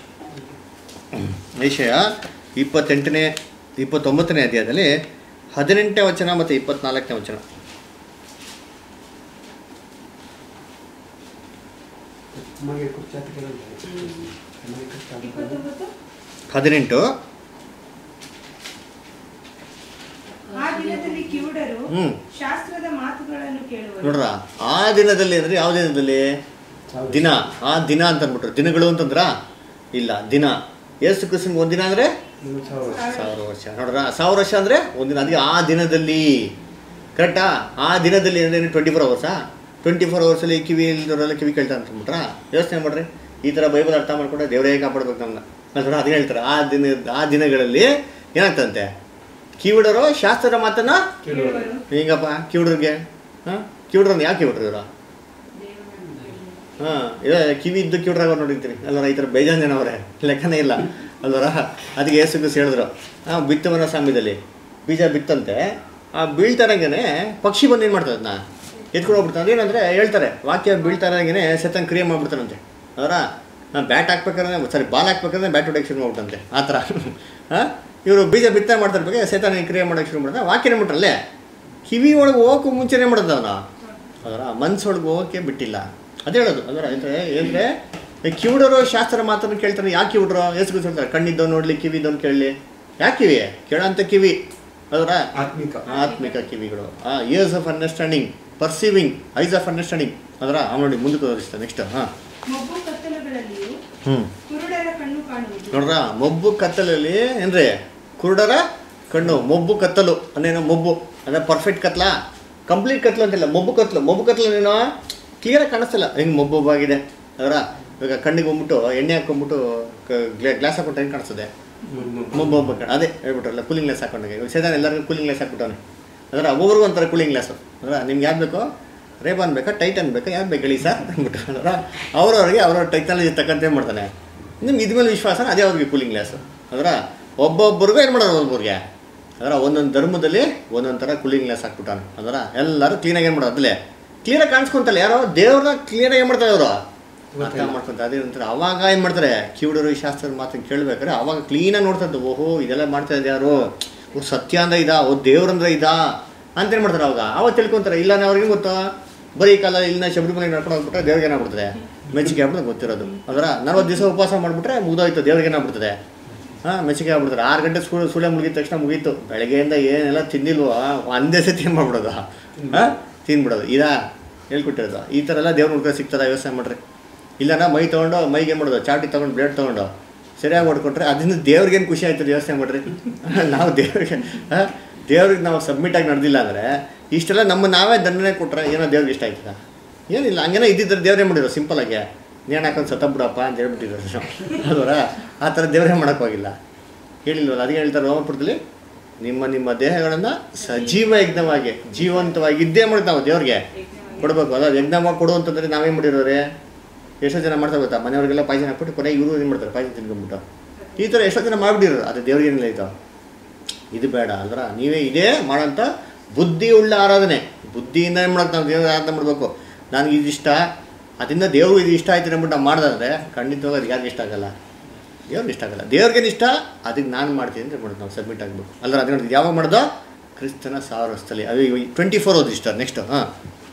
ಯಶಯ ಇಪ್ಪತ್ತೆಂಟನೇ ಇಪ್ಪತ್ತೊಂಬತ್ತನೇ ಅಧ್ಯಾಯದಲ್ಲಿ ಹದಿನೆಂಟನೇ ವಚನ ಮತ್ತು ಇಪ್ಪತ್ನಾಲ್ಕನೇ ವಚನ ನಮಗೆ ಕುರ್ಚಾತಿ ಕೇಳಲ್ಲ ನಮಗೆ ಕಷ್ಟ ಆಗುತ್ತೆ. ಇಪ್ಪತ್ತೊಂಬತ್ತು ಹದಿನೆಂಟು ಆ ದಿನದಲ್ಲಿ ಕಿವುಡರು ಹ್ಞೂ ಶಾಸ್ತ್ರದ ಮಾತುಗಳನ್ನು ಕೇಳುವರು ನೋಡ್ರ ಆ ದಿನದಲ್ಲಿ ಅಂದರೆ ಯಾವ ದಿನದಲ್ಲಿ ಸಾವಿರ. ದಿನ ಆ ದಿನ ಅಂತ ಅಂದ್ಬಿಟ್ರು ದಿನಗಳು ಅಂತಂದ್ರ ಇಲ್ಲ ದಿನ ಏಸು ಕ್ರಿಸ್ತನ್ಗೆ ಒಂದಿನ ಅಂದರೆ ಇನ್ನು ಸಾವಿರ ವರ್ಷ. ಸಾವಿರ ವರ್ಷ ನೋಡ್ರ ಸಾವಿರ ವರ್ಷ ಅಂದರೆ ಒಂದಿನ ಅದಕ್ಕೆ ಆ ದಿನದಲ್ಲಿ ಕರೆಕ್ಟಾ ಆ ದಿನದಲ್ಲಿ ಅಂದರೆ ಟ್ವೆಂಟಿ ಫೋರ್ ಅವರ್ಸಾ ಟ್ವೆಂಟಿ ಫೋರ್ ಅವರ್ಸಲ್ಲಿ ಕಿವಿ ಇಲ್ದವರೆಲ್ಲ ಕಿವಿ ಕೇಳ್ತಾ ಅಂತಂದ್ಬಿಟ್ರಾ ಯೋಚನೆ ಮಾಡ್ರಿ ಈ ಥರ ಬೈಬಲ್ ಅರ್ಥ ಮಾಡ್ಕೊಂಡ್ರೆ ದೇವರೇ ಕಾಪಾಡ್ಬೇಕು ನಮ್ಮನ್ನ ಅಲ್ವಾ ಅದನ್ನ ಹೇಳ್ತಾರೆ ಆ ದಿನ ಆ ದಿನಗಳಲ್ಲಿ ಏನಾಗ್ತಂತೆ ಕಿವಿಡರು ಶಾಸ್ತ್ರದ ಮಾತನ್ನ ಕೇಳುವರು. ಹಿಂಗಪ್ಪ ಕಿವಿಡ್ರಿಗೆ ಹಾಂ ಕಿವಿಡ್ರನ್ನ ಯಾಕೆ ಕಿವಿಡ್ರು ಇವರು ಹಾಂ ಇವಾಗ ಕಿವಿ ಇದ್ದು ಕಿವಿಡ್ರಾಗ ನೋಡಿರ್ತೀರಿ ಅಲ್ವರ ಈ ಥರ ಬೇಜಾನ್ ಜನ ಅವರೇ ಲೆಕ್ಕನೇ ಇಲ್ಲ ಅಲ್ವರ ಅದಕ್ಕೆ ಏಸು ಕ್ರಿಸ್ತ ಹೇಳಿದ್ರು ಹಾಂ ಬಿತ್ತುವನ ಸಮಯದಲ್ಲಿ ಬೀಜ ಬಿತ್ತಂತೆ ಆ ಬೀಳ್ತಾರಂಗೆ ಪಕ್ಷಿ ಬಂದು ಏನು ಮಾಡ್ತದೆ ಅದನ್ನ ಎತ್ಕೊಂಡು ಹೋಗ್ಬಿಡ್ತಾನೆ ಅದೇನಂದರೆ ಹೇಳ್ತಾರೆ ವಾಕ್ಯ ಬೀಳ್ತಾರಂಗೆ ಸೆತನ್ ಕ್ರಿಯೆ ಮಾಡ್ಬಿಡ್ತಾನಂತೆ ಅದರ ಬ್ಯಾಟ್ ಹಾಕ್ಬೇಕಾದ್ರೆ ಸಾರಿ ಬಾಲ್ ಹಾಕ್ಬೇಕಾದ್ರೆ ಬ್ಯಾಟ್ ಹೊಡೆಯಕ್ಕೆ ಶುರು ಮಾಡ್ಬಿಟ್ಟಂತೆ ಆ ಥರ ಹಾಂ ಇವರು ಬೀಜ ಬಿತ್ತನೆ ಮಾಡ್ತಿರ್ಬೇಕು ಸೇತನ ಕ್ರಿಯೆ ಮಾಡೋಕ್ಕೆ ಶುರು ಮಾಡ್ತಾರೆ ವಾಕ್ಯನೇ ಬಿಟ್ರಲ್ಲೇ ಕಿವಿ ಒಳಗೆ ಹೋಗಕ್ಕೂ ಮುಂಚೆನೇ ಮಾಡೋದು ಅವನು ಅದರ ಮನ್ಸೊಳಗೆ ಹೋಗೋಕ್ಕೆ ಬಿಟ್ಟಿಲ್ಲ ಅದೇ ಹೇಳೋದು ಅದರ ಅಂದರೆ ಏನಂದರೆ ಕಿವುಡರು ಶಾಸ್ತ್ರ ಮಾತನ್ನು ಕೇಳ್ತಾರೆ ಯಾಕೆ ಕಿವುಡ್ರು ಎಷ್ಟು ಹೇಳ್ತಾರೆ ಕಣ್ಣಿದ್ದವ್ ನೋಡ್ಲಿ ಕಿವಿದವ್ನು ಕೇಳಲಿ ಯಾಕೆ ಕಿವಿ ಕೇಳೋಂಥ ಕಿವಿ ಅದರ ಆತ್ಮಿಕ ಆತ್ಮಿಕ ಕಿವಿಗಳು ಆ ears of understanding perceiving eyes of understanding ಅದರ ಆ ನೋಡಿ ಮುಂದಕ್ಕೆ ತೋರಿಸ್ತಾರೆ ನೆಕ್ಸ್ಟ್ ಹಾಂ ಮೊಬ್ಬು ಕತ್ತಲುಗಳಲ್ಲಿಯೂ ಹ್ಞೂ ಕುರುಡರ ಕಣ್ಣು ಕಾಣುವುದು ನೋಡ್ರ ಮೊಬ್ಬು ಕತ್ತಲಲ್ಲಿ ಏನ್ರಿ ಕುರುಡರ ಕಣ್ಣು ಮೊಬ್ಬು ಕತ್ತಲು ಅಂದೇನೋ ಮೊಬ್ಬು ಅಂದರೆ ಪರ್ಫೆಕ್ಟ್ ಕತ್ಲ ಕಂಪ್ಲೀಟ್ ಕತ್ಲು ಅಂತಿಲ್ಲ ಮೊಬ್ಬು ಕತ್ಲು ಮೊಬ್ಬು ಕತ್ಲು ಏನೋ ಕ್ಲಿಯರಾಗಿ ಕಾಣಿಸ್ತಿಲ್ಲ ಹೆಂಗೆ ಮೊಬ್ಬೊಬ್ಬಾಗಿದೆ ಅದರ ಇವಾಗ ಕಣ್ಣಿಗೆ ಹೋಗ್ಬಿಟ್ಟು ಎಣ್ಣೆ ಹಾಕೊಂಡ್ಬಿಟ್ಟು ಗ್ಲಾಸ್ ಹಾಕೊಂಡು ಹೆಂಗೆ ಕಾಣಿಸ್ತದೆ ಮೊಬ್ಬು ಒಬ್ಬ ಕಣ ಅದೇ ಹೇಳ್ಬಿಟ್ರಲ್ಲ ಕೂಲಿಂಗ್ ಗ್ಲಾಸ್ ಹಾಕೊಂಡಾಗ ಇವಾಗ ಸೇದಾನ ಎಲ್ಲರಿಗೂ ಕೂಲಿಂಗ್ ಗ್ಲಾಸ್ ಹಾಕ್ಬಿಟ್ಟವನೆ ಅದರ ಒಬ್ಬರಿಗೂ ಒಂಥರ ಕೂಲಿಂಗ್ ಗ್ಲಾಸು ಅದರ ನಿಮ್ಗೆ ಯಾವ್ದು ಬೇಕೋ ರೇಬಾನ್ ಬೇಕಾ ಟೈಟನ್ ಬೇಕಾ ಯಾವ್ದು ಬೇಕು ಹೇಳಿ ಸರ್ ಅಂದ್ಬಿಟ್ಟು ಅದರ ಅವ್ರವ್ರಿಗೆ ಅವ್ರವ್ರ ಟೆಕ್ನಾಲಜಿ ತಕ್ಕಂತೆ ಏನು ಮಾಡ್ತಾನೆ ನಿಮ್ಗೆ ಇದ್ಮೇಲೆ ವಿಶ್ವಾಸ ಅದೇ ಅವ್ರಿಗೆ ಕೂಲಿಂಗ್ ಗ್ಲಾಸು ಅದರ ಒಬ್ಬೊಬ್ಬರಿಗೂ ಏನು ಮಾಡೋದು ಒಬ್ಬರಿಗೆ ಅದರ ಒಂದೊಂದು ಧರ್ಮದಲ್ಲಿ ಒಂದೊಂದು ಥರ ಕೂಲಿಂಗ್ ಗ್ಲಾಸ್ ಹಾಕ್ಬಿಟ್ಟಾನೆ ಅದರ ಎಲ್ಲರೂ ಕ್ಲೀನಾಗಿ ಏನು ಮಾಡೋದು ಅದ್ಲೇ ಕ್ಲಿಯರಾಗಿ ಕಾಣಿಸ್ಕೊಂತಲ್ಲ ಯಾರೋ ದೇವ್ರನ್ನ ಕ್ಲಿಯರಾಗಿ ಏನು ಮಾಡ್ತಾರೆ ಅವರು ಅರ್ಥ ಮಾಡ್ಕೊಂತಾರೆ ಅದೇ ಅಂತಾರೆ ಅವಾಗ ಏನು ಮಾಡ್ತಾರೆ ಕಿವುಡರು ಈ ಶಾಸ್ತ್ರದ ಮಾತನ್ನು ಕೇಳ್ಬೇಕಾದ್ರೆ ಅವಾಗ ಕ್ಲೀನಾಗಿ ನೋಡ್ತಾರೆ ಓಹೋ ಇದೆಲ್ಲ ಮಾಡ್ತಾ ಇದ್ದಾರೆ ಯಾರು ಓ ಸತ್ಯ ಅಂದ್ರೆ ಇದಾ ಓ ದೇವ್ರಂದ್ರೆ ಇದಾ ಅಂತ ಏನು ಮಾಡ್ತಾರೆ ಅವಾಗ ಅವಾಗ ತಿಳ್ಕೊಂತಾರೆ ಇಲ್ಲ ಅವ್ರಿಗೆ ಗೊತ್ತಾ ಬರೀ ಕಾಲ ಇಲ್ಲಿನ ಶಬರಿಮಲೆ ನಡ್ಕೊಂಡು ಹೋಗ್ಬಿಟ್ರೆ ದೇವ್ರಿಗೆ ಏನಾಗ್ಬಿಡ್ತದೆ ಮೆಚ್ಚುಗೆ ಆಗ್ಬಿಟ್ಟು ಗೊತ್ತಿರೋದು ಅದರ ನಲ್ವತ್ತು ದಿವಸ ಉಪವಾಸ ಮಾಡಿಬಿಟ್ರೆ ಮುಗಿದೋಯ್ತು ದೇವ್ರಿಗೆ ಏನಾಗ್ಬಿಡ್ತದೆ ಹಾಂ ಮೆಚ್ಚುಗೆ ಆಗ್ಬಿಡ್ತಾರೆ ಆರು ಗಂಟೆ ಸುಳ್ಳು ಸುಳ್ಳೆ ಮುಗಿದ ತಕ್ಷಣ ಮುಗೀತು ಬೆಳಗ್ಗೆಯಿಂದ ಏನೆಲ್ಲ ತಿಂದಿಲ್ವೋ ಒಂದೇ ಸತಿ ಏನು ಮಾಡ್ಬಿಡೋದು ಹಾಂ ತಿಂದ್ಬಿಡೋದು ಇದಾ ಹೇಳ್ಕೊಟ್ಟಿರೋದು ಈ ಥರ ಎಲ್ಲ ದೇವ್ರ ಹುಡ್ಕ ಸಿಗ್ತದ ಯೋಚನೆ ಮಾಡ್ರಿ ಇಲ್ಲನ ಮೈ ತೊಗೊಂಡು ಮೈಗೆ ಏನು ಮಾಡೋದು ಚಾಟಿ ತೊಗೊಂಡು ಬ್ಲೇಡ್ ತೊಗೊಂಡು ಸರಿಯಾಗಿ ಹೊಡ್ಕೊಟ್ರೆ ಅದರಿಂದ ದೇವ್ರಿಗೇನು ಖುಷಿ ಆಯ್ತದೆ ಯೋಚನೆ ಮಾಡ್ರಿ ನಾವು ದೇವ್ರಿಗೆ ಆ, ದೇವ್ರಿಗೆ ನಾವು ಸಬ್ಮಿಟ್ ಆಗಿ ನಡೆದಿಲ್ಲ ಅಂದರೆ ಇಷ್ಟೆಲ್ಲ ನಮ್ಮ ನಾವೇ ದಂಡನೆ ಕೊಟ್ರೆ ಏನೋ ದೇವ್ರಿಗೆ ಇಷ್ಟ ಆಯ್ತದ ಏನಿಲ್ಲ ಹಂಗೇನೋ ಇದ್ದಿದ್ರೆ ದೇವ್ರೇ ಮಾಡಿರೋ ಸಿಂಪಲ್ ಆಗಿ ನೇಣು ಹಾಕೊಂಡು ಸತ್ತಬಿಡಪ್ಪ ಅಂತ ಹೇಳ್ಬಿಟ್ಟಿದ್ರು ಅದರ ಆ ಥರ ದೇವರೇ ಮಾಡೋಕ್ಕೋಗಿಲ್ಲ ಹೇಳಿಲ್ವಲ್ಲ ಅದಕ್ಕೆ ಹೇಳ್ತಾರೆ ರೋಮಪುರದಲ್ಲಿ ನಿಮ್ಮ ನಿಮ್ಮ ದೇಹಗಳನ್ನು ಸಜೀವ ಯಜ್ಞವಾಗಿ ಜೀವಂತವಾಗಿ ಇದ್ದೇ ಮಾಡಿ ನಾವು ದೇವ್ರಿಗೆ ಕೊಡಬೇಕು ಅಲ್ಲ ಯಜ್ಞ ಮಾಡಿ ಕೊಡು ಅಂತಂದ್ರೆ ನಾವೇನು ಮಾಡಿರೋರೆ ಎಷ್ಟೋ ಜನ ಮಾಡ್ತಾರೆ ಗೊತ್ತಾ ಮನೆಯವ್ರಿಗೆಲ್ಲ ಪಾಯಸ ಹಾಕ್ಬಿಟ್ಟು ಕೊನೆ ಇವರು ಏನು ಮಾಡ್ತಾರೆ ಪಾಯಸ ತಿನ್ಕೊಂಡ್ಬಿಟ್ಟು ಈ ಥರ ಎಷ್ಟೋ ಜನ ಮಾಡಿಬಿಟ್ಟಿರೋರು ಅದು ದೇವ್ರಿಗೆ ಏನಿಲ್ಲ ಇದು ಇದು ಬೇಡ ಅಂದ್ರೆ ನೀವೇ ಇದೇ ಮಾಡೋಂಥ ಬುದ್ಧಿ ಉಳ್ಳ ಆರಾಧನೆ ಬುದ್ಧಿಯಿಂದ ಏನು ಮಾಡೋದು ನಾವು ದೇವ್ರ ಆರಾಧನೆ ಮಾಡಬೇಕು ನನಗೆ ಇದು ಇಷ್ಟ ಅದರಿಂದ ದೇವ್ರಿಗೆ ಇದು ಇಷ್ಟ ಆಯ್ತು ಅಂದ್ಬಿಟ್ಟು ನಾವು ಮಾಡಿದ್ರೆ ಖಂಡಿತವಾಗಿ ಅದು ಯಾರಿಗೆ ಇಷ್ಟ ಆಗಲ್ಲ ದೇವ್ರಿಗೆ ಇಷ್ಟ ಆಗಲ್ಲ ದೇವ್ರಿಗೇನು ಇಷ್ಟ ಅದಕ್ಕೆ ನಾನು ಮಾಡ್ತೀನಿ ಅಂತ ಮಾಡೋದು ನಾವು ಸಬ್ಮಿಟ್ ಆಗಬೇಕು ಅಲ್ಲರ ಅದನ್ನ ಯಾವಾಗ ಮಾಡೋದು ಕ್ರಿಸ್ತನ ಸಾವಿರ ವರ್ಷದಲ್ಲಿ ಅದು ಟ್ವೆಂಟಿ ಫೋರ್ ಓದಿ ಇಷ್ಟ ನೆಕ್ಸ್ಟ್ ಹಾಂ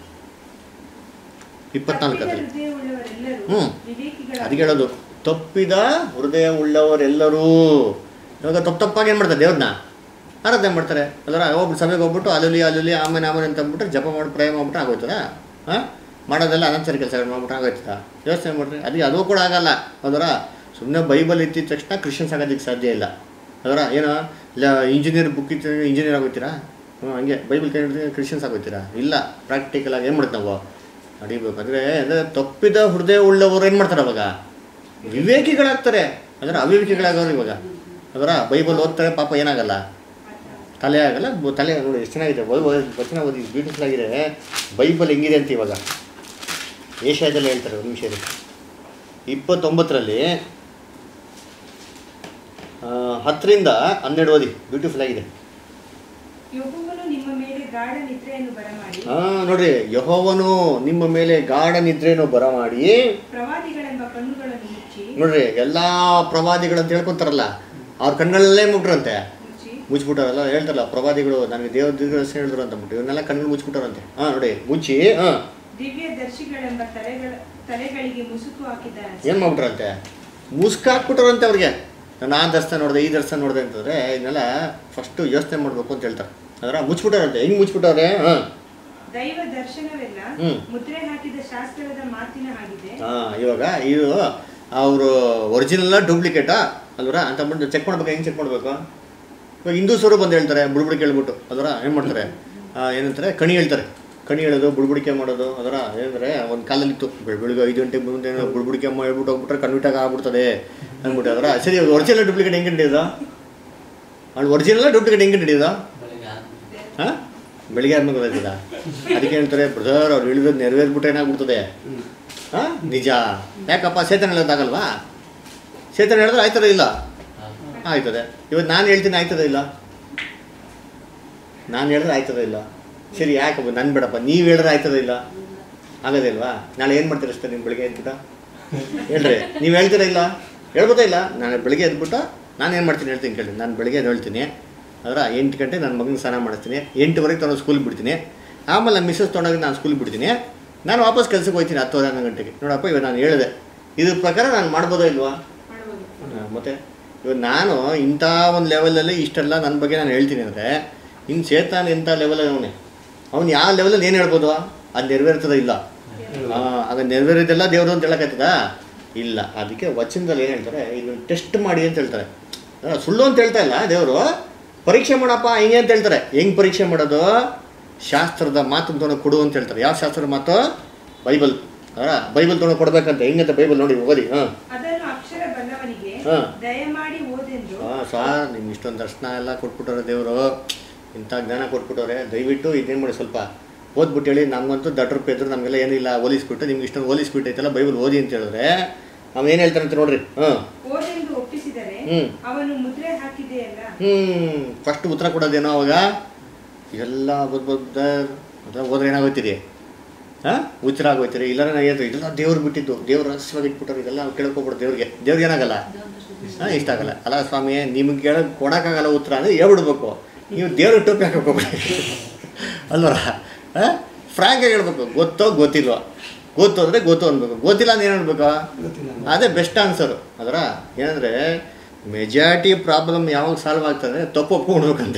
ಇಪ್ಪತ್ನಾಲ್ಕು ತಪ್ಪಿದ ಅದ್ರಲ್ಲಿ ಹೃದಯವುಳ್ಳವರೆಲ್ಲರೂ ಹ್ಮ್. ವಿವೇಕಿಗಳ ಅದಕ್ಕೆ ಹೇಳೋದು ತಪ್ಪಿದ ಹೃದಯ ಉಳ್ಳವರೆಲ್ಲರೂ ಇವಾಗ ತಪ್ಪು ತಪ್ಪಾಗಿ ಏನು ಮಾಡ್ತಾರೆ ದೇವ್ರನ್ನ ಆರಾಧನೆ ಮಾಡ್ತಾರೆ ಅದರ ಹೋಗ್ಬಿಟ್ಟು ಸಭೆಗೆ ಹೋಗ್ಬಿಟ್ಟು ಅಲ್ಲಲ್ಲಿ ಅಲ್ಲಲ್ಲಿ ಆಮೇಲೆ ಆಮೇಲೆ ಅಂತ ಅಂದ್ಬಿಟ್ಟು ಜಪ ಮಾಡಿ ಪ್ರಯ ಮಾಡ್ಬಿಟ್ರೆ ಆಗೋಯ್ತದ ಹಾಂ ಮಾಡೋದೆಲ್ಲ ಅನಂತರ ಕೆಲಸ ಮಾಡ್ಬಿಟ್ರೆ ಆಗೋಯ್ತದ ಯೋಚನೆ ಮಾಡ್ರಿ ಅದಕ್ಕೆ ಅದು ಕೂಡ ಆಗಲ್ಲ ಅದರ ಸುಮ್ಮನೆ ಬೈಬಲ್ ಇತ್ತಿದ ತಕ್ಷಣ ಕ್ರಿಶ್ಚಿಯನ್ಸ್ ಆಗೋದಕ್ಕೆ ಸಾಧ್ಯ ಇಲ್ಲ ಅದರ ಏನೋ ಇಲ್ಲ ಇಂಜಿನಿಯರ್ ಬುಕ್ ಇತ್ತು ಇಂಜಿನಿಯರ್ ಆಗೋಯ್ತೀರಾ ಹ್ಞೂ ಹಂಗೆ ಬೈಬಲ್ ಕೈ ಹಿಡಿದ್ರೆ ಕ್ರಿಶ್ಚಿಯನ್ಸ್ ಆಗೋಯ್ತೀರಾ ಇಲ್ಲ ಪ್ರಾಕ್ಟಿಕಲ್ ಆಗಿ ಏನು ಮಾಡ್ತೀವಿ ನಾವು ನಡಿಬೇಕು ಅಂದರೆ ಅಂದರೆ ತಪ್ಪಿದ ಹೃದಯ ಉಳ್ಳವರು ಏನು ಮಾಡ್ತಾರೆ ಅವಾಗ ವಿವೇಕಿಗಳಾಗ್ತಾರೆ ಅಂದರೆ ಅವಿವೇಕಿಗಳಾಗೋರು ಇವಾಗ ಅದರ ಬೈಬಲ್ ಓದ್ತಾರೆ ಪಾಪ ಏನಾಗಲ್ಲ ತಲೆ ಆಗಲ್ಲ ಬ- ತಲೆ ನೋಡಿ ಎಷ್ಟು ಚೆನ್ನಾಗಿದೆ ಓದ್ ಓದ್ ವಚನ ಓದಿ ಬ್ಯೂಟಿಫುಲ್ ಆಗಿದೆ ಬೈಬಲ್ ಹೆಂಗಿದೆ ಅಂತ ಇವಾಗ ಏಷ್ಯಾದಲ್ಲಿ ಹೇಳ್ತಾರೆ ಒಂದು ನಿಮಿಷ ಇರಿ. ಇಪ್ಪತ್ತೊಂಬತ್ತರಲ್ಲಿ ಆ, ಹತ್ತರಿಂದ ಹನ್ನೆರಡು ಓದಿ ಬ್ಯೂಟಿಫುಲ್ ಆಗಿದೆ ಯೆಹೋವನು ನಿಮ್ಮ ಮೇಲೆ ಗಾಢ ನಿದ್ರೆಯನ್ನು ಬರಮಾಡಿ ಹಾಂ ನೋಡ್ರಿ ಯಹೋವನು ನಿಮ್ಮ ಮೇಲೆ ಗಾಢ ನಿದ್ರೆಯನ್ನು ಬರಮಾಡಿ ಪ್ರವಾದಿಗಳೆಂಬ ಕಣ್ಣುಗಳನ್ನು ಮುಚ್ಚಿ ನೋಡ್ರಿ ಎಲ್ಲ ಪ್ರವಾದಿಗಳು ಅಂತ ಹೇಳ್ಕೊಂತಾರಲ್ಲ ಅವ್ರ ಕಣ್ಣಲ್ಲೇ ಮುಟ್ರಂತೆ ಮುಚ್ಚಿ ಮುಚ್ಚಿಬಿಟ್ಟಾರಲ್ಲ ಹೇಳ್ತಾರಲ್ಲ ಪ್ರವಾದಿಗಳು ನನಗೆ ದೇವ್ರ ದೀರ್ಘದರ್ಶನ ಹೇಳಿದ್ರು ಅಂತ ಅಂದ್ಬಿಟ್ಟು ಇವನ್ನೆಲ್ಲ ಕಣ್ಣು ಮುಚ್ಚಿಬಿಟ್ಟಾರಂತೆ ಹಾಂ ನೋಡಿ ಮುಚ್ಚಿ ಹಾಂ ದಿವ್ಯ ದರ್ಶಿಗಳೆಂಬ ತಲೆಗಳ ತಲೆಗಳಿಗೆ ಮುಸುಕು ಹಾಕಿದ್ದಾರೆ ಏನು ಮಾಡ್ಬಿಟ್ರಂತೆ ಮುಸ್ಕ್ ಹಾಕ್ಬಿಟ್ಟಾರಂತೆ ಅವ್ರಿಗೆ ನಾನು ಆ ದರ್ಶನ ನೋಡಿದೆ ಈ ದರ್ಶನ ನೋಡಿದೆ ಅಂತಂದರೆ ಇದನ್ನೆಲ್ಲ ಫಸ್ಟು ಯೋಚನೆ ಮಾಡಬೇಕು ಅಂತ ಹೇಳ್ತಾರೆ ಅದರ ಮುಚ್ಚಿಬಿಟ್ಟಾರಂತೆ ಹೆಂಗೆ ಮುಚ್ಚಿಬಿಟ್ಟವ್ರೆ ಹಾಂ ದೈವ ದರ್ಶನವೆಲ್ಲ ಹ್ಮ್. ಮುದ್ರೆ ಹಾಕಿದ ಶಾಸ್ತ್ರದ ಮಾತಿನ ಹಾಗಿದೆ ಹಾಂ ಇವಾಗ ಇದು ಅವರು ಒರಿಜಿನಲ್ಲ ಡೂಪ್ಲಿಕೇಟಾ ಅಲ್ವರ ಅಂತ ಅಂದ್ಬಿಟ್ಟು ಚೆಕ್ ಮಾಡ್ಬೇಕು ಹೆಂಗೆ ಚೆಕ್ ಮಾಡಬೇಕು ಇವಾಗ ಹಿಂದೂಸರು ಬಂದು ಹೇಳ್ತಾರೆ ಬುಡ್ಬುಡಿಕೆ ಹೇಳ್ಬಿಟ್ಟು ಅದರ ಏನು ಮಾಡ್ತಾರೆ ಆ, ಏನಂತಾರೆ ಕಣಿ ಹೇಳ್ತಾರೆ ಕಣಿ ಹೇಳೋದು ಬುಡ್ಬುಡಿಕೆ ಮಾಡೋದು ಅದರ ಏನಂದರೆ ಒಂದು ಕಾಲಲ್ಲಿತ್ತು ಬೆಳ ಬೆಳಿಗ್ಗೆ ಐದು ಗಂಟೆ ಮುಂದೆ ಏನೋ ಬುಡ್ಬುಡಿಕೆ ಅಮ್ಮ ಹೇಳ್ಬಿಟ್ಟು ಹೋಗ್ಬಿಟ್ರೆ ಕನ್ವಿಟಾಗಿ ಆಗ್ಬಿಡ್ತದೆ ಅಂದ್ಬಿಟ್ಟು ಅದರ ಸರಿ ಒರಿಜಿನಲ್ ಡೂಪ್ಲಿಕೇಟ್ ಹೆಂಗೆ ಹಿಡಿಯೋದು ಅಲ್ಲಿ ಒರಿಜಿನಲ್ ಡೂಪ್ಲಿಕೇಟ್ ಹೆಂಗೆ ಹಿಡಿಯೋದು ಹಾಂ ಬೆಳಿಗ್ಗೆ ಆದ್ಮೇಲೆ ಗೊತ್ತಾಯ್ತದ ಅದಕ್ಕೆ ಹೇಳ್ತಾರೆ ಬ್ರದರ್ ಅವ್ರು ಹೇಳಿದ್ರು ನೆರವೇರ್ಬಿಟ್ರೆ ಏನಾಗ್ಬಿಡ್ತದೆ ಹಾಂ ನಿಜ ಯಾಕಪ್ಪ ಸೇತನ ಹೇಳೋದಾಗಲ್ವಾ ಸೇತನ ಹೇಳಿದ್ರೆ ಆಯ್ತದ ಇಲ್ಲ ಆಯ್ತದೆ ಇವತ್ತು ನಾನು ಹೇಳ್ತೀನಿ ಆಯ್ತದ ಇಲ್ಲ ನಾನು ಹೇಳಿದ್ರೆ ಆಯ್ತದ ಇಲ್ಲ ಸರಿ ಯಾಕಪ್ಪ ನನ್ನ ಬೇಡಪ್ಪ ನೀವು ಹೇಳಿದ್ರೆ ಆಯ್ತದ ಇಲ್ಲ ಆಗೋದಿಲ್ವಾ ನಾಳೆ ಏನು ಮಾಡ್ತೀರ ಅಷ್ಟೇ ನಿಮ್ಮ ಬೆಳಿಗ್ಗೆ ಎದ್ಬಿಟ್ಟ ಹೇಳ್ರಿ ನೀವು ಹೇಳ್ತೀರಾ ಇಲ್ಲ ಹೇಳ್ಬೋದಾ ಇಲ್ಲ ನಾನು ಬೆಳಿಗ್ಗೆ ಎದ್ಬಿಟ್ಟು ನಾನು ಏನು ಮಾಡ್ತೀನಿ ಹೇಳ್ತೀನಿ ಕೇಳಿ ನಾನು ಬೆಳಿಗ್ಗೆ ಎದ್ದು ಹೇಳ್ತೀನಿ ಅದರ ಎಂಟು ಗಂಟೆ ನನ್ನ ಮಗನ ಸ್ನಾನ ಮಾಡಿಸ್ತೀನಿ ಎಂಟುವರೆಗೆ ತೊಗೊಂಡು ಸ್ಕೂಲ್ಗೆ ಬಿಡ್ತೀನಿ ಆಮೇಲೆ ನಮ್ಮ ಮಿಸ್ಸಸ್ ತೊಗೊಂಡಾಗ ನಾನು ಸ್ಕೂಲ್ಗೆ ಬಿಡ್ತೀನಿ ನಾನು ವಾಪಸ್ ಕೆಲಸಕ್ಕೆ ಹೋಗ್ತೀನಿ ಹತ್ತುವರೆ ಹನ್ನೊಂದು ಗಂಟೆಗೆ ನೋಡಪ್ಪ ಇವಾಗ ನಾನು ಹೇಳಿದೆ ಇದ್ರ ಪ್ರಕಾರ ನಾನು ಮಾಡ್ಬೋದಾ ಇಲ್ವಾ ಮಾಡ್ಬೋದು ಹಾ, ಮತ್ತೆ ಇವಾಗ ನಾನು ಇಂಥ ಒಂದು ಲೆವೆಲಲ್ಲಿ ಇಷ್ಟೆಲ್ಲ ನನ್ನ ಬಗ್ಗೆ ನಾನು ಹೇಳ್ತೀನಿ ಅಂದರೆ ಇನ್ನು ಚೇತನ್ ಇಂಥ ಲೆವೆಲಲ್ಲಿ ಅವನೇ ಅವ್ನು ಯಾವ ಲೆವೆಲಲ್ಲಿ ಏನು ಹೇಳ್ಬೋದು ಅದು ನೆರವೇರ್ತದ ಇಲ್ಲ ಆ, ಆಗ ನೆರವೇರಿದೆಲ್ಲ ದೇವರು ಅಂತ ಹೇಳಕತ್ತದ ಇಲ್ಲ ಅದಕ್ಕೆ ವಚನದಲ್ಲಿ ಏನು ಹೇಳ್ತಾರೆ ಇದನ್ನು ಟೆಸ್ಟ್ ಮಾಡಿ ಅಂತ ಹೇಳ್ತಾರೆ ಆ, ಸುಳ್ಳು ಅಂತ ಹೇಳ್ತಾ ಇಲ್ಲ ದೇವರು ಪರೀಕ್ಷೆ ಮಾಡಪ್ಪ ಹಿಂಗೆ ಅಂತ ಹೇಳ್ತಾರೆ ಹೆಂಗೆ ಪರೀಕ್ಷೆ ಮಾಡೋದು ಶಾಸ್ತ್ರದ ಮಾತನ್ನು ತೊಗೊಂಡು ಕೊಡು ಅಂತ ಹೇಳ್ತಾರೆ ಯಾವ ಶಾಸ್ತ್ರದ ಮಾತು ಬೈಬಲ್ ಅಲ್ಲ ಬೈಬಲ್ ತೊಗೊಂಡು ಕೊಡ್ಬೇಕಂತ ಹೆಂಗಂತ ಬೈಬಲ್ ನೋಡಿ ಓದಿ ಹಾಂ ಅದನ್ನು ಅಕ್ಷರ ಬಲ್ಲವನಿಗೆ ಹಾ. ದಯಮಾಡಿ ಓದೆಂದು ಹಾಂ ಸಾರ್ ನಿಮ್ಗೆ ಇಷ್ಟೊಂದು ದರ್ಶನ ಎಲ್ಲ ಕೊಟ್ಬಿಟ್ಟವ್ರೆ ದೇವರು ಇಂಥ ಜ್ಞಾನ ಕೊಟ್ಬಿಟ್ಟವ್ರೆ ದಯವಿಟ್ಟು ಇದೇನು ಮಾಡಿ ಸ್ವಲ್ಪ ಓದ್ಬಿಟ್ಟು ಹೇಳಿ ನಮಗಂತೂ ದಟ್ರ ಪೆದ್ರು ನಮಗೆಲ್ಲ ಏನಿಲ್ಲ ಹೋಲಿಸ್ಬಿಟ್ಟು ನಿಮ್ಗೆ ಇಷ್ಟೊಂದು ಹೋಲಿಸ್ಬಿಟ್ಟೈತಲ್ಲ ಬೈಬಲ್ ಓದಿ ಅಂತ ಹೇಳಿದ್ರೆ ನಾವು ಏನು ಹೇಳ್ತಾರೆ ಅಂತ ನೋಡ್ರಿ ಹಾಂ ಓದೆಂದು ಒಪ್ಪಿಸಿದರೆ ಹ್ಮ್. ಅವನು ಮುದ್ರೆ ಹಾಕಿದೆಯಲ್ಲ ಹ್ಞೂ ಫಸ್ಟ್ ಉತ್ತರ ಕೊಡೋದೇನೋ ಅವಾಗ ಎಲ್ಲ ಬುದ್ಧ ಅದೆಲ್ಲ ಹೋದ್ರೆ ಏನಾಗೋಯ್ತೀರಿ ಹಾಂ ಹುಚ್ಚರ ಆಗೋಯ್ತೀರಿ ಇಲ್ಲ ನಾನು ಏನು ಇದೆಲ್ಲ ದೇವ್ರು ಬಿಟ್ಟಿದ್ದು ದೇವ್ರು ರಹಸ್ಯವಾಗಿ ಇಟ್ಬಿಟ್ಟವ್ರು ಇದೆಲ್ಲ ನಾವು ಕೇಳ್ಕೊಬಿಡು ದೇವ್ರಿಗೆ ದೇವ್ರಿಗೆ ಏನಾಗಲ್ಲ ಹಾಂ ಇಷ್ಟ ಆಗಲ್ಲ ಅಲ್ಲ ಸ್ವಾಮಿ ನಿಮ್ಗೆ ಕೇಳೋಕೆ ಕೊಡೋಕ್ಕಾಗಲ್ಲ ಉತ್ತರ ಅಂದರೆ ಹೇಳ್ಬಿಡ್ಬೇಕು ನೀವು ದೇವ್ರ ಟೋಪಿ ಹಾಕೋಬೇಡಿ ಅಲ್ವರ ಹಾಂ ಫ್ರ್ಯಾಂಕಾಗಿ ಹೇಳ್ಬೇಕು ಗೊತ್ತೋ ಗೊತ್ತಿಲ್ವೋ ಗೊತ್ತು ಅಂದರೆ ಗೊತ್ತು ಅನ್ಬೇಕು ಗೊತ್ತಿಲ್ಲ ಅಂದ್ರೆ ಏನು ಅನ್ಬೇಕು ಗೊತ್ತಿಲ್ಲ ಅದೇ ಬೆಸ್ಟ್ ಆನ್ಸರು ಅದರ ಏನಂದರೆ ಮೆಜಾರಿಟಿ ಪ್ರಾಬ್ಲಮ್ ಯಾವಾಗ ಸಾಲ್ವ್ ಆಗ್ತದೆ ತಪ್ಪು ಒಪ್ಕೊಂಡ್ಬೇಕಂತ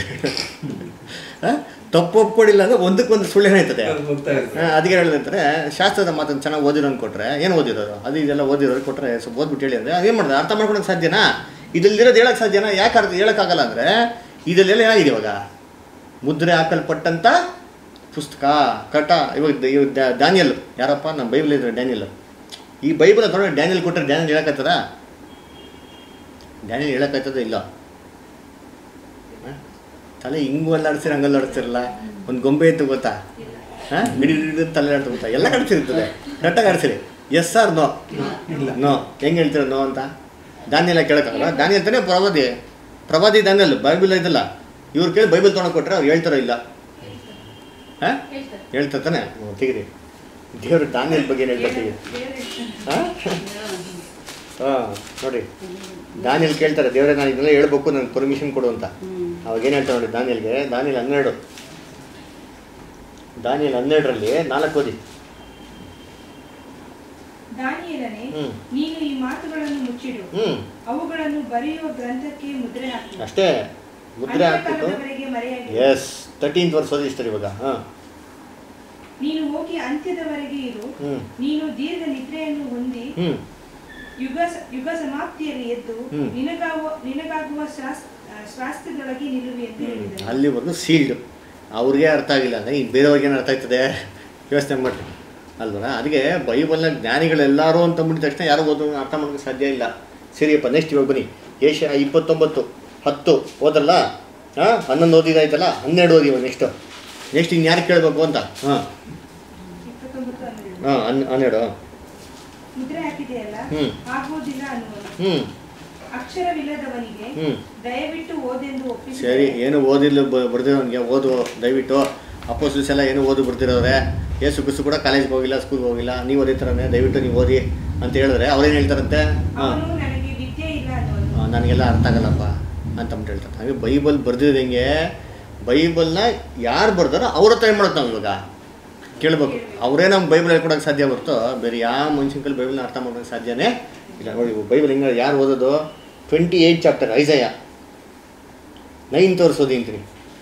ಹಾಂ ತಪ್ಪು ಒಪ್ಕೊಂಡಿಲ್ಲ ಅಂದರೆ ಒಂದಕ್ಕೊಂದು ಸುಳ್ಳು ಏನಾಯ್ತದೆ ಅದು ಹೋಗ್ತಾ ಇರ್ತದೆ ಹಾಂ ಅದಕ್ಕೆ ಹೇಳಿದಂತಾರೆ ಶಾಸ್ತ್ರದ ಮಾತನ್ನು ಚೆನ್ನಾಗಿ ಓದಿರೋನು ಕೊಟ್ಟರೆ ಏನು ಓದಿರೋರು ಅದು ಇದೆಲ್ಲ ಓದಿರೋರು ಕೊಟ್ಟರೆ ಸ್ವಲ್ಪ ಓದ್ಬಿಟ್ಟು ಹೇಳಿ ಅಂದರೆ ಅದೇನು ಮಾಡಿದೆ ಅರ್ಥ ಮಾಡ್ಕೊಳಕ್ಕೆ ಸಾಧ್ಯನಾ ಇದಲ್ಲಿರೋದು ಹೇಳಕ್ಕೆ ಸಾಧ್ಯನಾ ಯಾಕೆ ಅರ್ಥ ಹೇಳೋಕ್ಕಾಗಲ್ಲ ಅಂದರೆ ಇದಲ್ಲೆಲ್ಲ ಏನಾಗಿದೆ ಇವಾಗ ಮುದ್ರೆ ಹಾಕಲ್ಪಟ್ಟಂಥ ಪುಸ್ತಕ ಕಟ ಇವಾಗ ದ- ಇವಾಗ ದ- ಡ್ಯಾನಿಯಲ್ ಯಾರಪ್ಪ ನಮ್ಮ ಬೈಬಲ್ ಇದ್ರೆ ಡ್ಯಾನಿಯಲ್ ಈ ಬೈಬಲ್ ತೊಗೊಂಡು ಡ್ಯಾನಿಯಲ್ ಕೊಟ್ಟರೆ ಡ್ಯಾನಿಯಲ್ ಹೇಳಕತ್ತದ ಡ್ಯಾನಿಯಲ್ ಹೇಳಕ್ಕಾಯ್ತದ ಇಲ್ಲ ಹ? ತಲೆ ಹಿಂಗೂ ಅಲ್ಲಾಡ್ಸಿರ ಹಂಗಲ್ಲಾಡ್ಸಿರಲ್ಲ ಒಂದು ಗೊಂಬೆ ಇತ್ತು ಗೊತ್ತಾ ಹಾಂ ಗಿಡಿ ಗಿಡಿ ತಲೆ ಆಡ್ತಾ ಗೊತ್ತಾ ಎಲ್ಲ ಕಡಿಸಿರ್ತದೆ ಕರೆಕ್ಟಾಗಿ ಆಡ್ಸಿರಿ ಎಸ್ ಆರ್ ನೋ ಇಲ್ಲ ನೋ ಹೆಂಗೆ ಹೇಳ್ತೀರ ನೋ ಅಂತ ದಾನಿಯೆಲ್ಲ ಕೇಳೋಕ್ಕಾಗಲ್ಲ ದಾನಿ ಅಂತಾನೆ ಪ್ರವಾದಿ ಪ್ರವಾದಿ ದಾನಿಯಲ್ ಬೈಬಲ್ ಇದಲ್ಲ ಇವ್ರು ಕೇಳಿ ಬೈಬಲ್ ತೊಗೊಂಡು ಕೊಟ್ಟರೆ ಅವ್ರು ಹೇಳ್ತಾರೋ ಇಲ್ಲ ಹಾಂ ಹೇಳ್ತಾರೆ ಹೇಳ್ತಾ ತಾನೆ ಹ್ಞೂ ತೆಗಿರಿ ದೇವ್ರು ದಾನಿಯಲ್ ಬಗ್ಗೆ ಏನು ಹೇಳ್ತಾರೆ ತೆಗೀರಿ. ಹಾಂ ಹಾಂ ನೋಡಿ ದಾನಿಯಲ್ ಕೇಳ್ತಾರೆ ದೇವರೇ ನಾನು ಇದೆಲ್ಲ ಹೇಳ್ಬೇಕು ನನಗೆ ಪರ್ಮಿಷನ್ ಕೊಡು ಅಂತ ಅವಾಗ ಏನು ಹೇಳ್ತಾರೆ ನೋಡಿ ದಾನಿಯಲ್ಗೆ ದಾನಿಯಲ್ ಹನ್ನೆರಡು ದಾನಿಯಲ್ ಹನ್ನೆರಡರಲ್ಲಿ ನಾಲ್ಕು ಓದಿ ದಾನಿಯೇಲನೇ ಹ್ಮ್. ನೀನು ಈ ಮಾತುಗಳನ್ನು ಮುಚ್ಚಿಡು ಹ್ಞೂ ಅವುಗಳನ್ನು ಬರೆಯುವ ಗ್ರಂಥಕ್ಕೆ ಮುದ್ರೆ ಹಾಕು ಅಷ್ಟೇ ಮುದ್ರೆ ಹಾಕ್ಬಿಟ್ಟು ಅಂತ್ಯಕಾಲದವರೆಗೆ ಮರೆಯಾಗಿ ಎಸ್ ತರ್ಟೀನ್ತ್ ವರ್ಷ ಓದಿಸ್ತಾರೆ ಇವಾಗ ಹಾಂ ನೀನು ಹೋಗಿ ಅಂತ್ಯದವರೆಗೆ ಇರು ಹ್ಞೂ ನೀನು ದೀರ್ಘ ನಿದ್ರೆಯನ್ನು ಹೊಂದಿ ಹ್ಞೂ ಯುಗ ಯುಗ ಸಮಾಪ್ತಿಯಲ್ಲಿ ಎದ್ದು ಹ್ಮ್. ನಿನಗಾಗುವ ನಿನಗಾಗುವ ಶಾಸ್- ಆ, ಸ್ವಾಸ್ಥ್ಯದೊಳಗೆ ನಿಲ್ಲುವಿ ಅಂತ ಹೇಳಿದನು ಅಲ್ಲಿವರೆಗೂ ಸೀಲ್ಡ್ ಅವ್ರಿಗೆ ಅರ್ಥ ಆಗಿಲ್ಲ ಅಂದರೆ ಈಗ ಬೇರೆಯವ್ರಿಗೆ ಏನು ಅರ್ಥ ಆಯ್ತದೆ ಯೋಚನೆ ಮಾಡಿ ಅಲ್ವರ ಅದಕ್ಕೆ ಬೈಬಲ್ನ ಜ್ಞಾನಿಗಳೆಲ್ಲರೂ ಅಂತ ಅಂದ್ಬಿಟ್ಟ ತಕ್ಷಣ ಯಾರು ಓದೋ ಅರ್ಥ ಮಾಡೋಕ್ಕೆ ಸಾಧ್ಯ ಇಲ್ಲ ಸರಿಯಪ್ಪ ನೆಕ್ಸ್ಟ್ ಇವಾಗ ಬನ್ನಿ ಏಷ ಇಪ್ಪತ್ತೊಂಬತ್ತು ಹತ್ತು ಓದಲ್ಲ ಹಾಂ ಹನ್ನೊಂದು ಓದಿದಾಯ್ತಲ್ಲ ಹನ್ನೆರಡು ಓದಿ ಇವಾಗ ನೆಕ್ಸ್ಟು ನೆಕ್ಸ್ಟ್ ಇನ್ನು ಯಾರು ಕೇಳಬೇಕು ಅಂತ ಹಾಂ ಇಪ್ಪತ್ತೊಂಬತ್ತು ಹನ್ನೆರಡು ಹಾಂ ಹನ್ ಹನ್ನೆರಡು ಮುದ್ರೆ ಹಾಕಿದೆಯಲ್ಲ ಹ್ಮ್. ಆಗುವುದಿಲ್ಲ ಅನ್ನುವನು ಹ್ಞೂ ಅಕ್ಷರವಿಲ್ಲದವನಿಗೆ ಹ್ಞೂ ದಯವಿಟ್ಟು ಓದೆಂದು ಸರಿ ಒಪ್ಪಿಸಿದರೆ ಏನು ಓದಿಲ್ಲ ಬರ್ದಿರೋನಿಗೆ ಓದು ದಯವಿಟ್ಟು ಅಪೋಸಿಸ್ ಎಲ್ಲ ಏನು ಓದು ಬರ್ದಿರೋರೆ ಏಸು ಕುಸು ಕೂಡ ಕಾಲೇಜ್ಗೆ ಹೋಗಿಲ್ಲ ಸ್ಕೂಲ್ಗೆ ಹೋಗಿಲ್ಲ ನೀವು ಓದಿತಾರನೆ ದಯವಿಟ್ಟು ನೀವು ಓದಿ ಅಂತ ಹೇಳಿದ್ರೆ ಅವ್ರೇನು ಹೇಳ್ತಾರಂತೆ ಹಾಂ ಅವನು ನನಗೆ ವಿದ್ಯೆ ಇಲ್ಲ ಅನ್ನುವನು ನನಗೆಲ್ಲ ಅರ್ಥ ಆಗಲ್ಲಪ್ಪ ಅಂತ ಅಂದ್ಬಿಟ್ಟು ಹೇಳ್ತಾರೆ ಹಾಗೆ ಬೈಬಲ್ ಬರ್ದಿರೋದು ಹೆಂಗೆ ಬೈಬಲ್ನ ಯಾರು ಬರ್ದಾರೋ ಅವ್ರ ಹತ್ರ ಏನು ಮಾಡೋದು ನಾವು ಇವಾಗ ಕೇಳ್ಬೇಕು ಅವರೇ ನಮ್ಮ ಬೈಬಲ್ ಹೇಳ್ಕೊಡೋಕೆ ಸಾಧ್ಯ ಹೊರತು ಬೇರೆ ಯಾವ ಮನುಷ್ಯನ ಕೈಲಿ ಬೈಬಲ್ನ ಅರ್ಥ ಮಾಡೋಕ್ಕೆ ಸಾಧ್ಯನೇ ಇಲ್ಲ ನೋಡಿ ಬೈಬಲ್ ಹೆಂಗೆ ಯಾರು ಓದೋದು twenty eight chapter Isaiah nine ತೋರಿಸೋದು ಅಂತೀನಿ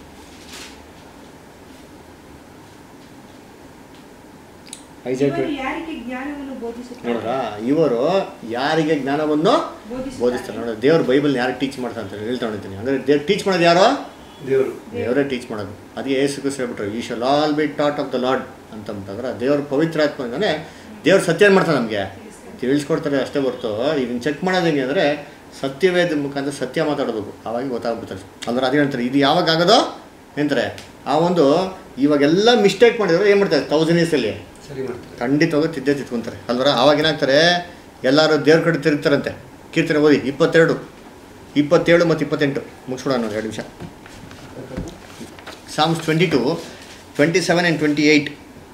ಐಸಯ ಇವರು ಯಾರಿಗೆ ಜ್ಞಾನವನ್ನು ಬೋಧಿಸುತ್ತಾರೆ ನೋಡ್ರಾ ಇವರು ಯಾರಿಗೆ ಜ್ಞಾನವನ್ನು ಬೋಧಿಸುತ್ತಾರೆ ಬೋಧಿಸ್ತಾರೆ ನೋಡಿ ದೇವ್ರ ಬೈಬಲ್ ಯಾರು ಟೀಚ್ ಮಾಡ್ತಾರೆ ಅಂತ ಹೇಳ್ತಾ ಹೊಡಿತೀನಿ ಅಂದರೆ ದೇವ್ರು ಟೀಚ್ ಮಾಡೋದು ಯಾರೋ ದೇವರು ದೇವರೇ ಟೀಚ್ ಮಾಡೋದು ಅದಕ್ಕೆ ಏಸು ಕ್ರಿಸ್ತ ಹೇಳ್ಬಿಟ್ರು ಈ shall all be taught of the Lord ಅಂತಂದ್ರೆ ದೇವ್ರ ಪವಿತ್ರಾತ್ಮ ಅಂದರೆ ದೇವ್ರ ಸತ್ಯ ಏನ್ ಮಾಡ್ತಾರೆ ನಮಗೆ ತಿಳಿಸ್ಕೊಡ್ತಾರೆ ಅಷ್ಟೇ ಹೊರ್ತು ಇದನ್ನ ಚೆಕ್ ಮಾಡೋದು ಹೆಂಗೆ ಅಂದರೆ ಸತ್ಯವೇದ ಮುಖಾಂತರ ಸತ್ಯ ಮಾತಾಡಬೇಕು ಆವಾಗ ಗೊತ್ತಾಗ್ಬಿಡ್ತಾರೆ ಅಂದ್ರೆ ಅದೇ ಹೇಳ್ತಾರೆ ಇದು ಯಾವಾಗ ಆಗೋದೋ ಎಂತಾರೆ ಆ ಒಂದು ಇವಾಗೆಲ್ಲ ಮಿಸ್ಟೇಕ್ ಮಾಡಿದ್ರೆ ಏನು ಮಾಡ್ತಾರೆ ತೌಸಂಡ್ ಇಯರ್ಸಲ್ಲಿ ಸರಿ ಮಾಡ್ತಾರೆ ಖಂಡಿತವಾಗ ತಿದ್ದೆ ತಿದ್ಕೊಂತಾರೆ ಅಲ್ವರ ಆವಾಗ ಏನಾಗ್ತಾರೆ ಎಲ್ಲರೂ ದೇವ್ರ ಕಡೆ ತಿರುಗ್ತಾರಂತೆ ಕೀರ್ತನೆ ಓದಿ ಇಪ್ಪತ್ತೆರಡು ಇಪ್ಪತ್ತೇಳು ಮತ್ತು ಇಪ್ಪತ್ತೆಂಟು ಮುಗಿಸ್ಬಿಡೋಣ ನೋಡಿ ಎರಡು ನಿಮಿಷ Psalms twenty two twenty seven and twenty eight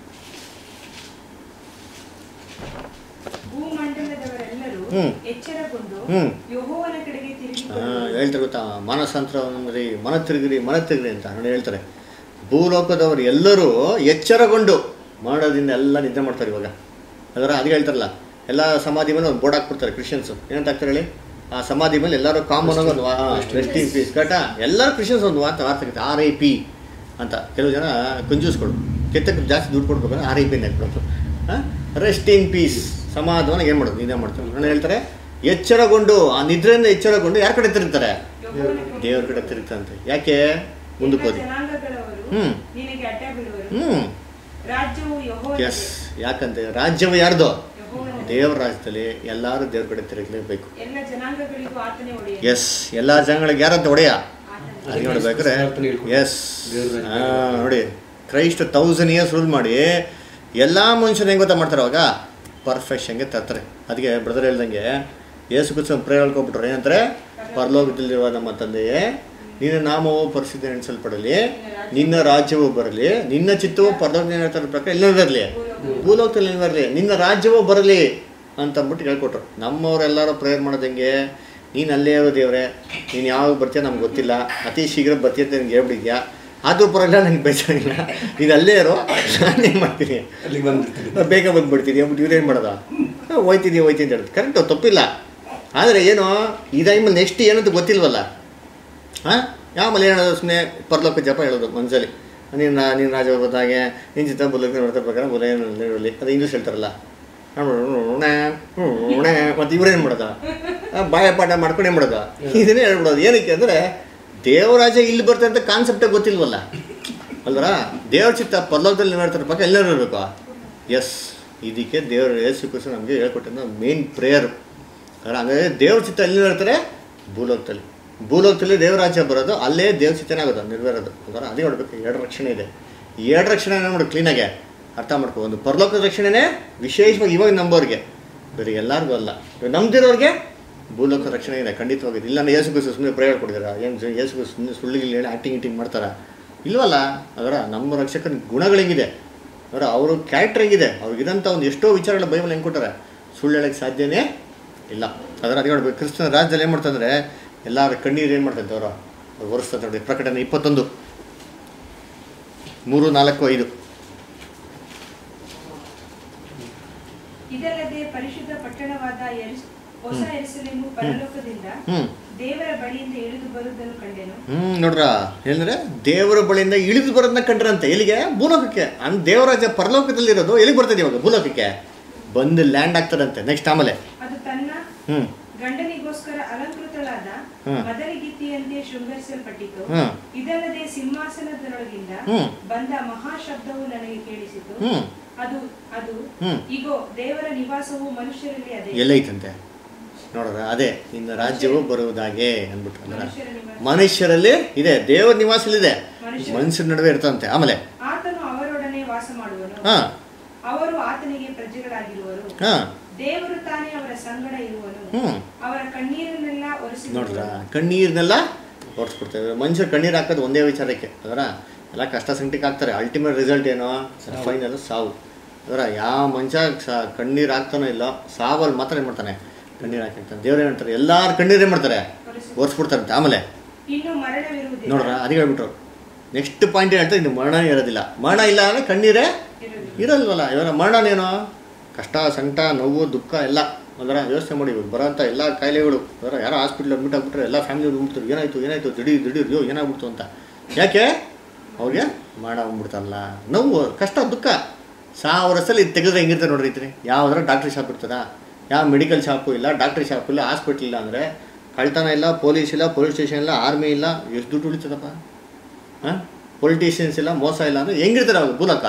ಭೂಮಂಡಲದವರೆಲ್ಲರೂ ಹ್ಮ್. ಎಚ್ಚರಗೊಂಡು ಹ್ಮ್. ಯೆಹೋವನ ಕಡೆಗೆ ಆ, ತಿರುಗಿಕೊಂಡು ಹೇಳ್ತಾರೆ ಗೊತ್ತಾ ಮಾನಸಾಂತರ ಅಂದ್ರಿ ಮನ ತಿರುಗಿರಿ ಮನ ತಿರುಗಿರಿ ಅಂತ ನೋಡಿ ಹೇಳ್ತಾರೆ ಭೂಲೋಕದವರು ಎಲ್ಲರೂ ಎಚ್ಚರಗೊಂಡು ಮಾಡೋದ್ರಿಂದ ಎಲ್ಲ ನಿದ್ದೆ ಮಾಡ್ತಾರೆ ಇವಾಗ ಅದರ ಅದು ಹೇಳ್ತಾರಲ್ಲ ಎಲ್ಲ ಸಮಾಧಿ ಮೇಲೆ ಒಂದು ಬೋರ್ಡ್ ಹಾಕ್ಬಿಡ್ತಾರೆ ಕ್ರಿಶ್ಚಿಯನ್ಸು ಏನಂತ ಹಾಕ್ತಾರೆ ಹೇಳಿ ಆ ಸಮಾಧಿ ಮೇಲೆ ಎಲ್ಲರೂ ಕಾಮನ್ ಆಗಿ ಒಂದು ರೆಸ್ಟ್ ಇನ್ ಪೀಸ್ ಕರೆಕ್ಟಾ ಎಲ್ಲರೂ ಕ್ರಿಶ್ಚಿಯನ್ಸ್ ಒಂದು ವಾರ್ತೆ ವಾರ್ತೆ ಆರ್ ಐ ಪಿ ಅಂತ ಕೆಲವು ಜನ ಕಂಜೂಸ್ಗಳು ಕೆತ್ತಕ್ಕೆ ಜಾಸ್ತಿ ದುಡ್ಡು ಕೊಡ್ಬೇಕಂದ್ರೆ ಆರ್ ಐ ಪಿನ ಹಾಕ್ಬಿಡೋದು ರೆಸ್ಟ್ ಇನ್ ಪೀಸ್ ಸಮಾಧಾನ ಏನು ಮಾಡೋದು ನಿದ್ದೆ ಮಾಡ್ತಾರೆ ನಾನು ಹೇಳ್ತಾರೆ ಎಚ್ಚರಗೊಂಡು ಆ ನಿದ್ರೆಯಿಂದ ಎಚ್ಚರಗೊಂಡು ಯಾರ ಕಡೆ ತಿರುಗ್ತಾರೆ ಯೆಹೋವನ ಕಡೆಗೆ ದೇವ್ರ ಕಡೆ ತಿರುಗ್ತಂತೆ ಯಾಕೆ ಮುಂದಕ್ಕೆ ಎಲ್ಲ ಹೋದಿ ಜನಾಂಗಗಳವರು ಹ್ಮ್. ನಿನಗೆ ಅಡ್ಡ ಬೀಳುವರು ಹ್ಞೂ ರಾಜ್ಯವು ಯೆಹೋವನದೇ. ಎಸ್ ಯಾಕಂತೆ ರಾಜ್ಯವು ಯಾರ್ದು ಯೆಹೋವನದೇ. ದೇವರ ರಾಜ್ಯದಲ್ಲಿ ಎಲ್ಲರೂ ದೇವ್ರ ಕಡೆ ತಿರುಗಲೇಬೇಕು ಎಲ್ಲ ಜನಾಂಗಗಳಿಗೂ ಆತನೇ ಒಡೆಯ ಎಸ್ ಎಲ್ಲ ಜನಗಳಿಗೆ ಯಾರಂತ ಒಡೆಯ ಆತನೇ. ಅದು ನೋಡ್ಬೇಕಾದ್ರೆ ಪ್ರಾರ್ಥನೆ ಹೇಳ್ಕೊಡು. ಎಸ್ ದೇವ್ರ ರಾಜ್ಯ. ನೋಡಿ ಕ್ರೈಸ್ಟ್ ತೌಸಂಡ್ ಇಯರ್ಸ್ ರೂಲ್ ಮಾಡಿ ಎಲ್ಲ ಮನುಷ್ಯರು ಹೆಂಗೆ ಗೊತ್ತಾ ಮಾಡ್ತಾರೆ ಅವಾಗ ಪರ್ಫೆಕ್ಷನ್ಗೆ ತರ್ತಾರೆ ಅದಕ್ಕೆ ಬ್ರದರ್ ಹೇಳ್ದಂಗೆ ಯೇಸು ಕುಸ ಪ್ರೇರ್ ಹೇಳ್ಕೊಬಿಟ್ರು ಏನಂತಾರೆ ಪರಲೋಕದಲ್ಲಿರುವ ನಮ್ಮ ತಂದೆಯೇ ನಿನ್ನ ನಾಮವು ಪರಿಸ್ಥಿತಿ ಎಣಿಸಲ್ಪಡಲಿ ನಿನ್ನ ರಾಜ್ಯವು ಬರಲಿ ನಿನ್ನ ಚಿತ್ತವು ಪರಲೋಕ ಹೇಳ್ತಾರೆ ಪ್ರಕಾರ ಎಲ್ಲ ಬರಲಿ ಭೂಲೋಕದಲ್ಲಿ ಬರಲಿ ನಿನ್ನ ರಾಜ್ಯವೂ ಬರಲಿ ಅಂತ ಅಂದ್ಬಿಟ್ಟು ಹೇಳ್ಕೊಟ್ರು ನಮ್ಮವರೆಲ್ಲರೂ ಪ್ರೇಯರ್ ಮಾಡೋದು ಹೆಂಗೆ ನೀನು ಅಲ್ಲೇ ಇರೋ ದೇವ್ರೆ ನೀನು ಯಾವಾಗ ಬರ್ತೀಯ ನಮ್ಗೆ ಗೊತ್ತಿಲ್ಲ ಅತಿ ಶೀಘ್ರ ಬರ್ತೀಯ ಅಂತ ನಿನ್ಗೆ ಹೇಳ್ಬಿಟ್ಟಿದ್ಯಾ ಆದ್ರೂ ಪರವಾಗಿಲ್ಲ ನನಗೆ ಬೇಜಾರಿಲ್ಲ ನೀನು ಅಲ್ಲೇ ಇರೋ ನಾನು ಏನು ಮಾಡ್ತೀನಿ ಅಲ್ಲಿಗೆ ಬಂದ್ಬಿಡ್ತೀನಿ ನಾನ್ ಬೇಗ ಬಂದ್ಬಿಡ್ತೀನಿ ಅಂದ್ಬಿಟ್ಟು ಇವ್ರೇನು ಮಾಡೋದ ಹೋಯ್ತಿದ್ದೀನಿ ಹೋಯ್ತೀನಿ ಅಂತ ಹೇಳೋದು ಕರೆಕ್ಟು ತಪ್ಪಿಲ್ಲ ಆದರೆ ಏನು ಈ ಟೈಮಲ್ಲಿ ನೆಕ್ಸ್ಟ್ ಏನಂತ ಗೊತ್ತಿಲ್ವಲ್ಲ ಹಾಂ ಯಾವಲ್ಲಿ ಹೇಳೋದು ಸುಮ್ಮನೆ ಪರ್ಲೋಕ ಜಪ ಹೇಳೋದು ಮನಸ್ಸಲ್ಲಿ ನೀನು ನೀನು ರಾಜ ಬರ್ದಾಗೆ ನಿನ್ನ ಚಿತ್ತ ಬುಲ್ಲಕ್ಕೆ ನೋಡ್ತಾ ಪ್ರಕಾರ ಬುಲೆಯಲ್ಲಿ ಅದು ಇಂಗ್ಲೀಷ್ ಹೇಳ್ತಾರಲ್ಲ ಮತ್ತು ಇವ್ರೇನು ಮಾಡೋದ ಬಾಯ ಪಾಠ ಮಾಡ್ಕೊಂಡು ಏನು ಮಾಡೋದ ಇದನ್ನೇ ಹೇಳ್ಬಿಡೋದು ಏನಕ್ಕೆ ಅಂದರೆ ದೇವರಾಜ ಇಲ್ಲಿ ಬರ್ತಾರೆ ಅಂತ ಕಾನ್ಸೆಪ್ಟೇ ಗೊತ್ತಿಲ್ವಲ್ಲ ಅಲ್ವರ ದೇವ್ರ ಚಿತ್ತ ಪರಲೋಕದಲ್ಲಿ ಮಾಡ್ತಾರೆ ಪಕ್ಕ ಎಲ್ಲರೂ ಇರಬೇಕು ಎಸ್ ಇದಕ್ಕೆ ದೇವರ ಯೇಸು ಕ್ರಿಸ್ತ ನಮಗೆ ಹೇಳ್ಕೊಟ್ಟಿದ್ದ ಮೇನ್ ಪ್ರೇಯರ್ ಅಂದರೆ ದೇವ್ರ ಚಿತ್ತ ಎಲ್ಲಿ ಹೇಳ್ತಾರೆ ಭೂಲೋಕದಲ್ಲಿ ಭೂಲೋಕದಲ್ಲಿ ದೇವರಾಜ್ಯ ಬರೋದು ಅಲ್ಲೇ ದೇವ್ರ ಚಿತ್ತನೇ ಆಗೋದು ನೆರವೇರೋದು ಅದರ ಅದೇ ನೋಡ್ಬೇಕು ಎರಡು ರಕ್ಷಣೆ ಇದೆ ಈ ಎರಡು ರಕ್ಷಣೆ ನೋಡಿ ಕ್ಲೀನಾಗೆ ಅರ್ಥ ಮಾಡ್ಕೊ ಒಂದು ಪರಲೋಕದ ರಕ್ಷಣೆನೇ ವಿಶೇಷವಾಗಿ ಇವಾಗ ನಂಬೋರಿಗೆ ಬೇರೆ ಎಲ್ಲರಿಗೂ ಅಲ್ಲ ಇವಾಗ ನಂಬ್ದಿರೋರಿಗೆ ಭೂಲೋಕ ರಕ್ಷಣೆ ಇದೆ ಖಂಡಿತವಾಗಿ ಇಲ್ಲ ನಾನು ಯೇಸು ಕ್ರಿಸ್ತ ಸುಮ್ಮನೆ ಪ್ರೇಯರ್ ಕೊಡಿದಾರ ಏನು ಯೇಸು ಕ್ರಿಸ್ತ ಸುಮ್ಮನೆ ಸುಳ್ಳಿಗೆ ಹೇಳಿ ಆ್ಯಕ್ಟಿಂಗ್ ಗಿಟಿಂಗ್ ಮಾಡ್ತಾರಾ ಇಲ್ವಲ್ಲ ಅದರ ನಮ್ಮ ರಕ್ಷಕನ ಗುಣಗಳು ಹೆಂಗಿದೆ ಅದರ ಅವರು ಕ್ಯಾರೆಕ್ಟರ್ ಹೆಂಗಿದೆ ಅವ್ರಿಗಿರೋಂಥ ಒಂದು ಎಷ್ಟೋ ವಿಚಾರಗಳ ಬೈಬಲ್ ಹೆಂಗೆ ಕೊಟ್ಟಾರೆ ಸುಳ್ಳು ಹೇಳಕ್ಕೆ ಸಾಧ್ಯನೇ ಇಲ್ಲ ಅದರ ಅದೇ ಹೇಳ್ಬೇಕು ಕ್ರಿಸ್ತನ ರಾಜ್ಯದಲ್ಲಿ ಏನು ಮಾಡ್ತಂದ್ರೆ ಎಲ್ಲರ ಕಣ್ಣೀರು ಏನು ಮಾಡ್ತಂತೆ ಅವರು ಅವ್ರು ಒರೆಸ್ತಂತೆ ನೋಡಿ ಪ್ರಕಟಣೆ ಇಪ್ಪತ್ತೊಂದು ಮೂರು ನಾಲ್ಕು ಐದು ಇದಲ್ಲದೆ ಪರಿಶುದ್ಧ ಪಟ್ಟಣವಾದ ಎರಿಸ್- ಹೊಸ ಎರುಸಲೇಮು ಪರಲೋಕದಿಂದ ಹ್ಞೂ ದೇವರ ಬಳಿಯಿಂದ ಇಳಿದು ಬರುವುದನ್ನು ಕಂಡೆನು ಹ್ಞೂ ನೋಡ್ರ ಏನಂದ್ರೆ ದೇವರ ಬಳಿಯಿಂದ ಇಳಿದು ಬರೋದನ್ನ ಕಂಡ್ರಂತೆ ಎಲ್ಲಿಗೆ ಭೂಲೋಕಕ್ಕೆ ಅಂದ್ರೆ ದೇವರಾಜ ಪರಲೋಕದಲ್ಲಿರೋದು ಎಲ್ಲಿಗೆ ಬರ್ತದೆ ಇವಾಗ ಭೂಲೋಕಕ್ಕೆ ಬಂದು ಲ್ಯಾಂಡ್ ಆಗ್ತದಂತೆ ನೆಕ್ಸ್ಟ್ ಆಮೇಲೆ ಅದು ತನ್ನ ಹ್ಞೂ ಗಂಡನಿಗೋಸ್ಕರ ಅಲಂಕೃತಳಾದ ಹ್ಮ್. ಮದಲಿಗಿತ್ತಿಯಂತೆ ಶೃಂಗರಿಸಲ್ಪಟ್ಟಿತು ಹ್ಮ್. ಇದಲ್ಲದೆ ಸಿಂಹಾಸನದೊಳಗಿಂದ ಹ್ಮ್. ಬಂದ ಮಹಾಶಬ್ದವು ನನಗೆ ಕೇಳಿಸಿತು ಹ್ಞೂ ಅದು ಅದು ಹ್ಮ್. ಇಗೋ ದೇವರ ನಿವಾಸವು ಮನುಷ್ಯರಲ್ಲಿ ಅದೇ ಎಲ್ಲೈತಂತೆ ನೋಡ್ರ ಅದೇ ನಿನ್ನ ರಾಜ್ಯವು ಬರುವುದಾಗೆ ಅಂದ್ಬಿಟ್ಟು ಅಂದ್ರೆ ಮನುಷ್ಯರ ನಿವಾಸ ಮನುಷ್ಯರಲ್ಲಿ ಇದೆ ದೇವರ ನಿವಾಸಲಿದೆ ಮನುಷ್ಯರ- ಮನುಷ್ಯರ ನಡುವೆ ಇರ್ತಂತೆ ಆಮೇಲೆ ಆತನು ಅವರೊಡನೆ ವಾಸ ಮಾಡುವನು ಹಾಂ ಅವರು ಆತನಿಗೆ ಪ್ರಜೆಗಳಾಗಿರುವರು ಹಾಂ ದೇವರು ತಾನೇ ಅವರ ಸಂಗಡ ಇರುವನು ಹ್ಞೂ ಅವರ ಕಣ್ಣೀರನ್ನೆಲ್ಲ ಒರೆಸಿ ನೋಡ್ರ ಕಣ್ಣೀರ್ನೆಲ್ಲ ಹೊರ್ಸ್ಬಿಡ್ತೇವೆ ಮನುಷ್ಯರು ಕಣ್ಣೀರು ಹಾಕೋದು ಒಂದೇ ವಿಚಾರಕ್ಕೆ ಅದರ ಎಲ್ಲ ಕಷ್ಟ ಸಂಕಟಕ್ಕೆ ಹಾಕ್ತಾರೆ ಅಲ್ಟಿಮೇಟ್ ರಿಸಲ್ಟ್ ಏನೋ ಫೈನಲ್ ಸಾವು ಅದರ ಯಾವ ಮನುಷ್ಯ ಸ ಕಣ್ಣೀರು ಹಾಕ್ತಾನೋ ಇಲ್ಲೋ ಸಾವಲ್ಲಿ ಮಾತ್ರ ಏನು ಮಾಡ್ತಾನೆ ಕಣ್ಣೀರು ಹಾಕಿರ್ತಾನೆ ದೇವ್ರು ಏನು ಮಾಡ್ತಾರೆ ಎಲ್ಲಾರು ಕಣ್ಣೀರು ಏನು ಮಾಡ್ತಾರೆ ಒರೆಸಿ ಒರೆಸ್ಬಿಡ್ತಾರಂತೆ ಆಮೇಲೆ ಇನ್ನು ಮರಣವಿರುವುದಿಲ್ಲ ನೋಡ್ರ ಅದಕ್ಕೆ ಹೇಳ್ಬಿಟ್ರು ನೆಕ್ಸ್ಟ್ ಪಾಯಿಂಟ್ ಏನು ಹೇಳ್ತಾರೆ ಇನ್ನು ಮರಣ ಇರೋದಿಲ್ಲ ಮರಣ ಇಲ್ಲ ಅಂದರೆ ಕಣ್ಣೀರೇ ಇರುವುದಿಲ್ಲ. ಇರಲ್ವಲ್ಲ ಇವರ ಮರಣನೇನು ಕಷ್ಟ ಸಂಕಟ ನೋವು ದುಃಖ ಎಲ್ಲ ಅದರ ಯೋಚನೆ ಮಾಡಿ ಇವಾಗ ಬರೋಂಥ ಎಲ್ಲ ಕಾಯಿಲೆಗಳು ಅದರ ಯಾರೋ ಹಾಸ್ಪಿಟ್ಲ್ ಅಡ್ಮಿಟ್ ಆಗ್ಬಿಟ್ರೆ ಎಲ್ಲ ಫ್ಯಾಮಿಲಿ ಹೋಗ್ಬಿಡ್ತಾರೆ ಏನಾಯಿತು ಏನಾಯಿತು ದಿಢೀರ್ ದಿಢೀರ್ ಯೋ ಏನಾಗ್ಬಿಡ್ತು ಅಂತ ಯಾಕೆ ಅವ್ರಿಗೆ ಮರಣ ಬಂದ್ಬಿಡ್ತಾರಲ್ಲ ನೋವು ಕಷ್ಟ ದುಃಖ ಸಾವಿರ ಸಲ ಇದು ತೆಗೆದ್ರೆ ಹೆಂಗಿರ್ತಾರೆ ನೋಡ್ರಿ ಇದ್ರಿ ಯಾವ್ದಾರ ಡಾಕ್ಟ್ರಿ ಶಾಪ್ ಇರ್ತದಾ ಯಾವ ಮೆಡಿಕಲ್ ಶಾಪು ಇಲ್ಲ ಡಾಕ್ಟ್ರಿ ಶಾಪ್ ಇಲ್ಲ ಹಾಸ್ಪಿಟ್ಲ್ ಇಲ್ಲ ಅಂದರೆ ಕಳ್ತನ ಇಲ್ಲ ಪೊಲೀಸ್ ಇಲ್ಲ ಪೊಲೀಸ್ ಸ್ಟೇಷನ್ ಇಲ್ಲ ಆರ್ಮಿ ಇಲ್ಲ ಎಷ್ಟು ದುಡ್ಡು ಉಳಿತದಪ್ಪ ಹಾಂ ಪೊಲಿಟಿಷಿಯನ್ಸ್ ಇಲ್ಲ ಮೋಸ ಇಲ್ಲ ಅಂದರೆ ಹೆಂಗಿರ್ತಾರೆ ಅವಾಗ ಭೂಲಕ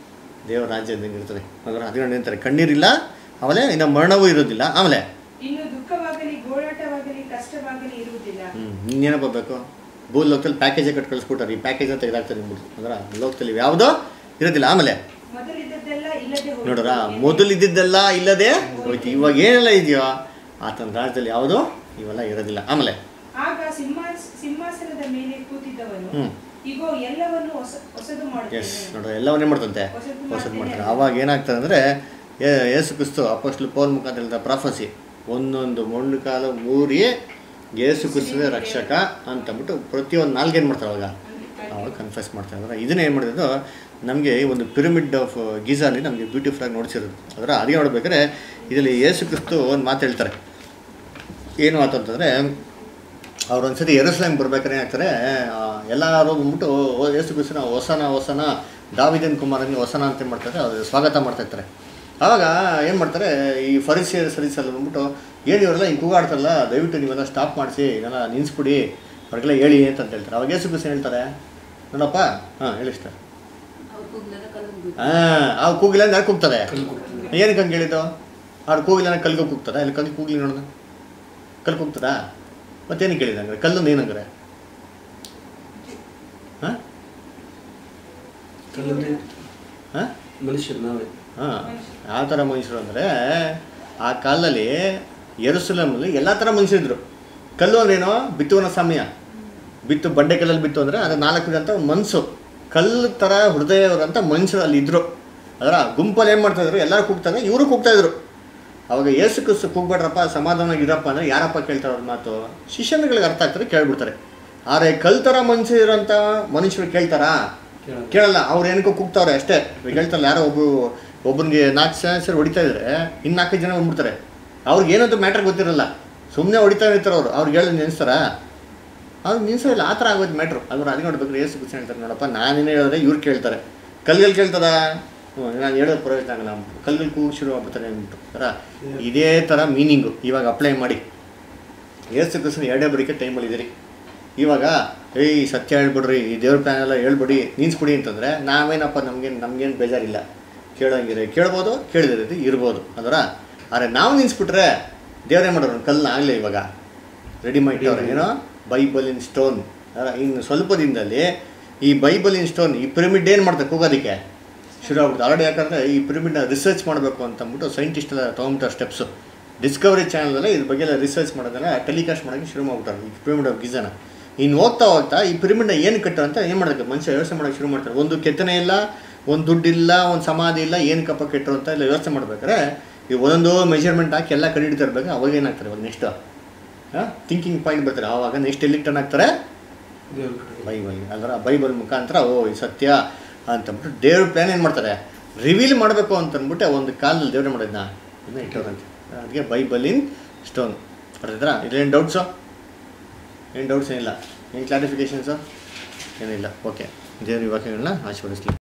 ದೇವರ ರಾಜ್ಯದ ಹೆಂಗಿರ್ತದೆ ಅದರ ಅದೇ ಹೇಳ್ತಾರೆ ಕಣ್ಣೀರಿಲ್ಲ ಆಮೇಲೆ ಇನ್ನು ಮರಣವೂ ಇರೋದಿಲ್ಲ ಆಮೇಲೆ ಇನ್ನು ದುಃಖವಾಗಲಿ ಗೋಳಾಟವಾಗಲಿ ಕಷ್ಟವಾಗಲಿ ಇರುವುದಿಲ್ಲ ಹ್ಞೂ ಇನ್ನೇನಪ್ಪ ಬೇಕು ಭೂ ಲೋಕದಲ್ಲಿ ಪ್ಯಾಕೇಜೇ ಕಟ್ ಕಳಿಸ್ಬಿಟ್ಟಾರೆ ಈ ಪ್ಯಾಕೇಜ್ ಅಂತ ತೆಗೆದಾಕ್ತಾರೆ ನಿಮ್ದು ಅದರ ಲೋಕದಲ್ಲಿ ಯಾವುದೋ ಇರೋದಿಲ್ಲ ಆಮೇಲೆ ಮೊದಲಿದ್ದದ್ದೆಲ್ಲ ಇಲ್ಲದೆ ಹೋಯಿತು. ನೋಡ್ರ ಮೊದಲು ಇದ್ದಿದ್ದೆಲ್ಲ ಇಲ್ಲದೆ ಹೋಯ್ತು ಇವಾಗ ಏನೆಲ್ಲ ಇದೆಯೋ ಆತನ ರಾಜ್ಯದಲ್ಲಿ ಯಾವುದೋ ಇವೆಲ್ಲ ಇರೋದಿಲ್ಲ ಆಮೇಲೆ ಆಗ ಸಿಂಹಾಸ್ ಸಿಂಹಾಸನದ ಮೇಲೆ ಕೂತಿದ್ದವನು ಹ್ಮ್. ಇಗೋ ಎಲ್ಲವನ್ನು ಹೊಸ ಹೊಸದು ಎಸ್ ಮಾಡುತ್ತೇನೆ ನೋಡು ಎಲ್ಲವನ್ನೇ ಮಾಡ್ತಂತೆ ಹೊಸದು ಹೊಸದು ಮಾಡ್ತೇನೆ. ಮಾಡ್ತಾರೆ ಆವಾಗ ಏನಾಗ್ತದೆ ಅಂದರೆ ಯೇಸು ಕ್ರಿಸ್ತು ಅಪೋಸ್ಟ್ಲು ಪೌಲ್ ಮುಖಾಂತರ ಹೇಳಿದ ಪ್ರಾಫಸಿ ಒಂದೊಂದು ಮೊಂಡು ಕಾಲ ಮೂರಿ ಯೇಸು ಕ್ರಿಸ್ತುವೇ ರಕ್ಷಕ ಅಂತಂದ್ಬಿಟ್ಟು ಪ್ರತಿಯೊಂದು ನಾಲ್ಗೇನು ಮಾಡ್ತಾರೆ ಅವಾಗ ಅವಾಗ ಕನ್ಫೆಸ್ ಮಾಡ್ತಾರೆ ಅಂದ್ರೆ ಇದನ್ನ ಏನು ಮಾಡಿದ್ರು ನಮಗೆ ಒಂದು ಪಿರಮಿಡ್ ಆಫ್ ಗೀಜಾಲಿ ನಮಗೆ ಬ್ಯೂಟಿಫುಲ್ ಆಗಿ ನೋಡ್ಸಿರೋದು ಅದರ ಅದೇ ನೋಡ್ಬೇಕಾದ್ರೆ ಇದರಲ್ಲಿ ಯೇಸು ಕ್ರಿಸ್ತು ಒಂದು ಮಾತು ಹೇಳ್ತಾರೆ ಏನು ಮಾತು ಅಂತಂದರೆ ಅವ್ರು ಒಂದ್ಸತಿ ಎರಸ್ಲಾಮ್ ಬರ್ಬೇಕಾದ್ರೆ ಏನಾಗ್ತಾರೆ ಆ, ಎಲ್ಲರೂ ಬಂದ್ಬಿಟ್ಟು ಓ ಯೇಸು ಕ್ರಿಸ್ತನ ಹೊಸನ ಹೊಸನ ದಾವಿದನ್ ಕುಮಾರನಿಗೆ ಹೊಸನ ಅಂತ ಏನ್ ಮಾಡ್ತಾರೆ ಅವ್ರು ಸ್ವಾಗತ ಮಾಡ್ತಾ ಇರ್ತಾರೆ ಆವಾಗ ಏನು ಮಾಡ್ತಾರೆ ಈ ಫರಿಸಿಯರ್ ಸರಿಸಲ್ಲ ಬಂದ್ಬಿಟ್ಟು ಏನು ಇವರೆಲ್ಲ ಹಿಂಗೆ ಕೂಗಾಡ್ತಾರಲ್ಲ ದಯವಿಟ್ಟು ನೀವೆಲ್ಲ ಸ್ಟಾಪ್ ಮಾಡಿಸಿ ಇದೆಲ್ಲ ನಿಲ್ಲಿಸ್ಬಿಡಿ ಅವ್ರಿಗೆಲ್ಲ ಹೇಳಿ ಅಂತ ಹೇಳ್ತಾರೆ ಅವಾಗ ಯೇಸು ಕ್ರಿಸ್ತ ಹೇಳ್ತಾರೆ ನೋಡಪ್ಪ ಹಾಂ ಹೇಳಿ ಸರ್ ಹಾಂ ಆ ಕೂಗಿಲ್ಲ ಅಂದ್ರೆ ಯಾಕೆ ಕೂಗ್ತದೆ ಏನಕ್ಕೆ ಹಂಗೆ ಹೇಳಿದ್ದು ಅವ್ರು ಕೂಗಿಲ್ಲ ಅಂದ್ರೆ ಕಲ್ಗೆ ಕೂಗ್ತದ ಇಲ್ಲಿ ಕಲ್ಗೆ ಕೂಗ್ಲಿ ನೋಡೋಣ ಕಲ್ ಕೂಗ್ತದಾ ಮತ್ತೇನಕ್ಕೆ ಹೇಳಿದ ಹಂಗಾರೆ ಕಲ್ಲೊಂದು ಏನಂದ್ರೆ ಹಾಂ ಕಲ್ಲಲ್ಲಿ ಹಾಂ ಮನುಷ್ಯರು ನಾವೇ ಹಾಂ ಯಾವ ಥರ ಮನುಷ್ಯರು ಅಂದರೆ ಆ ಕಾಲದಲ್ಲಿ ಯೆರೂಸಲೇಮಲ್ಲಿ ಎಲ್ಲ ಥರ ಮನುಷ್ಯರಿದ್ರು ಕಲ್ಲು ಅಂದ್ರೇನು ಬಿತ್ತುವನ ಸಮಯ ಬಿತ್ತು ಬಂಡೆ ಕಲ್ಲಲ್ಲಿ ಬಿತ್ತು ಅಂದರೆ ಅದು ನಾಲ್ಕು ಅಂತ ಮನಸ್ಸು ಕಲ್ಲು ಥರ ಹೃದಯವಂತ ಮನುಷ್ಯರು ಅಲ್ಲಿ ಇದ್ದರು ಅದರ ಗುಂಪಲ್ಲಿ ಏನು ಮಾಡ್ತಾಯಿದ್ರು ಎಲ್ಲರೂ ಕೂಗ್ತಾರೆ ಇವರು ಕೂಗ್ತಾಯಿದ್ರು ಅವಾಗ ಏಸು ಕ್ರಿಸ್ತು ಕೂಗ್ಬೇಡ್ರಪ್ಪ ಸಮಾಧಾನವಾಗಿ ಇರಪ್ಪ ಅಂದರೆ ಯಾರಪ್ಪ ಕೇಳ್ತಾರೆ ಅವ್ರ ಮಾತು ಶಿಷ್ಯನುಗಳಿಗೆ ಅರ್ಥ ಆಗ್ತಾರೆ ಕೇಳ್ಬಿಡ್ತಾರೆ ಆದರೆ ಕಲ್ ಥರ ಮನುಷ್ಯ ಇರೋಂಥ ಮನುಷ್ಯರು ಕೇಳ್ತಾರಾ ಕೇಳಲ್ಲ. ಕೇಳಲ್ಲ ಅವ್ರು ಏನಕ್ಕೋ ಕೂಗ್ತಾವ್ರೆ ಅಷ್ಟೇ ಇವಾಗ ಹೇಳ್ತಾರಲ್ಲ ಯಾರೋ ಒಬ್ಬರು ಒಬ್ಬನಿಗೆ ನಾಲ್ಕು ಜನ ಸೇರಿ ಹೊಡಿತಾ ಇದ್ರೆ ಇನ್ನು ನಾಲ್ಕು ಜನ ಬಂದ್ಬಿಡ್ತಾರೆ ಅವ್ರಿಗೆ ಏನಂತ ಮ್ಯಾಟ್ರ್ ಗೊತ್ತಿರಲ್ಲ ಸುಮ್ಮನೆ ಹೊಡಿತಾ ಇರ್ತಾರೆ ಅವರು ಅವ್ರಿಗೆ ಹೇಳಿ ನೆನೆಸ್ತಾರ ಅವ್ರು ನಿನ್ಸೋಲ್ಲ ಆ ಥರ ಆಗೋದು ಮ್ಯಾಟ್ರು ಅದ್ರ ಅದಕ್ಕೆ ನೋಡ್ಬೇಕು ಏಸು ಕುಸ್ ಹೇಳ್ತಾರೆ ನೋಡಪ್ಪ ನಾನೇನು ಹೇಳಿದ್ರೆ ಇವ್ರು ಕೇಳ್ತಾರೆ ಕಲ್ಗಲ್ಲಿ ಕೇಳ್ತದ ಹ್ಞೂ ನಾನು ಹೇಳೋದು ಪ್ರಯೋಜನ ಆಗಲ್ಲ ಅಂದ್ಬಿಟ್ಟು ಕಲ್ಗಲ್ಲಿ ಕೂಗಿ ಶುರು ಆಗ್ಬಿಡ್ತಾರೆ ಅಂದ್ಬಿಟ್ಟು ಥರ ಇದೇ ಥರ ಮೀನಿಂಗು ಇವಾಗ ಅಪ್ಲೈ ಮಾಡಿ ಏಸು ಕುಸ್ನ ಎರಡೇ ಬರೀಕೆ ಟೈಮಲ್ಲಿ ಇದ್ದೀರಿ ಇವಾಗ ಏಯ್ ಸತ್ಯ ಹೇಳ್ಬಿಡ್ರಿ ಈ ದೇವ್ರ ಪ್ಲಾನ್ ಎಲ್ಲ ಹೇಳ್ಬಿಡಿ ನಿನ್ಸ್ಬಿಡಿ ಅಂತಂದರೆ ನಾವೇನಪ್ಪ ನಮ್ಗೇನು ನಮ್ಗೇನು ಬೇಜಾರಿಲ್ಲ ಕೇಳೋಂಗಿದ್ರೆ ಕೇಳ್ಬೋದು ಕೇಳಿದಿರೋದು ಇರ್ಬೋದು ಅದರ ಆದರೆ ನಾವು ನಿನ್ಸ್ಬಿಟ್ರೆ ದೇವ್ರೇ ಮಾಡೋರು ಕಲ್ಲನ್ನ ಆಗಲೇ ಇವಾಗ ರೆಡಿ ಮಾಡಿಟ್ಟವ್ರೆ ಏನೋ ಬೈಬಲಿನ್ ಸ್ಟೋನ್ ಇನ್ನು ಸ್ವಲ್ಪ ದಿನದಲ್ಲಿ ಈ ಬೈಬಲಿನ್ ಸ್ಟೋನ್ ಈ ಪಿರಮಿಡ್ ಏನು ಮಾಡ್ತಾರೆ ಕೂಗೋದಕ್ಕೆ ಶುರು ಆಗ್ಬಿಡುತ್ತೆ ಆಲ್ರೆಡಿ ಯಾಕಂದರೆ ಈ ಪಿರಮಿಡ್ನ ರಿಸರ್ಚ್ ಮಾಡಬೇಕು ಅಂತಂದ್ಬಿಟ್ಟು ಸೈಂಟಿಸ್ಟ್ ಎಲ್ಲ ತೊಗೊಂಬಿಟ್ಟಾರೆ ಸ್ಟೆಪ್ಸು ಡಿಸ್ಕವರಿ ಚಾನಲಲ್ಲಿ ಇದ್ರ ಬಗ್ಗೆ ಎಲ್ಲ ರಿಸರ್ಚ್ ಮಾಡೋದೆಲ್ಲ ಟೆಲಿಕಾಸ್ಟ್ ಮಾಡೋಕ್ಕೆ ಶುರು ಮಾಡ್ಬಿಟ್ಟಾರೆ ಈ ಪಿರಮಿಡ್ ಆಫ್ ಗಿಜನ ಇನ್ನು ಹೋಗ್ತಾ ಹೋಗ್ತಾ ಈ ಪಿರಮಿಡ್ನ ಏನು ಕಟ್ಟೋ ಅಂತ ಏನು ಮಾಡೋಕ್ಕೆ ಮನುಷ್ಯ ವ್ಯವಸ್ಥೆ ಮಾಡೋಕ್ಕೆ ಶುರು ಮಾಡ್ತಾರೆ ಒಂದು ಕೆತ್ತನೆ ಇಲ್ಲ ಒಂದು ದುಡ್ಡಿಲ್ಲ ಒಂದು ಸಮಾಧಿ ಇಲ್ಲ ಏನು ಕಪ್ಪ ಕೆಟ್ಟರು ಅಂತ ಎಲ್ಲ ವ್ಯವಸ್ಥೆ ಮಾಡ್ಬೇಕಾದ್ರೆ ಈ ಒಂದೊಂದು ಮೆಜರ್ಮೆಂಟ್ ಹಾಕಿ ಎಲ್ಲ ಕಂಡುಹಿಡಿತಾ ಇರ್ಬೇಕು ಅವಾಗ ಏನಾಗ್ತಾರೆ ಇವಾಗ ನೆಕ್ಸ್ಟ್ ಥಿಂಕಿಂಗ್ ಪಾಯಿಂಟ್ ಬರ್ತಾರೆ ಆವಾಗ ನೆಕ್ಸ್ಟ್ ಎಲ್ಲಿಗೆ ಟರ್ನ್ ಆಗ್ತಾರೆ ದೇವ್ರ ಕಡೆ ಬೈಬಲ್ ಅದರ ಬೈಬಲ್ ಮುಖಾಂತರ ಓ ಇದು ಸತ್ಯ ಅಂತಂದ್ಬಿಟ್ಟು ದೇವ್ರ ಪ್ಲ್ಯಾನ್ ಏನು ಮಾಡ್ತಾರೆ ರಿವೀಲ್ ಮಾಡಬೇಕು ಅಂತಂದ್ಬಿಟ್ಟು ಒಂದು ಕಾಲದಲ್ಲಿ ದೇವ್ರೆ ಮಾಡಿದ್ನ ಇದನ್ನ ಇಟ್ಟವ್ರಂತೆ ಅದಕ್ಕೆ ಬೈಬಲಿನ್ ಸ್ಟೋನ್ ಬರ್ತಿದ್ರಾ ಇದೇನು ಡೌಟ್ಸು ಏನು ಡೌಟ್ಸ್ ಏನಿಲ್ಲ ಏನು ಕ್ಲಾರಿಫಿಕೇಷನ್ಸು ಏನಿಲ್ಲ ಓಕೆ ದೇವ್ರ ವಾಕ್ಯಗಳನ್ನ ಆಶೀರ್ವದಿಸ್ಲಿ